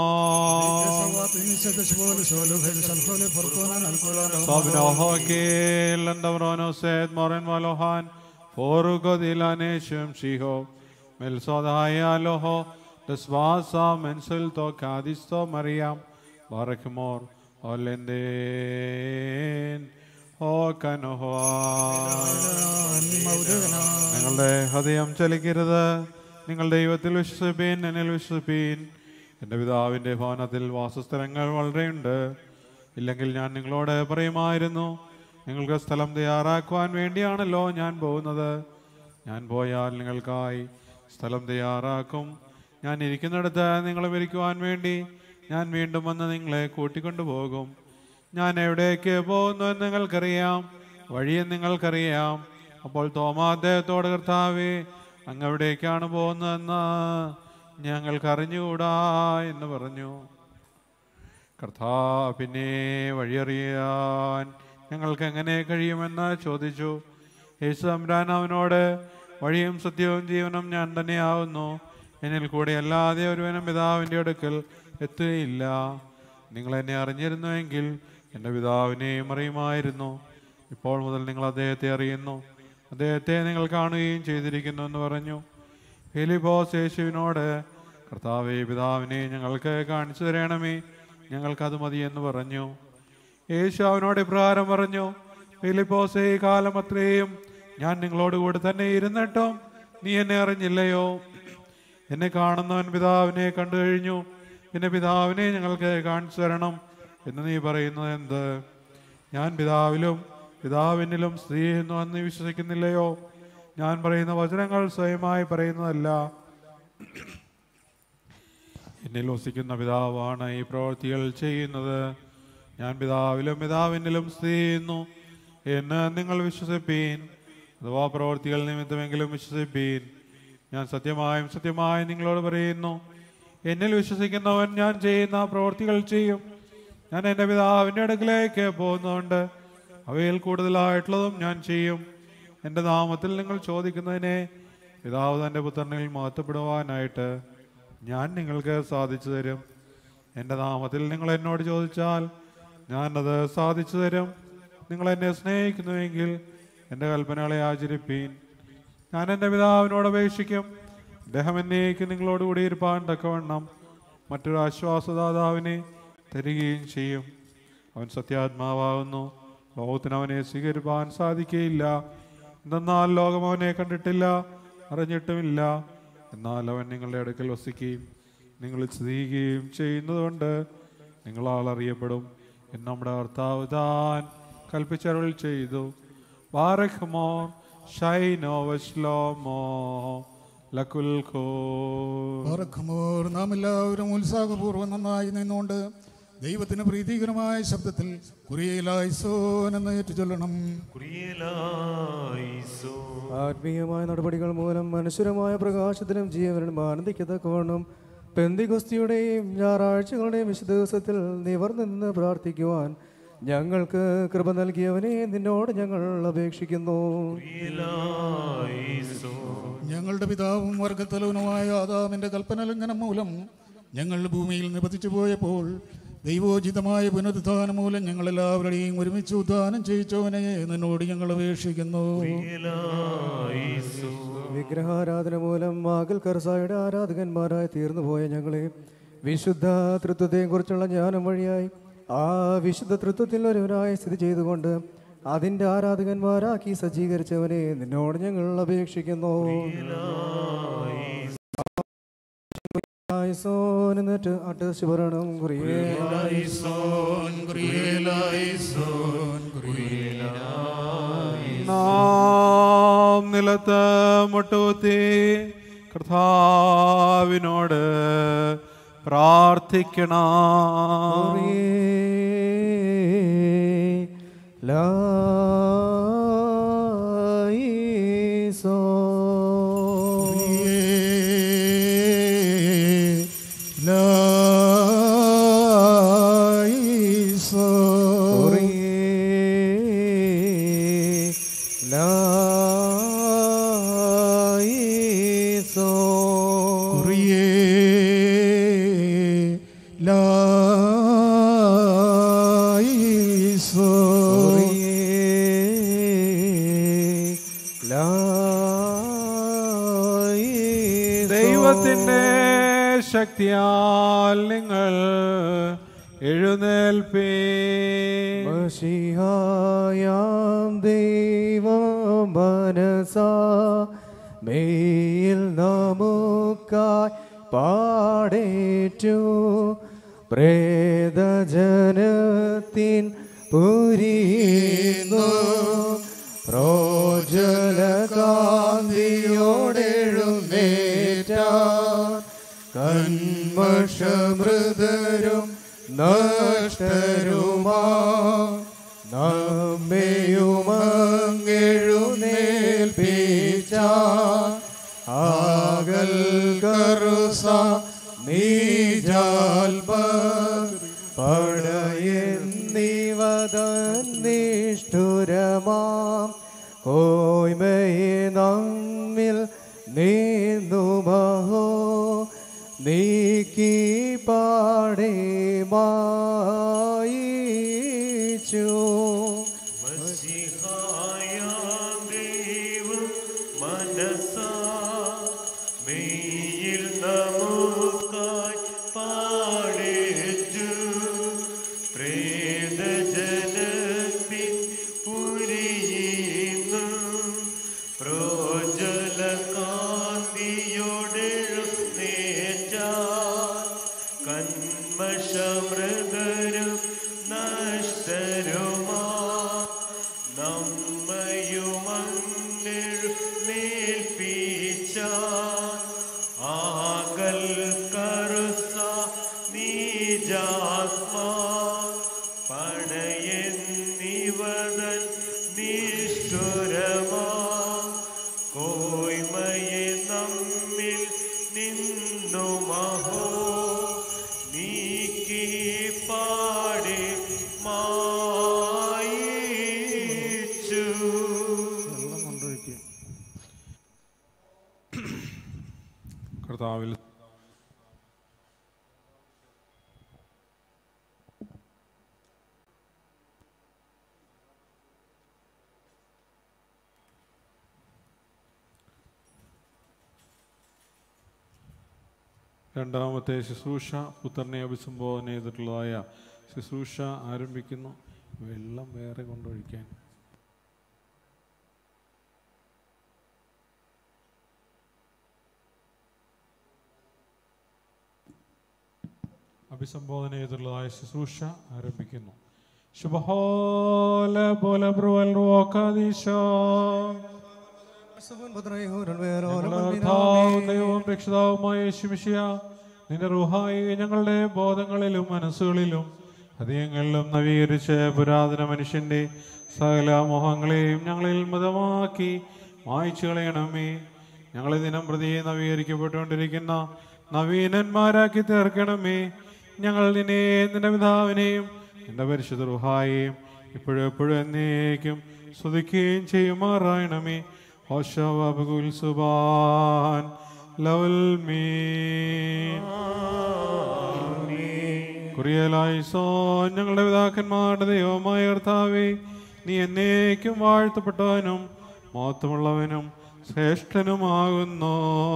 Sabnohoki Landavrono said Morin Malohan Forugo Dilaneshim Shiho Melsodaya Loho Desvasa Mensulto Kadisto Mariam Barakmor Olenden നിങ്ങളുടെ ഹൃദയം ചലിക്കരുത് നിങ്ങൾ ദൈവത്തിൽ വിശ്വസിപ്പീൻ എന്നിൽ വിശ്വസിപ്പീൻ എൻ്റെ പിതാവിൻ്റെ ഭവനത്തിൽ വാസസ്ഥലങ്ങൾ വളരെയുണ്ട് ഇല്ലെങ്കിൽ ഞാൻ നിങ്ങളോട് പറയുമായിരുന്നു നിങ്ങൾക്ക് സ്ഥലം തയ്യാറാക്കുവാൻ വേണ്ടിയാണല്ലോ ഞാൻ പോകുന്നത് ഞാൻ പോയാൽ നിങ്ങൾക്കായി സ്ഥലം തയ്യാറാക്കും ഞാൻ ഇരിക്കുന്നിടത്ത് നിങ്ങളെ ഇരിക്കുവാൻ വേണ്ടി ഞാൻ വീണ്ടും വന്ന് നിങ്ങളെ കൂട്ടിക്കൊണ്ടുപോകും ഞാൻ എവിടേക്ക് പോകുന്നു എന്ന് നിങ്ങൾക്കറിയാം വഴിയും നിങ്ങൾക്കറിയാം അപ്പോൾ തോമാ അദ്ദേഹത്തോട് കർത്താവേ അങ്ങ് എവിടേക്കാണ് പോകുന്നതെന്ന് ഞങ്ങൾക്ക് അറിഞ്ഞുകൂടാ എന്ന് പറഞ്ഞു കർത്താ പിന്നെ വഴിയറിയാൻ ഞങ്ങൾക്ക് എങ്ങനെ കഴിയുമെന്ന് ചോദിച്ചു യേശു അമ്രാൻ അവനോട് വഴിയും സത്യവും ജീവനും ഞാൻ തന്നെയാവുന്നു എന്നിൽ കൂടെ അല്ലാതെ ഒരുവനും പിതാവിൻ്റെ അടുക്കൽ എത്തുകയില്ല നിങ്ങൾ എന്നെ അറിഞ്ഞിരുന്നുവെങ്കിൽ എൻ്റെ പിതാവിനെയും അറിയുമായിരുന്നു ഇപ്പോൾ മുതൽ നിങ്ങൾ അദ്ദേഹത്തെ അറിയുന്നു അദ്ദേഹത്തെ നിങ്ങൾ കാണുകയും ചെയ്തിരിക്കുന്നു എന്ന് പറഞ്ഞു ഫിലിപ്പോസ് യേശുവിനോട് കർത്താവെ പിതാവിനെ ഞങ്ങൾക്ക് കാണിച്ചു തരണമേ ഞങ്ങൾക്കത് മതി എന്ന് പറഞ്ഞു യേശു അവനോട് ഇപ്രകാരം പറഞ്ഞു ഫിലിപ്പോസേ ഈ കാലം അത്രയും ഞാൻ നിങ്ങളോട് കൂടെ തന്നെ ഇരുന്നിട്ടും നീ എന്നെ അറിഞ്ഞില്ലയോ എന്നെ കാണുന്നവൻ പിതാവിനെ കണ്ടു കഴിഞ്ഞു പിന്നെ പിതാവിനെ ഞങ്ങൾക്ക് കാണിച്ചു തരണം എന്ന് നീ പറയുന്നത് എന്ത് ഞാൻ പിതാവിലും പിതാവിനിലും സ്ത്രീ എന്ന് നീ വിശ്വസിക്കുന്നില്ലയോ ഞാൻ പറയുന്ന വചനങ്ങൾ സ്വയമായി പറയുന്നതല്ല എന്നിൽ വസിക്കുന്ന പിതാവാണ് ഈ പ്രവൃത്തികൾ ചെയ്യുന്നത് ഞാൻ പിതാവിലും പിതാവിനിലും സ്ഥിതി ചെയ്യുന്നു എന്ന് നിങ്ങൾ വിശ്വസിപ്പീൻ അഥവാ പ്രവൃത്തികൾ നിമിത്തമെങ്കിലും വിശ്വസിപ്പീൻ ഞാൻ സത്യമായും സത്യമായും നിങ്ങളോട് പറയുന്നു എന്നിൽ വിശ്വസിക്കുന്നവൻ ഞാൻ ചെയ്യുന്ന പ്രവൃത്തികൾ ചെയ്യും ഞാൻ എൻ്റെ പിതാവിൻ്റെ അടുക്കിലേക്ക് പോകുന്നതുകൊണ്ട് അവയിൽ കൂടുതലായിട്ടുള്ളതും ഞാൻ ചെയ്യും എൻ്റെ നാമത്തിൽ നിങ്ങൾ ചോദിക്കുന്നതിനെ പിതാവ് തൻ്റെ പുത്രനിൽ മഹത്വപ്പെടുവാനായിട്ട് ഞാൻ നിങ്ങൾക്ക് സാധിച്ചു തരും എൻ്റെ നാമത്തിൽ നിങ്ങൾ എന്നോട് ചോദിച്ചാൽ ഞാനത് സാധിച്ചു തരും നിങ്ങൾ എന്നെ സ്നേഹിക്കുന്നുവെങ്കിൽ എൻ്റെ കൽപ്പനകളെ ആചരിപ്പീൻ ഞാൻ എൻ്റെ പിതാവിനോട് അപേക്ഷിക്കും അദ്ദേഹം എന്നേക്ക് നിങ്ങളോട് കൂടി ഇരുപ്പാൻ തക്കവണ്ണം മറ്റൊരു ആശ്വാസദാതാവിനെ തരികയും ചെയ്യും അവൻ സത്യാത്മാവാകുന്നു ലോകത്തിന് അവനെ സ്വീകരിപ്പാൻ സാധിക്കുകയില്ല എന്തെന്നാൽ ലോകം അവനെ കണ്ടിട്ടില്ല അറിഞ്ഞിട്ടുമില്ല എന്നാൽ അവൻ നിങ്ങളുടെ അടുക്കൽ വസിക്കുകയും നിങ്ങൾ സ്തുതിക്കുകയും ചെയ്യുന്നതുകൊണ്ട് നിങ്ങളാൽ അറിയപ്പെടും എന്ന് നമ്മുടെ കർത്താവ് താൻ കൽപ്പിച്ചരുൾ ചെയ്തു ബാറഖ്മോ ഷൈനോ വസ്ലോമോ ലക്കുൽഖോ പറക്കുമോർ നാം എല്ലാവരും ഉത്സാഹപൂർവ്വം നന്നായി നിന്നുകൊണ്ട് ദൈവത്തിന് പ്രീതികരമായ ശബ്ദത്തിൽ കുറിയയിലായിസോൻ എന്ന് ഏറ്റു ചൊല്ലണം ആത്മീയമായ നടപടികൾ മൂലം മനുഷ്യരമായ പ്രകാശത്തിനും ജീവനും ആനന്ദിക്കത്തക്കവണ്ണം പെന്തികുസ്തിയുടെയും ഞായറാഴ്ചകളുടെയും വിശുദ്ധ ദിവസത്തിൽ നിവർന്ന് പ്രാർത്ഥിക്കുവാൻ ഞങ്ങൾക്ക് കൃപ നൽകിയവനെ നിന്നോട് ഞങ്ങൾ അപേക്ഷിക്കുന്നു ഞങ്ങളുടെ പിതാവും വർഗത്തലവനുമായ ആദാമിന്റെ കൽപ്പന ലംഘനം മൂലം ഞങ്ങൾ ഭൂമിയിൽ നിപതിച്ചു പോയപ്പോൾ ദൈവോചിതമായ പുനരുദ്ധാനം മൂലം ഞങ്ങളെല്ലാവരുടെയും ഒരുമിച്ച് ഉദ്ധാനം ചെയ്യിച്ചവനെ നിന്നോട് ഞങ്ങൾ അപേക്ഷിക്കുന്നു വിഗ്രഹാരാധന മൂലം മാകൽ കർസായുടെ ആരാധകന്മാരായി തീർന്നുപോയ ഞങ്ങളെ വിശുദ്ധ തൃത്വത്തെയും കുറിച്ചുള്ള ജ്ഞാനം വഴിയായി ആ വിശുദ്ധ തൃത്വത്തിൽ ഒരുവനായി സ്ഥിതി ചെയ്തുകൊണ്ട് അതിൻ്റെ ആരാധകന്മാരാക്കി സജ്ജീകരിച്ചവനെ നിന്നോട് ഞങ്ങൾ അപേക്ഷിക്കുന്നു ായിസോൻ എന്നിട്ട് അട്ടസ് പറയണം കുറിയേ നാം നിലത്ത് മുട്ടുകുത്തി കർത്താവിനോട് പ്രാർത്ഥിക്കണം ദൈവത്തിൻ്റെ ശക്തിയാൽ നിങ്ങൾ എഴുന്നേൽപ്പേ മഷിഹായാം ദൈവം മനസാ മേയിൽ നമുക്കായി പാടേറ്റു പ്രേതജനത്തിൻ പുരീന്നു പ്രോജലകാന്തിയോടെഴുന്നേറ്റ കന്മഷമൃതരും നഷ്ടരുമാ നമ്മെയുമങ്ങെഴുന്നേൽപ്പിച്ച ആകൽ കറുസ നീജാൽപ പടയെന്നിവതന്നിഷ്ഠുരമാം കോയ്മയെ നമ്മിൽ നീന്നുമഹോ നീക്കി പാടേ മായിച്ചു ദൈവം മനസ്സാ മെയ്യിൽ നമുക്കായി പാടേറ്റു പ്രേതജനത്തിൻ പുരിയുന്നു പ്രോജലകാന്തിയോടെഴുന്നേറ്റ കന്മഷമൃതരും നഷ്ടരുമാ നമ്മയുമങ്ങെഴുന്നേൽപ്പിച്ച ആകൽ കറുസ നീജാത്മാ പടയെന്നിവതൻ നിഷ്ഠുരമാ കോയ്മയെ നമ്മിൽ നിന്നു മഹോ നീക്കി പാടി മായിച്ചു കർത്താവിൽ രണ്ടാമത്തെ ശുശ്രൂഷ പുത്രനെ അഭിസംബോധന ചെയ്തിട്ടുള്ളതായ ശുശ്രൂഷ ആരംഭിക്കുന്നു വെള്ളം വേറെ കൊണ്ടൊഴിക്കാൻ അഭിസംബോധന ചെയ്തിട്ടുള്ളതായ ശുശ്രൂഷ ആരംഭിക്കുന്നു ശുഭഹോല പോലെ ബ്രുവൽ റോക്കാദീശോ കർത്താവും ദൈവവും രക്ഷിതാവുമായ യേശുമിശിയ നിന്റെ റുഹായി ഞങ്ങളുടെ ബോധങ്ങളിലും മനസ്സുകളിലും ഹൃദയങ്ങളിലും നവീകരിച്ച് പുരാതന മനുഷ്യന്റെ സകല മോഹങ്ങളെയും ഞങ്ങളിൽ മതമാക്കി മായ്ച്ചു കളയണമേ ഞങ്ങളെ ദിനം പ്രതി നവീകരിക്കപ്പെട്ടുകൊണ്ടിരിക്കുന്ന നവീനന്മാരാക്കി തീർക്കണമേ ഞങ്ങൾ നിന്നെ നിന്റെ പിതാവിനെയും നിന്റെ പരിശുദ്ധ റുഹായെയും ഇപ്പോഴും എപ്പോഴും എന്നേക്കും സ്തുതിക്കുകയും ചെയ്യുമാറായണമേ ഹോഷവബുൽ സുബാൻ ലവൽ മീൻ കുറിയലായി സോ ഞങ്ങളുടെ പിതാക്കന്മാരുടെ ദൈവമായ കർത്താവേ നീ എന്നേക്കും വാഴ്ത്തപ്പെട്ടവനും മഹത്വമുള്ളവനും ശ്രേഷ്ഠനുമാകുന്നു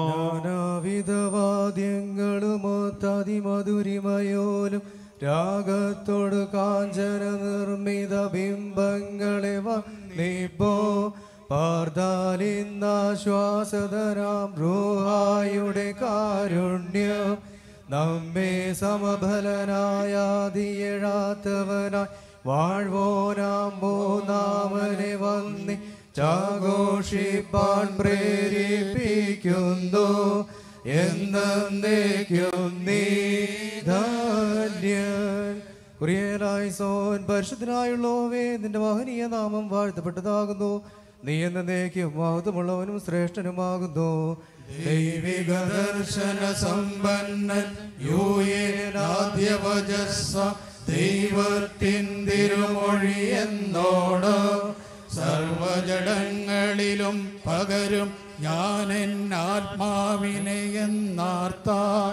നാനാവിധവാദ്യങ്ങളുമൊത്തതിമധുരിമയോലും രാഗത്തോട് കാഞ്ചന നിർമ്മിത ബിംബങ്ങളെ വന്നിപ്പോ പാർദാലിന്നാശ്വാസതരാം റൂഹായുടെ കാരുണ്യം നമ്മെ സമഫലനായാതിയഴാത്തവനായി വാഴ്വോനാം മൂന്നാമനെ വന്നി ചാഘോഷിപ്പാൻ പ്രേരിപ്പിക്കുന്നു എന്നേക്കും നീ ധന്യൻ കുറിയനായി സോൻ പരിശുദ്ധനായുള്ളോവേ നിന്റെ മഹനീയ നാമം വാഴ്ത്തപ്പെട്ടതാകുന്നു നീ എന്നേക്കും മഹത്വമുള്ളവനും ശ്രേഷ്ഠനുമാകുന്നു ദൈവിക ദർശന സമ്പന്നൻ യൂയേനാദ്യവജസ്സ ദൈവത്തിൻ തിരുമൊഴി എന്നോട് സർവജടങ്ങളിലും പകരും ഞാൻ ആത്മാവിനെ എന്നാർത്താൻ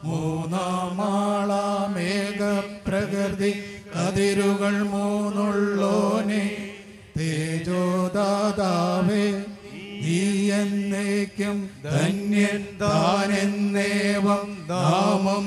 മൂന്നാമാളാമേക പ്രകൃതി കതിരുകൾ മൂന്നുള്ളോനെ തേജോദാതാവേ നീ എന്നേക്കും ധന്യൻ താനെന്നേവം നാമം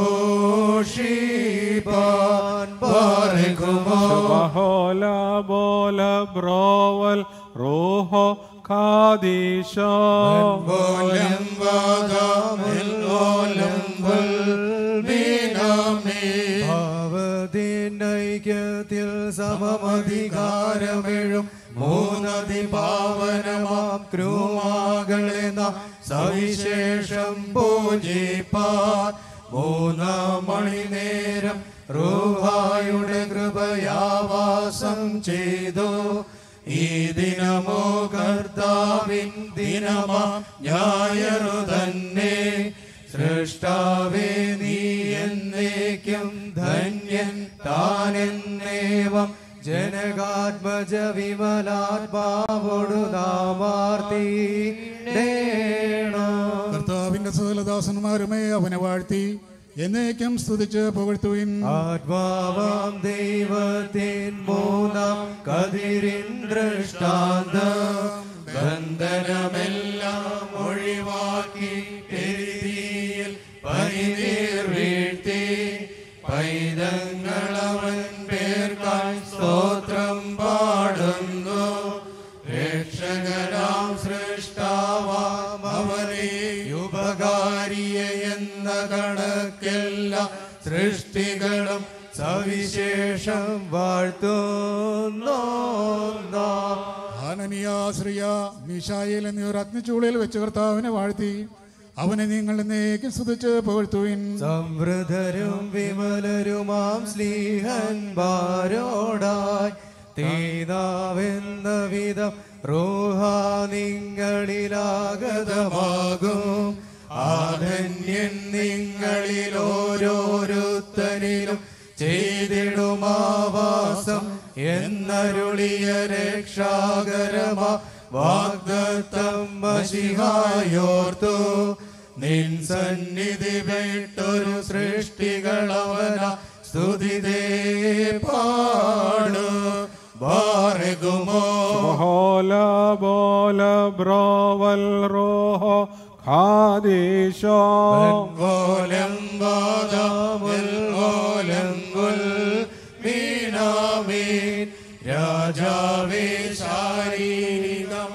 ഘോഷിപ്പാൻ പാർക്കുമോ ബഹോല ബോല ബ്രോവൽ റോഹോ കാദീശോ പോലം വാദാമെല്ലോലം വൽമീനാമേ ഭാവത്തിനൈക്യത്തിൽ സമമധികാരമെഴും മൂന്നതി പാവനമാം ക്രൂമാകളെ നാം സവിശേഷം പൂജിപ്പാൻ മൂന്നാം മണിനേരം റൂഹായുടെ കൃപയാവാസം ചെയ്തു ഈ ദിനമോ കർത്താവിൻ ദിനമാം ഞായറു തന്നെ സൃഷ്ടാവേ നീ എന്നേക്കും ധന്യൻ താനെന്നേവം ജനകാത്മജ വിമലാത്മാവോടു നാമാർത്തിടേണം കർത്താവിന്റെ സകലദാസന്മാരുമേ അവനെ വാഴ്ത്തി എന്നേക്കും സ്തുതിച്ച് പുകഴ്ത്തുവിൻ ആത്മാവാം ദൈവത്തിൻ മൂന്നാം കതിരിൻ ദൃഷ്ടാന്തം ബന്ധനമെല്ലാം ഒഴിവാക്കി എരിതിയിൽ പരിനീർ വീഴ്ത്തി പൈതങ്ങളവൻ പേർക്കാൽ സ്തോത്രം പാടുന്നു രക്ഷകനാം സൃഷ്ടാവാം അവനെ ഉപകാരിയെ എന്ന കണക്കെല്ലാം സൃഷ്ടികളും സവിശേഷം വാഴ്ത്തുന്നു ഹാനനിയാശ്രിയ മിഷായേൽ എന്നിവർ അഗ്നിച്ചൂളയിൽ വെച്ച് കർത്താവിനെ വാഴ്ത്തി അവനെ നിങ്ങൾ എന്നേക്കും സ്തുതിച്ച് പുകഴ്ത്തുവിൻ സംവൃതരും വിമലരുമാം സ്ലീഹന്മാരോടായി തീതാവെന്ന വിധം റോഹ നിങ്ങളിലാഗതമാകും ആധന്യൻ നിങ്ങളിൽ ഓരോരുത്തരിലും ചെയ്തിടുമാവാസം എന്നരുളിയ രക്ഷാകരമാ വാഗ്ദത്തം മഷിഹായോർത്തു നിൻ സന്നിധി വിട്ടൊരു സൃഷ്ടികളവന സ്തുതിതേ പാടു ബാരകുമോ ബഹോല ബോല ബ്രോവൽ റോഹോ കാദീശോ ഓലം വാദാമുൽ ഓലം ഗുൽ മീനാമീൻ രാജാവേ ശാരീരികമ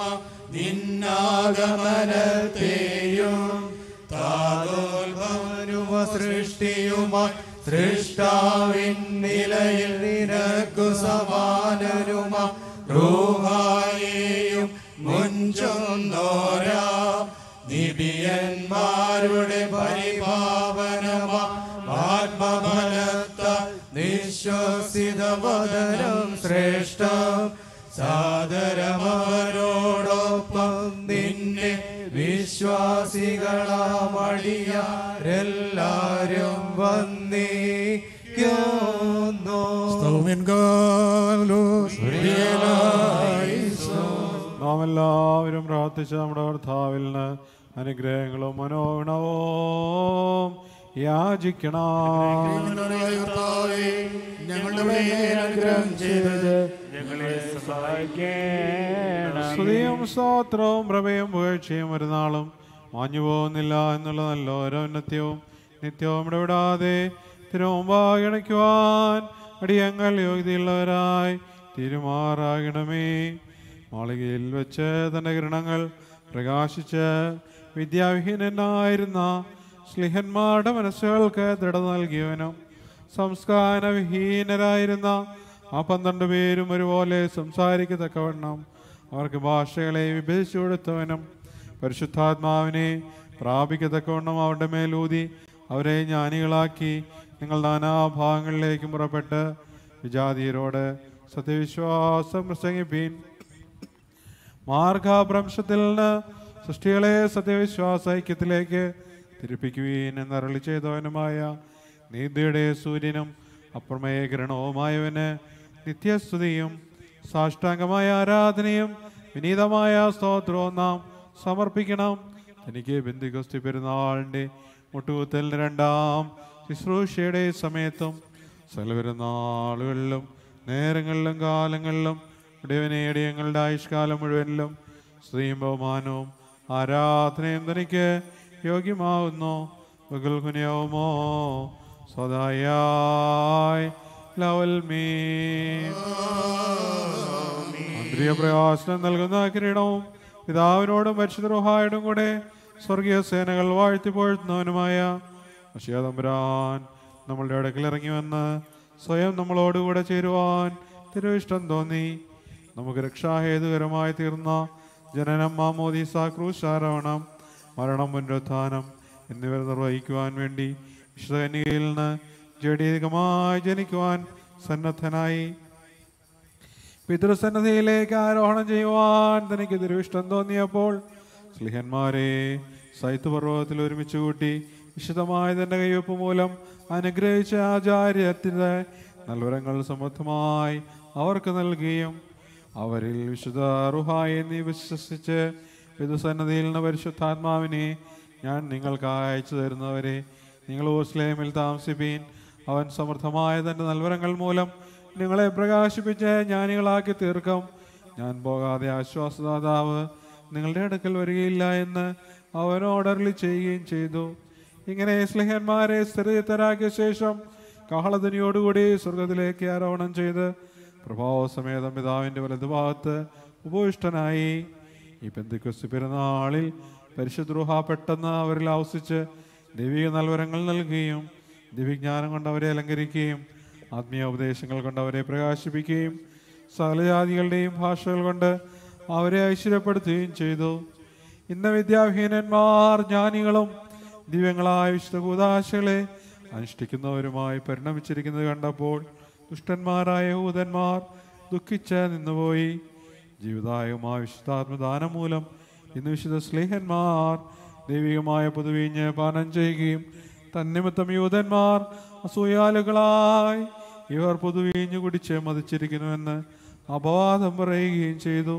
നിന്നാഗമനത്തെയും താതോത്ഭവനുമ സൃഷ്ടിയുമായി സൃഷ്ടാവിൻ നിലയിൽ നിനക്കു സമാനരുമ റൂഹായെയും മുഞ്ചൊന്നോരാ നിബിയന്മാരുടെ പരിപാവനമാ ആത്മബലത്താൽ നിശ്വസിതവദനം ശ്രേഷ്ഠം സാദരമവരോടൊപ്പം നിന്നെ വിശ്വാസികളാമടിയാരെല്ലാരും വന്നിക്കുന്നു നാം എല്ലാവരും പ്രാർത്ഥിച്ച നമ്മുടെ കർത്താവിൽ നിന്ന് അനുഗ്രഹങ്ങളും മനോഗുണവും യാചിക്കണം ഞങ്ങളുടെ മേൽ അനുഗ്രഹം ചെയ്തത് സ്തുതിയും സ്തോത്രവും പ്രഭയും പുകഴ്ചയും ഒരു നാളും മാഞ്ഞു പോകുന്നില്ല എന്നുള്ള നല്ല ഓരോന്നത്യവും നിത്യവും ഇടപെടാതെ തിരുമുമ്പാകെ അണയ്ക്കുവാൻ അടിയങ്ങൾ യോഗ്യതയുള്ളവരായി തിരുമാറാകണമേ മാളികയിൽ വെച്ച് തൻ്റെ കിരണങ്ങൾ പ്രകാശിച്ച് വിദ്യാവിഹീനനായിരുന്ന സ്ലിഹന്മാരുടെ മനസ്സുകൾക്ക് ദൃഢ നൽകിയവനും സംസ്കാരവിഹീനരായിരുന്ന ആ പന്ത്രണ്ട് പേരും ഒരുപോലെ സംസാരിക്കത്തക്കവണ്ണം അവർക്ക് ഭാഷകളെ വിഭജിച്ചു കൊടുത്തവനും പരിശുദ്ധാത്മാവിനെ പ്രാപിക്കത്തക്കവണ്ണം അവരുടെ മേലൂതി അവരെ ജ്ഞാനികളാക്കി നിങ്ങൾ നാനാഭാഗങ്ങളിലേക്കും പുറപ്പെട്ട് വിജാതീയരോട് സത്യവിശ്വാസം പ്രസംഗിപ്പീൻ മാർഗാഭ്രംശത്തിൽ നിന്ന് സൃഷ്ടികളെ സത്യവിശ്വാസ ഐക്യത്തിലേക്ക് തിരിപ്പിക്കുവീൻ എന്നരളി ചെയ്തവനുമായ നീതിയുടെ സൂര്യനും അപ്രമേയ കിരണവുമായവന് നിത്യസ്തുതിയും സാഷ്ടാംഗമായ ആരാധനയും വിനീതമായ സ്തോത്രവും നാം സമർപ്പിക്കണം എനിക്ക് ബന്ധിഗസ്തി പെരുന്നാളിൻ്റെ മുട്ടുകുത്തലിന് രണ്ടാം ശുശ്രൂഷയുടെ സമയത്തും സകലപെരുന്നാളുകളിലും നേരങ്ങളിലും കാലങ്ങളിലും ഇടയവനേടി ഞങ്ങളുടെ ആയുഷ്കാലം മുഴുവനിലും സ്ത്രീയും ബഹുമാനവും ആരാധനയും തനിക്ക് യോഗ്യമാവുന്നു ബഹുൽഹുനിയവുമോ സ്വതായായി ലവൽ മീ ആന്തരിക പ്രയാസനം നൽകുന്ന കിരീടവും പിതാവിനോടും പരിശുദ്ധരോഹായോടും കൂടെ സ്വർഗീയ സേനകൾ വാഴ്ത്തി പോഴ്ത്തുന്നവനുമായ അഷിയാതമ്പുരാൻ നമ്മളുടെ അടുക്കൽ ഇറങ്ങി വന്ന് സ്വയം നമ്മളോടുകൂടെ ചേരുവാൻ തിരുവിഷ്ടം തോന്നി നമുക്ക് രക്ഷാഹേതുകരമായി തീർന്ന ജനനം മാമോദീസ ക്രൂശാരോഹണം മരണം പുനരുത്ഥാനം എന്നിവ നിർവഹിക്കുവാൻ വേണ്ടി വിശുദ്ധ കന്യകയിൽ നിന്ന് ജഡീകമായി ജനിക്കുവാൻ സന്നദ്ധനായി പിതൃസന്നദ്ധിയിലേക്ക് ആരോഹണം ചെയ്യുവാൻ തനിക്ക് തിരുവിഷ്ടം തോന്നിയപ്പോൾ സ്ലിഹന്മാരെ സൈത്ത് പർവ്വതത്തിൽ ഒരുമിച്ച് കൂട്ടി വിശദമായ തന്റെ കയ്യൊപ്പ് മൂലം അനുഗ്രഹിച്ച ആചാര്യത്തിന്റെ നൽവരങ്ങൾ സമൃദ്ധമായി അവർക്ക് നൽകുകയും അവരിൽ വിശുദ്ധ റുഹായി എന്നീ വിശ്വസിച്ച് പിതൃസന്നദ്ധിയിൽ നിന്ന് പരിശുദ്ധാത്മാവിനെ ഞാൻ നിങ്ങൾക്ക് അയച്ചു തരുന്നവരെ നിങ്ങൾ ഓസ്ലേമിൽ താമസിപ്പീൻ അവൻ സമൃദ്ധമായ തന്റെ നൽവരങ്ങൾ മൂലം നിങ്ങളെ പ്രകാശിപ്പിച്ച് ജ്ഞാനികളാക്കി തീർക്കും ഞാൻ പോകാതെ ആശ്വാസദാതാവ് നിങ്ങളുടെ അടുക്കൽ വരികയില്ല എന്ന് അവനോടർലി ചെയ്യുകയും ചെയ്തു ഇങ്ങനെ സ്ലിഹന്മാരെ സ്ഥിരതരാക്കിയ ശേഷം കാഹളധനിയോടുകൂടി സ്വർഗത്തിലേക്ക് ആരോഹണം ചെയ്ത് പ്രഭാവസമേതം പിതാവിൻ്റെ വലതുഭാഗത്ത് ഉപവിഷ്ടനായി ഈ പെന്തിക്രിസ്തു പെരുന്നാളിൽ പരിശുദ്രൂഹ പെട്ടെന്ന് അവരിൽ ആവസിച്ച് ദൈവിക നൽവരങ്ങൾ നൽകുകയും ദിവ്യജ്ഞാനം കൊണ്ട് അവരെ അലങ്കരിക്കുകയും ആത്മീയ ഉപദേശങ്ങൾ കൊണ്ട് അവരെ പ്രകാശിപ്പിക്കുകയും സകലജാതികളുടെയും ഭാഷകൾ കൊണ്ട് അവരെ ഐശ്വര്യപ്പെടുത്തുകയും ചെയ്തു ഇന്ന് വിദ്യാഹീനന്മാർ ജ്ഞാനികളും ദിവ്യങ്ങളായ വിശുദ്ധ കൂതാശകളെ അനുഷ്ഠിക്കുന്നവരുമായി പരിണമിച്ചിരിക്കുന്നത് കണ്ടപ്പോൾ ദുഷ്ടന്മാരായ യഹൂദന്മാർ ദുഃഖിച്ച് നിന്നുപോയി ജീവിതായകമായ വിശുദ്ധാത്മദാനം മൂലം ഇന്ന് വിശുദ്ധ സ്ലേഹന്മാർ ദൈവികമായ പുതുവീഞ്ഞ് പാനം ചെയ്യുകയും തന്നിമിത്തം യൂതന്മാർ അസൂയാലുകളായി ഇവർ പുതുവീഞ്ഞു കുടിച്ച് മതിച്ചിരിക്കുന്നുവെന്ന് അപവാദം പറയുകയും ചെയ്തു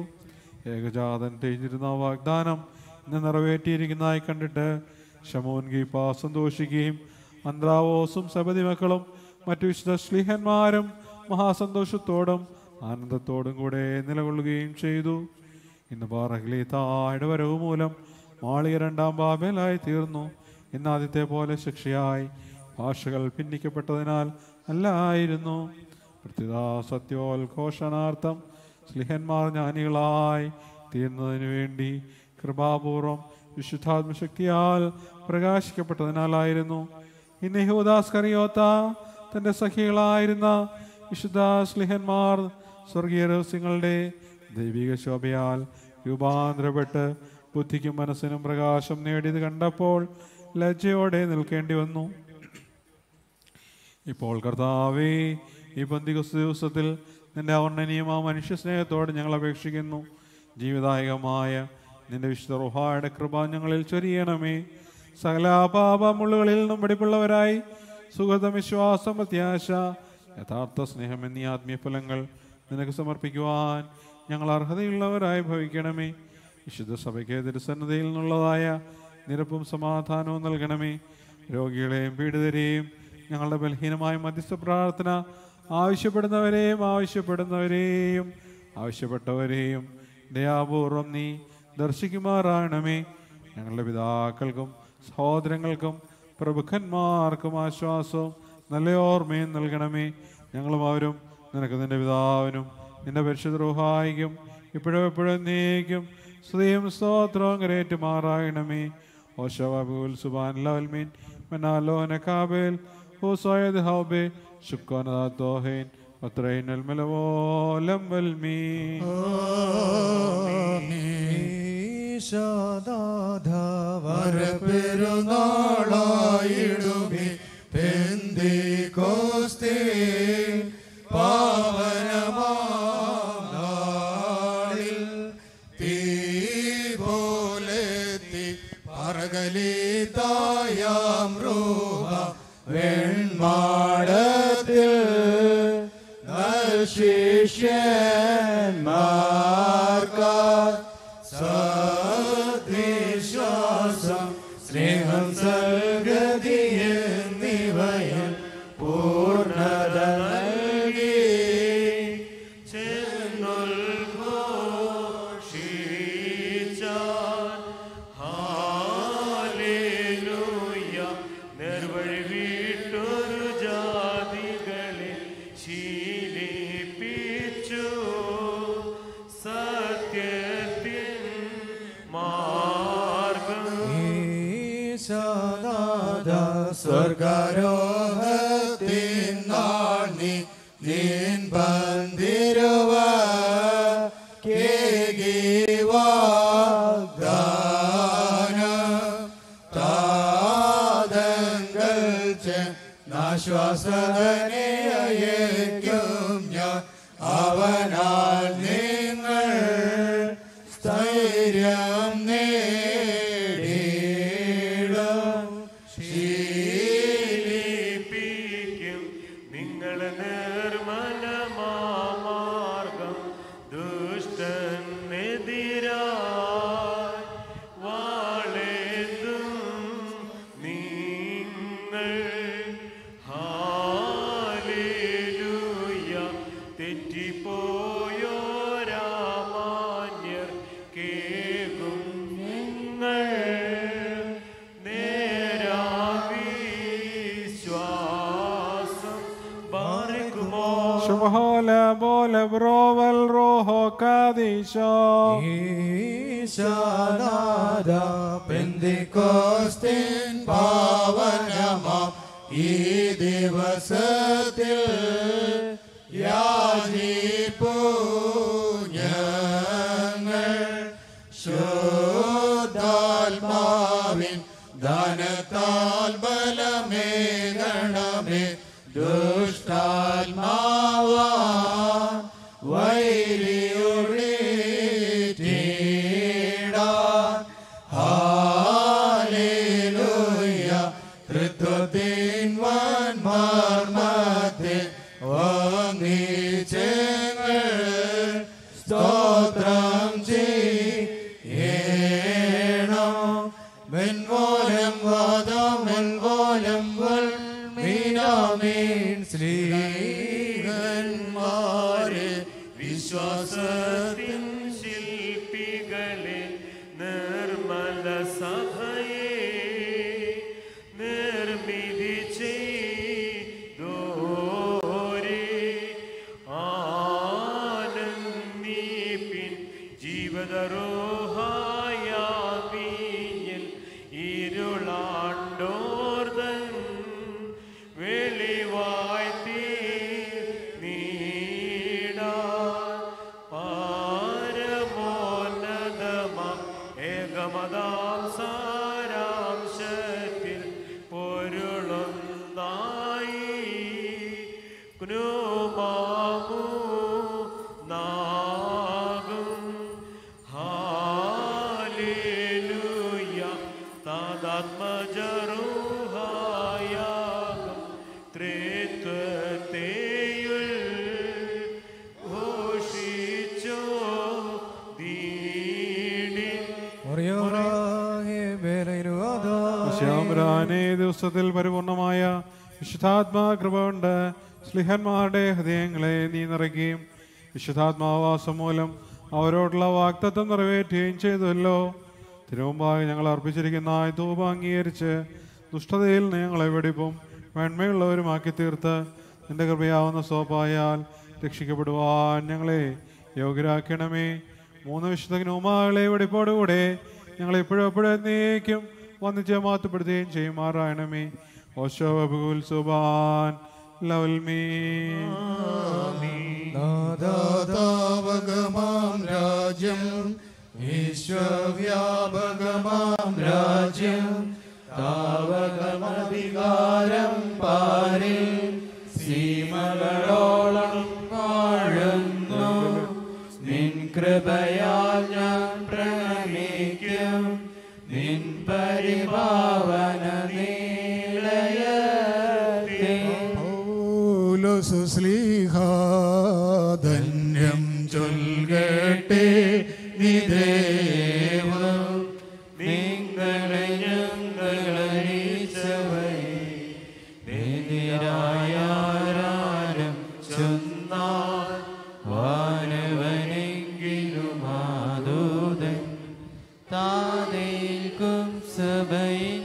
ഏകജാതൻ തേഞ്ഞിരുന്ന വാഗ്ദാനം ഇന്ന് നിറവേറ്റിയിരിക്കുന്നതായി കണ്ടിട്ട് ഷമോൻ ഗീപ്പ സന്തോഷിക്കുകയും അന്ത്രാവോസും സബതി മക്കളും മറ്റു വിശുദ്ധ ശ്ലീഹന്മാരും മഹാസന്തോഷത്തോടും ആനന്ദത്തോടും കൂടെ നിലകൊള്ളുകയും ചെയ്തു ഇന്ന് പാറഹിലീത്തായുടെ വരവ് മൂലം മാളിക രണ്ടാം ബാബേലായി തീർന്നു ഇന്ന് ആദ്യത്തെ പോലെ ശിക്ഷയായി ഭാഷകൾ ഭിന്നിക്കപ്പെട്ടതിനാൽ അല്ലായിരുന്നു പ്രത്യുതാ സത്യോത്ഘോഷണാർത്ഥം സ്ലിഹന്മാർ ജ്ഞാനികളായി തീർന്നതിനു വേണ്ടി കൃപാപൂർവം വിശുദ്ധാത്മശക്തിയാൽ പ്രകാശിക്കപ്പെട്ടതിനാലായിരുന്നു ഇന്ന് യഹൂദാസ് കറിയോത്ത തൻ്റെ സഖികളായിരുന്ന വിശുദ്ധ സ്ലിഹന്മാർ സ്വർഗീയ രഹസ്യങ്ങളുടെ ദൈവിക ശോഭയാൽ രൂപാന്തരപ്പെട്ട് ബുദ്ധിക്കും മനസ്സിനും പ്രകാശം നേടിയത് കണ്ടപ്പോൾ ലജ്ജയോടെ നിൽക്കേണ്ടി വന്നു ഇപ്പോൾ കർത്താവേ ഈ പന്തികുസ് ദിവസത്തിൽ നിന്റെ അവർണ്ണനീയമായ മനുഷ്യ സ്നേഹത്തോട് ഞങ്ങൾ അപേക്ഷിക്കുന്നു ജീവിതായകമായ നിന്റെ വിശുദ്ധ റുഹായുടെ കൃപ ഞങ്ങളിൽ ചൊരിയണമേ സകല പാപമുള്ളുകളിൽ നിന്നും വെടിപ്പുള്ളവരായി സുഗതം വിശ്വാസം പ്രത്യാശ യഥാർത്ഥ സ്നേഹം എന്നീ ആത്മീയ ഫലങ്ങൾ നിനക്ക് സമർപ്പിക്കുവാൻ ഞങ്ങൾ അർഹതയുള്ളവരായി ഭവിക്കണമേ വിശുദ്ധ സഭയ്ക്ക് തിരുസന്നതയിൽ നിന്നുള്ളതായ നിരപ്പും സമാധാനവും നൽകണമേ രോഗികളെയും പീഡിതരെയും ഞങ്ങളുടെ ബലഹീനമായ മധ്യസ്ഥ പ്രാർത്ഥന ആവശ്യപ്പെടുന്നവരെയും ആവശ്യപ്പെടുന്നവരെയും ആവശ്യപ്പെട്ടവരെയും ദയാപൂർവം നീ ദർശിക്കുമാറാണമേ ഞങ്ങളുടെ പിതാക്കൾക്കും സഹോദരങ്ങൾക്കും പ്രഭുക്കന്മാർക്കും ആശ്വാസവും നല്ല ഓർമ്മയും നൽകണമേ ഞങ്ങളും അവരും നിനക്ക് നിന്റെ പിതാവിനും നിന്റെ പരിശുദ്ധ റൂഹായിക്കും ഇപ്പോഴും എപ്പോഴും നീക്കും സ്തുതിയും സ്തോത്രവും കരേറ്റുമാറാകണമേ ഓശവാബുൽ സുബാൻ ലവൽമീൻ മനാലോ നക്കാബേൽ ഹുസോയത് ഹൗബെ ശുക്കോനദോഹേൻ അത്രയും നൽമലവോലം വൽമീ വരപ്പെരുന്നാളായിടുമേ പെന്തിക്കോസ്തേ പാവനമാളിൽ തീ പോലെത്തി പറകലിതായാം റൂഹ വെൺമാടത്തിൽ ശിഷ്യന്മാർക്കാ സദ്വിശ്വാസം സ്നേഹം സൽഗതി എന്നിവയിൽ പൂർണ്ണത നൽകി നിർവഴി വീട്ടൊരു ജാതികളെ ശീലിപ്പിച്ചു സത്യത്തിൻ മാർഗം സ്വർഗാരോഹത്തിൻ നാൾ നീ നീൻ ബന്ധിരുവ താതങ്ങൾ നാശ്വാസനെ അയക്കും ഞാൻ അവനാൽ നിങ്ങൾ സ്ഥൈര്യം നേടിയിടും ശീലിപ്പിക്കും നിങ്ങളെ നിർമ്മലമാർഗം ദുഷ്ടനെതിരായി വാളെന്തും നിങ്ങൾ ഹാലേലൂയ തെറ്റിപ്പോയോരാമാന്യർ കേകും നിങ്ങൾ നേരാവിശ്വാസം ബാറിക്കുമോ ശുഭഹോല ബോല ബ്രോവൽ റോഹോ കാദീശോ ഈശാനാദ പെന്തിക്കോസ്തിൻ പാവനമാം ഈ ദിവസത്തിൽ യാചിപ്പൂ ഞങ്ങൾ ശുദ്ധാത്മാവിൻ ധനത്താൽ ബലമേകണമേ ദുഷ്ടാത്മാവാ വൈരിയൊഴിടീടാൻ ഹാലേലൂയ തൃത്വത്തിൻ വന്മാർമത്തെ വന്നിച്ചങ്ങൾ സ്തോത്രം ചെയ്യണം മെൻവോലം വാദം മെൻവോലം വൽ മീനാമീൻ ശ്രീകന്മാരെ വിശ്വാസത്തിൻ ശില്പികളെ നിർമ്മല സഭയെ നിർമ്മിതി ചെയ്തോരെ ആനന്ദിപ്പിൻ ജീവിതരോഹായാമീയിൽ ഇരുളാണ്ടോർതൻ വെളിവായി നീടാൻ പാരമോന്നതമാം ഏകമതാം സാരാംശത്തിൽ പൊരുളൊന്നായി ക്നോമാമു നാഗും ഹാലേലൂയ താതാത്മജറുഹായാകും ത്രിത്വത്തെയുൾ ഘോഷിച്ചോ ദീടി ശ്യാമരാനെ ദിവസത്തിൽ പരിപൂർണമായ വിശുദ്ധാത്മാ കൃപ കൊണ്ട് സ്ലിഹന്മാരുടെ ഹൃദയങ്ങളെ നീ നിറയ്ക്കുകയും വിശുദ്ധാത്മാവാസം മൂലം അവരോടുള്ള വാക്തത്വം നിറവേറ്റുകയും ചെയ്തുവല്ലോ തിരുമുമ്പാകെ ഞങ്ങൾ അർപ്പിച്ചിരിക്കുന്ന ഈ ധൂപം അംഗീകരിച്ച് ദുഷ്ടതയിൽ നിന്ന് ഞങ്ങളെ വെടിപ്പും വെണ്മയുള്ളവരുമാക്കി തീർത്ത് നിന്റെ കൃപയാവുന്ന സോപ്പായാൽ രക്ഷിക്കപ്പെടുവാൻ ഞങ്ങളെ യോഗ്യരാക്കണമേ മൂന്ന് വിശുദ്ധ ഗ്നോമാകളെ വെടിപ്പോടുകൂടെ ഞങ്ങൾ എപ്പോഴും എപ്പോഴും എന്നേക്കും വന്നിച്ച് മാറ്റപ്പെടുത്തുകയും ചെയ്യുമാറായണമേ ഓശോ ബബുൽ സുബാൻ ലവൽമീ നാദാതാവകമാം രാജ്യം വിശ്വവ്യാപകമാം രാജ്യം താവകമധികാരം പാരിൽ സീമകളോളം വാഴുന്നു നിൻ കൃപയാൽ ഞാൻ പ്രണമിക്കും നിൻ പരിഭാവന നീളയത്തെ ധന്യം ചൊൽകട്ടെ നിദേവം നിങ്ങളെ ഞങ്ങളറിയിച്ചവൈ വേദിരായാരം ചൊന്നാൽ വാനവനെങ്കിലും ആദൂതൻ താതേൽക്കും സഭയിൻ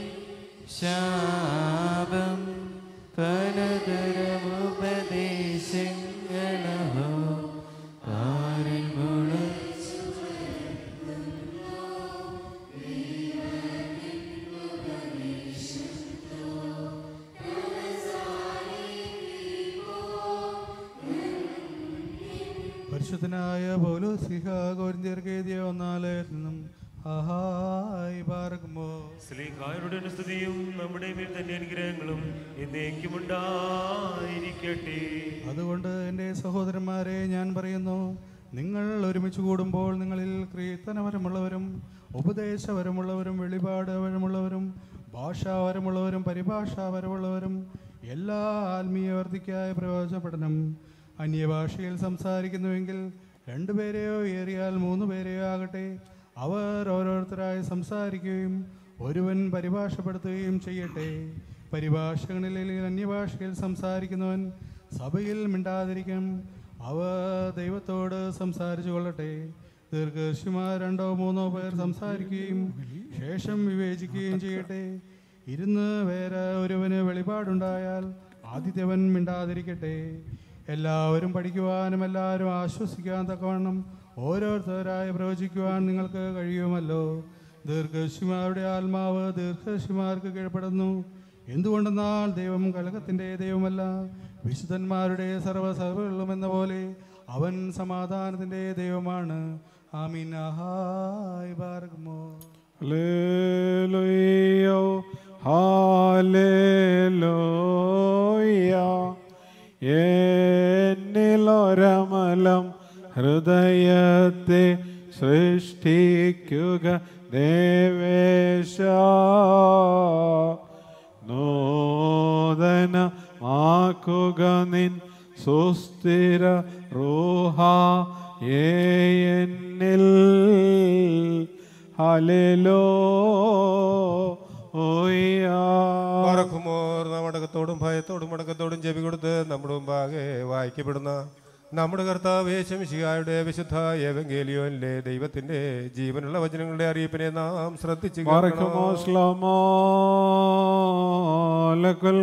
ശാപം പലതരമുപദേശങ്ങളോ പാരിൽ മുളച്ചു പരിശുദ്ധനായ പൗലോസിഹ കോരിന്തിയർക്കെഴുതിയ ഒന്നാലയത്തിൽ നിന്നും ആഹായി പാർക്കുമോ സ്ലീഹായുടെ സ്തുതിയും നമ്മുടെ മേൽ തന്നെ അനുഗ്രഹങ്ങളും എന്നേക്കും ഉണ്ടായിരിക്കട്ടെ അതുകൊണ്ട് എൻ്റെ സഹോദരന്മാരെ ഞാൻ പറയുന്നു നിങ്ങൾ ഒരുമിച്ച് കൂടുമ്പോൾ നിങ്ങളിൽ കീർത്തനപരമുള്ളവരും ഉപദേശപരമുള്ളവരും വെളിപാടുപരമുള്ളവരും ഭാഷാപരമുള്ളവരും പരിഭാഷാപരമുള്ളവരും എല്ലാ ആത്മീയവർദ്ധിക്കായ പ്രയോജനപ്പെടണം അന്യഭാഷയിൽ സംസാരിക്കുന്നുവെങ്കിൽ രണ്ടുപേരെയോ ഏറിയാൽ മൂന്ന് പേരെയോ ആകട്ടെ അവർ ഓരോരുത്തരായി സംസാരിക്കുകയും ഒരുവൻ പരിഭാഷപ്പെടുത്തുകയും ചെയ്യട്ടെ പരിഭാഷകളിൽ അന്യഭാഷയിൽ സംസാരിക്കുന്നവൻ സഭയിൽ മിണ്ടാതിരിക്കും അവ ദൈവത്തോട് സംസാരിച്ചു കൊള്ളട്ടെ ദീർഘദർശിമാർ രണ്ടോ മൂന്നോ പേർ സംസാരിക്കുകയും ശേഷം വിവേചിക്കുകയും ചെയ്യട്ടെ ഇരുന്ന് വേറെ ഒരുവന് വെളിപാടുണ്ടായാൽ ആദിത്യവൻ മിണ്ടാതിരിക്കട്ടെ എല്ലാവരും പഠിക്കുവാനും എല്ലാവരും ആശ്വസിക്കാൻ തക്കവണ്ണം ഓരോരുത്തരായി പ്രവചിക്കുവാൻ നിങ്ങൾക്ക് കഴിയുമല്ലോ ദീർഘദർശിമാരുടെ ആത്മാവ് ദീർഘദർശിമാർക്ക് കീഴ്പ്പെടുന്നു എന്തുകൊണ്ടെന്നാൽ ദൈവം കലകത്തിൻ്റെ ദൈവമല്ല വിശുദ്ധന്മാരുടെ സർവ്വസർവകളും എന്ന പോലെ അവൻ സമാധാനത്തിൻ്റെ ദൈവമാണ് ആമീൻ ആഹായ് ബാർഗമോ ഹല്ലേലൂയോ ഹാലേലൂയ എന്നിലൊരമലം ഹൃദയത്തെ സൃഷ്ടിക്കുക ദേവേശ നൂതനമാക്കുക നിൻ സുസ്ഥിര റൂഹ എന്നിൽ ഹല്ലേലൂയ പറക്കുമോർ മടക്കത്തോടും ഭയത്തോടും മടക്കത്തോടും ചെവി കൊടുത്ത് നമ്മുടെ മുമ്പാകെ വായിക്കപ്പെടുന്ന നമ്മുടെ കർത്താവ് യേശുമിശിഹായുടെ വിശുദ്ധ ഏവങ്കേലിയോനിലെ ദൈവത്തിന്റെ ജീവനുള്ള വചനങ്ങളുടെ അറിയിപ്പിനെ നാം ശ്രദ്ധിച്ചു കേൾക്കണം. Barakamo Shlomo Lekul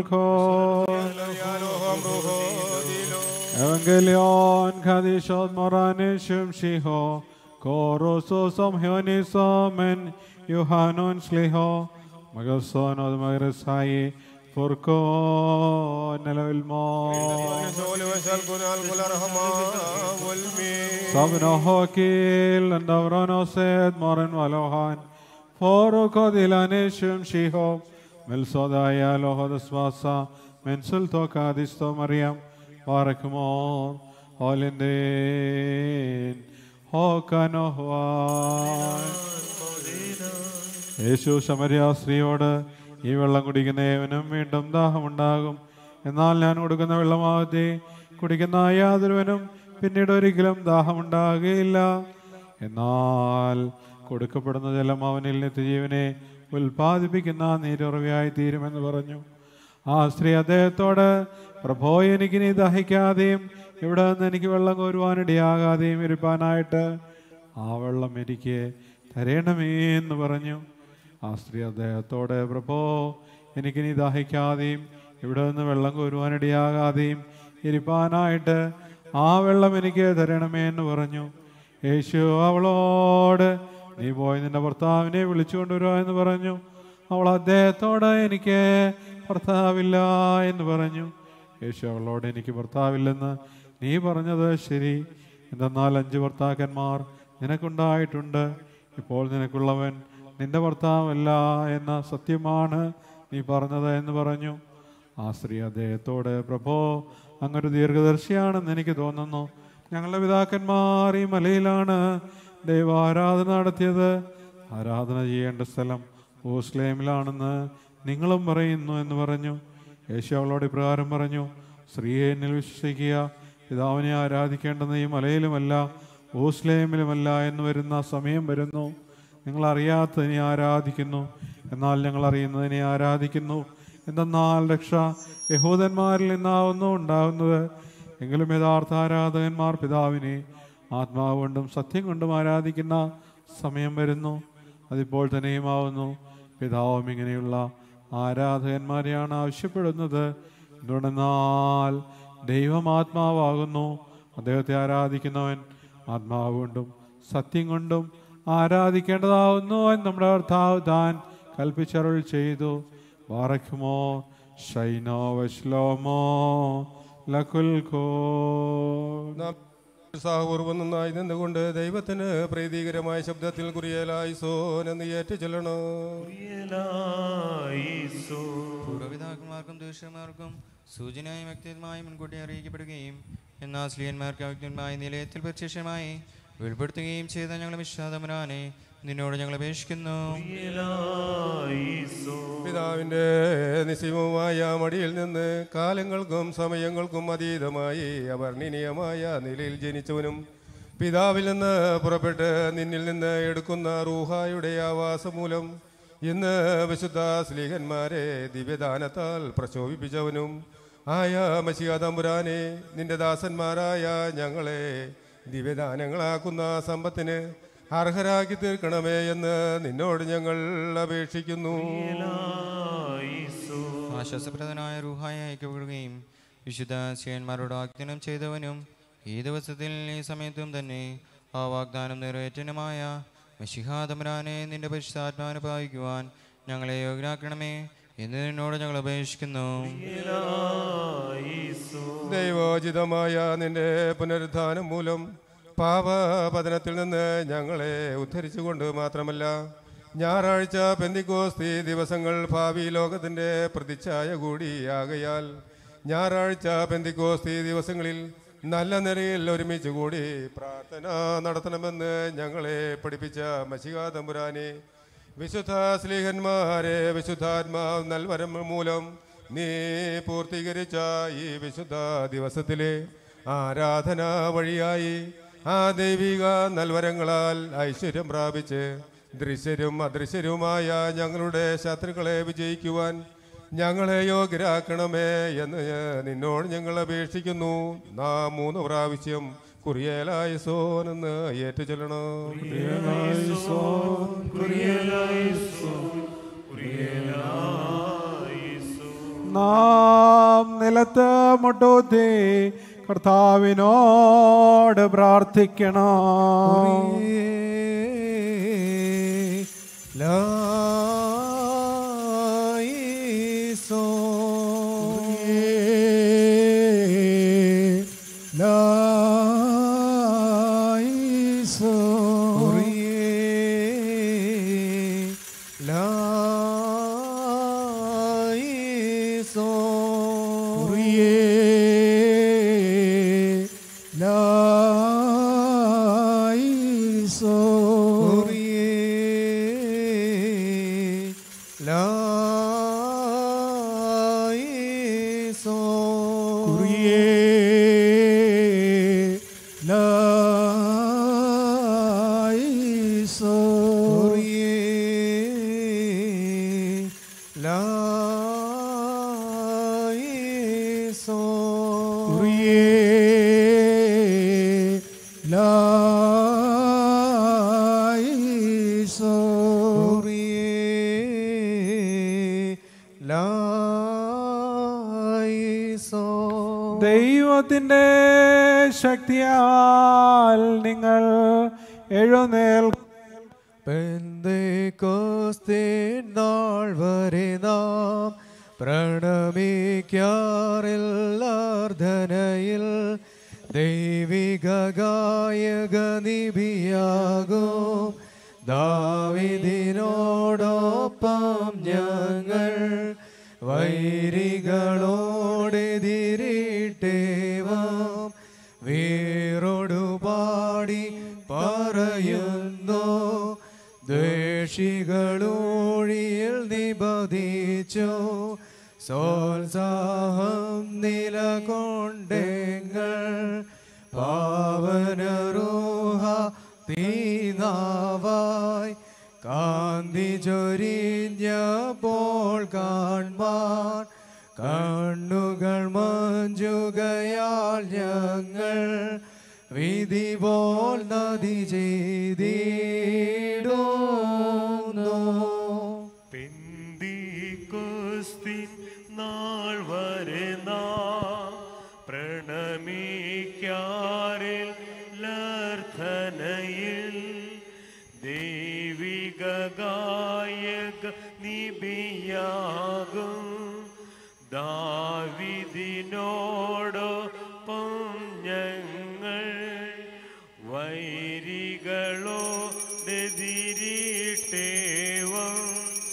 Evangelion Kadishot Moranishum Shiho Korososom Hionisomen Yohanon Shliho Magason od Magrasai Furko Neloilmo Sabno Hokil and Davrono said Moran Valohan Foro Kodilanishum Shiho Melsodaya Lohodasvasa Mensul Tokadisto Mariam Barakmon Holindin Hokanohwan യേശു ശമരിയ സ്ത്രീയോട് ഈ വെള്ളം കുടിക്കുന്നവനും വീണ്ടും ദാഹമുണ്ടാകും എന്നാൽ ഞാൻ കൊടുക്കുന്ന വെള്ളമാവത്തെ കുടിക്കുന്ന യാതൊരുവനും പിന്നീട് ഒരിക്കലും ദാഹമുണ്ടാകുകയില്ല എന്നാൽ കൊടുക്കപ്പെടുന്ന ജലം അവനിൽ നിത്യജീവനെ ഉൽപ്പാദിപ്പിക്കുന്ന നീരുറവയായി തീരുമെന്ന് പറഞ്ഞു ആ സ്ത്രീ അദ്ദേഹത്തോട് പ്രഭോ എനിക്കിനി ദഹിക്കാതെയും ഇവിടെ നിന്ന് എനിക്ക് വെള്ളം കോരുവാനിടയാകാതെയും ഇരുപ്പാനായിട്ട് ആ വെള്ളം എനിക്ക് തരേണമേ എന്ന് പറഞ്ഞു ആ സ്ത്രീ അദ്ദേഹത്തോട് പ്രഭോ എനിക്കിനി ദാഹിക്കാതെയും ഇവിടെ നിന്ന് വെള്ളം കോരുവാനിടയാകാതെയും ഇരിപ്പാനായിട്ട് ആ വെള്ളം എനിക്ക് തരണമേ എന്ന് പറഞ്ഞു യേശു അവളോട് നീ പോയി നിന്റെ ഭർത്താവിനെ വിളിച്ചുകൊണ്ടുവരുക എന്ന് പറഞ്ഞു അവൾ അദ്ദേഹത്തോട് എനിക്ക് ഭർത്താവില്ല എന്ന് പറഞ്ഞു യേശു അവളോട് എനിക്ക് ഭർത്താവില്ലെന്ന് നീ പറഞ്ഞത് ശരി എന്തെന്നാൽ അഞ്ച് ഭർത്താക്കന്മാർ നിനക്കുണ്ടായിട്ടുണ്ട് ഇപ്പോൾ നിനക്കുള്ളവൻ നിന്റെ ഭർത്താവല്ല എന്ന സത്യമാണ് നീ പറഞ്ഞത് എന്ന് പറഞ്ഞു ആ സ്ത്രീ അദ്ദേഹത്തോട് പ്രഭോ അങ്ങൊരു ദീർഘദർശിയാണെന്ന് എനിക്ക് തോന്നുന്നു ഞങ്ങളുടെ പിതാക്കന്മാർ ഈ മലയിലാണ് ദൈവാരാധന നടത്തിയത് ആരാധന ചെയ്യേണ്ട സ്ഥലം ഓസ്ലേമിലാണെന്ന് നിങ്ങളും പറയുന്നു എന്ന് പറഞ്ഞു യേശു അവളോട് ഇപ്രകാരം പറഞ്ഞു സ്ത്രീയെ എന്നിൽ വിശ്വസിക്കുക പിതാവിനെ ആരാധിക്കേണ്ടെന്ന് ഈ മലയിലുമല്ല ഓസ്ലേമിലുമല്ല എന്ന് വരുന്ന സമയം വരുന്നു നിങ്ങൾ അറിയാത്തതിനെ ആരാധിക്കുന്നു എന്നാൽ ഞങ്ങൾ അറിയുന്നതിനെ ആരാധിക്കുന്നു എന്തെന്നാൽ രക്ഷ യഹൂദന്മാരിൽ നിന്നാവുന്നു ഉണ്ടാകുന്നത് എങ്കിലും യഥാർത്ഥ ആരാധകന്മാർ പിതാവിനെ ആത്മാവ് കൊണ്ടും സത്യം കൊണ്ടും ആരാധിക്കുന്ന സമയം വരുന്നു അതിപ്പോൾ തന്നെയുമാവുന്നു പിതാവും ഇങ്ങനെയുള്ള ആരാധകന്മാരെയാണ് ആവശ്യപ്പെടുന്നത് എന്തുകൊണ്ടെന്നാൽ ദൈവം ആത്മാവാകുന്നു അദ്ദേഹത്തെ ആരാധിക്കുന്നവൻ ആത്മാവ് കൊണ്ടും സത്യം കൊണ്ടും ആരാധിക്കേണ്ടതാവുന്നു എന്ന് നമ്മുടെ കർത്താവ് താൻ കൽപ്പിച്ചരുൾ ചെയ്തു വാറയ്ക്കുമോ ഷൈനോ വശ്ലോമോ ലക്കുൽക്കോ നാം ഉത്സാഹപൂർവ്വം നന്നായി നിന്നുകൊണ്ട് ദൈവത്തിന് പ്രീതികരമായ ശബ്ദത്തിൽ കുറിയലായി സോൻ എന്ന് ഏറ്റു ചെല്ലണോ പൂർവ്വപിതാക്കന്മാർക്കും ദൂഷ്യന്മാർക്കും സൂചനയായും വ്യക്തിയുമായി മുൻകൂട്ടി അറിയിക്കപ്പെടുകയും എന്നാൽ സ്ത്രീയന്മാർക്ക് വ്യക്തിയുമായ നിലയത്തിൽ പ്രത്യക്ഷമായി വെളിപ്പെടുത്തുകയും ചെയ്ത ഞങ്ങൾ വിശ്വാസമനാനെ നിന്നോട് ഞങ്ങൾ അപേക്ഷിക്കുന്നു പിതാവിന്റെ നിശ്ചയവുമായ മടിയിൽ നിന്ന് കാലങ്ങൾക്കും സമയങ്ങൾക്കും അതീതമായി അവർണ്ണനീയമായ നിലയിൽ ജനിച്ചവനും പിതാവിൽ നിന്ന് പുറപ്പെട്ട് നിന്നിൽ നിന്ന് എടുക്കുന്ന റൂഹായുടെ ആവാസം മൂലം ഇന്ന് വിശുദ്ധ സ്ലീഹന്മാരെ ദിവ്യദാനത്താൽ പ്രശോഭിപ്പിച്ചവനും ആയ മഷിക തമ്പുരാനെ നിന്റെ ദാസന്മാരായ ഞങ്ങളെ ദിവ്യദാനങ്ങളാക്കുന്ന സമ്പത്തിന് അർഹരാക്കി തീർക്കണമേ എന്ന് നിന്നോട് ഞങ്ങൾ അപേക്ഷിക്കുന്നു ആശ്വാസപ്രദനായ റൂഹായി അയക്കപ്പെടുകയും വിശുദ്ധ ശിഷ്യന്മാരോട് വാഗ്ദാനം ചെയ്തവനും ഈ ദിവസത്തിൽ ഈ സമയത്തും തന്നെ ആ വാഗ്ദാനം നിറവേറ്റനുമായ മഷിഹാതമരാനെ നിന്റെ പരിശുദ്ധാത്മാവിനെ ഭാവിക്കുവാൻ ഞങ്ങളെ യോഗ്യരാക്കണമേ എന്ന് നിന്നോട് ഞങ്ങൾ അപേക്ഷിക്കുന്നു ദൈവോചിതമായ നിന്റെ പുനരുദ്ധാനം മൂലം പാപപതനത്തിൽ നിന്ന് ഞങ്ങളെ ഉദ്ധരിച്ചുകൊണ്ട് മാത്രമല്ല ഞായറാഴ്ച പെന്തിക്കോസ്തി ദിവസങ്ങൾ ഭാവി ലോകത്തിൻ്റെ പ്രതിച്ഛായ കൂടിയാകയാൽ ഞായറാഴ്ച പെന്തിക്കോസ്തി ദിവസങ്ങളിൽ നല്ല നിലയിൽ ഒരുമിച്ച് കൂടി പ്രാർത്ഥന നടത്തണമെന്ന് ഞങ്ങളെ പഠിപ്പിച്ച മഷിക തമ്പുരാനെ വിശുദ്ധ സ്ലീഹന്മാരെ വിശുദ്ധാത്മാവ് നൽവരം മൂലം നീ പൂർത്തീകരിച്ച ഈ വിശുദ്ധ ദിവസത്തിലെ ആരാധന വഴിയായി ആ ദൈവിക നൽവരങ്ങളാൽ ഐശ്വര്യം പ്രാപിച്ച് ദൃശ്യരും അദൃശ്യരുമായ ഞങ്ങളുടെ ശത്രുക്കളെ വിജയിക്കുവാൻ ഞങ്ങളെ യോഗ്യരാക്കണമേ എന്ന് നിന്നോട് ഞങ്ങൾ അപേക്ഷിക്കുന്നു നാം മൂന്ന് പ്രാവശ്യം കുറിയേലായി സോൻ എന്ന് ഏറ്റു ചെല്ലണം നാം നിലത്ത് മുട്ടൂത്തി കർത്താവിനോട് പ്രാർത്ഥിക്കണം ദൈവത്തിൻ്റെ ശക്തിയാൽ നിങ്ങൾ എഴുന്നേൽ പെന്തേക്കോസ്തേ നാൾ വരെ നാം പ്രണമിക്കാറില്ലാർദ്ധനയിൽ ദൈവിക ഗായക നിബിയാകും ദാവിദിനോടൊപ്പം ഞങ്ങൾ വൈരികളോടെതിരിട്ടേവാം വീറോടു പാടി പറയുന്നു ദ്വേഷികളൂഴിയിൽ നിബദിച്ചു സോത്സാഹം നിലകൊണ്ടെങ്ങൾ പാവനരൂഹ തീനാവായി കാന്തി ചൊരിഞ്ഞപ്പോൾ കാൺമാൻ കണ്ണുകൾ മഞ്ചുകയാൽ ഞങ്ങൾ വിധി പോൽ നദി ചെയ്തിടുന്നു പെന്തിക്കോസ്തിൻ നാൾ വരെ നാം പ്രണമിക്കാറിൽ ലർത്ഥനയിൽ ദൈവിക ഗായക നിബിയാകും ദാവിദിനോടൊപ്പം ഞങ്ങൾ വൈരികളോടെതിരിട്ടേവം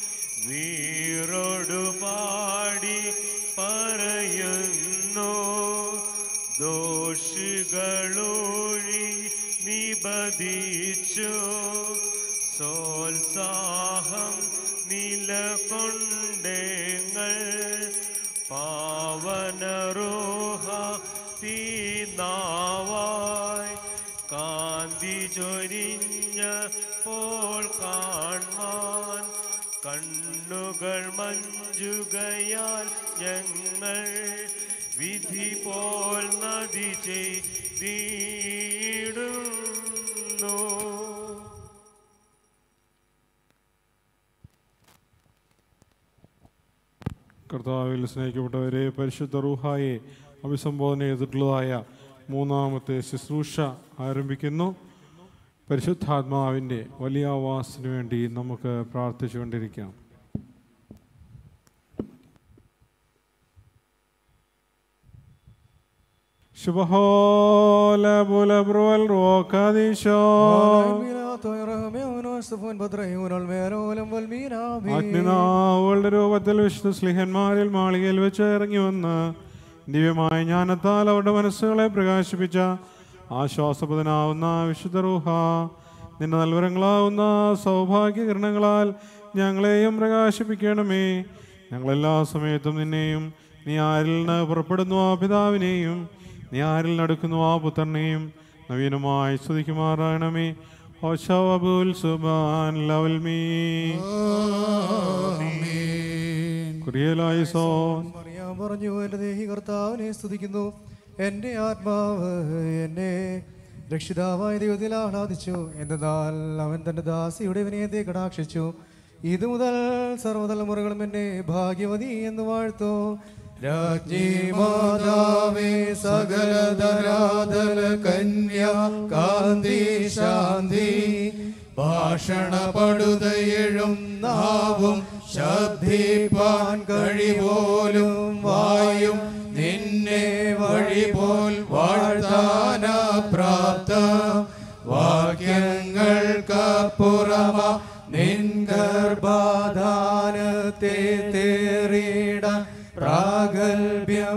വീറോടു പാടി പറയുന്നു ദോഷികളൊഴി നിബദിച്ചു സോത്സാഹം നിലകൊണ്ടെങ്ങൾ പാവനരോഹ തീനാവായി കാന്തി ചൊരിഞ്ഞ പോൾ കാൺമാൻ കണ്ണുകൾ മഞ്ചുകയാൽ ഞങ്ങൾ വിധി പോൽ നദി ചെയ്തിടുന്നു കർത്താവിൽ സ്നേഹിക്കപ്പെട്ടവരെ പരിശുദ്ധ റൂഹായെ അഭിസംബോധന ചെയ്തിട്ടുള്ളതായ മൂന്നാമത്തെ ശുശ്രൂഷ ആരംഭിക്കുന്നു പരിശുദ്ധാത്മാവിൻ്റെ വലിയ ആവാസത്തിന് വേണ്ടി നമുക്ക് പ്രാർത്ഥിച്ചുകൊണ്ടിരിക്കാം ശുഭഹോല ബുലബ്രുവൽ റോക്കാദീശോ അഗ്നിനാവുകളുടെ രൂപത്തിൽ വിശുദ്ധ സ്ലിഹന്മാരിൽ മാളികയിൽ വെച്ച് ഇറങ്ങി വന്ന് ദിവ്യമായ ജ്ഞാനത്താൽ അവരുടെ മനസ്സുകളെ പ്രകാശിപ്പിച്ച ആശ്വാസപ്രദനാവുന്ന വിശുദ്ധ റൂഹ നിന്റെ നൽവരങ്ങളാവുന്ന സൗഭാഗ്യകിരണങ്ങളാൽ ഞങ്ങളെയും പ്രകാശിപ്പിക്കണമേ ഞങ്ങളെല്ലാ സമയത്തും നിന്നെയും നീ ആരിൽ നിന്ന് പുറപ്പെടുന്നു ആ പിതാവിനെയും നീ ആരിൽ നടക്കുന്നു ആ പുത്രനെയും നവീനമായി സ്തുതിക്കുമാറാകണമേ ഹോശവബുൽ സുബാൻ ലവൽ മീ കുറിയലായിസോൻ അറിയാൻ പറഞ്ഞു എൻ്റെ ദേഹി കർത്താവിനെ സ്തുതിക്കുന്നു എൻ്റെ ആത്മാവ് എന്നെ രക്ഷിതാവായ ദൈവത്തിൽ ആഹ്ലാദിച്ചു എന്തെന്നാൽ അവൻ തൻ്റെ ദാസിയുടെ വിനയത്തെ കടാക്ഷിച്ചു ഇത് മുതൽ സർവ്വതലമുറകളും എന്നെ ഭാഗ്യവതി എന്ന് വാഴ്ത്തു രാജ്ഞി മാതാവേ സകലധരാധല കന്യ കാന്തി ശാന്തി ഭാഷണപടുതയെഴും നാവും ശബ്ദിപ്പാൻ കഴിപോലും വായും നിന്നെ വഴി പോൽ വാഴ്ത്താന പ്രാപ്ത വാക്യങ്ങൾക്കപ്പുറമ നിൻ ഗർഭാധാനത്തെ തേറിട പ്രാഗൽഭ്യം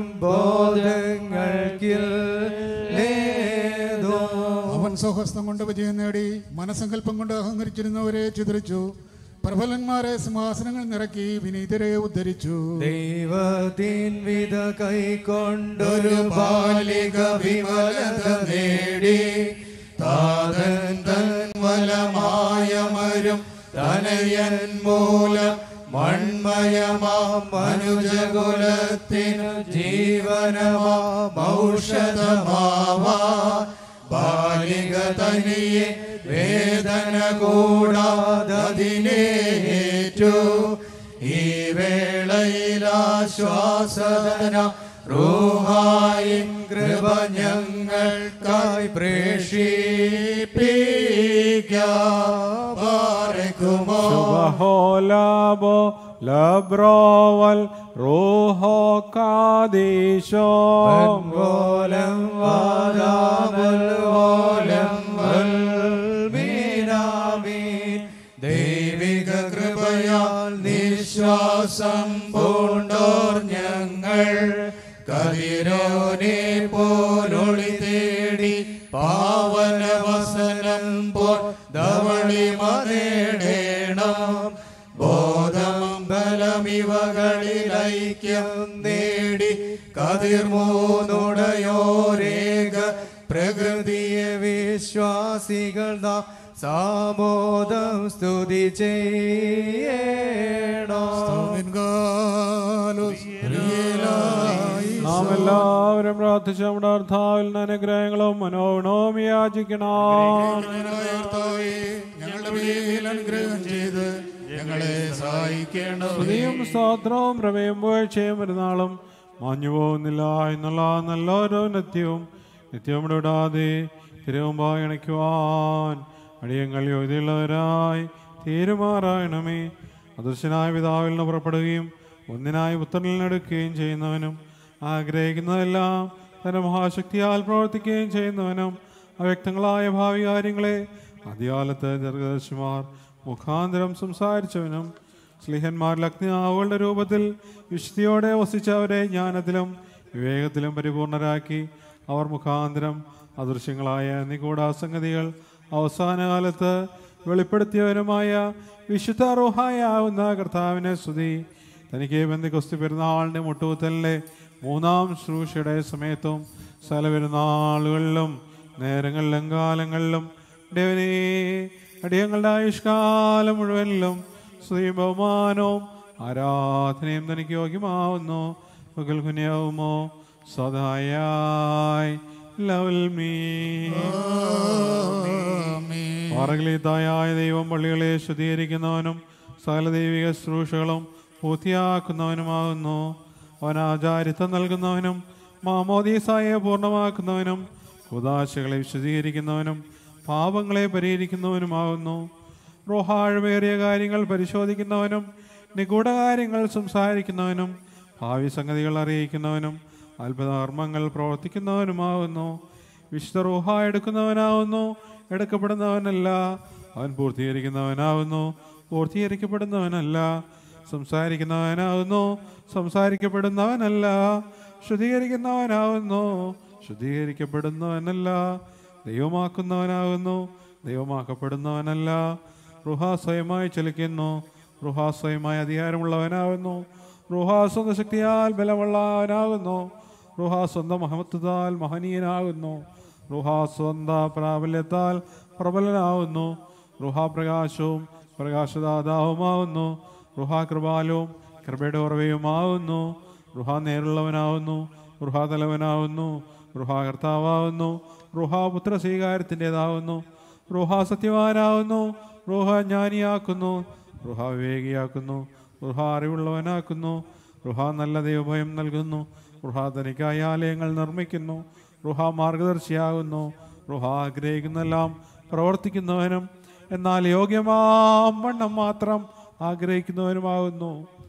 ബോധങ്ങൾക്കില്ലേതോ അവൻ സ്വഹസ്തം കൊണ്ട് വിജയം നേടി മനസങ്കല്പം കൊണ്ട് അഹങ്കരിച്ചിരുന്നവരെ ചിതറിച്ചു പ്രബലന്മാരെ സിംഹാസനങ്ങൾ നിറക്കി വിനീതരെ ഉദ്ധരിച്ചു ദൈവത്തിൻ വിധ കൈക്കൊണ്ടൊരു ബാലിക വിമലത നേടി താതൻ തൻ വലമായമരും തനയൻ മൂലം മൺമയമാം മനുജകുലത്തിനു ജീവനമാം ഔഷധമാവാ ബാലിക തനിയെ വേദന കൂടാതതിനേറ്റു ഈ വേളയിലാശ്വാസന റൂഹായിൻ കൃപ ഞങ്ങൾക്കായി പ്രേഷിപ്പിക്കുമോ ശുഭഹോലാബോ ലബ്രോവൽ റൂഹോ കാദീശോ വൻകോലം വാദാമൽ ഓലം വൽമീനാമീൻ. ദൈവിക കൃപയാൽ നിശ്വാസം പൂണ്ടോർ ഞങ്ങൾ കതിരോനെ പോലൊളി തേടി പാവന വസനം പോൽ ധവളിമ നേടേണം ബോധം ബലമിവകളിൽ ഐക്യം നേടി കതിർമൂന്നുടയോരേക പ്രകൃതിയെ വിശ്വാസികൾ നാം സാമോദം സ്തുതി ചെയ്യണം നാം എല്ലാവരും പ്രാർത്ഥിച്ച നമ്മുടെ അർത്ഥാവിൽ നിന്ന് അനുഗ്രഹങ്ങളും മനോഗുണവും യാചിക്കണം ഞങ്ങളുടെ മേൽ അനുഗ്രഹം ചെയ്ത് ഞങ്ങളെ സഹായിക്കേണ്ടത് സ്തുതിയും സ്തോത്രവും പ്രമേയം വീഴ്ചയും വരുന്നാളും മാഞ്ഞു പോകുന്നില്ല എന്നുള്ള നല്ലൊരു നിത്യവും നിത്യവും ഇടാതെ തിരുവുമ്പായി ഇണയ്ക്കുവാൻ അടിയങ്ങൾ യോഗ്യതയുള്ളവരായി തീരുമാറായണമേ അദൃശ്യനായ പിതാവിൽ നിന്ന് പുറപ്പെടുകയും ഒന്നിനായി പുത്രനിൽ നിന്ന് എടുക്കുകയും ചെയ്യുന്നവനും ആഗ്രഹിക്കുന്നതെല്ലാം തന്റെ മഹാശക്തിയാൽ പ്രവർത്തിക്കുകയും ചെയ്യുന്നവനും അവ്യക്തങ്ങളായ ഭാവി കാര്യങ്ങളെ ആദ്യകാലത്ത് ദീർഘദർശിമാർ മുഖാന്തരം സംസാരിച്ചവനും സ്ലിഹന്മാരിൽ അഗ്നിയാവുകളുടെ രൂപത്തിൽ വിശുദ്ധിയോടെ വസിച്ചവരെ ജ്ഞാനത്തിലും വിവേകത്തിലും പരിപൂർണരാക്കി അവർ മുഖാന്തരം അദൃശ്യങ്ങളായ നിഗൂഢാസംഗതികൾ അവസാന കാലത്ത് വെളിപ്പെടുത്തിയവരുമായ വിശുദ്ധ റോഹായാവുന്ന കർത്താവിനെ സ്തുതി തനിക്ക് ബന്ധുക്കൊസ്തി പെരുന്നാളിൻ്റെ മുട്ടുകുത്തലിലെ മൂന്നാം ശുശ്രൂഷയുടെ സമയത്തും സ്ഥല പെരുന്നാളുകളിലും നേരങ്ങളിലും കാലങ്ങളിലും ദേവനേ അടിയങ്ങളുടെ ആയുഷ്കാലം മുഴുവനിലും സ്തുതി ബഹുമാനവും ആരാധനയും തനിക്ക് യോഗ്യമാവുന്നു പകൽ കുനിയാവുമോ സദായായി ലവൽ മീ പാറകളീത്തായ ദൈവം പള്ളികളെ ശുദ്ധീകരിക്കുന്നവനും സകല ദൈവിക ശുശ്രൂഷകളും പൂർത്തിയാക്കുന്നവനുമാകുന്നു അവൻ ആചാരിത്വം നൽകുന്നവനും മാമോദീസായെ പൂർണ്ണമാക്കുന്നവനും ഉദാശകളെ വിശദീകരിക്കുന്നവനും പാപങ്ങളെ പരിഹരിക്കുന്നവനുമാകുന്നു റോഹാഴ്മേറിയ കാര്യങ്ങൾ പരിശോധിക്കുന്നവനും നിഗൂഢ കാര്യങ്ങൾ സംസാരിക്കുന്നവനും ഭാവി സംഗതികൾ അറിയിക്കുന്നവനും അത്ഭുതകർമ്മങ്ങൾ പ്രവർത്തിക്കുന്നവനുമാകുന്നു വിശുദ്ധ റൂഹ എടുക്കുന്നവനാവുന്നു എടുക്കപ്പെടുന്നവനല്ല അവൻ പൂർത്തീകരിക്കുന്നവനാവുന്നു പൂർത്തീകരിക്കപ്പെടുന്നവനല്ല സംസാരിക്കുന്നവനാവുന്നു സംസാരിക്കപ്പെടുന്നവനല്ല ശുദ്ധീകരിക്കുന്നവനാവുന്നു ശുദ്ധീകരിക്കപ്പെടുന്നവനല്ല ദൈവമാക്കുന്നവനാകുന്നു ദൈവമാക്കപ്പെടുന്നവനല്ല റുഹ സ്വയമായി ചലിക്കുന്നു റുഹ സ്വയമായി അധികാരമുള്ളവനാകുന്നു റുഹ സ്വന്തം ശക്തിയാൽ ബലമുള്ളവനാകുന്നു റുഹ സ്വന്തം മഹത്വത്താൽ മഹനീയനാകുന്നു റുഹ സ്വന്ത പ്രാബല്യത്താൽ പ്രബലനാവുന്നു റുഹ പ്രകാശവും പ്രകാശദാതാവുമാവുന്നു റുഹ കൃപാലവും കൃപയുടെ ഉറവയുമാവുന്നു റുഹ നേരുള്ളവനാവുന്നു റുഹ തലവനാവുന്നു റുഹ കർത്താവാവുന്നു റുഹ പുത്ര സ്വീകാരത്തിൻ്റെതാവുന്നു റുഹ സത്യവാനാവുന്നു റുഹ ജ്ഞാനിയാക്കുന്നു റുഹ വിവേകിയാക്കുന്നു റുഹ അറിവുള്ളവനാക്കുന്നു റുഹ നല്ല ദൈവഭയം നൽകുന്നു റുഹ തനിക്കായ ആലയങ്ങൾ നിർമ്മിക്കുന്നു റുഹ മാർഗദർശിയാകുന്നു റുഹ ആഗ്രഹിക്കുന്നെല്ലാം പ്രവർത്തിക്കുന്നവനും എന്നാൽ യോഗ്യമാം വണ്ണം മാത്രം ആഗ്രഹിക്കുന്നവനുമാകുന്നു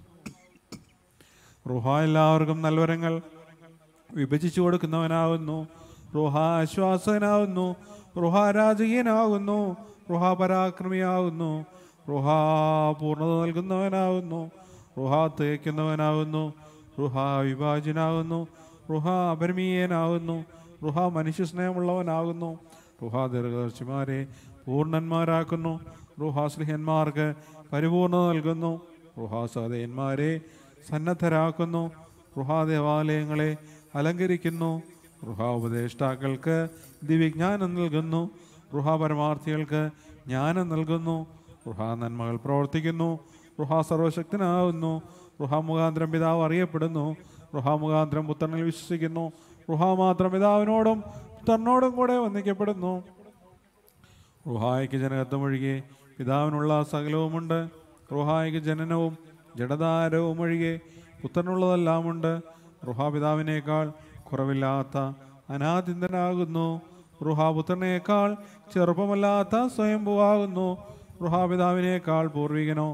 റുഹ എല്ലാവർക്കും നൽവരങ്ങൾ വിഭജിച്ചു കൊടുക്കുന്നവനാകുന്നു റുഹ ആശ്വാസകനാകുന്നു റുഹ രാജകീയനാകുന്നു റുഹ പരാക്രമിയാകുന്നു റുഹ പൂർണ്ണത നൽകുന്നവനാകുന്നു റുഹ തേക്കുന്നവനാകുന്നു റുഹ വിഭാജനാകുന്നു റുഹ അപരമീയനാകുന്നു റുഹ മനുഷ്യ സ്നേഹമുള്ളവനാകുന്നു റുഹ ദീർഘദർശിമാരെ പൂർണ്ണന്മാരാക്കുന്നു റുഹ സ്ലിഹന്മാർക്ക് പരിപൂർണത നൽകുന്നു റുഹ സഹതയന്മാരെ സന്നദ്ധരാക്കുന്നു റുഹ ദേവാലയങ്ങളെ അലങ്കരിക്കുന്നു റുഹ ഉപദേഷ്ടാക്കൾക്ക് ദിവ്യജ്ഞാനം നൽകുന്നു റുഹ പരമാർത്ഥികൾക്ക് ജ്ഞാനം നൽകുന്നു റുഹ നന്മകൾ പ്രവർത്തിക്കുന്നു റുഹ സർവശക്തനാകുന്നു റുഹ മുഖാന്തരം പിതാവ് അറിയപ്പെടുന്നു റുഹ മുഖാന്തരം പുത്രനിൽ വിശ്വസിക്കുന്നു റുഹ മാത്രം പിതാവിനോടും പുത്രനോടും കൂടെ വന്ദിക്കപ്പെടുന്നു റുഹായ്ക്ക് ജനകത്വം ഒഴികെ പിതാവിനുള്ള സകലവുമുണ്ട് റുഹായ്ക്ക് ജനനവും ജഡധാരവും ഒഴികെ പുത്രനുള്ളതെല്ലാമുണ്ട് റുഹ പിതാവിനേക്കാൾ കുറവില്ലാത്ത അനാദിന്തനാകുന്നു റുഹ പുത്രനേക്കാൾ ചെറുപ്പമല്ലാത്ത സ്വയംഭുവാകുന്നു റുഹ പിതാവിനേക്കാൾ പൂർവികനോ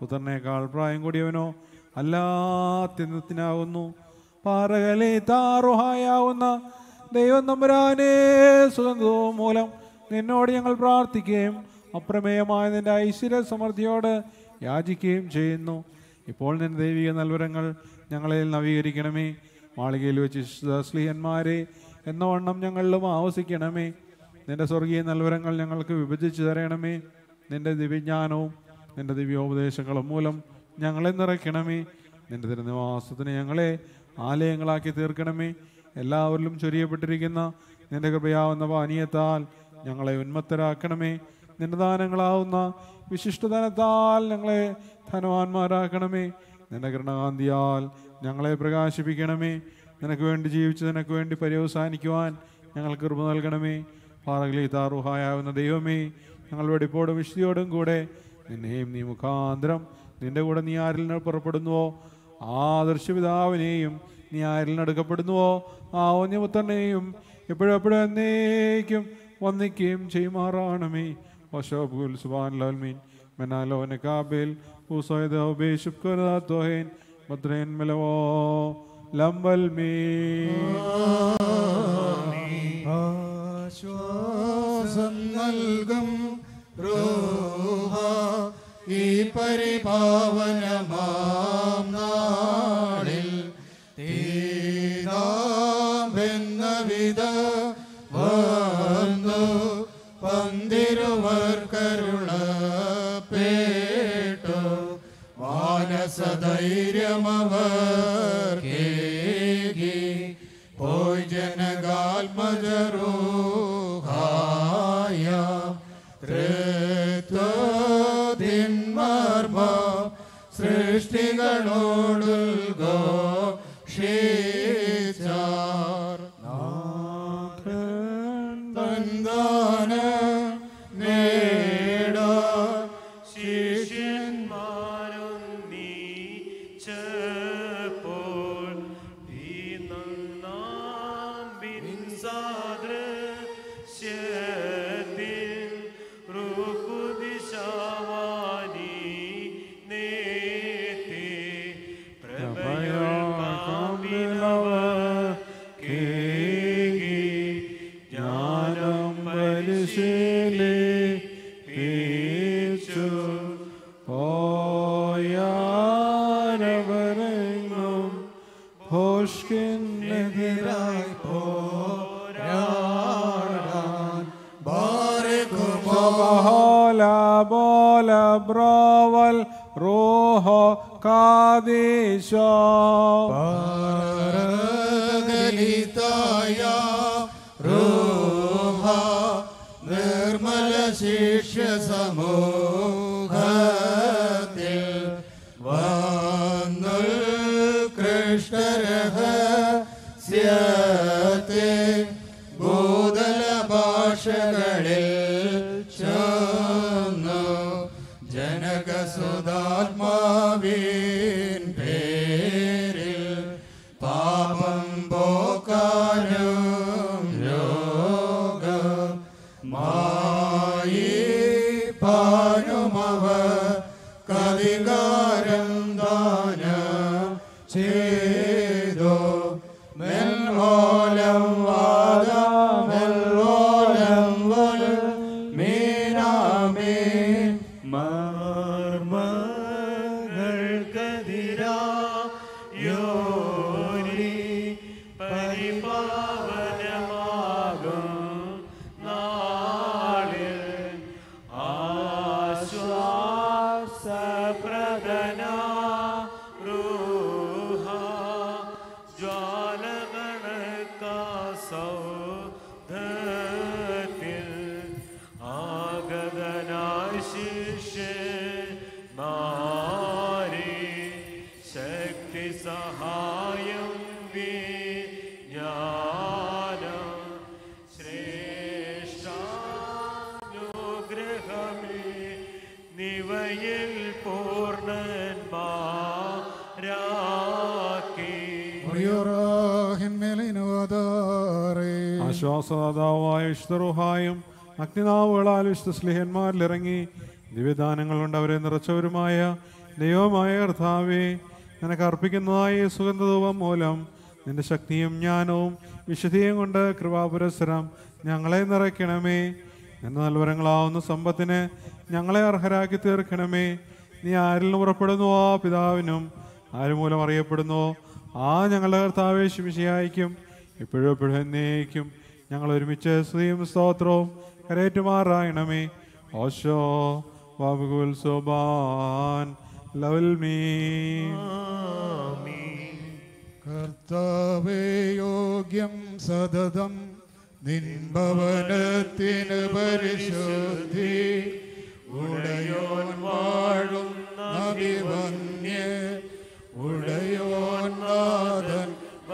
പുത്രനേക്കാൾ പ്രായം കൂടിയവനോ അല്ലാത്യത്തിനാകുന്നു പാറകലെ താറുഹായാവുന്ന ദൈവം നമ്പുരാനെ സുഗന്ധവും മൂലം നിന്നോട് ഞങ്ങൾ പ്രാർത്ഥിക്കുകയും അപ്രമേയമായ നിന്റെ ഐശ്വര്യ സമൃദ്ധിയോട് യാചിക്കുകയും ചെയ്യുന്നു ഇപ്പോൾ നിന്റെ ദൈവിക നൽവരങ്ങൾ ഞങ്ങളെ നവീകരിക്കണമേ മാളികയിൽ വെച്ച് സ്ലീഹന്മാരെ എന്നവണ്ണം ഞങ്ങളിലും ആവസിക്കണമേ നിന്റെ സ്വർഗീയ നൽവരങ്ങൾ ഞങ്ങൾക്ക് വിഭജിച്ചു തരണമേ നിന്റെ ദിവ്യജ്ഞാനവും നിന്റെ ദിവ്യോപദേശങ്ങളും മൂലം ഞങ്ങളെ നിറയ്ക്കണമേ നിന്റെ തിരുനിവാസത്തിന് ഞങ്ങളെ ആലയങ്ങളാക്കി തീർക്കണമേ എല്ലാവരിലും ചൊരിയപ്പെട്ടിരിക്കുന്ന നിന്റെ കൃപയാവുന്ന പാനീയത്താൽ ഞങ്ങളെ ഉന്മത്തരാക്കണമേ നിന്റെ ദാനങ്ങളാവുന്ന വിശിഷ്ടദാനത്താൽ ഞങ്ങളെ ധനവാന്മാരാക്കണമേ നിന്റെ കരുണകാന്തിയാൽ ഞങ്ങളെ പ്രകാശിപ്പിക്കണമേ നിനക്ക് വേണ്ടി ജീവിച്ച് നിനക്ക് വേണ്ടി പര്യവസാനിക്കുവാൻ ഞങ്ങൾക്ക് കൃപ നൽകണമേ പാറകളി താറുഹായാവുന്ന ദൈവമേ ഞങ്ങൾ വെടിപ്പോടും വിശുദ്ധിയോടും കൂടെ നിന്നെയും നീ മുഖാന്തരം നിന്റെ കൂടെ നീ ആരിൽ നിന്ന് പുറപ്പെടുന്നുവോ ആ ദർശപിതാവിനെയും നീ ആരിൽ നടക്കപ്പെടുന്നുവോ ആ ഒന്യപുത്രനെയും എപ്പോഴും എപ്പോഴും എന്നേക്കും വന്നിക്കുകയും ചെയ്യുമാറാണമേ വശോബുൽ സുബാൻ ലോൽമീൻ മെനാലോനെ കാബേൽ ഊസോയദ ഉപേഷുപ് കൊരാത്തോഹേൻ മദ്രേൻ മെലവോ ലംബൽ മീ ആശ്വാസം നൽകും റൂഹ ഈ പരിപാവനമാം നാളിൽ തീരാമെന്ന വിധ വന്നു പന്തിരുവർ കരുളപ്പേട്ടു മാനസധൈര്യമവർ കേകി പോയി ജനകാത്മജരൂഹായ തൃത്വതിന്മർമ്മ സൃഷ്ടികളോടുൽഗോ ക്ഷീച്ചാർ തന്താന നേട ശിഷ്യന്മാരും നീച്ചപ്പോൾ ഈ നന്നാമ്പിൻ സാദൃശ്യത്തിൽ റുക്കുദിശാവാനി നേത്തി പ്രഭയാൽ കാമ്പിനവർ കേകി ജ്ഞാനം പരിശീലി പീച്ചു പോയാരവരെങ്ങും ഭോഷ്കിനെതിരായി പോരാടാൻ ബോല ബോല ബ്രോവൽ റോഹോ കാദീശോ ഗലിതായ റൂഹ നിർമ്മല ശിഷ്യ സമൂഹത്തിൽ വന്നു കൃഷ്ണരഹസ്യത്തെ ഭൂതല ഭാഷകളിൽ ചൊന്നു ജനകസുതാത്മാവിൻ പേരിൽ പാപം പോക്കാനും രോഗം മായി പാനുമവ കവികാരം ദാനം ചെയ്തു മെൽമോലം വാദം മെൽമോലം വൽ മീനാമീൻ മർമ്മങ്ങൾക്കെതിരാ യോരി പരിപാവനമാകും നാളിൽ ആശ്വാസപ്രദന റൂഹ ജ്വാലകണക്കാസൗധത്തിൽ ആഗതനായ ശിഷ്യന്മാരെ ശക്തി സഹായം വിജ്ഞാനം ശ്രേഷ്ഠാനുഗ്രഹമേ നിവയിൽ പൂർണ്ണന്മാരാക്കി ആശ്വാസദാതാവായ വിശുദ്ധറുഹായും അഗ്നിനാവുകളാൽ വിശുദ്ധ സ്ലിഹന്മാരിലിറങ്ങി ദിവ്യദാനങ്ങൾ കൊണ്ട് അവരെ നിറച്ചവരുമായ ദൈവമായ കർത്താവേ നിനക്ക് അർപ്പിക്കുന്നതായ ഈ സുഗന്ധധൂപം മൂലം നിന്റെ ശക്തിയും ജ്ഞാനവും വിശുദ്ധിയും കൊണ്ട് കൃപാപുരസ്സരം ഞങ്ങളെ നിറയ്ക്കണമേ എന്ന നൽവരങ്ങളാവുന്ന സമ്പത്തിന് ഞങ്ങളെ അർഹരാക്കി തീർക്കണമേ നീ ആരിൽ നിന്ന് പുറപ്പെടുന്നുവോ ആ പിതാവിനും ആര് മൂലം അറിയപ്പെടുന്നുവോ ആ ഞങ്ങളുടെ കർത്താവേ ശിമിശിയായിരിക്കും എപ്പോഴും എപ്പോഴും എന്നേക്കും ഞങ്ങൾ ഒരുമിച്ച് സ്തുതിയും സ്തോത്രവും കരേറ്റുമാറായണമേ ഓശോ ബാബുകുൽ സോബാൻ ലവൽ മീ കർത്താവേ യോഗ്യം സതതം നിൻഭവനത്തിന് പരിശുദ്ധി ഉടയോൻ വാഴും നബിവന്യ ഉടയോൻ നാഥൻ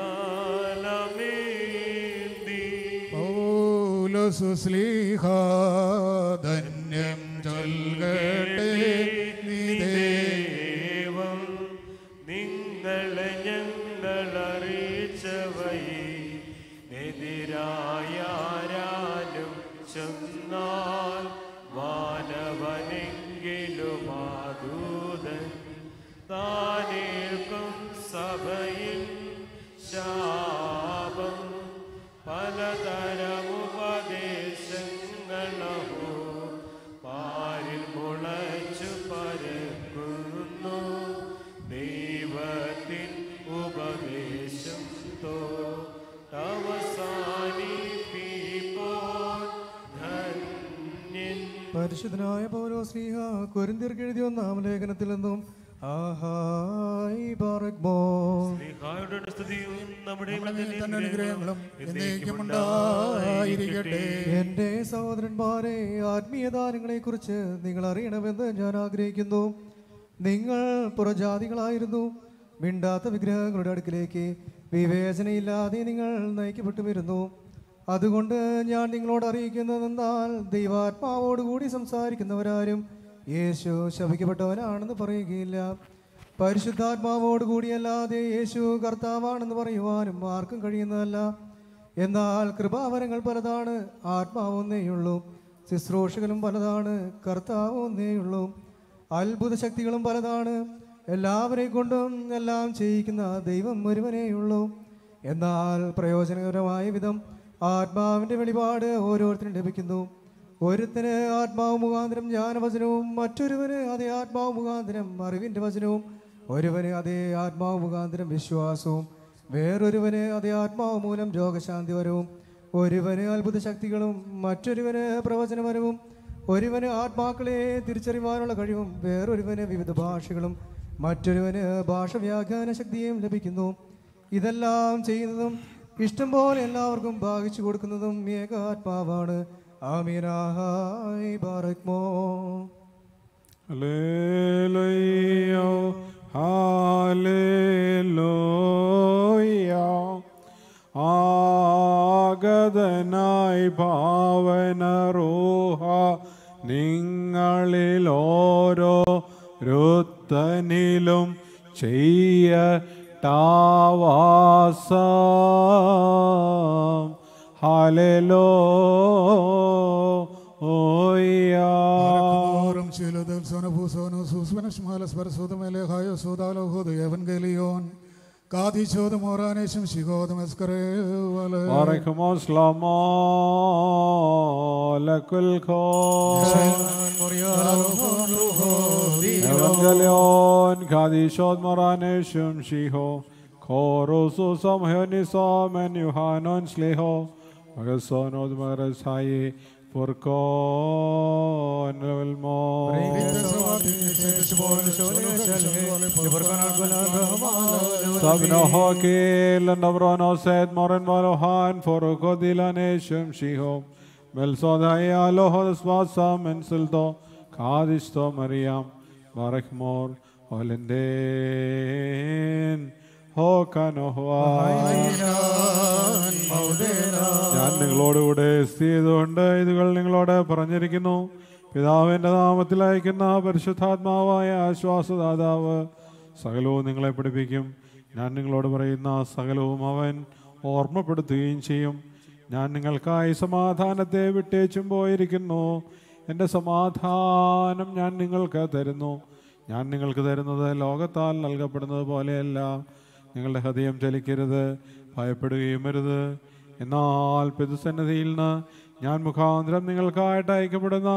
പൗലസുസ്ലീഹാധന്യം ചൊൽകട്ടെ നിദേവം നിങ്ങളെ ഞങ്ങൾ അറിയിച്ചവയെ എതിരായാരാലും ചെന്നാൽ വാനവനെങ്കിലും ആദൂതൻ താനേൽക്കും സഭയിൽ ശാപം പലതരമുപദേശങ്ങളോ പാരിൽ മുളച്ചു പരക്കുന്നു ദൈവത്തിൻ ഉപദേശം തോട്ടവസാനിപ്പിപ്പോൾ ധന്യൻ പരിശുദ്ധനായ പൗരോ ശ്രീഹ കൊരിന്തിർക്ക് എഴുതിയ ഒന്നാം ലേഖനത്തിൽ നിന്നും ആഹായി ബാറക്മോ സ്നേഹായുടെ സ്തുതിയും നമ്മുടെ തന്നെ അനുഗ്രഹങ്ങളും എന്നേക്കും ഉണ്ടായിരിക്കട്ടെ എന്റെ സഹോദരന്മാരെ ആത്മീയദാനങ്ങളെ കുറിച്ച് നിങ്ങൾ അറിയണമെന്ന് ഞാൻ ആഗ്രഹിക്കുന്നു നിങ്ങൾ പുറജാതികളായിരുന്നു മിണ്ടാത്ത വിഗ്രഹങ്ങളുടെ അടുക്കിലേക്ക് വിവേചനയില്ലാതെ നിങ്ങൾ നയിക്കപ്പെട്ടു വരുന്നു അതുകൊണ്ട് ഞാൻ നിങ്ങളോട് അറിയിക്കുന്നതെന്നാൽ ദൈവാത്മാവോടുകൂടി സംസാരിക്കുന്നവരാരും യേശു ശപിക്കപ്പെട്ടവനാണെന്ന് പറയുകയില്ല പരിശുദ്ധാത്മാവോടുകൂടിയല്ലാതെ യേശു കർത്താവാണെന്ന് പറയുവാനും ആർക്കും കഴിയുന്നതല്ല എന്നാൽ കൃപാവരങ്ങൾ പലതാണ് ആത്മാവ് ഒന്നേയുള്ളൂ ശുശ്രൂഷകളും പലതാണ് കർത്താവ് ഒന്നേയുള്ളൂ അത്ഭുത ശക്തികളും പലതാണ് എല്ലാവരെ കൊണ്ടും എല്ലാം ചെയ്യിക്കുന്ന ദൈവം ഒരുവനേയുള്ളൂ എന്നാൽ പ്രയോജനകരമായ വിധം ആത്മാവിൻ്റെ വെളിപാട് ഓരോരുത്തരും ലഭിക്കുന്നു ഒരുത്തന് ആത്മാവ് മുഖാന്തരം ജ്ഞാനവചനവും മറ്റൊരുവന് അതേ ആത്മാവ് മുഖാന്തരം അറിവിൻ്റെ വചനവും ഒരുവന് അതേ ആത്മാവ് മുഖാന്തരം വിശ്വാസവും വേറൊരുവന് അതേ ആത്മാവ് മൂലം രോഗശാന്തിപരവും ഒരുവന് അത്ഭുത ശക്തികളും മറ്റൊരുവന് പ്രവചനപരവും ഒരുവന് ആത്മാക്കളെ തിരിച്ചറിവാനുള്ള കഴിവും വേറൊരുവന് വിവിധ ഭാഷകളും മറ്റൊരുവന് ഭാഷ വ്യാഖ്യാന ശക്തിയും ലഭിക്കുന്നു ഇതെല്ലാം ചെയ്യുന്നതും ഇഷ്ടം പോലെ എല്ലാവർക്കും ഭാഗിച്ചു കൊടുക്കുന്നതും ഏക ആത്മാവാണ് ആമീനാഹായ് ബാറക്മോ ഹല്ലേലൂയ ഹല്ലേലൂയ ആഗതനായി ഭാവന റൂഹ നിങ്ങളിൽ ഓരോ രുത്തനിലും ചെയ്യട്ടാവാസം ഹല്ലേലൂയ ഓരം ശീലതൽ സോനഭൂസോനോ സൂസ്വനശ്മാല സ്പരസൂതമേലെ ഹായോ സൂതാലോഹോദ് എവൻഗേലിയോൻ കാതിശോദം ഓറാനേശം ശിഖോദം എസ്കരേ വല Barakamos lama lakul kho Evangelion kadishod moraneshum shiho Korosu samhyonisam en Johanon sliho Magasonod marasaye Porkon levelmo Sabno hokil navrono sed moren valohan forokodilaneshum shiho Melsodai aloho svasa mensilto Kadisto Mariam Barakmor Holenden ഹോക്കനോഹ്വാ. ഞാൻ നിങ്ങളോടുകൂടെ സ്ഥിതി ചെയ്തുകൊണ്ട് ഇതുകൾ നിങ്ങളോട് പറഞ്ഞിരിക്കുന്നു പിതാവിന്റെ നാമത്തിൽ അയക്കുന്ന പരിശുദ്ധാത്മാവായ ആശ്വാസദാതാവ് സകലവും നിങ്ങളെ പഠിപ്പിക്കും ഞാൻ നിങ്ങളോട് പറയുന്ന സകലവും അവൻ ഓർമ്മപ്പെടുത്തുകയും ചെയ്യും ഞാൻ നിങ്ങൾക്കായി സമാധാനത്തെ വിട്ടേച്ചും പോയിരിക്കുന്നു എൻ്റെ സമാധാനം ഞാൻ നിങ്ങൾക്ക് തരുന്നു ഞാൻ നിങ്ങൾക്ക് തരുന്നത് ലോകത്താൽ നൽകപ്പെടുന്നത് പോലെയല്ല നിങ്ങളുടെ ഹൃദയം ചലിക്കരുത് ഭയപ്പെടുകയും അരുത് എന്നാൽ പിതൃസന്നിധിയിൽ നിന്ന് ഞാൻ മുഖാന്തരം നിങ്ങൾക്കായിട്ട് അയക്കപ്പെടുന്ന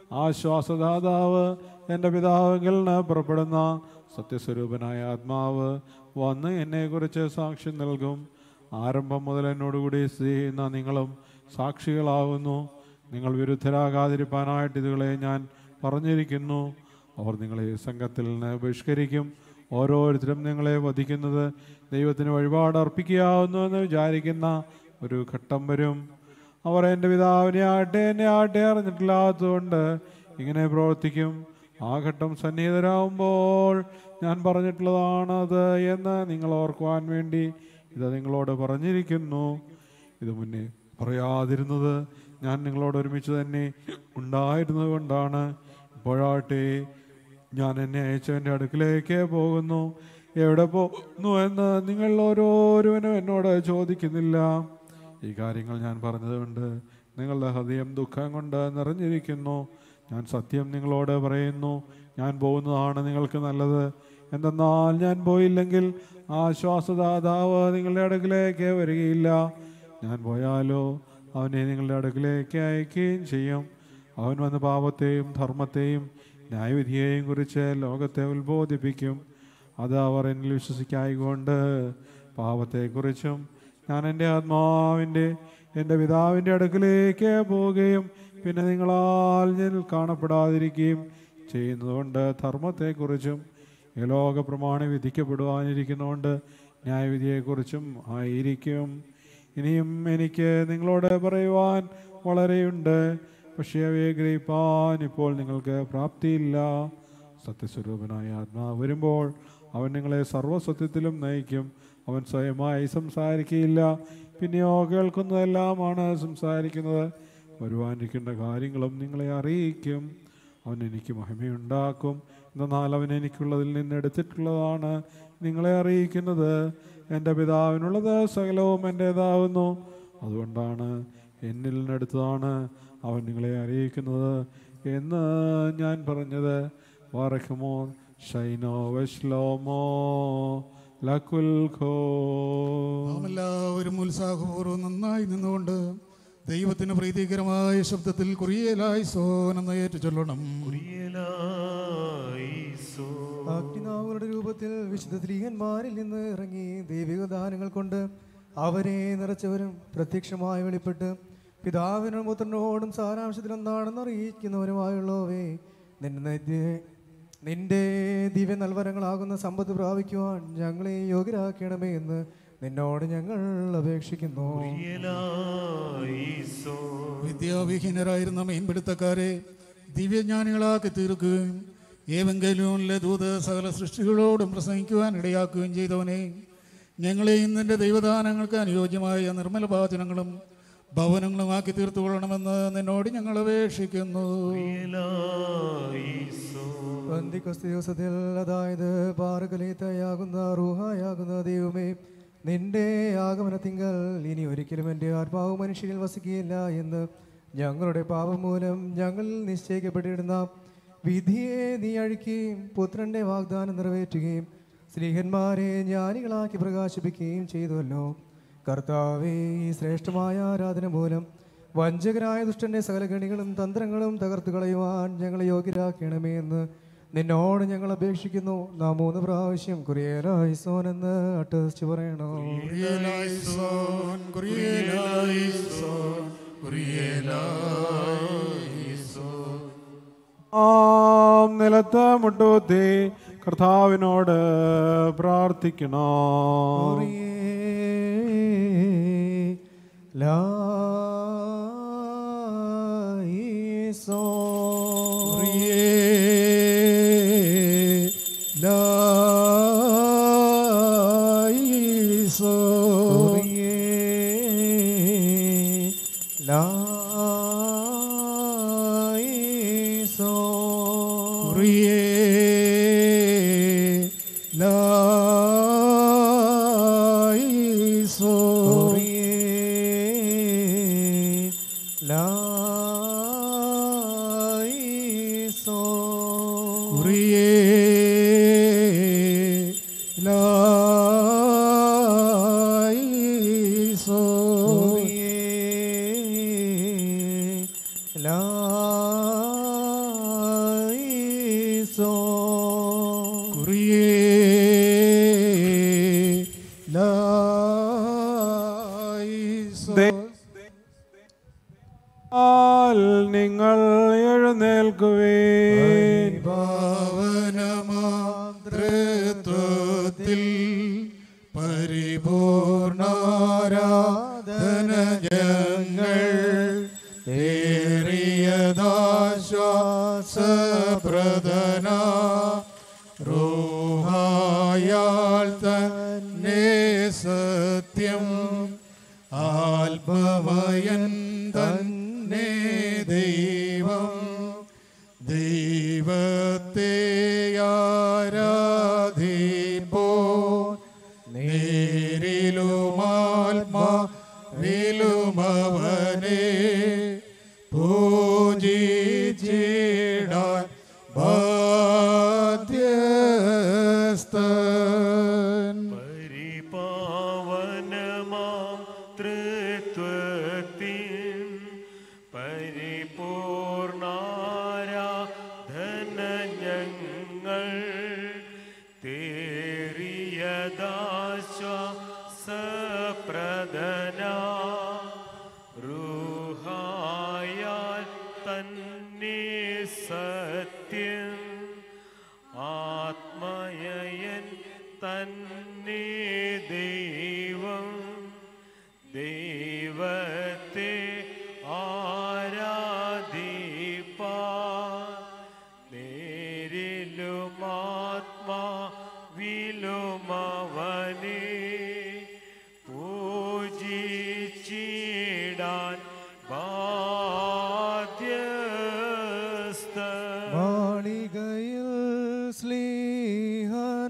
ആശ്വാസദാതാവ് എൻ്റെ പിതാവെങ്കിൽ നിന്ന് പുറപ്പെടുന്ന സത്യസ്വരൂപനായ ആത്മാവ് വന്ന് എന്നെക്കുറിച്ച് സാക്ഷ്യം നൽകും ആരംഭം മുതൽ എന്നോടുകൂടി സ്ഥിതി ചെയ്യുന്ന നിങ്ങളും സാക്ഷികളാകുന്നു നിങ്ങൾ വിരുദ്ധരാകാതിരിക്കാനായിട്ട് ഇതുകളെ ഞാൻ പറഞ്ഞിരിക്കുന്നു അവർ നിങ്ങളെ സംഘത്തിൽ നിന്ന് ബഹിഷ്കരിക്കും ഓരോരുത്തരും നിങ്ങളെ വധിക്കുന്നത് ദൈവത്തിന് വഴിപാട് അർപ്പിക്കാവുന്നു എന്ന് വിചാരിക്കുന്ന ഒരു ഘട്ടം വരും അവർ എൻ്റെ പിതാവിനെ ആട്ടെ എന്നെ ആട്ടെ അറിഞ്ഞിട്ടില്ലാത്തതുകൊണ്ട് ഇങ്ങനെ പ്രവർത്തിക്കും ആ ഘട്ടം സന്നിഹിതരാകുമ്പോൾ ഞാൻ പറഞ്ഞിട്ടുള്ളതാണത് എന്ന് നിങ്ങൾ ഓർക്കുവാൻ വേണ്ടി ഇത് നിങ്ങളോട് പറഞ്ഞിരിക്കുന്നു ഇത് മുന്നേ പറയാതിരുന്നത് ഞാൻ നിങ്ങളോട് ഒരുമിച്ച് തന്നെ ഉണ്ടായിരുന്നത് കൊണ്ടാണ് ഇപ്പോഴാട്ടെ ഞാൻ എന്നെ അയച്ചവൻ്റെ അടുക്കിലേക്ക് പോകുന്നു എവിടെ പോകുന്നു എന്ന് നിങ്ങൾ ഓരോരുവനും എന്നോട് ചോദിക്കുന്നില്ല ഈ കാര്യങ്ങൾ ഞാൻ പറഞ്ഞതുകൊണ്ട് നിങ്ങളുടെ ഹൃദയം ദുഃഖം കൊണ്ട് നിറഞ്ഞിരിക്കുന്നു ഞാൻ സത്യം നിങ്ങളോട് പറയുന്നു ഞാൻ പോകുന്നതാണ് നിങ്ങൾക്ക് നല്ലത് എന്തെന്നാൽ ഞാൻ പോയില്ലെങ്കിൽ ആശ്വാസദാതാവ് നിങ്ങളുടെ അടുക്കിലേക്ക് വരികയില്ല ഞാൻ പോയാലോ അവനെ നിങ്ങളുടെ അടുക്കിലേക്ക് അയക്കുകയും ചെയ്യും അവൻ വന്ന് പാപത്തെയും ധർമ്മത്തെയും ന്യായവിധിയെയും കുറിച്ച് ലോകത്തെ ഉത്ബോധിപ്പിക്കും അത് അവർ എന്നിൽ വിശ്വസിക്കായികൊണ്ട് പാപത്തെക്കുറിച്ചും ഞാൻ എൻ്റെ ആത്മാവിൻ്റെ എൻ്റെ പിതാവിൻ്റെ അടുക്കിലേക്ക് പോവുകയും പിന്നെ നിങ്ങളാൽ ഞാൻ കാണപ്പെടാതിരിക്കുകയും ചെയ്യുന്നതുകൊണ്ട് ധർമ്മത്തെക്കുറിച്ചും ഈ ലോക പ്രമാണി വിധിക്കപ്പെടുവാനിരിക്കുന്നതുകൊണ്ട് ന്യായവിധിയെക്കുറിച്ചും ആയിരിക്കും ഇനിയും എനിക്ക് നിങ്ങളോട് പറയുവാൻ വളരെയുണ്ട് പക്ഷേ അവയെ ഗ്രഹിപ്പാൻ ഇപ്പോൾ നിങ്ങൾക്ക് പ്രാപ്തിയില്ല സത്യസ്വരൂപനായ ആത്മാവ് വരുമ്പോൾ അവൻ നിങ്ങളെ സർവ്വസത്യത്തിലും നയിക്കും അവൻ സ്വയമായി സംസാരിക്കുകയില്ല പിന്നെയോ കേൾക്കുന്നതെല്ലാമാണ് സംസാരിക്കുന്നത് വരുവാനിരിക്കേണ്ട കാര്യങ്ങളും നിങ്ങളെ അറിയിക്കും അവൻ എനിക്ക് മഹിമയുണ്ടാക്കും എന്നാൽ അവൻ എനിക്കുള്ളതിൽ നിന്ന് എടുത്തിട്ടുള്ളതാണ് നിങ്ങളെ അറിയിക്കുന്നത് എൻ്റെ പിതാവിനുള്ളത് സകലവും എൻ്റേതാവുന്നു അതുകൊണ്ടാണ് എന്നിൽ നിന്നെടുത്തതാണ് അവൻ നിങ്ങളെ അറിയിക്കുന്നത് എന്ന് ഞാൻ പറഞ്ഞത് വാറക്കുമോ ഷൈനോ വഷ്ലോമോ ലക്കുൽ ഖോ നാം എല്ലാവരും ഉത്സാഹപൂർവ്വം നന്നായി നിന്നുകൊണ്ട് ദൈവത്തിന് പ്രീതികരമായ ശബ്ദത്തിൽ കുറിയലായി സോനെന്ന് ഏറ്റു ചൊല്ലണം അഗ്നിനാവുകളുടെ രൂപത്തിൽ വിശുദ്ധ സ്ത്രീകന്മാരിൽ നിന്ന് ഇറങ്ങി ദൈവിക ദാനങ്ങൾ കൊണ്ട് അവരെ നിറച്ചവരും പ്രത്യക്ഷമായി വെളിപ്പെട്ട് പിതാവിനും പുത്രനോടും സാരാംശത്തിൽ എന്താണെന്ന് അറിയിക്കുന്നവരുമായുള്ളവേ നിന്നെ ദി- നിന്റെ ദിവ്യ നൽവരങ്ങളാകുന്ന സമ്പത്ത് പ്രാപിക്കുവാൻ ഞങ്ങളെ യോഗ്യരാക്കണമേ എന്ന് നിന്നോട് ഞങ്ങൾ അപേക്ഷിക്കുന്നു വിദ്യാവിഹീനരായിരുന്ന മീൻപിടുത്തക്കാരെ ദിവ്യജ്ഞാനികളാക്കി തീർക്കുകയും ഏവെങ്കിലും ദൂത് സകല സൃഷ്ടികളോടും പ്രസംഗിക്കുവാൻ ഇടയാക്കുകയും ചെയ്തവനെ ഞങ്ങളെയും നിന്റെ ദൈവദാനങ്ങൾക്ക് അനുയോജ്യമായ നിർമ്മല പാചനങ്ങളും ഭവനങ്ങളും ആക്കി തീർത്തുകൊള്ളണമെന്ന് നിന്നോട് ഞങ്ങൾ അപേക്ഷിക്കുന്നു പന്തിക്കൊസ്തി ദിവസത്തിൽ അതായത് പാറകലീത്തയാകുന്ന റൂഹായാകുന്ന ദൈവമേ നിന്റെ ആഗമനത്തിങ്കൽ ഇനി ഒരിക്കലും എൻ്റെ ആത്മാവ് മനുഷ്യരിൽ വസിക്കുകയില്ല എന്ന് ഞങ്ങളുടെ പാപം മൂലം ഞങ്ങൾ നിശ്ചയിക്കപ്പെട്ടിരുന്ന വിധിയെ നീ അഴിക്കുകയും പുത്രന്റെ വാഗ്ദാനം നിറവേറ്റുകയും സ്ത്രീഹന്മാരെ ജ്ഞാനികളാക്കി പ്രകാശിപ്പിക്കുകയും ചെയ്തുവല്ലോ കർത്താവേ ഈ ശ്രേഷ്ഠമായ ആരാധന മൂലം വഞ്ചകരായ ദുഷ്ടന്റെ സകല ഗണികളും തന്ത്രങ്ങളും തകർത്തു കളയുവാൻ ഞങ്ങളെ യോഗ്യരാക്കണമേ എന്ന് നിന്നോട് ഞങ്ങൾ അപേക്ഷിക്കുന്നു നാം മൂന്ന് പ്രാവശ്യം കുറിയലായിസോൻ എന്ന് അട്ടസിച്ച് പറയണോ കുറിയലായിസോൻ, കുറിയലായിസോൻ, ആം നിലത്ത് മുട്ടുകുത്തി കർത്താവിനോട് പ്രാർത്ഥിക്കണോ ലായിസോ കുറിയേ ആൽ നിങ്ങൾ എഴുന്നേൽക്കുവേൻ ഭാവനമാതൃത്വത്തിൽ പരിപൂർണാരാധന ഞങ്ങൾ ഏറിയതാശ്വാസപ്രദന റൂഹായാൽ തന്നെ സത്യം ആത്മമയൻ തന്നെ ദൈവം ദൈവത്തെ ആരാധിപ്പോ നേരിലുമാത്മാവിലുമവനെ പൂജിച്ചിടാൻ ബാധ്യസ്ഥൻ പരിപാവനമാം തൃത്വത്തിൻ പരിപൂർണാരാധന ഞങ്ങൾ തേറിയതാശ്വാസപ്രദന റൂഹായാൽ തന്നെ സത്യം ആത്മയൻ തന്നെ ദൈവം ദൈവത്തെ ആരാധിപ്പാ നേരിലുമാത്മാവിലുമവനെ പൂജിച്ചിടാൻ ബാധ്യസ്ഥ മാളികയിൽ സ്ലീഹൻ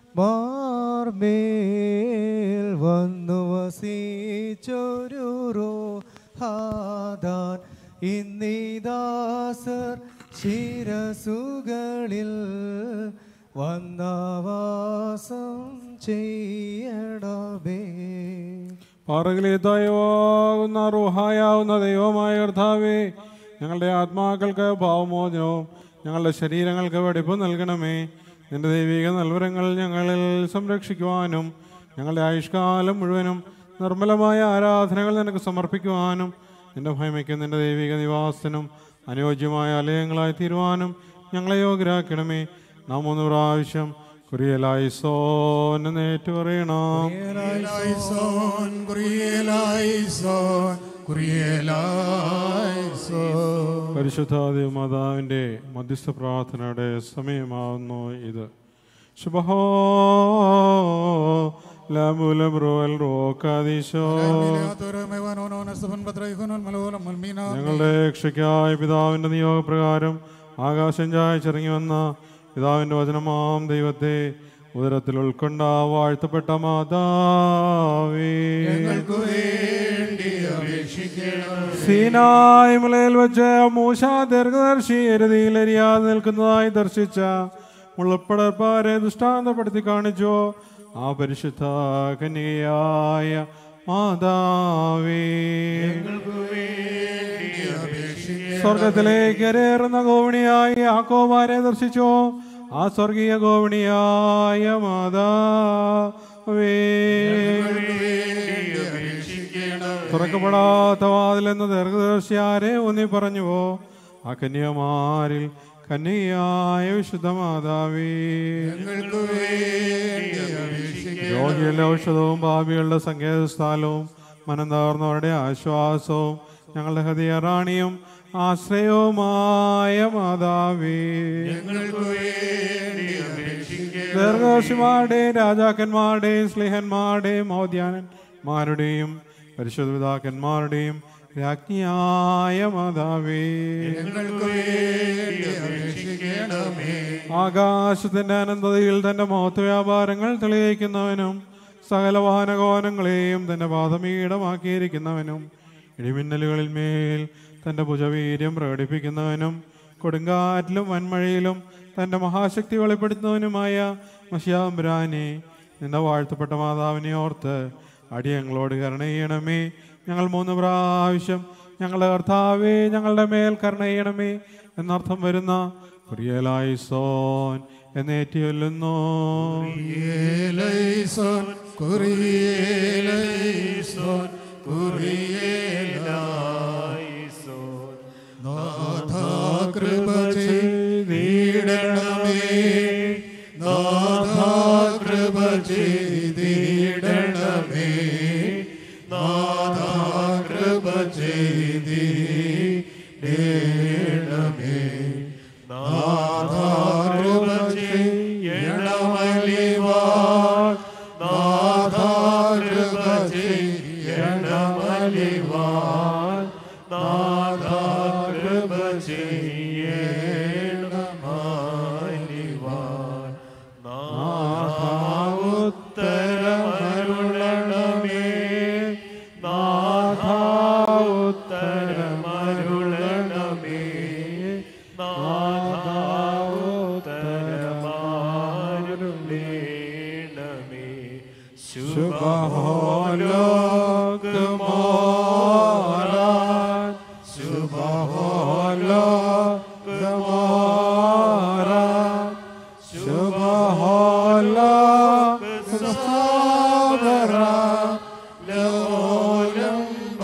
മാർമേൽ വന്നു വസിച്ചൊരു ഹാദാൻ ഇന്നീദാസർ ശിരസുകളിൽ വന്നവാസം ചെയ്യണമേ പാറകളിതായുന്ന റുഹായാവുന്ന ദൈവമായ കർത്താവേ ഞങ്ങളുടെ ആത്മാക്കൾക്ക് ഭാവമോചനവും ഞങ്ങളുടെ ശരീരങ്ങൾക്ക് വെടിപ്പ് നൽകണമേ നിന്റെ ദൈവിക നൽവരങ്ങൾ ഞങ്ങളിൽ സംരക്ഷിക്കുവാനും ഞങ്ങളുടെ ആയുഷ്കാലം മുഴുവനും നിർമ്മലമായ ആരാധനകൾ നിനക്ക് സമർപ്പിക്കുവാനും നിന്റെ ഭയമയ്ക്കും നിന്റെ ദൈവിക നിവാസത്തിനും അനുയോജ്യമായ ആലയങ്ങളായി തീരുവാനും ഞങ്ങളെ യോഗ്യരാക്കണമേ നാം മൂന്ന് പ്രാവശ്യം കുറിയലായിസോന്ന് നേറ്റു പറയണം കുറിയലായിസോൻ കുറിയലായിസോൻ കുറിയലായിസോൻ പരിശുദ്ധാദേവ മാതാവിൻ്റെ മധ്യസ്ഥ പ്രാർത്ഥനയുടെ സമയമാവുന്നു ഇത് ശുഭഹോ ലാമുലം റോയൽ റോക്കാദീശോ ഞങ്ങളുടെ രക്ഷയ്ക്കായ പിതാവിൻ്റെ നിയോഗപ്രകാരം ആകാശം ചായച്ചിറങ്ങി വന്ന പിതാവിൻ്റെ വചനമാം ദൈവത്തെ ഉദരത്തിൽ ഉൾക്കൊണ്ട വാഴ്ത്തപ്പെട്ട മാതാവേ ഞങ്ങൾക്ക് വേണ്ടി അപേക്ഷിക്കണം സീനായ് മലയിൽ വെച്ച് മൂശ ദീർഘദർശി എരുതിയിലരിയാതെ നിൽക്കുന്നതായി ദർശിച്ച മുളപ്പടർപ്പാരെ ദൃഷ്ടാന്തപ്പെടുത്തി കാണിച്ചു ആ പരിശുദ്ധ കന്യകയായ മാതാവേ സ്വർഗത്തിലേക്ക് കരേറുന്ന ഗോവണിയായി ആ കോമാരെ ദർശിച്ചു ആ സ്വർഗീയ ഗോവണിയായ മാതാവേ തുറക്കപ്പെടാത്ത വാതിലെന്ന് ദീർഘദർശിയാരെ ഊന്നി പറഞ്ഞുവോ ആ കന്യമാരിൽ കന്യയായ വിശുദ്ധ മാതാവേ ഞങ്ങൾക്ക് വേണ്ടി അപേക്ഷിക്കണം രോഗികളുടെ ഔഷധവും ഭാവികളുടെ സങ്കേതസ്ഥാനവും മനം തകർന്നവരുടെ ആശ്വാസവും ഞങ്ങളുടെ ഹൃദയറാണിയും ആശ്രയവുമായ മാതാവേ ഞങ്ങൾക്ക് വേണ്ടി അപേക്ഷിക്കണം ദീർഘദർശിമാരുടെയും രാജാക്കന്മാരുടെയും സ്ലിഹന്മാരുടെയും മൗദ്യാനന്മാരുടെയും പരിശുദ്ധ പിതാക്കന്മാരുടെയും രാജ്ഞിയായ മാതാവേ ഞങ്ങൾക്ക് വേണ്ടി അപേക്ഷിക്കണമേ ആകാശത്തിന്റെ അനന്തതയിൽ തന്റെ മഹത്വ വ്യാപാരങ്ങൾ തെളിയിക്കുന്നവനും സകല വാഹനകോനങ്ങളെയും തന്റെ പാദമീടമാക്കിയിരിക്കുന്നവനും ഇടിമിന്നലുകളിൽ മേൽ തന്റെ ഭുജവീര്യം പ്രകടിപ്പിക്കുന്നവനും കൊടുങ്കാറ്റിലും വൻമഴയിലും തന്റെ മഹാശക്തി വെളിപ്പെടുത്തുന്നവനുമായ മഷിയാമ്പുരാനെ നിന്റെ വാഴ്ത്തപ്പെട്ട മാതാവിനെ ഓർത്ത് അടിയങ്ങളോട് കരുണ ചെയ്യണമേ ഞങ്ങൾ മൂന്ന് പ്രാവശ്യം ഞങ്ങളുടെ കർത്താവേ ഞങ്ങളുടെ മേൽ കരുണ ചെയ്യണമേ എന്നർത്ഥം വരുന്ന പ്രിയലായി സോൻ എന്നേറ്റിയൊല്ലുന്നു കുറിയേലൈസോൻ കുറിയേലൈസോൻ കുറിയേലൈസോൻ നാഥ കൃപ ചെയ്തിടണമേ നാഥ കൃപ ചെയ്തിടണമേ നാഥ കൃപ ചെയ്തിടണമേ നാഥ കൃപ ചെയ്യണമലിവാൻ നാഥ കൃപ ചെയ്യണമലിവാൻ നാഥ കൃപ ചെയ്യണമലിവാൻ നാഥ ഉത്തരമരുളണമേ നാഥ ഉത്തരമരുളണമേ നാഥ ഉത്തരമരുളണമേ ശുഭഹോലോകമാരാൻ ശുഭഹോലോകമാരാൻ ശുഭഹോലോകസാവരാൻ ലോലം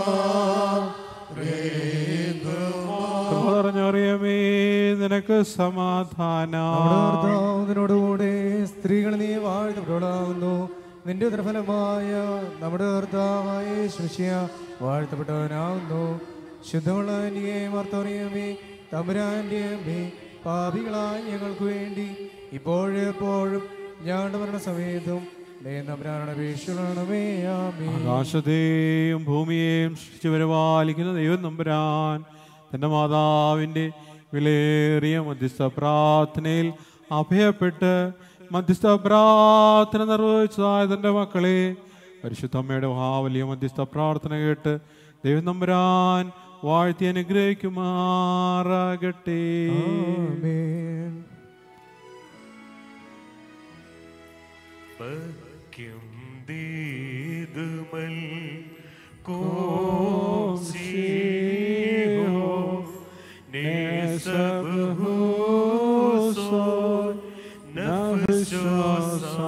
പറഞ്ഞറിയമേ നിനക്ക് സമാധാനം കർത്താവിനോടുകൂടെ സ്ത്രീകൾ നീ വാഴ്ത്തപ്പെട്ടവളാകുന്നു നിന്റെ ഉദരഫലമായ നമ്മുടെ കർത്താവായ ശിഷ്യ വാഴ്ത്തപ്പെട്ടവനാകുന്നു ശുദ്ധമുള്ള നീയെ മർത്തോറിയമേ തമ്പുരാന്റെ അമ്മേ പാപികളായ ഞങ്ങൾക്ക് വേണ്ടി ഇപ്പോഴെപ്പോഴും ഞങ്ങളുടെ മരണസമയത്തും ദേ തമ്പുരാനുടെ അപേക്ഷണമേ ആമേ ആകാശത്തെയും ഭൂമിയെയും സൃഷ്ടിച്ചു പരിപാലിക്കുന്ന ദൈവം നമ്പുരാൻ തൻ്റെ മാതാവിൻ്റെ വിലയേറിയ മധ്യസ്ഥ പ്രാർത്ഥനയിൽ അഭയപ്പെട്ട് മധ്യസ്ഥ പ്രാർത്ഥന നിർവഹിച്ചതായ തൻ്റെ മക്കളെ പരിശുദ്ധമ്മയുടെ മഹാവലിയ മധ്യസ്ഥ പ്രാർത്ഥന കേട്ട് ദൈവം നമ്പുരാൻ വാഴ്ത്തി അനുഗ്രഹിക്കുമാറാകട്ടെ ആമേൻ പക്യം ദീതുമൽ കോസിയോ നേസബഹു സോ നഫ്സോസാ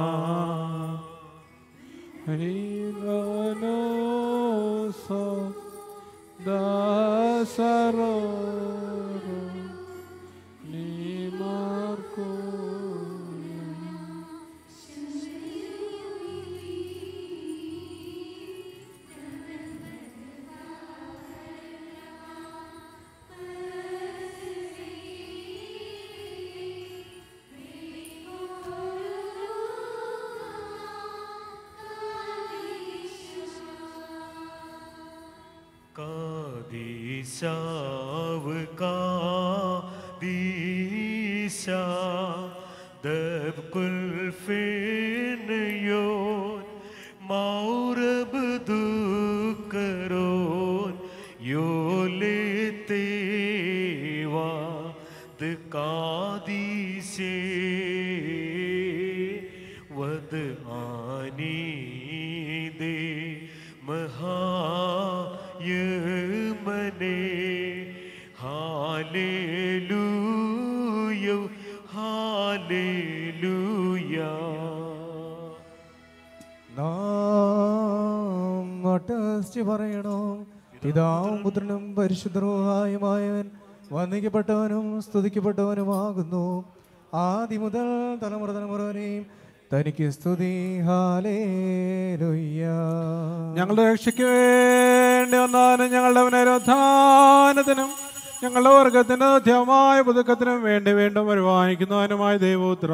കാദീശാവ് കാദീശ ദബ്കുൽ ഫിനയോൻ മൗറബ് ദുക്കരോൻ യോലെത്തേവാ ദ് കാദീശേ വദ് ആനീദേ മഹായമനെ ഹാലേലൂയ ഹാലേലൂയ നാം നട്ടസ്റ്റ് പറയണോ പിതാവും പുത്രനും പരിശുദ്ധവുമായവൻ വന്ദിക്കപ്പെട്ടവനും സ്തുതിക്കപ്പെട്ടവനുമാകുന്നു ആദ്യം മുതൽ തലമുറ തലമുറ വരെയും തനിക്ക് സ്തുതി ഹാലേലുയ്യ ഞങ്ങളുടെ രക്ഷയ്ക്ക് വേണ്ടി വന്നാലും ഞങ്ങളുടെ പുനരുത്ഥാനത്തിനും ഞങ്ങളുടെ വർഗത്തിന് നിത്യമായ പുതുക്കത്തിനും വേണ്ടി വീണ്ടും വരുവാനിക്കുന്നതിനുമായ ദൈവോത്ര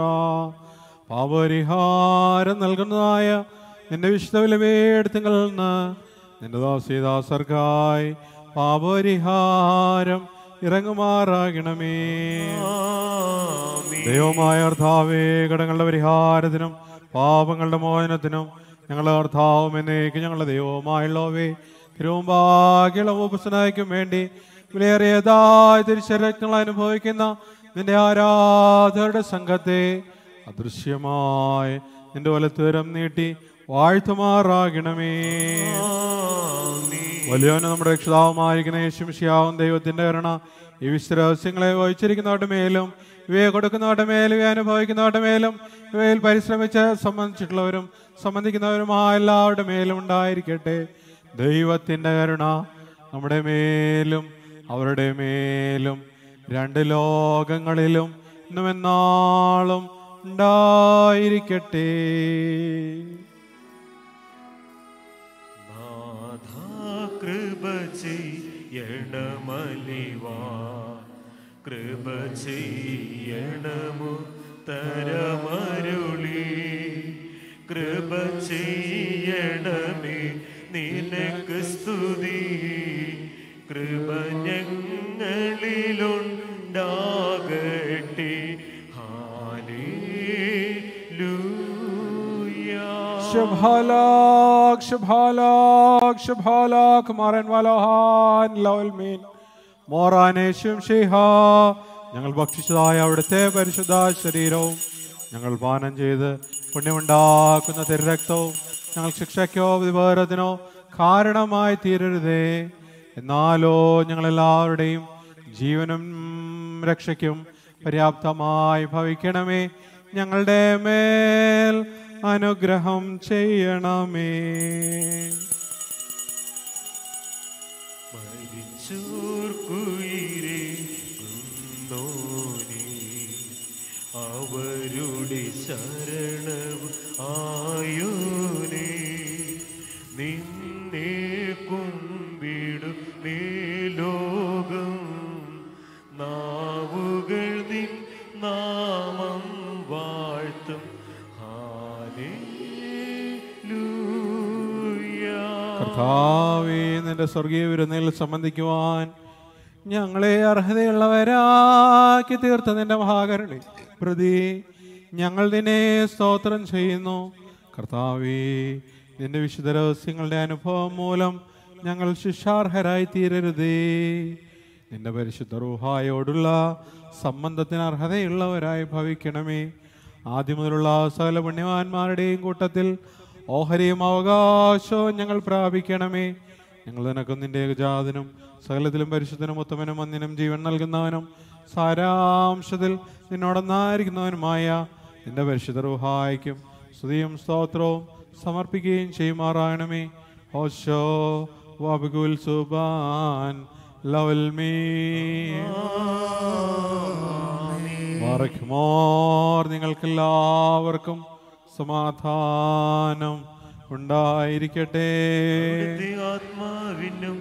പാപരിഹാരം നൽകുന്നതായ നിന്റെ വിശുദ്ധ വിലവേടുത്തുകളിൽ നിന്ന് നിന്റെ ദാസീദാസർക്കായി പാപരിഹാരം ഇറങ്ങുമാറാകണമേ ദൈവമായ കർത്താവേ കടങ്ങളുടെ പരിഹാരത്തിനും പാപങ്ങളുടെ മോചനത്തിനും ഞങ്ങളുടെ കർത്താവും എന്നേക്കും ഞങ്ങളുടെ ദൈവവുമായുള്ളവേ തിരുവമ്പാകിയുള്ള ഉപസനായിക്കും വേണ്ടി വിലയേറിയതായ തിരിച്ചരങ്ങൾ അനുഭവിക്കുന്ന നിന്റെ ആരാധകരുടെ സംഘത്തെ അദൃശ്യമായി നിന്റെ വലത്തുവരം നീട്ടി വാഴ്ത്തുമാറാകണമേ ആമീൻ വലിയവനും നമ്മുടെ രക്ഷിതാവുമായിരിക്കുന്ന യേശുമിഷിയാവും ദൈവത്തിന്റെ കരുണ ഈ വിശ്രഹസ്യങ്ങളെ വഹിച്ചിരിക്കുന്നവരുടെ മേലും ഇവയെ കൊടുക്കുന്നവരുടെ മേലും ഇവയെ അനുഭവിക്കുന്നവരുടെ മേലും ഇവയിൽ പരിശ്രമിച്ച് സംബന്ധിച്ചിട്ടുള്ളവരും സംബന്ധിക്കുന്നവരുമായ എല്ലാവരുടെ മേലും ഉണ്ടായിരിക്കട്ടെ ദൈവത്തിന്റെ കരുണ നമ്മുടെ മേലും അവരുടെ മേലും രണ്ട് ലോകങ്ങളിലും ഇന്നും എന്നാളും ഉണ്ടായിരിക്കട്ടെ നാഥാ കൃപ ചെയ്യണമലിവാ കൃപ ചെയ്യണമു തരമരുളി കൃപ ചെയ്യണമേ നിനക്ക് സ്തുതി കൃപ ഞങ്ങളിലുണ്ടാകട്ടെ ഹാലേലൂയ ശുഭാലാക് ശുഭാലാക് ശുഭാലാക് മറൻ വലഹാൻ ലൗൽമീൻ മോറാനേശും ഷിഹ ഞങ്ങൾ ഭക്ഷിച്ചതായ അവിടുത്തെ പരിശുദ്ധ ശരീരവും ഞങ്ങൾ പാനം ചെയ്ത് പുണ്യമുണ്ടാക്കുന്ന തിരുരക്തവും ഞങ്ങൾ ശിക്ഷയ്ക്കോ വിവേരത്തിനോ കാരണമായി തീരരുതേ എന്നാലോ ഞങ്ങളെല്ലാവരുടെയും ജീവനും രക്ഷയ്ക്കും പര്യാപ്തമായി ഭവിക്കണമേ ഞങ്ങളുടെ മേൽ അനുഗ്രഹം ചെയ്യണമേ മരിച്ചോർക്കുയിരേ കുന്നോനേ അവരുടെ ശരണവും ആയോനേ നിന്നെ കുമ്പിടും മേലോകം നാവുകൾ നിൻ നാമം വാഴ്ത്തും ഹാലേലൂയ കർത്താവേ നിന്റെ സ്വർഗീയ വിരുന്നിൽ സംബന്ധിക്കുവാൻ ഞങ്ങളെ അർഹതയുള്ളവരാക്കി തീർത്ത നിന്റെ മഹാകരുണി പ്രതി ഞങ്ങൾ നിന്നെ സ്തോത്രം ചെയ്യുന്നു കർത്താവേ നിന്റെ വിശുദ്ധ രഹസ്യങ്ങളുടെ അനുഭവം മൂലം ഞങ്ങൾ ശിക്ഷാർഹരായി തീരരുതേ നിന്റെ പരിശുദ്ധ റൂഹായോടുള്ള സംബന്ധത്തിന് അർഹതയുള്ളവരായി ഭവിക്കണമേ ആദ്യം മുതലുള്ള സകല പുണ്യവാന്മാരുടെയും കൂട്ടത്തിൽ ഓഹരിയും അവകാശവും ഞങ്ങൾ പ്രാപിക്കണമേ ഞങ്ങൾ നിനക്കും നിന്റെ ഏകജാതനും സകലത്തിലും പരിശുദ്ധനും ഉത്തമനും അന്യനും ജീവൻ നൽകുന്നവനും സാരാംശത്തിൽ നിന്നോടൊന്നായിരിക്കുന്നവനുമായ നിന്റെ പരിശുദ്ധ റൂഹായിക്കും സ്തുതിയും സ്തോത്രവും സമർപ്പിക്കുകയും ചെയ്യുമാറാകണമേ ഓശോ വബുൽ സുബാൻ ലവൽ മീ മറക്കുമോർ നിങ്ങൾക്കെല്ലാവർക്കും സമാധാനം ഉണ്ടായിരിക്കട്ടെ അവിടുത്തെ ആത്മാവിനും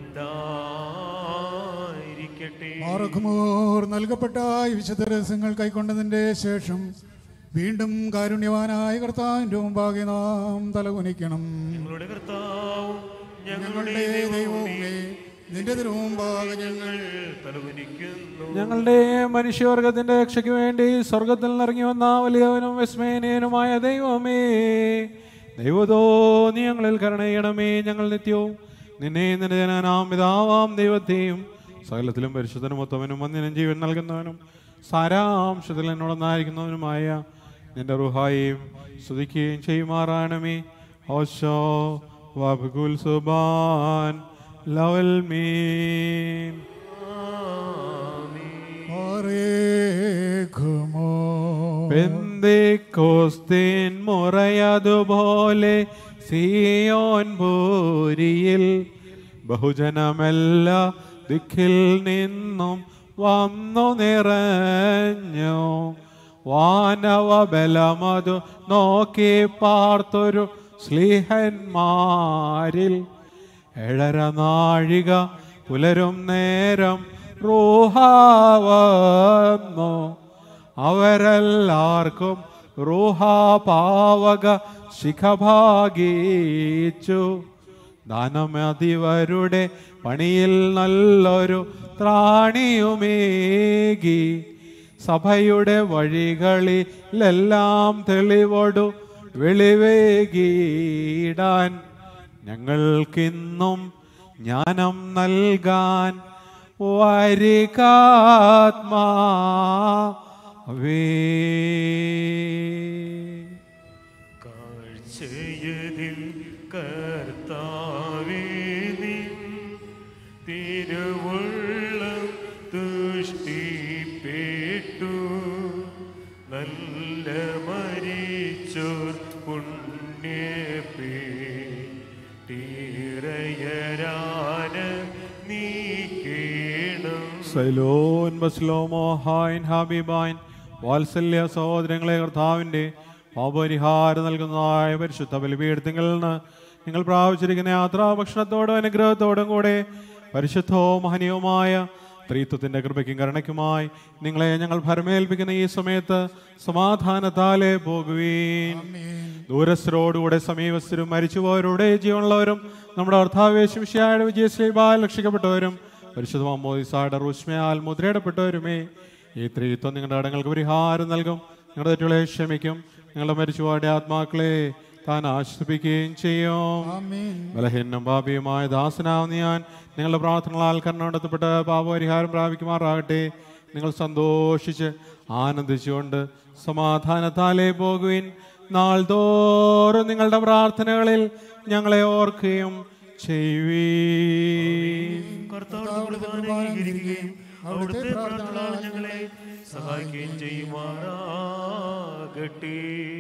ഉണ്ടായിരിക്കട്ടെ മാറക്കുമോർ നൽകപ്പെട്ട ഈ വിശുദ്ധ രഹസ്യങ്ങൾ കൈക്കൊണ്ടതിൻ്റെ ശേഷം വീണ്ടും കാരുണ്യവാനായ കർത്താവിൻ്റെ മുമ്പാകെ നാം തലകുനിക്കണം ഞങ്ങളുടെ കർത്താവും ഞങ്ങളുടെ ഞങ്ങളുടെ ദൈവവുമേ ദൈവമേ നിന്റെ തിരുമുമ്പാകെ ഞങ്ങൾ തലവനിക്കുന്നു ഞങ്ങളുടെ മനുഷ്യവർഗത്തിന്റെ രക്ഷയ്ക്ക് വേണ്ടി സ്വർഗത്തിൽ നിന്നിറങ്ങി വന്ന വലിയവനും വിസ്മയനീയനുമായ ദൈവമേ ദൈവതോ നീ ഞങ്ങളിൽ കരുണ ചെയ്യണമേ ഞങ്ങൾ നിത്യവും നിന്നെ നിന്റെ ജനനാം പിതാവാം ദൈവത്തെയും സകലത്തിലും പരിശുദ്ധനും ഉത്തമനും വന്യനും ജീവൻ നൽകുന്നവനും സാരാംശത്തിൽ എന്നോടൊന്നായിരിക്കുന്നവനുമായ നിന്റെ റുഹായെയും സ്തുതിക്കുകയും ചെയ്യുമാറാണമേ ഓശോ വബുൽ സുബാൻ ലവൽ മീൻ മാറേക്കുമോ പെന്തിക്കോസ്തീൻ മുറയതുപോലെ സിയോൻ ഭൂരിയിൽ ബഹുജനമെല്ല ദിക്കിൽ നിന്നും വന്നു നിറഞ്ഞു വാനവ ബലമതു നോക്കി പാർത്തൊരു സ്ലീഹന്മാരിൽ ഏഴര നാഴിക പുലരും നേരം റൂഹാവന്നു അവരെല്ലാവർക്കും റൂഹാ പാവക ശിഖഭാഗിച്ചു ദാനമതിവരുടെ പണിയിൽ നല്ലൊരു ത്രാണിയുമേകി സഭയുടെ വഴികളിലെല്ലാം തെളിവൊടു വെളിവേകിടാൻ ഞങ്ങൾക്കിന്നും ജ്ഞാനം നൽകാൻ വരികാത്മാവേ കാഴ്ചയതിൽ കർത്താവേ നീ സൈലോൻ ബസ്ലോമോ ഹായിൻ ഹാബിബായിൻ വാത്സല്യ സഹോദരങ്ങളെ കർത്താവിൻ്റെ പാപപരിഹാരം നൽകുന്നതായ പരിശുദ്ധ ബലിപീഠത്തിൽ നിന്ന് നിങ്ങൾ പ്രാപിച്ചിരിക്കുന്ന യാത്രാ ഭക്ഷണത്തോടും അനുഗ്രഹത്തോടും കൂടെ പരിശുദ്ധവും മഹനീയവുമായ ത്രീത്വത്തിന്റെ കൃപയ്ക്കും കരുണയ്ക്കുമായി നിങ്ങളെ ഞങ്ങൾ ഭരമേൽപ്പിക്കുന്ന ഈ സമയത്ത് സമാധാനത്താലെ പോകുവീൻ ദൂരസ്ഥരോടുകൂടെ സമീപസ്ഥരും മരിച്ചുപോയവരുടെ ജീവനുള്ളവരും നമ്മുടെ അർത്ഥാവേശിയായ വിജയശ്രീബാൽ രക്ഷിക്കപ്പെട്ടവരും പരിശുദ്ധ മമ്മോദിസായുടെ റുഷ്മയാൽ മുദ്രയിടപ്പെട്ടവരുമേ ഈ ത്രീത്വം നിങ്ങളുടെ അടങ്ങൾക്ക് പരിഹാരം നൽകും നിങ്ങളുടെ തെറ്റുകളെ ക്ഷമിക്കും നിങ്ങളുടെ മരിച്ചുപോയുടെ ആത്മാക്കളെ താൻ ആശ്വസിപ്പിക്കുകയും ചെയ്യും ബലഹീനം പാപിയുമായ ദാസനാവുന്ന ഞാൻ നിങ്ങളുടെ പ്രാർത്ഥനകളാൽ കരുണപ്പെടുത്തപ്പെട്ട് പാപപരിഹാരം പ്രാപിക്കുമാറാകട്ടെ നിങ്ങൾ സന്തോഷിച്ച് ആനന്ദിച്ചുകൊണ്ട് സമാധാനത്താലേ പോകുവിൻ നാൾതോറും നിങ്ങളുടെ പ്രാർത്ഥനകളിൽ ഞങ്ങളെ ഓർക്കുകയും ചെയ്യുവീൻ കർത്താവിന്റെ കുർബാന അംഗീകരിക്കുകയും അവിടുത്തെ പ്രാർത്ഥനകളാൽ ഞങ്ങളെ സഹായിക്കുകയും ചെയ്യുമാറാകട്ടെ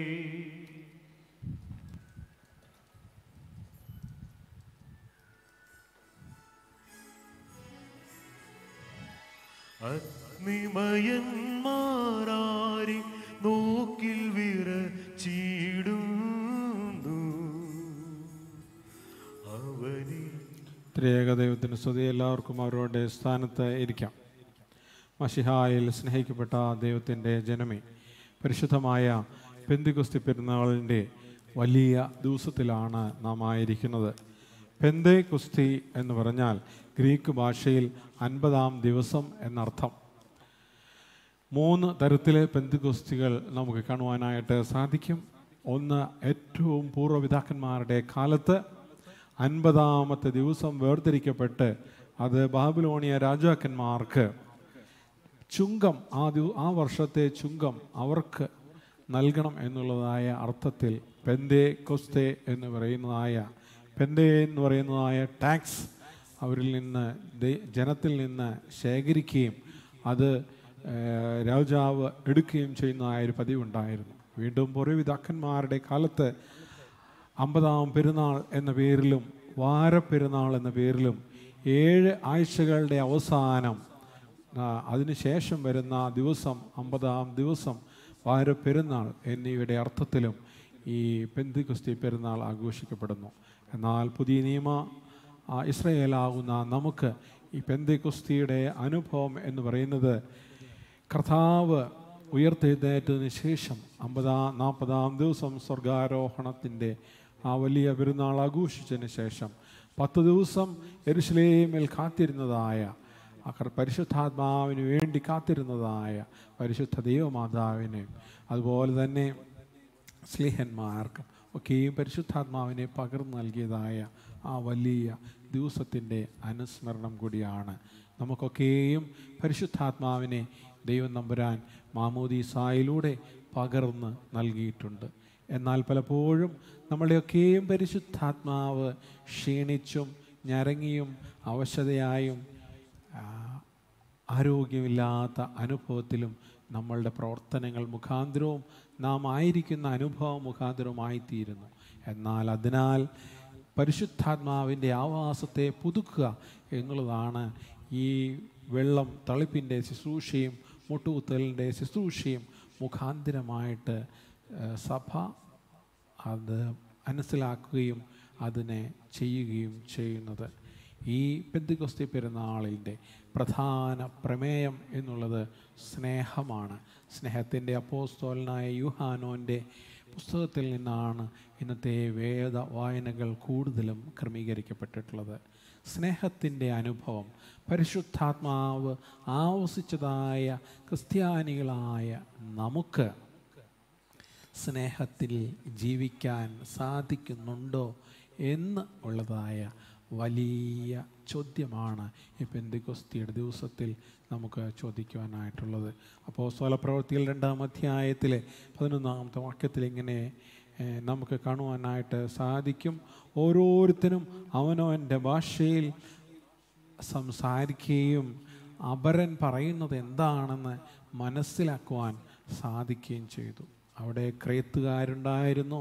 അഗ്നിമയന്മാരാരി നോക്കിൽ വിറച്ചിടുന്നു അവനെ ത്രിയേക ദൈവത്തിന് സ്തുതി എല്ലാവർക്കും അവരുടെ സ്ഥാനത്ത് ഇരിക്കാം മഷിഹായിൽ സ്നേഹിക്കപ്പെട്ട ദൈവത്തിൻ്റെ ജനമേ പരിശുദ്ധമായ പെന്തികുസ്തി പെരുന്നാളിൻ്റെ വലിയ ദിവസത്തിലാണ് നാം ആയിരിക്കുന്നത് പെന്തേ കുസ്തി എന്ന് പറഞ്ഞാൽ ഗ്രീക്ക് ഭാഷയിൽ അൻപതാം ദിവസം എന്നർത്ഥം മൂന്ന് തരത്തിലെ പെന്തികുസ്തികൾ നമുക്ക് കാണുവാനായിട്ട് സാധിക്കും ഒന്ന് ഏറ്റവും പൂർവ്വപിതാക്കന്മാരുടെ കാലത്ത് അൻപതാമത്തെ ദിവസം വേർതിരിക്കപ്പെട്ട് അത് ബാബിലോണിയ രാജാക്കന്മാർക്ക് ചുങ്കം ആ ദിവ ആ വർഷത്തെ ചുങ്കം അവർക്ക് നൽകണം എന്നുള്ളതായ അർത്ഥത്തിൽ പെന്തേ കൊസ്തേ എന്ന് പറയുന്നതായ പെന്തേ എന്ന് പറയുന്നതായ ടാക്സ് അവരിൽ നിന്ന് ദൈ- ജനത്തിൽ നിന്ന് ശേഖരിക്കുകയും അത് ഏഹ്, രാജാവ് എടുക്കുകയും ചെയ്യുന്നതായ ഒരു പതിവുണ്ടായിരുന്നു വീണ്ടും പൂർവ്വപിതാക്കന്മാരുടെ കാലത്ത് അമ്പതാം പെരുന്നാൾ എന്ന പേരിലും വാരപ്പെരുന്നാൾ എന്ന പേരിലും ഏഴ് ആഴ്ചകളുടെ അവസാനം ആ, അതിനുശേഷം വരുന്ന ദിവസം അമ്പതാം ദിവസം വാരപ്പെരുന്നാൾ എന്നിവയുടെ അർത്ഥത്തിലും ഈ പെന്തികുസ്തി പെരുന്നാൾ ആഘോഷിക്കപ്പെടുന്നു എന്നാൽ പുതിയ നിയമ ആ, ഇസ്രയേലാകുന്ന നമുക്ക് ഈ പെന്തികുസ്തിയുടെ അനുഭവം എന്ന് പറയുന്നത് കർത്താവ് ഉയർത്തെഴുന്നേറ്റതിന് ശേഷം അമ്പതാം നാൽപ്പതാം ദിവസം സ്വർഗാരോഹണത്തിൻ്റെ ആ വലിയ പെരുന്നാൾ ആഘോഷിച്ചതിന് ശേഷം പത്ത് ദിവസം എരുസലേമിൽ കാത്തിരുന്നതായ ആ കർ- പരിശുദ്ധാത്മാവിന് വേണ്ടി കാത്തിരുന്നതായ പരിശുദ്ധ ദൈവമാതാവിനെ അതുപോലെ തന്നെ സ്ലിഹന്മാർക്കും ഒക്കെയും പരിശുദ്ധാത്മാവിനെ പകർന്നു നൽകിയതായ ആ വലിയ ദിവസത്തിൻ്റെ അനുസ്മരണം കൂടിയാണ് നമുക്കൊക്കെയും പരിശുദ്ധാത്മാവിനെ ദൈവം നമ്പുരാൻ മാമോദീസായിലൂടെ പകർന്ന് നൽകിയിട്ടുണ്ട് എന്നാൽ പലപ്പോഴും നമ്മുടെയൊക്കെയും പരിശുദ്ധാത്മാവ് ക്ഷീണിച്ചും ഞരങ്ങിയും അവശതയായും ആ, ആരോഗ്യമില്ലാത്ത അനുഭവത്തിലും നമ്മളുടെ പ്രവർത്തനങ്ങൾ മുഖാന്തരവും നാം ആയിരിക്കുന്ന അനുഭവം മുഖാന്തരവുമായിത്തീരുന്നു എന്നാൽ അതിനാൽ പരിശുദ്ധാത്മാവിൻ്റെ ആവാസത്തെ പുതുക്കുക എന്നുള്ളതാണ് ഈ വെള്ളം തളിപ്പിൻ്റെ ശുശ്രൂഷയും മുട്ടുകുത്തലിൻ്റെ ശുശ്രൂഷയും മുഖാന്തരമായിട്ട് ഏഹ്, സഭ അത് മനസ്സിലാക്കുകയും അതിനെ ചെയ്യുകയും ചെയ്യുന്നത് ഈ പെന്തികൊസ്തി പെരുന്നാളിൻ്റെ പ്രധാന പ്രമേയം എന്നുള്ളത് സ്നേഹമാണ് സ്നേഹത്തിൻ്റെ അപ്പോസ്തോലനായ യുഹാനോൻ്റെ പുസ്തകത്തിൽ നിന്നാണ് ഇന്നത്തെ വേദ വായനകൾ കൂടുതലും ക്രമീകരിക്കപ്പെട്ടിട്ടുള്ളത് സ്നേഹത്തിൻ്റെ അനുഭവം പരിശുദ്ധാത്മാവ് ആവസിച്ചതായ ക്രിസ്ത്യാനികളായ നമുക്ക് സ്നേഹത്തിൽ ജീവിക്കാൻ സാധിക്കുന്നുണ്ടോ എന്ന് ഉള്ളതായ വലിയ ചോദ്യമാണ് ഈ പെന്തിക്കൊസ്തിയുടെ ദിവസത്തിൽ നമുക്ക് ചോദിക്കുവാനായിട്ടുള്ളത് അപ്പോൾ സ്വലപ്രവൃത്തികൾ രണ്ടാം അധ്യായത്തിലെ പതിനൊന്നാമത്തെ വാക്യത്തിൽ ഇങ്ങനെ ഏഹ്, നമുക്ക് കാണുവാനായിട്ട് സാധിക്കും ഓരോരുത്തരും അവനവൻ്റെ ഭാഷയിൽ സംസാരിക്കുകയും അപരൻ പറയുന്നത് എന്താണെന്ന് മനസ്സിലാക്കുവാൻ സാധിക്കുകയും ചെയ്തു അവിടെ ക്രേത്തുകാരുണ്ടായിരുന്നു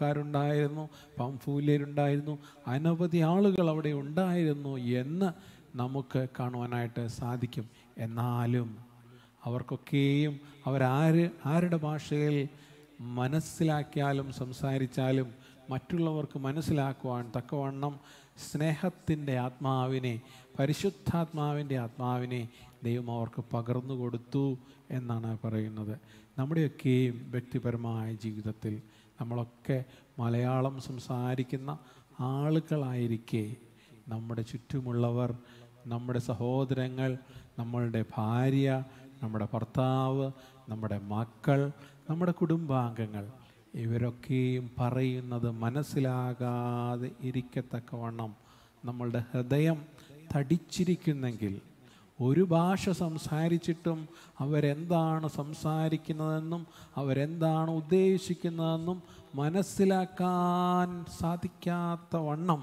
റോമാക്കാരുണ്ടായിരുന്നു പംഫൂല്യരുണ്ടായിരുന്നു അനവധി ആളുകൾ അവിടെ ഉണ്ടായിരുന്നു എന്ന് നമുക്ക് കാണുവാനായിട്ട് സാധിക്കും എന്നാലും അവർക്കൊക്കെയും അവരാര് ആരുടെ ഭാഷയിൽ മനസ്സിലാക്കിയാലും സംസാരിച്ചാലും മറ്റുള്ളവർക്ക് മനസ്സിലാക്കുവാൻ തക്കവണ്ണം സ്നേഹത്തിൻ്റെ ആത്മാവിനെ പരിശുദ്ധാത്മാവിൻ്റെ ആത്മാവിനെ ദൈവം അവർക്ക് പകർന്നു കൊടുത്തു എന്നാണ് പറയുന്നത് നമ്മുടെയൊക്കെയും വ്യക്തിപരമായ ജീവിതത്തിൽ നമ്മളൊക്കെ മലയാളം സംസാരിക്കുന്ന ആളുകളായിരിക്കെ നമ്മുടെ ചുറ്റുമുള്ളവർ നമ്മുടെ സഹോദരങ്ങൾ നമ്മളുടെ ഭാര്യ നമ്മുടെ ഭർത്താവ് നമ്മുടെ മക്കൾ നമ്മുടെ കുടുംബാംഗങ്ങൾ ഇവരൊക്കെയും പറയുന്നത് മനസ്സിലാകാതെ ഇരിക്കത്തക്കവണ്ണം നമ്മളുടെ ഹൃദയം തടിച്ചിരിക്കുന്നെങ്കിൽ ഒരു ഭാഷ സംസാരിച്ചിട്ടും അവരെന്താണ് സംസാരിക്കുന്നതെന്നും അവരെന്താണ് ഉദ്ദേശിക്കുന്നതെന്നും മനസ്സിലാക്കാൻ സാധിക്കാത്ത വണ്ണം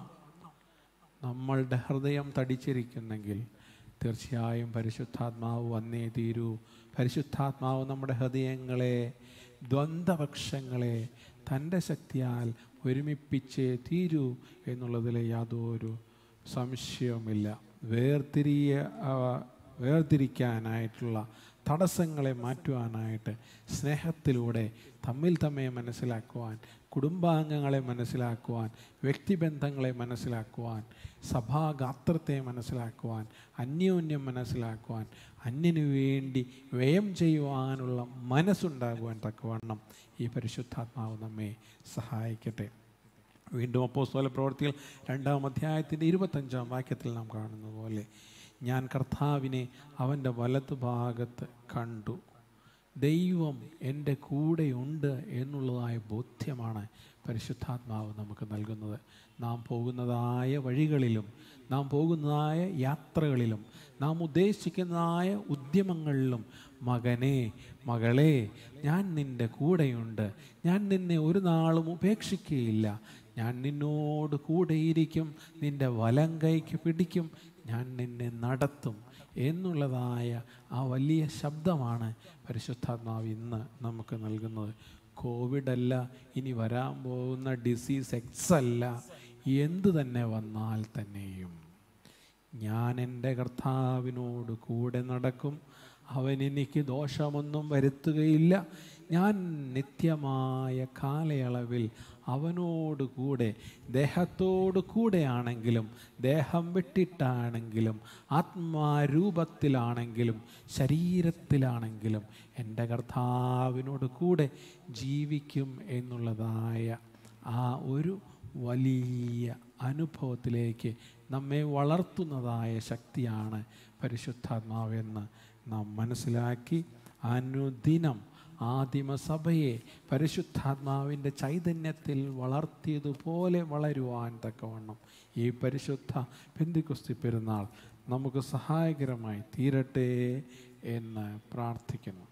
നമ്മളുടെ ഹൃദയം തടിച്ചിരിക്കുന്നെങ്കിൽ തീർച്ചയായും പരിശുദ്ധാത്മാവ് വന്നേ തീരൂ പരിശുദ്ധാത്മാവ് നമ്മുടെ ഹൃദയങ്ങളെ ദ്വന്ദ്വപക്ഷങ്ങളെ തൻ്റെ ശക്തിയാൽ ഒരുമിപ്പിച്ചേ തീരൂ എന്നുള്ളതിൽ യാതൊരു സംശയവുമില്ല വേർതിരിയ ആ, വേർതിരിക്കാനായിട്ടുള്ള തടസ്സങ്ങളെ മാറ്റുവാനായിട്ട് സ്നേഹത്തിലൂടെ തമ്മിൽ തമ്മിൽ മനസ്സിലാക്കുവാൻ കുടുംബാംഗങ്ങളെ മനസ്സിലാക്കുവാൻ വ്യക്തിബന്ധങ്ങളെ മനസ്സിലാക്കുവാൻ സഭാഗാത്രത്തെ മനസ്സിലാക്കുവാൻ അന്യോന്യം മനസ്സിലാക്കുവാൻ അന്യനു വേണ്ടി വ്യയം ചെയ്യുവാനുള്ള മനസ്സുണ്ടാകുവാൻ തക്കവണ്ണം ഈ പരിശുദ്ധാത്മാവ് നമ്മെ സഹായിക്കട്ടെ വീണ്ടും അപ്പോസ്തല പ്രവർത്തികൾ രണ്ടാം അധ്യായത്തിൻ്റെ ഇരുപത്തഞ്ചാം വാക്യത്തിൽ നാം കാണുന്ന പോലെ ഞാൻ കർത്താവിനെ അവൻ്റെ വലതുഭാഗത്ത് കണ്ടു ദൈവം എൻ്റെ കൂടെയുണ്ട് എന്നുള്ളതായ ബോധ്യമാണ് പരിശുദ്ധാത്മാവ് നമുക്ക് നൽകുന്നത് നാം പോകുന്നതായ വഴികളിലും നാം പോകുന്നതായ യാത്രകളിലും നാം ഉദ്ദേശിക്കുന്നതായ ഉദ്യമങ്ങളിലും മകനെ മകളെ ഞാൻ നിൻ്റെ കൂടെയുണ്ട് ഞാൻ നിന്നെ ഒരു നാളും ഉപേക്ഷിക്കുകയില്ല ഞാൻ നിന്നോട് കൂടെയിരിക്കും നിൻ്റെ വലം കൈക്ക് പിടിക്കും ഞാൻ നിന്നെ നടത്തും എന്നുള്ളതായ ആ വലിയ ശബ്ദമാണ് പരിശുദ്ധാത്മാവ് ഇന്ന് നമുക്ക് നൽകുന്നത് കോവിഡ് അല്ല ഇനി വരാൻ പോകുന്ന ഡിസീസ് എക്സ് അല്ല എന്തു തന്നെ വന്നാൽ തന്നെയും ഞാൻ എൻ്റെ കർത്താവിനോട് കൂടെ നടക്കും അവൻ എനിക്ക് ദോഷമൊന്നും വരുത്തുകയില്ല ഞാൻ നിത്യമായ കാലയളവിൽ അവനോട് കൂടെ ദേഹത്തോട് കൂടെയാണെങ്കിലും ദേഹം വിട്ടിട്ടാണെങ്കിലും ആത്മാരൂപത്തിലാണെങ്കിലും ശരീരത്തിലാണെങ്കിലും എൻ്റെ കർത്താവിനോട് കൂടെ ജീവിക്കും എന്നുള്ളതായ ആ ഒരു വലിയ അനുഭവത്തിലേക്ക് നമ്മെ വളർത്തുന്നതായ ശക്തിയാണ് പരിശുദ്ധാത്മാവെന്ന് നാം മനസ്സിലാക്കി അനുദിനം ആദിമസഭയെ പരിശുദ്ധാത്മാവിൻ്റെ ചൈതന്യത്തിൽ വളർത്തിയതുപോലെ വളരുവാൻ തക്കവണ്ണം ഈ പരിശുദ്ധ പെന്തിക്കുസ്തി പെരുന്നാൾ നമുക്ക് സഹായകരമായി തീരട്ടെ എന്ന് പ്രാർത്ഥിക്കുന്നു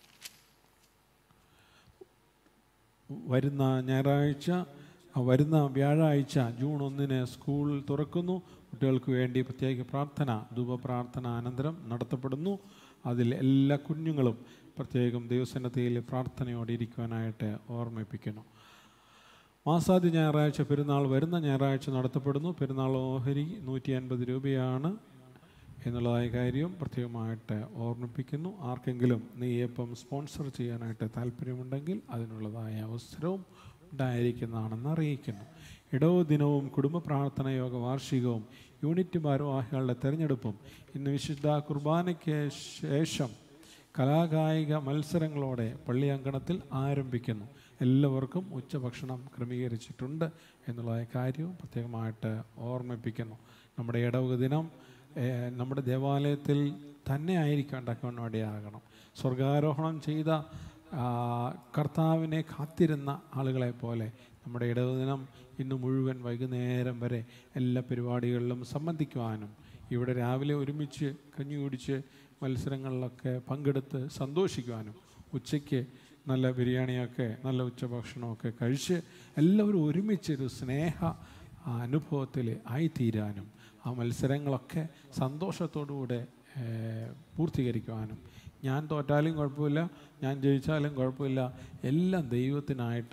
വരുന്ന ഞായറാഴ്ച ആ, വരുന്ന വ്യാഴാഴ്ച ജൂൺ ഒന്നിന് സ്കൂൾ തുറക്കുന്നു കുട്ടികൾക്ക് വേണ്ടി പ്രത്യേക പ്രാർത്ഥന ധൂപ പ്രാർത്ഥന അനന്തരം നടത്തപ്പെടുന്നു അതിൽ എല്ലാ കുഞ്ഞുങ്ങളും പ്രത്യേകം ദൈവസന്നദ്ധയിൽ പ്രാർത്ഥനയോടെ ഇരിക്കുവാനായിട്ട് ഓർമ്മിപ്പിക്കുന്നു മാസാദ്യ ഞായറാഴ്ച പെരുന്നാൾ വരുന്ന ഞായറാഴ്ച നടത്തപ്പെടുന്നു പെരുന്നാൾ ഓഹരി നൂറ്റി അൻപത് രൂപയാണ് എന്നുള്ളതായ കാര്യം പ്രത്യേകമായിട്ട് ഓർമ്മിപ്പിക്കുന്നു ആർക്കെങ്കിലും നെയ്യപ്പം സ്പോൺസർ ചെയ്യാനായിട്ട് താല്പര്യമുണ്ടെങ്കിൽ അതിനുള്ളതായ അവസരവും ഉണ്ടായിരിക്കുന്നതാണെന്ന് അറിയിക്കുന്നു ഇടവ ദിനവും കുടുംബ പ്രാർത്ഥന യോഗ വാർഷികവും യൂണിറ്റ് ഭാരവാഹികളുടെ തെരഞ്ഞെടുപ്പും ഇന്ന് വിശുദ്ധ കുർബാനയ്ക്ക് ശേഷം കലാകായിക മത്സരങ്ങളോടെ പള്ളിയങ്കണത്തിൽ ആരംഭിക്കുന്നു എല്ലാവർക്കും ഉച്ചഭക്ഷണം ക്രമീകരിച്ചിട്ടുണ്ട് എന്നുള്ള കാര്യവും പ്രത്യേകമായിട്ട് ഓർമ്മിപ്പിക്കുന്നു നമ്മുടെ ഇടവക ദിനം ഏഹ്, നമ്മുടെ ദേവാലയത്തിൽ തന്നെ ആയിരിക്കാൻ തക്കവണ്ണോടെയാകണം സ്വർഗാരോഹണം ചെയ്ത ആ, കർത്താവിനെ കാത്തിരുന്ന ആളുകളെ പോലെ നമ്മുടെ ഇടവ ദിനം ഇന്ന് മുഴുവൻ വൈകുന്നേരം വരെ എല്ലാ പരിപാടികളിലും സംബന്ധിക്കുവാനും ഇവിടെ രാവിലെ ഒരുമിച്ച് കഞ്ഞി കുടിച്ച് മത്സരങ്ങളിലൊക്കെ പങ്കെടുത്ത് സന്തോഷിക്കുവാനും ഉച്ചയ്ക്ക് നല്ല ബിരിയാണിയൊക്കെ നല്ല ഉച്ചഭക്ഷണമൊക്കെ കഴിച്ച് എല്ലാവരും ഒരുമിച്ചൊരു സ്നേഹ അനുഭവത്തിൽ ആയിത്തീരാനും ആ മത്സരങ്ങളൊക്കെ സന്തോഷത്തോടുകൂടെ ഏഹ്, പൂർത്തീകരിക്കുവാനും ഞാൻ തോറ്റാലും കുഴപ്പമില്ല ഞാൻ ജയിച്ചാലും കുഴപ്പമില്ല എല്ലാം ദൈവത്തിനായിട്ട്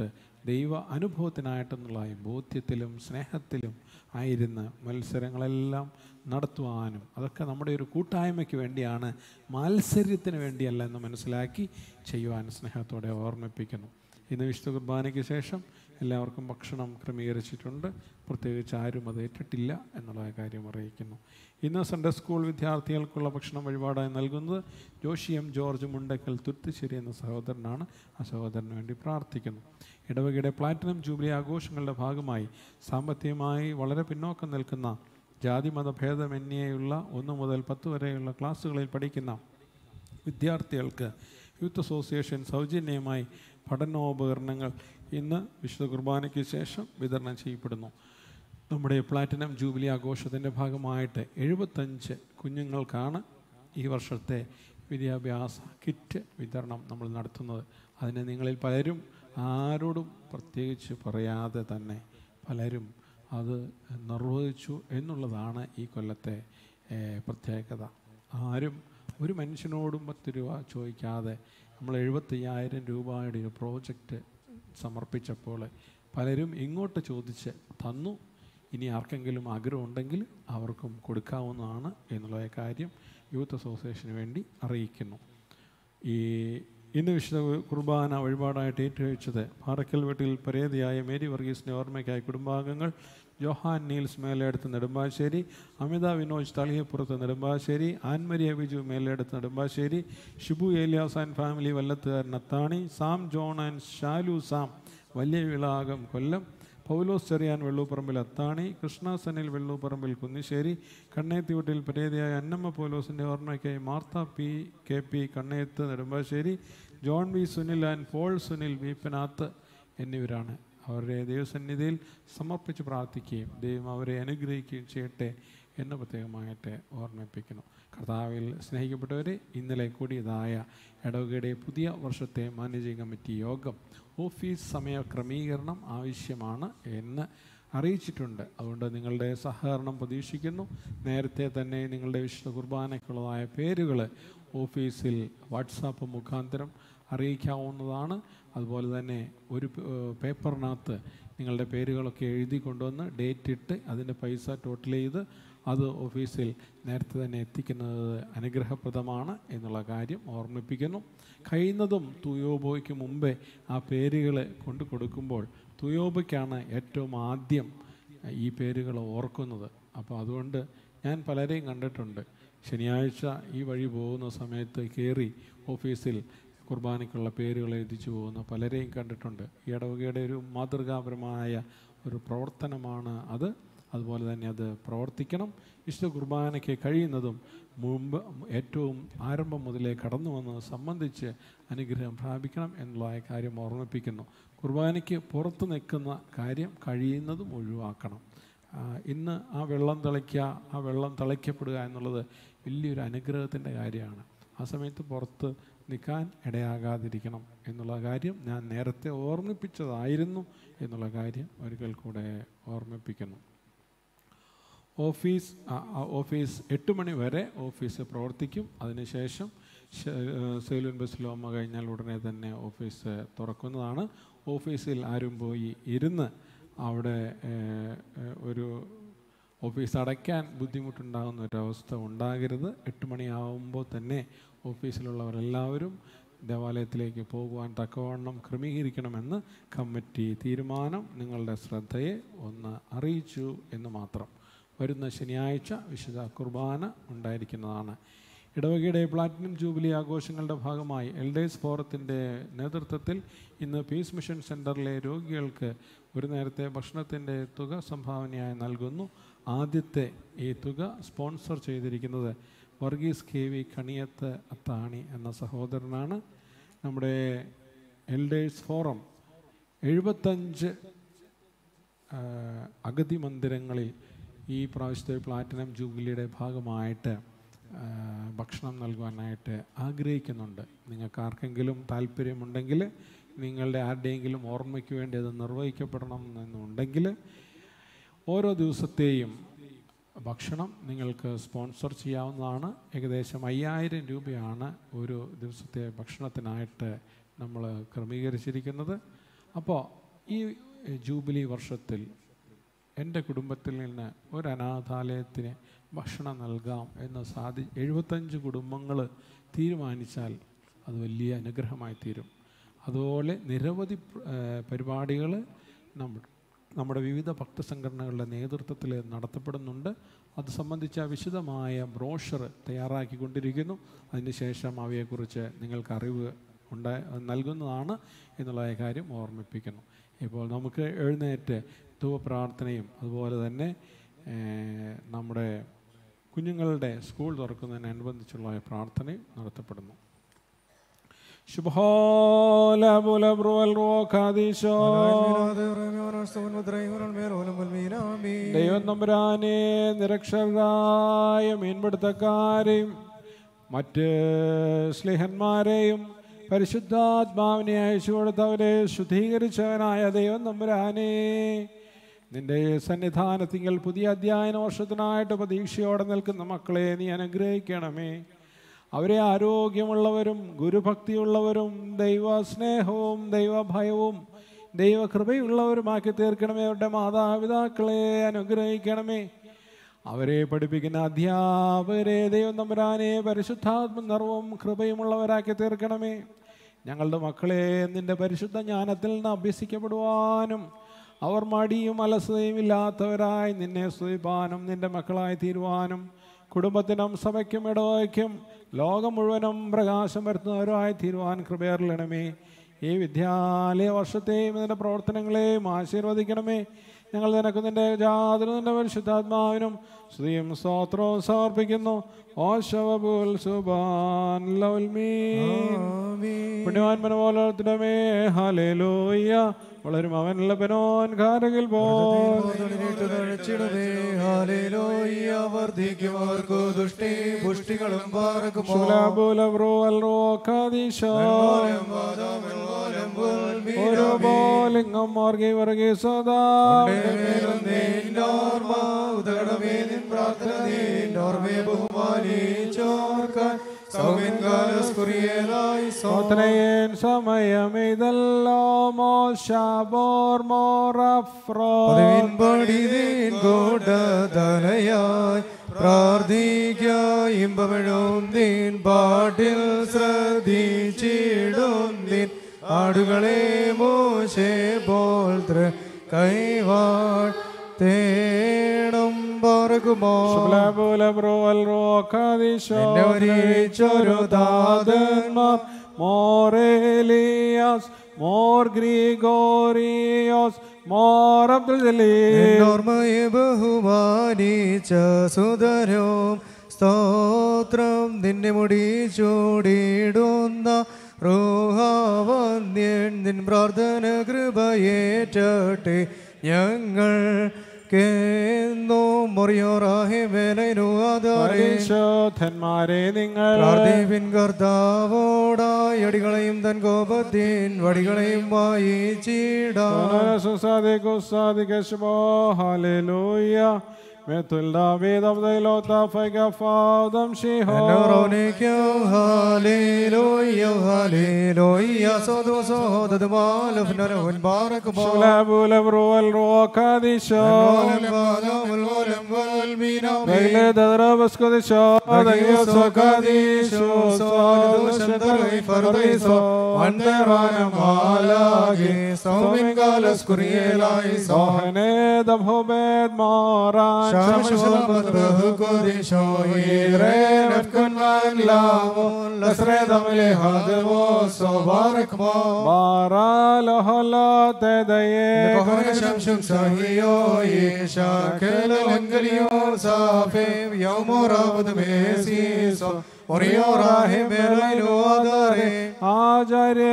ദൈവ അനുഭവത്തിനായിട്ടെന്നുള്ള ഈ ബോധ്യത്തിലും സ്നേഹത്തിലും ആയിരുന്ന മത്സരങ്ങളെല്ലാം നടത്തുവാനും അതൊക്കെ നമ്മുടെ ഒരു കൂട്ടായ്മയ്ക്ക് വേണ്ടിയാണ് മത്സര്യത്തിന് വേണ്ടിയല്ല എന്ന് മനസ്സിലാക്കി ചെയ്യുവാൻ സ്നേഹത്തോടെ ഓർമ്മിപ്പിക്കുന്നു ഇന്ന് വിശുദ്ധ കുർബാനയ്ക്ക് ശേഷം എല്ലാവർക്കും ഭക്ഷണം ക്രമീകരിച്ചിട്ടുണ്ട് പ്രത്യേകിച്ച് ആരും അത് ഏറ്റിട്ടില്ല എന്നുള്ള കാര്യം അറിയിക്കുന്നു ഇന്ന് സൺഡേ സ്കൂൾ വിദ്യാർത്ഥികൾക്കുള്ള ഭക്ഷണം വഴിപാടായി നൽകുന്നത് ജോഷി എം ജോർജ് മുണ്ടക്കൽ തുരുത്തുശ്ശേരി എന്ന സഹോദരനാണ് ആ സഹോദരന് വേണ്ടി പ്രാർത്ഥിക്കുന്നു ഇടവകയുടെ പ്ലാറ്റിനം ജൂബിലി ആഘോഷങ്ങളുടെ ഭാഗമായി സാമ്പത്തികമായി വളരെ പിന്നോക്കം നിൽക്കുന്ന ജാതി മതഭേദമന്യേയുള്ള ഒന്ന് മുതൽ പത്ത് വരെയുള്ള ക്ലാസ്സുകളിൽ പഠിക്കുന്ന വിദ്യാർത്ഥികൾക്ക് യൂത്ത് അസോസിയേഷൻ സൗജന്യമായി പഠനോപകരണങ്ങൾ ഇന്ന് വിശുദ്ധ കുർബാനയ്ക്ക് ശേഷം വിതരണം ചെയ്യപ്പെടുന്നു നമ്മുടെ പ്ലാറ്റിനം ജൂബിലി ആഘോഷത്തിൻ്റെ ഭാഗമായിട്ട് എഴുപത്തഞ്ച് കുഞ്ഞുങ്ങൾക്കാണ് ഈ വർഷത്തെ വിദ്യാഭ്യാസ കിറ്റ് വിതരണം നമ്മൾ നടത്തുന്നത് അതിന് നിങ്ങളിൽ പലരും ആരോടും പ്രത്യേകിച്ച് പറയാതെ തന്നെ പലരും അത് നിർവഹിച്ചു എന്നുള്ളതാണ് ഈ കൊല്ലത്തെ ഏഹ്, പ്രത്യേകത ആരും ഒരു മനുഷ്യനോടും പത്ത് രൂപ ചോദിക്കാതെ നമ്മൾ എഴുപത്തയ്യായിരം രൂപയുടെ ഒരു പ്രോജക്റ്റ് സമർപ്പിച്ചപ്പോൾ പലരും ഇങ്ങോട്ട് ചോദിച്ച് തന്നു ഇനി ആർക്കെങ്കിലും ആഗ്രഹമുണ്ടെങ്കിൽ അവർക്കും കൊടുക്കാവുന്നതാണ് എന്നുള്ള കാര്യം യൂത്ത് അസോസിയേഷന് വേണ്ടി അറിയിക്കുന്നു ഈ ഇന്ന് വിശുദ്ധ കുർബാന വഴിപാടായിട്ട് ഏറ്റുവെച്ചത് പാറക്കൽ വീട്ടിൽ പരേതയായ മേരി വർഗീസിൻ്റെ ഓർമ്മയ്ക്കായി കുടുംബാംഗങ്ങൾ Johan Niels Meledath Nedumbassery Amitha Vinoj Thaliyappurath Nedumbassery Annmaria Biju Meledath Nedumbassery Shibu Elias and family Vallathukaran Athani Sam John and Shalu Sam Valiya Vilakam കൊല്ലം പൗലോസ് ചെറിയാൻ വെള്ളൂപ്പറമ്പിൽ അത്താണി കൃഷ്ണാസനിൽ വെള്ളൂപ്പറമ്പിൽ കുന്നിശ്ശേരി കണ്ണേത്തി വീട്ടിൽ പരേതയായ അന്നമ്മ പൗലോസിൻ്റെ ഓർമ്മയ്ക്കായി Martha P K P Kanneth Nedumbassery John V Sunil and Paul Sunil Veeppanath എന്നിവരാണ് അവരുടെ ദൈവസന്നിധിയിൽ സമർപ്പിച്ച് പ്രാർത്ഥിക്കുകയും ദൈവം അവരെ അനുഗ്രഹിക്കുകയും ചെയ്യട്ടെ എന്ന് പ്രത്യേകമായിട്ട് ഓർമ്മിപ്പിക്കുന്നു കർത്താവിൽ സ്നേഹിക്കപ്പെട്ടവരെ ഇന്നലെ കൂടിയതായ ഇടവകയുടെ പുതിയ വർഷത്തെ മാനേജിംഗ് കമ്മിറ്റി യോഗം ഓഫീസ് സമയ ക്രമീകരണം ആവശ്യമാണ് എന്ന് അറിയിച്ചിട്ടുണ്ട് അതുകൊണ്ട് നിങ്ങളുടെ സഹകരണം പ്രതീക്ഷിക്കുന്നു നേരത്തെ തന്നെ നിങ്ങളുടെ വിശുദ്ധ കുർബാനയ്ക്കുള്ളതായ പേരുകൾ ഓഫീസിൽ വാട്സാപ്പ് മുഖാന്തരം അറിയിക്കാവുന്നതാണ് അതുപോലെ തന്നെ ഒരു പ- ഏഹ് പേപ്പറിനകത്ത് നിങ്ങളുടെ പേരുകളൊക്കെ എഴുതി കൊണ്ടുവന്ന് ഡേറ്റ് ഇട്ട് അതിൻ്റെ പൈസ ടോട്ടൽ ചെയ്ത് അത് ഓഫീസിൽ നേരത്തെ തന്നെ എത്തിക്കുന്നത് അനുഗ്രഹപ്രദമാണ് എന്നുള്ള കാര്യം ഓർമ്മിപ്പിക്കുന്നു കഴിയുന്നതും തുയോബോയ്ക്ക് മുമ്പേ ആ പേരുകൾ കൊണ്ടു കൊടുക്കുമ്പോൾ തുയോബയ്ക്കാണ് ഏറ്റവും ആദ്യം ഈ പേരുകൾ ഓർക്കുന്നത് അപ്പോൾ അതുകൊണ്ട് ഞാൻ പലരെയും കണ്ടിട്ടുണ്ട് ശനിയാഴ്ച ഈ വഴി പോകുന്ന സമയത്ത് കയറി ഓഫീസിൽ കുർബാനയ്ക്കുള്ള പേരുകൾ എഴുതിച്ചു പോകുന്ന പലരെയും കണ്ടിട്ടുണ്ട് ഈ ഇടവകയുടെ ഒരു മാതൃകാപരമായ ഒരു പ്രവർത്തനമാണ് അത് അതുപോലെ തന്നെ അത് പ്രവർത്തിക്കണം വിശുദ്ധ കുർബാനയ്ക്ക് കഴിയുന്നതും മുമ്പ് ഏറ്റവും ആരംഭം മുതലേ കടന്നു വന്നത് സംബന്ധിച്ച് അനുഗ്രഹം പ്രാപിക്കണം എന്നുള്ള കാര്യം ഓർമ്മിപ്പിക്കുന്നു കുർബാനയ്ക്ക് പുറത്ത് നിൽക്കുന്ന കാര്യം കഴിയുന്നതും ഒഴിവാക്കണം ആ, ഇന്ന് ആ വെള്ളം തിളയ്ക്കുക ആ വെള്ളം തിളയ്ക്കപ്പെടുക എന്നുള്ളത് വലിയൊരു അനുഗ്രഹത്തിൻ്റെ കാര്യമാണ് ആ സമയത്ത് പുറത്ത് നിൽക്കാൻ ഇടയാകാതിരിക്കണം എന്നുള്ള കാര്യം ഞാൻ നേരത്തെ ഓർമ്മിപ്പിച്ചതായിരുന്നു എന്നുള്ള കാര്യം ഒരിക്കൽ കൂടെ ഓർമ്മിപ്പിക്കുന്നു ഓഫീസ് ആ, ആ, ഓഫീസ് എട്ട് മണി വരെ ഓഫീസ് പ്രവർത്തിക്കും അതിനുശേഷം ശ- ഏഹ് സെയിലുൻ ബസ്സിലോമ കഴിഞ്ഞാൽ ഉടനെ തന്നെ ഓഫീസ് തുറക്കുന്നതാണ് ഓഫീസിൽ ആരും പോയി ഇരുന്ന് അവിടെ ഏഹ്, ഏഹ്, ഒരു ഓഫീസ് അടയ്ക്കാൻ ബുദ്ധിമുട്ടുണ്ടാകുന്ന ഒരവസ്ഥ ഉണ്ടാകരുത് എട്ട് മണിയാവുമ്പോൾ തന്നെ ഓഫീസിലുള്ളവരെല്ലാവരും ദേവാലയത്തിലേക്ക് പോകുവാൻ തക്കവണ്ണം ക്രമീകരിക്കണമെന്ന് കമ്മിറ്റി തീരുമാനം നിങ്ങളുടെ ശ്രദ്ധയെ ഒന്ന് അറിയിച്ചു എന്ന് മാത്രം വരുന്ന ശനിയാഴ്ച വിശുദ്ധ കുർബാന ഉണ്ടായിരിക്കുന്നതാണ് ഇടവകയുടെ പ്ലാറ്റിനം ജൂബിലി ആഘോഷങ്ങളുടെ ഭാഗമായി എൽഡേഴ്സ് ഫോറത്തിൻ്റെ നേതൃത്വത്തിൽ ഇന്ന് പീസ് മിഷൻ സെൻറ്ററിലെ രോഗികൾക്ക് ഒരു നേരത്തെ ഭക്ഷണത്തിൻ്റെ തുക സംഭാവനയായി നൽകുന്നു ആദ്യത്തെ ഈ തുക സ്പോൺസർ ചെയ്തിരിക്കുന്നത് വർഗീസ് കെ വി കണിയത്ത് അത്താണി എന്ന സഹോദരനാണ് നമ്മുടെ എൽഡേഴ്സ് ഫോറം എഴുപത്തഞ്ച് ആ, അഗതി മന്ദിരങ്ങളിൽ ഈ പ്രാവശ്യത്തെ പ്ലാറ്റിനം ജൂബിലിയുടെ ഭാഗമായിട്ട് ആ, ഭക്ഷണം നൽകുവാനായിട്ട് ആഗ്രഹിക്കുന്നുണ്ട് നിങ്ങൾക്ക് ആർക്കെങ്കിലും താല്പര്യമുണ്ടെങ്കിൽ നിങ്ങളുടെ ആരുടെയെങ്കിലും ഓർമ്മയ്ക്ക് വേണ്ടി അത് നിർവഹിക്കപ്പെടണം എന്നുണ്ടെങ്കിൽ ഓരോ ദിവസത്തെയും ഭക്ഷണം നിങ്ങൾക്ക് സ്പോൺസർ ചെയ്യാവുന്നതാണ് ഏകദേശം അയ്യായിരം രൂപയാണ് ഒരു ദിവസത്തെ ഭക്ഷണത്തിനായിട്ട് നമ്മൾ ക്രമീകരിച്ചിരിക്കുന്നത് അപ്പോൾ ഈ ജൂബിലി വർഷത്തിൽ എൻ്റെ കുടുംബത്തിൽ നിന്ന് ഒരു അനാഥാലയത്തിന് ഭക്ഷണം നൽകാം എന്ന് സാധി എഴുപത്തഞ്ച് കുടുംബങ്ങൾ തീരുമാനിച്ചാൽ അത് വലിയ അനുഗ്രഹമായി തീരും അതുപോലെ നിരവധി പരിപാടികൾ നമ്മുടെ നമ്മുടെ വിവിധ ഭക്തസംഘടനകളുടെ നേതൃത്വത്തിൽ നടത്തപ്പെടുന്നുണ്ട് അത് സംബന്ധിച്ച വിശദമായ ബ്രോഷർ തയ്യാറാക്കിക്കൊണ്ടിരിക്കുന്നു അതിനുശേഷം അവയെക്കുറിച്ച് നിങ്ങൾക്ക് അറിവ് ഉണ്ടാ നൽകുന്നതാണ് എന്നുള്ള കാര്യം ഓർമ്മിപ്പിക്കുന്നു ഇപ്പോൾ നമുക്ക് എഴുന്നേറ്റ് ധൂവപ്രാർത്ഥനയും അതുപോലെ തന്നെ ഏഹ്, നമ്മുടെ കുഞ്ഞുങ്ങളുടെ സ്കൂൾ തുറക്കുന്നതിനനുബന്ധിച്ചുള്ള പ്രാർത്ഥനയും നടത്തപ്പെടുന്നു ശുഭോല ബുലബ്രുവൽ റോഖാദീശോ ദൈവം നമ്പുരാനെ നിരക്ഷരായ മീൻപിടുത്തക്കാരെയും മറ്റ് സ്ലിഹന്മാരെയും പരിശുദ്ധാത്മാവിനെ അയച്ചു കൊടുത്തവരെ ശുദ്ധീകരിച്ചവനായ ദൈവം നമ്പുരാനെ നിന്റെ സന്നിധാനത്തിങ്കൽ പുതിയ അധ്യയന വർഷത്തിനായിട്ട് പ്രതീക്ഷയോടെ നിൽക്കുന്ന മക്കളെ നീ അനുഗ്രഹിക്കണമേ അവരെ ആരോഗ്യമുള്ളവരും ഗുരുഭക്തിയുള്ളവരും ദൈവസ്നേഹവും ദൈവഭയവും ദൈവകൃപയുള്ളവരുമാക്കി തീർക്കണമേ അവരുടെ മാതാപിതാക്കളെ അനുഗ്രഹിക്കണമേ അവരെ പഠിപ്പിക്കുന്ന അധ്യാപകരെ ദൈവം നമ്പരാനെ പരിശുദ്ധാത്മ നിറവും കൃപയുമുള്ളവരാക്കി തീർക്കണമേ ഞങ്ങളുടെ മക്കളെ നിന്റെ പരിശുദ്ധ ജ്ഞാനത്തിൽ നിന്ന് അഭ്യസിക്കപ്പെടുവാനും അവർ മടിയും അലസതയും ഇല്ലാത്തവരായി നിന്നെ സ്തുതിപ്പാനും നിന്റെ മക്കളായി തീരുവാനും കുടുംബത്തിനും സഭയ്ക്കും ഇടവയ്ക്കും ലോകം മുഴുവനും പ്രകാശം വരുത്തുന്നവരായി തീരുവാൻ കൃപയറിയണമേ ഈ വിദ്യാലയ വർഷത്തെയും ഇതിൻ്റെ പ്രവർത്തനങ്ങളെയും ആശീർവദിക്കണമേ ഞങ്ങൾ നിനക്ക് നിന്റെ ജാതിന് നിന്റെ പരിശുദ്ധാത്മാവിനും സ്ത്രീയും സ്തോത്രവും സമർപ്പിക്കുന്നു ഓശവബുൽ സുബാൻ ലൗൽമീ പുണ്യവാൻ മനോലോത്തിനമേ ഹലേലൂയ്യ വളരും അവൻ ലബനോൻ കാരകിൽ പോ വർദ്ധിക്കുമവർക്കു ദുഷ്ടി പുഷ്ടികളും പാർക്കുമോ ശുലാബുലബ്രോ അൽറോ കാദീശോ ഓരോ ബോലിംഗം മാർഗി വർഗി സദാ ഉദകടമേ നിൻ പ്രാർത്ഥന നീർമേ ബഹുമാനിച്ചോർക്കാൻ സൗമ്യൻകാലസ്കുറിയേലായി സ്വത്രയൻ സമയമിതല്ലോ മോശബോർ മോറഫ്രോ പടിതീൻ കൂട്ടതലയായി പ്രാർത്ഥിക്ക ഇമ്പമെഴും നീൻ പാട്ടിൽ ശ്രദ്ധിച്ചിടും നീൻ ആടുകളെ മോശെ പോൽ തൃ കൈവാൾ തേണം പറകുമോ ശുക്ലബുലബ്രോ അൽറോ കാദീശോ എന്നെ ഒരിച്ചൊരു ദാതന്മാർ മോറേലിയാസ് മോർ ഗ്രിഗോറിയോസ് മോർ അബ്ദുൽ ജലീൽ എന്നോർമ്മയെ ബഹുമാനിച്ച സുതരും സ്തോത്രം നിന്നെ മുടി ചൂടിയിടുന്ന റൂഹാവന്യൻ നിൻ പ്രാർത്ഥന കൃപയേറ്റട്ടെ ഞങ്ങൾ കേന്നോ മൊറിയോറാഹെ വേലനു ആധാരേ പരിശോധന്മാരെ നിങ്ങൾ പ്രാർത്ഥിപ്പിൻ കർത്താവോടായി അടികളെയും തൻ കോപത്തിൻ വടികളെയും വായിച്ചിടാം സുസാദികു സാദികശുമോ ഹല്ലേലൂയ മെത്തുൽ ദാവീദ് അബ്ദൈലോ താഫൈക ഫാദം ഷിഹോ Enoronikyo, hallelujah, hallelujah. Sodo sodo maluf narun barak mo. ശുലബുലബ്രോ അൽറോ കാദീശോ Veile dadrabaskodisho dagyoso kadisho sodo shantarai fardiso Malage, Saumin galas kurielai Sohane dabhobed moran Shamshabat bahukudisho ire nafkun man lavo lasredam le hadvo so barak mo. Bara loholo te daye Kohane shamshum sahiyo yesha kele langaliyo safe yawmo rabud mesiso Oriyo rahe merailu adare ആചാര്യ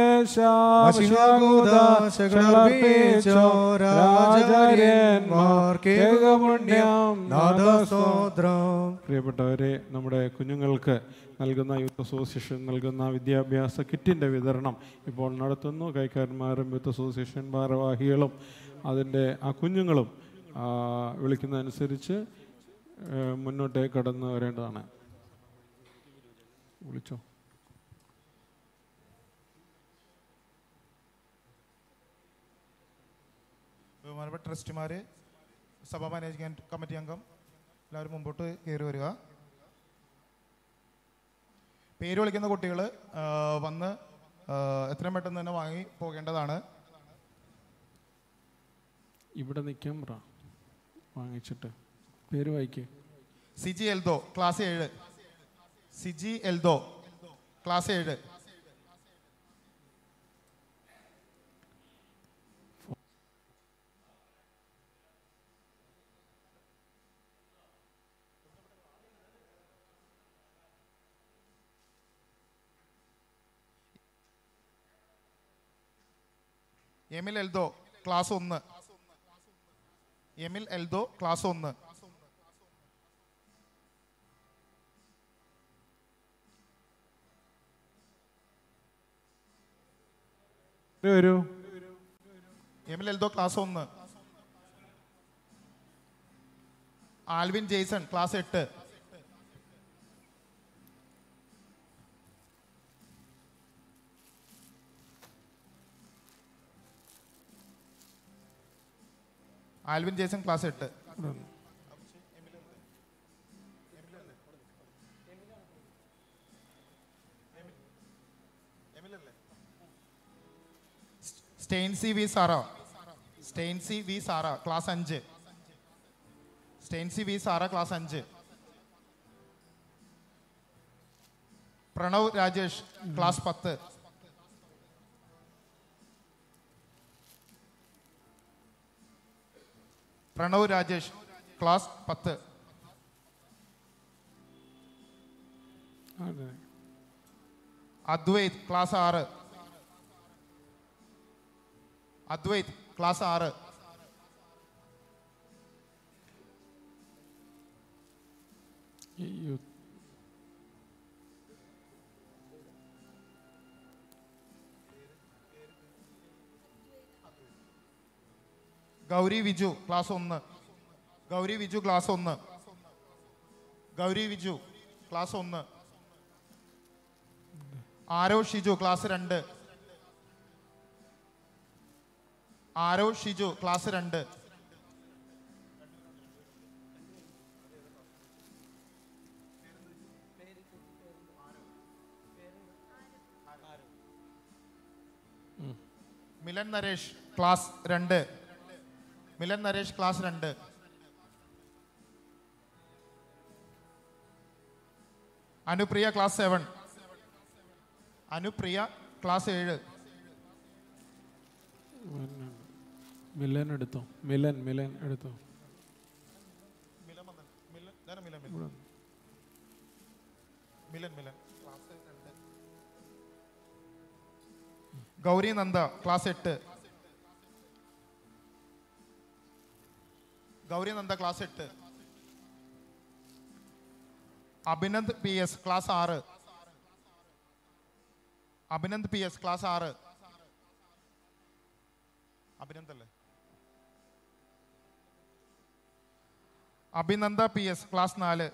ശാശ്വതോ രാജാര്യന്മാർക്ക് പുണ്യം നാദസ്തോത്രം പ്രിയപ്പെട്ടവരെ നമ്മുടെ കുഞ്ഞുങ്ങൾക്ക് നൽകുന്ന youth association നൽകുന്ന വിദ്യാഭ്യാസ കിറ്റിൻ്റെ വിതരണം ഇപ്പോൾ നടത്തുന്നു കൈക്കാരന്മാരും യൂത്ത് അസോസിയേഷൻ ഭാരവാഹികളും അതിൻ്റെ ആ കുഞ്ഞുങ്ങളും ആ, വിളിക്കുന്നതനുസരിച്ച് ഏ, മുന്നോട്ടേക്ക് കടന്നു വരേണ്ടതാണ് വിളിച്ചോ ബഹുമാനപ്പെട്ട ട്രസ്റ്റിമാർ സഭ മാനേജ്മെൻറ്റ് കമ്മിറ്റി അംഗം എല്ലാവരും മുമ്പോട്ട് കയറി വരിക പേര് വിളിക്കുന്ന കുട്ടികൾ വന്ന് ആ, എത്രയും പെട്ടെന്ന് തന്നെ വാങ്ങി പോകേണ്ടതാണ് ഇവിടെ നിൽക്കാൻ പറ വാങ്ങിച്ചിട്ട് പേര് വായിക്കേ സിജി എൽദോ ക്ലാസ് ഏഴ് സിജി എൽദോ ക്ലാസ് ഏഴ് എമിൽ എൽദോ ക്ലാസ് ഒന്ന് എമിൽ എൽദോ ക്ലാസ് ഒന്ന് വരൂ എമിൽ എൽദോ ക്ലാസ് ഒന്ന് ആൽവിൻ ജെയ്സൺ ക്ലാസ് എട്ട് ആൽവിൻ ജെയ്സൺ ക്ലാസ് എട്ട് Steinsy V Sara Steinsy V Sara class അഞ്ച് സ്റ്റെയിൻസി വി സാറ ക്ലാസ് അഞ്ച് പ്രണവ് രാജേഷ് ക്ലാസ് പത്ത് പ്രണവ് രാജേഷ് ക്ലാസ് പത്ത് അതെ അദ്വൈത് ക്ലാസ് ആറ് അദ്വൈത് ക്ലാസ് ആറ് ഈ യൂത്ത് ഗൗരി വിജു ക്ലാസ് ഒന്ന് ഗൗരി വിജു ക്ലാസ് ഒന്ന് ഗൗരി വിജു ക്ലാസ് ഒന്ന് ആരോ ഷിജു ക്ലാസ് രണ്ട് ആരോ ഷിജു ക്ലാസ് രണ്ട് മിലൻ നരേഷ് ക്ലാസ് രണ്ട് മിലൻ നരേഷ് ക്ലാസ് രണ്ട് Anupriya class seven Anupriya class ഏഴ് പിന്നെ മിലൻ എടുത്തോ മിലൻ മിലൻ എടുത്തോ ഇവിടെ. മിലൻ മിലൻ ഗൗരി നന്ദ ക്ലാസ് എട്ട് ഗൗരി നന്ദ ക്ലാസ് എട്ട് അഭിനന്ദ് പി എസ് ക്ലാസ് ആറ് അഭിനന്ദ് പി എസ് ക്ലാസ് ആറ് അഭിനന്ദ് അല്ലേ അഭിനന്ദ പി എസ് ക്ലാസ് നാല്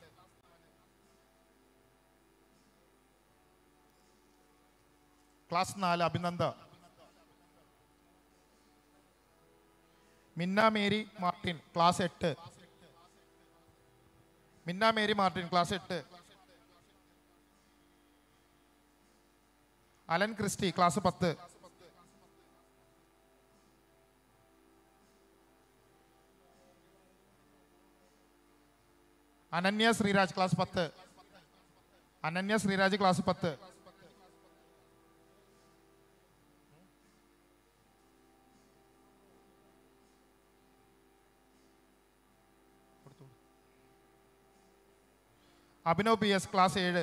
ക്ലാസ് നാല് അഭിനന്ദ മിന്ന മേരി മാർട്ടിൻ ക്ലാസ് എട്ട് മിന്ന മേരി മാർട്ടിൻ ക്ലാസ് എട്ട് അലൻ ക്രിസ്റ്റി ക്ലാസ് പത്ത് അനന്യ ശ്രീരാജ് ക്ലാസ് പത്ത് അനന്യ ശ്രീരാജ് ക്ലാസ് പത്ത് അഭിനവ് പി എസ് ക്ലാസ് ഏഴ്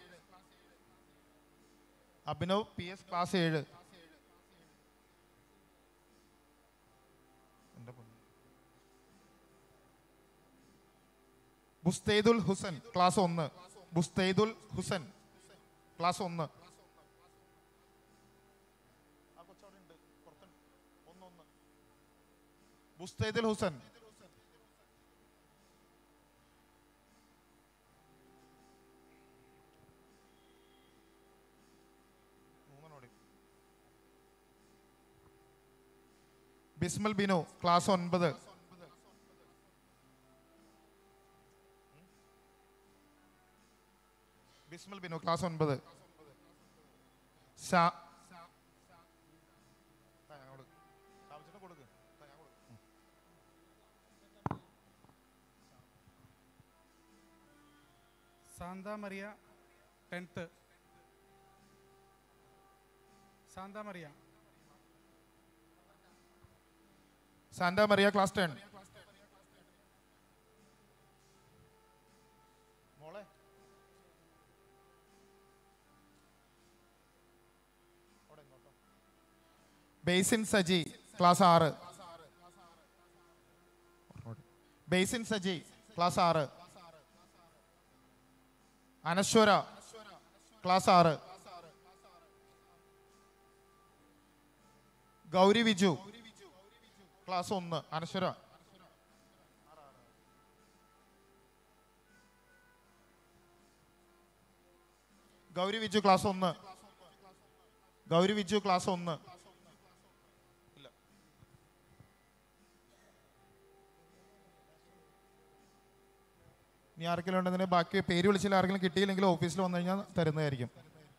അഭിനവ് പി എസ് ക്ലാസ് ഏഴ് എൻ്റെ പൊന്നേ. ബുസ്തൈദുൽ ഹുസൻ ക്ലാസ് ഒന്ന് ബുസ്തൈദുൽ ഹുസൻ ക്ലാസ് ഒന്ന് ബുസ്തൈദുൽ ഹുസൻ ബിസ്മൽ ബിനു ക്ലാസ് ഒൻപത് ബിസ്മൽ ബിനു ക്ലാസ് ഒൻപത് ഷാ താ, ഞാൻ കൊടുക്ക്. ഷാബിച്ചിന് കൊടുക്ക്. താ, ഞാൻ കൊടുക്ക്. ഉം. Santa Mariya tenth Santa Mariya Santa Mariya class ten മോളെ ബേസിൻ സജി ക്ലാസ് ആറ് ബേസിൻ സജി ക്ലാസ് ആറ് അനശ്വര ക്ലാസ് ആറ് ഗൗരി വിജു ക്ലാസ് ഒന്ന് അനശ്വര ഗൗരി വിജു ക്ലാസ് ഒന്ന് ഗൗരി വിജു ക്ലാസ് ഒന്ന് ഇല്ല. ഇനി ആർക്കെങ്കിലും ഉണ്ടെങ്കിൽ ബാക്കി പേര് വിളിച്ചാൽ ആർക്കെങ്കിലും കിട്ടിയില്ലെങ്കിൽ ഓഫീസിൽ വന്നു കഴിഞ്ഞാൽ തരുന്നതായിരിക്കും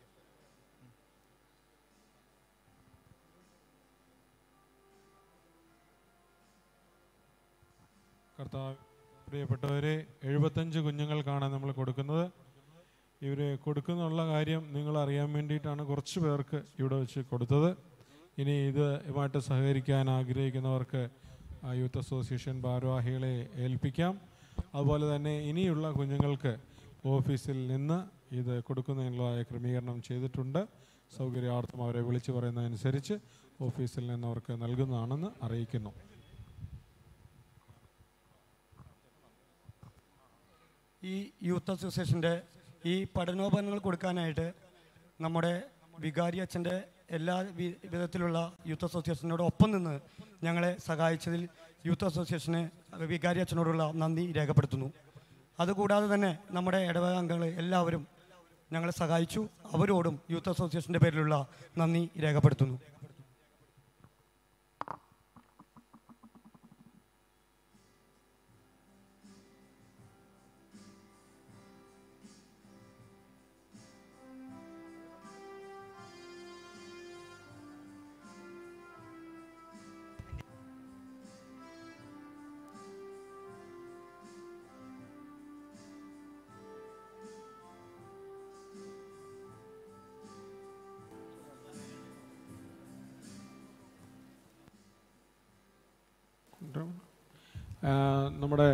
കർത്താവ് പ്രിയപ്പെട്ടവരെ എഴുപത്തഞ്ച് കുഞ്ഞുങ്ങൾക്കാണ് നമ്മൾ കൊടുക്കുന്നത് ഇവർ കൊടുക്കുന്നുള്ള കാര്യം നിങ്ങൾ അറിയാൻ വേണ്ടിയിട്ടാണ് കുറച്ച് പേർക്ക് ഇവിടെ വെച്ച് കൊടുത്തത് ഇനി ഇതുമായിട്ട് സഹകരിക്കാൻ ആഗ്രഹിക്കുന്നവർക്ക് ആ യൂത്ത് അസോസിയേഷൻ ഭാരവാഹികളെ ഏൽപ്പിക്കാം അതുപോലെ തന്നെ ഇനിയുള്ള കുഞ്ഞുങ്ങൾക്ക് ഓഫീസിൽ നിന്ന് ഇത് കൊടുക്കുന്നതിനുള്ളതായ ക്രമീകരണം ചെയ്തിട്ടുണ്ട് സൗകര്യാർത്ഥം അവരെ വിളിച്ചു പറയുന്നതനുസരിച്ച് ഓഫീസിൽ നിന്ന് അവർക്ക് നൽകുന്നതാണെന്ന് അറിയിക്കുന്നു ഈ യൂത്ത് അസോസിയേഷൻ്റെ ഈ പഠനോപകരണങ്ങൾ കൊടുക്കാനായിട്ട് നമ്മുടെ വികാരി അച്ഛൻ്റെ എല്ലാ വി- വിധത്തിലുള്ള യൂത്ത് അസോസിയേഷനോട് ഒപ്പം നിന്ന് ഞങ്ങളെ സഹായിച്ചതിൽ യൂത്ത് അസോസിയേഷന് വികാരി അച്ഛനോടുള്ള നന്ദി രേഖപ്പെടുത്തുന്നു അതുകൂടാതെ തന്നെ നമ്മുടെ ഇടവക അംഗങ്ങൾ എല്ലാവരും ഞങ്ങളെ സഹായിച്ചു അവരോടും യൂത്ത് അസോസിയേഷൻ്റെ പേരിലുള്ള നന്ദി രേഖപ്പെടുത്തുന്നു ആ, നമ്മുടെ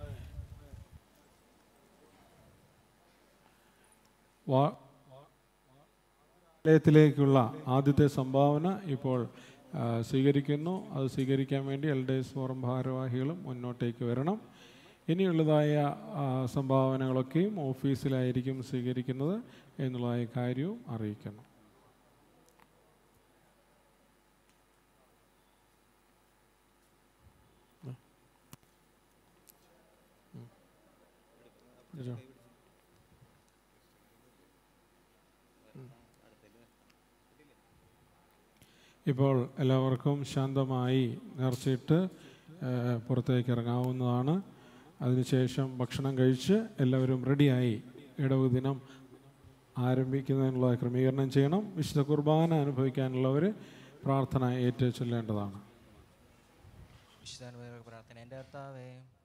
വാ- ആലയത്തിലേക്കുള്ള ആദ്യത്തെ സംഭാവന ഇപ്പോൾ ആ, സ്വീകരിക്കുന്നു അത് സ്വീകരിക്കാൻ വേണ്ടി എൽഡേഴ്സ് ഫോറം ഭാരവാഹികളും മുന്നോട്ടേക്ക് വരണം ഇനിയുള്ളതായ ആ, സംഭാവനകളൊക്കെയും ഓഫീസിലായിരിക്കും സ്വീകരിക്കുന്നത് എന്നുള്ളതായ കാര്യവും അറിയിക്കണം ഇതോ. ഇപ്പോൾ എല്ലാവർക്കും ശാന്തമായി നേർച്ചയിട്ട് ഏഹ്, പുറത്തേക്ക് ഇറങ്ങാവുന്നതാണ് അതിനുശേഷം ഭക്ഷണം കഴിച്ച് എല്ലാവരും റെഡിയായി ഇടവ് ദിനം ആരംഭിക്കുന്നതിനുള്ള ക്രമീകരണം ചെയ്യണം വിശുദ്ധ കുർബാന അനുഭവിക്കാനുള്ളവർ പ്രാർത്ഥന ഏറ്റു ചൊല്ലേണ്ടതാണ് വിശുദ്ധാനുഭവ പ്രാർത്ഥന എൻ്റെ കർത്താവേ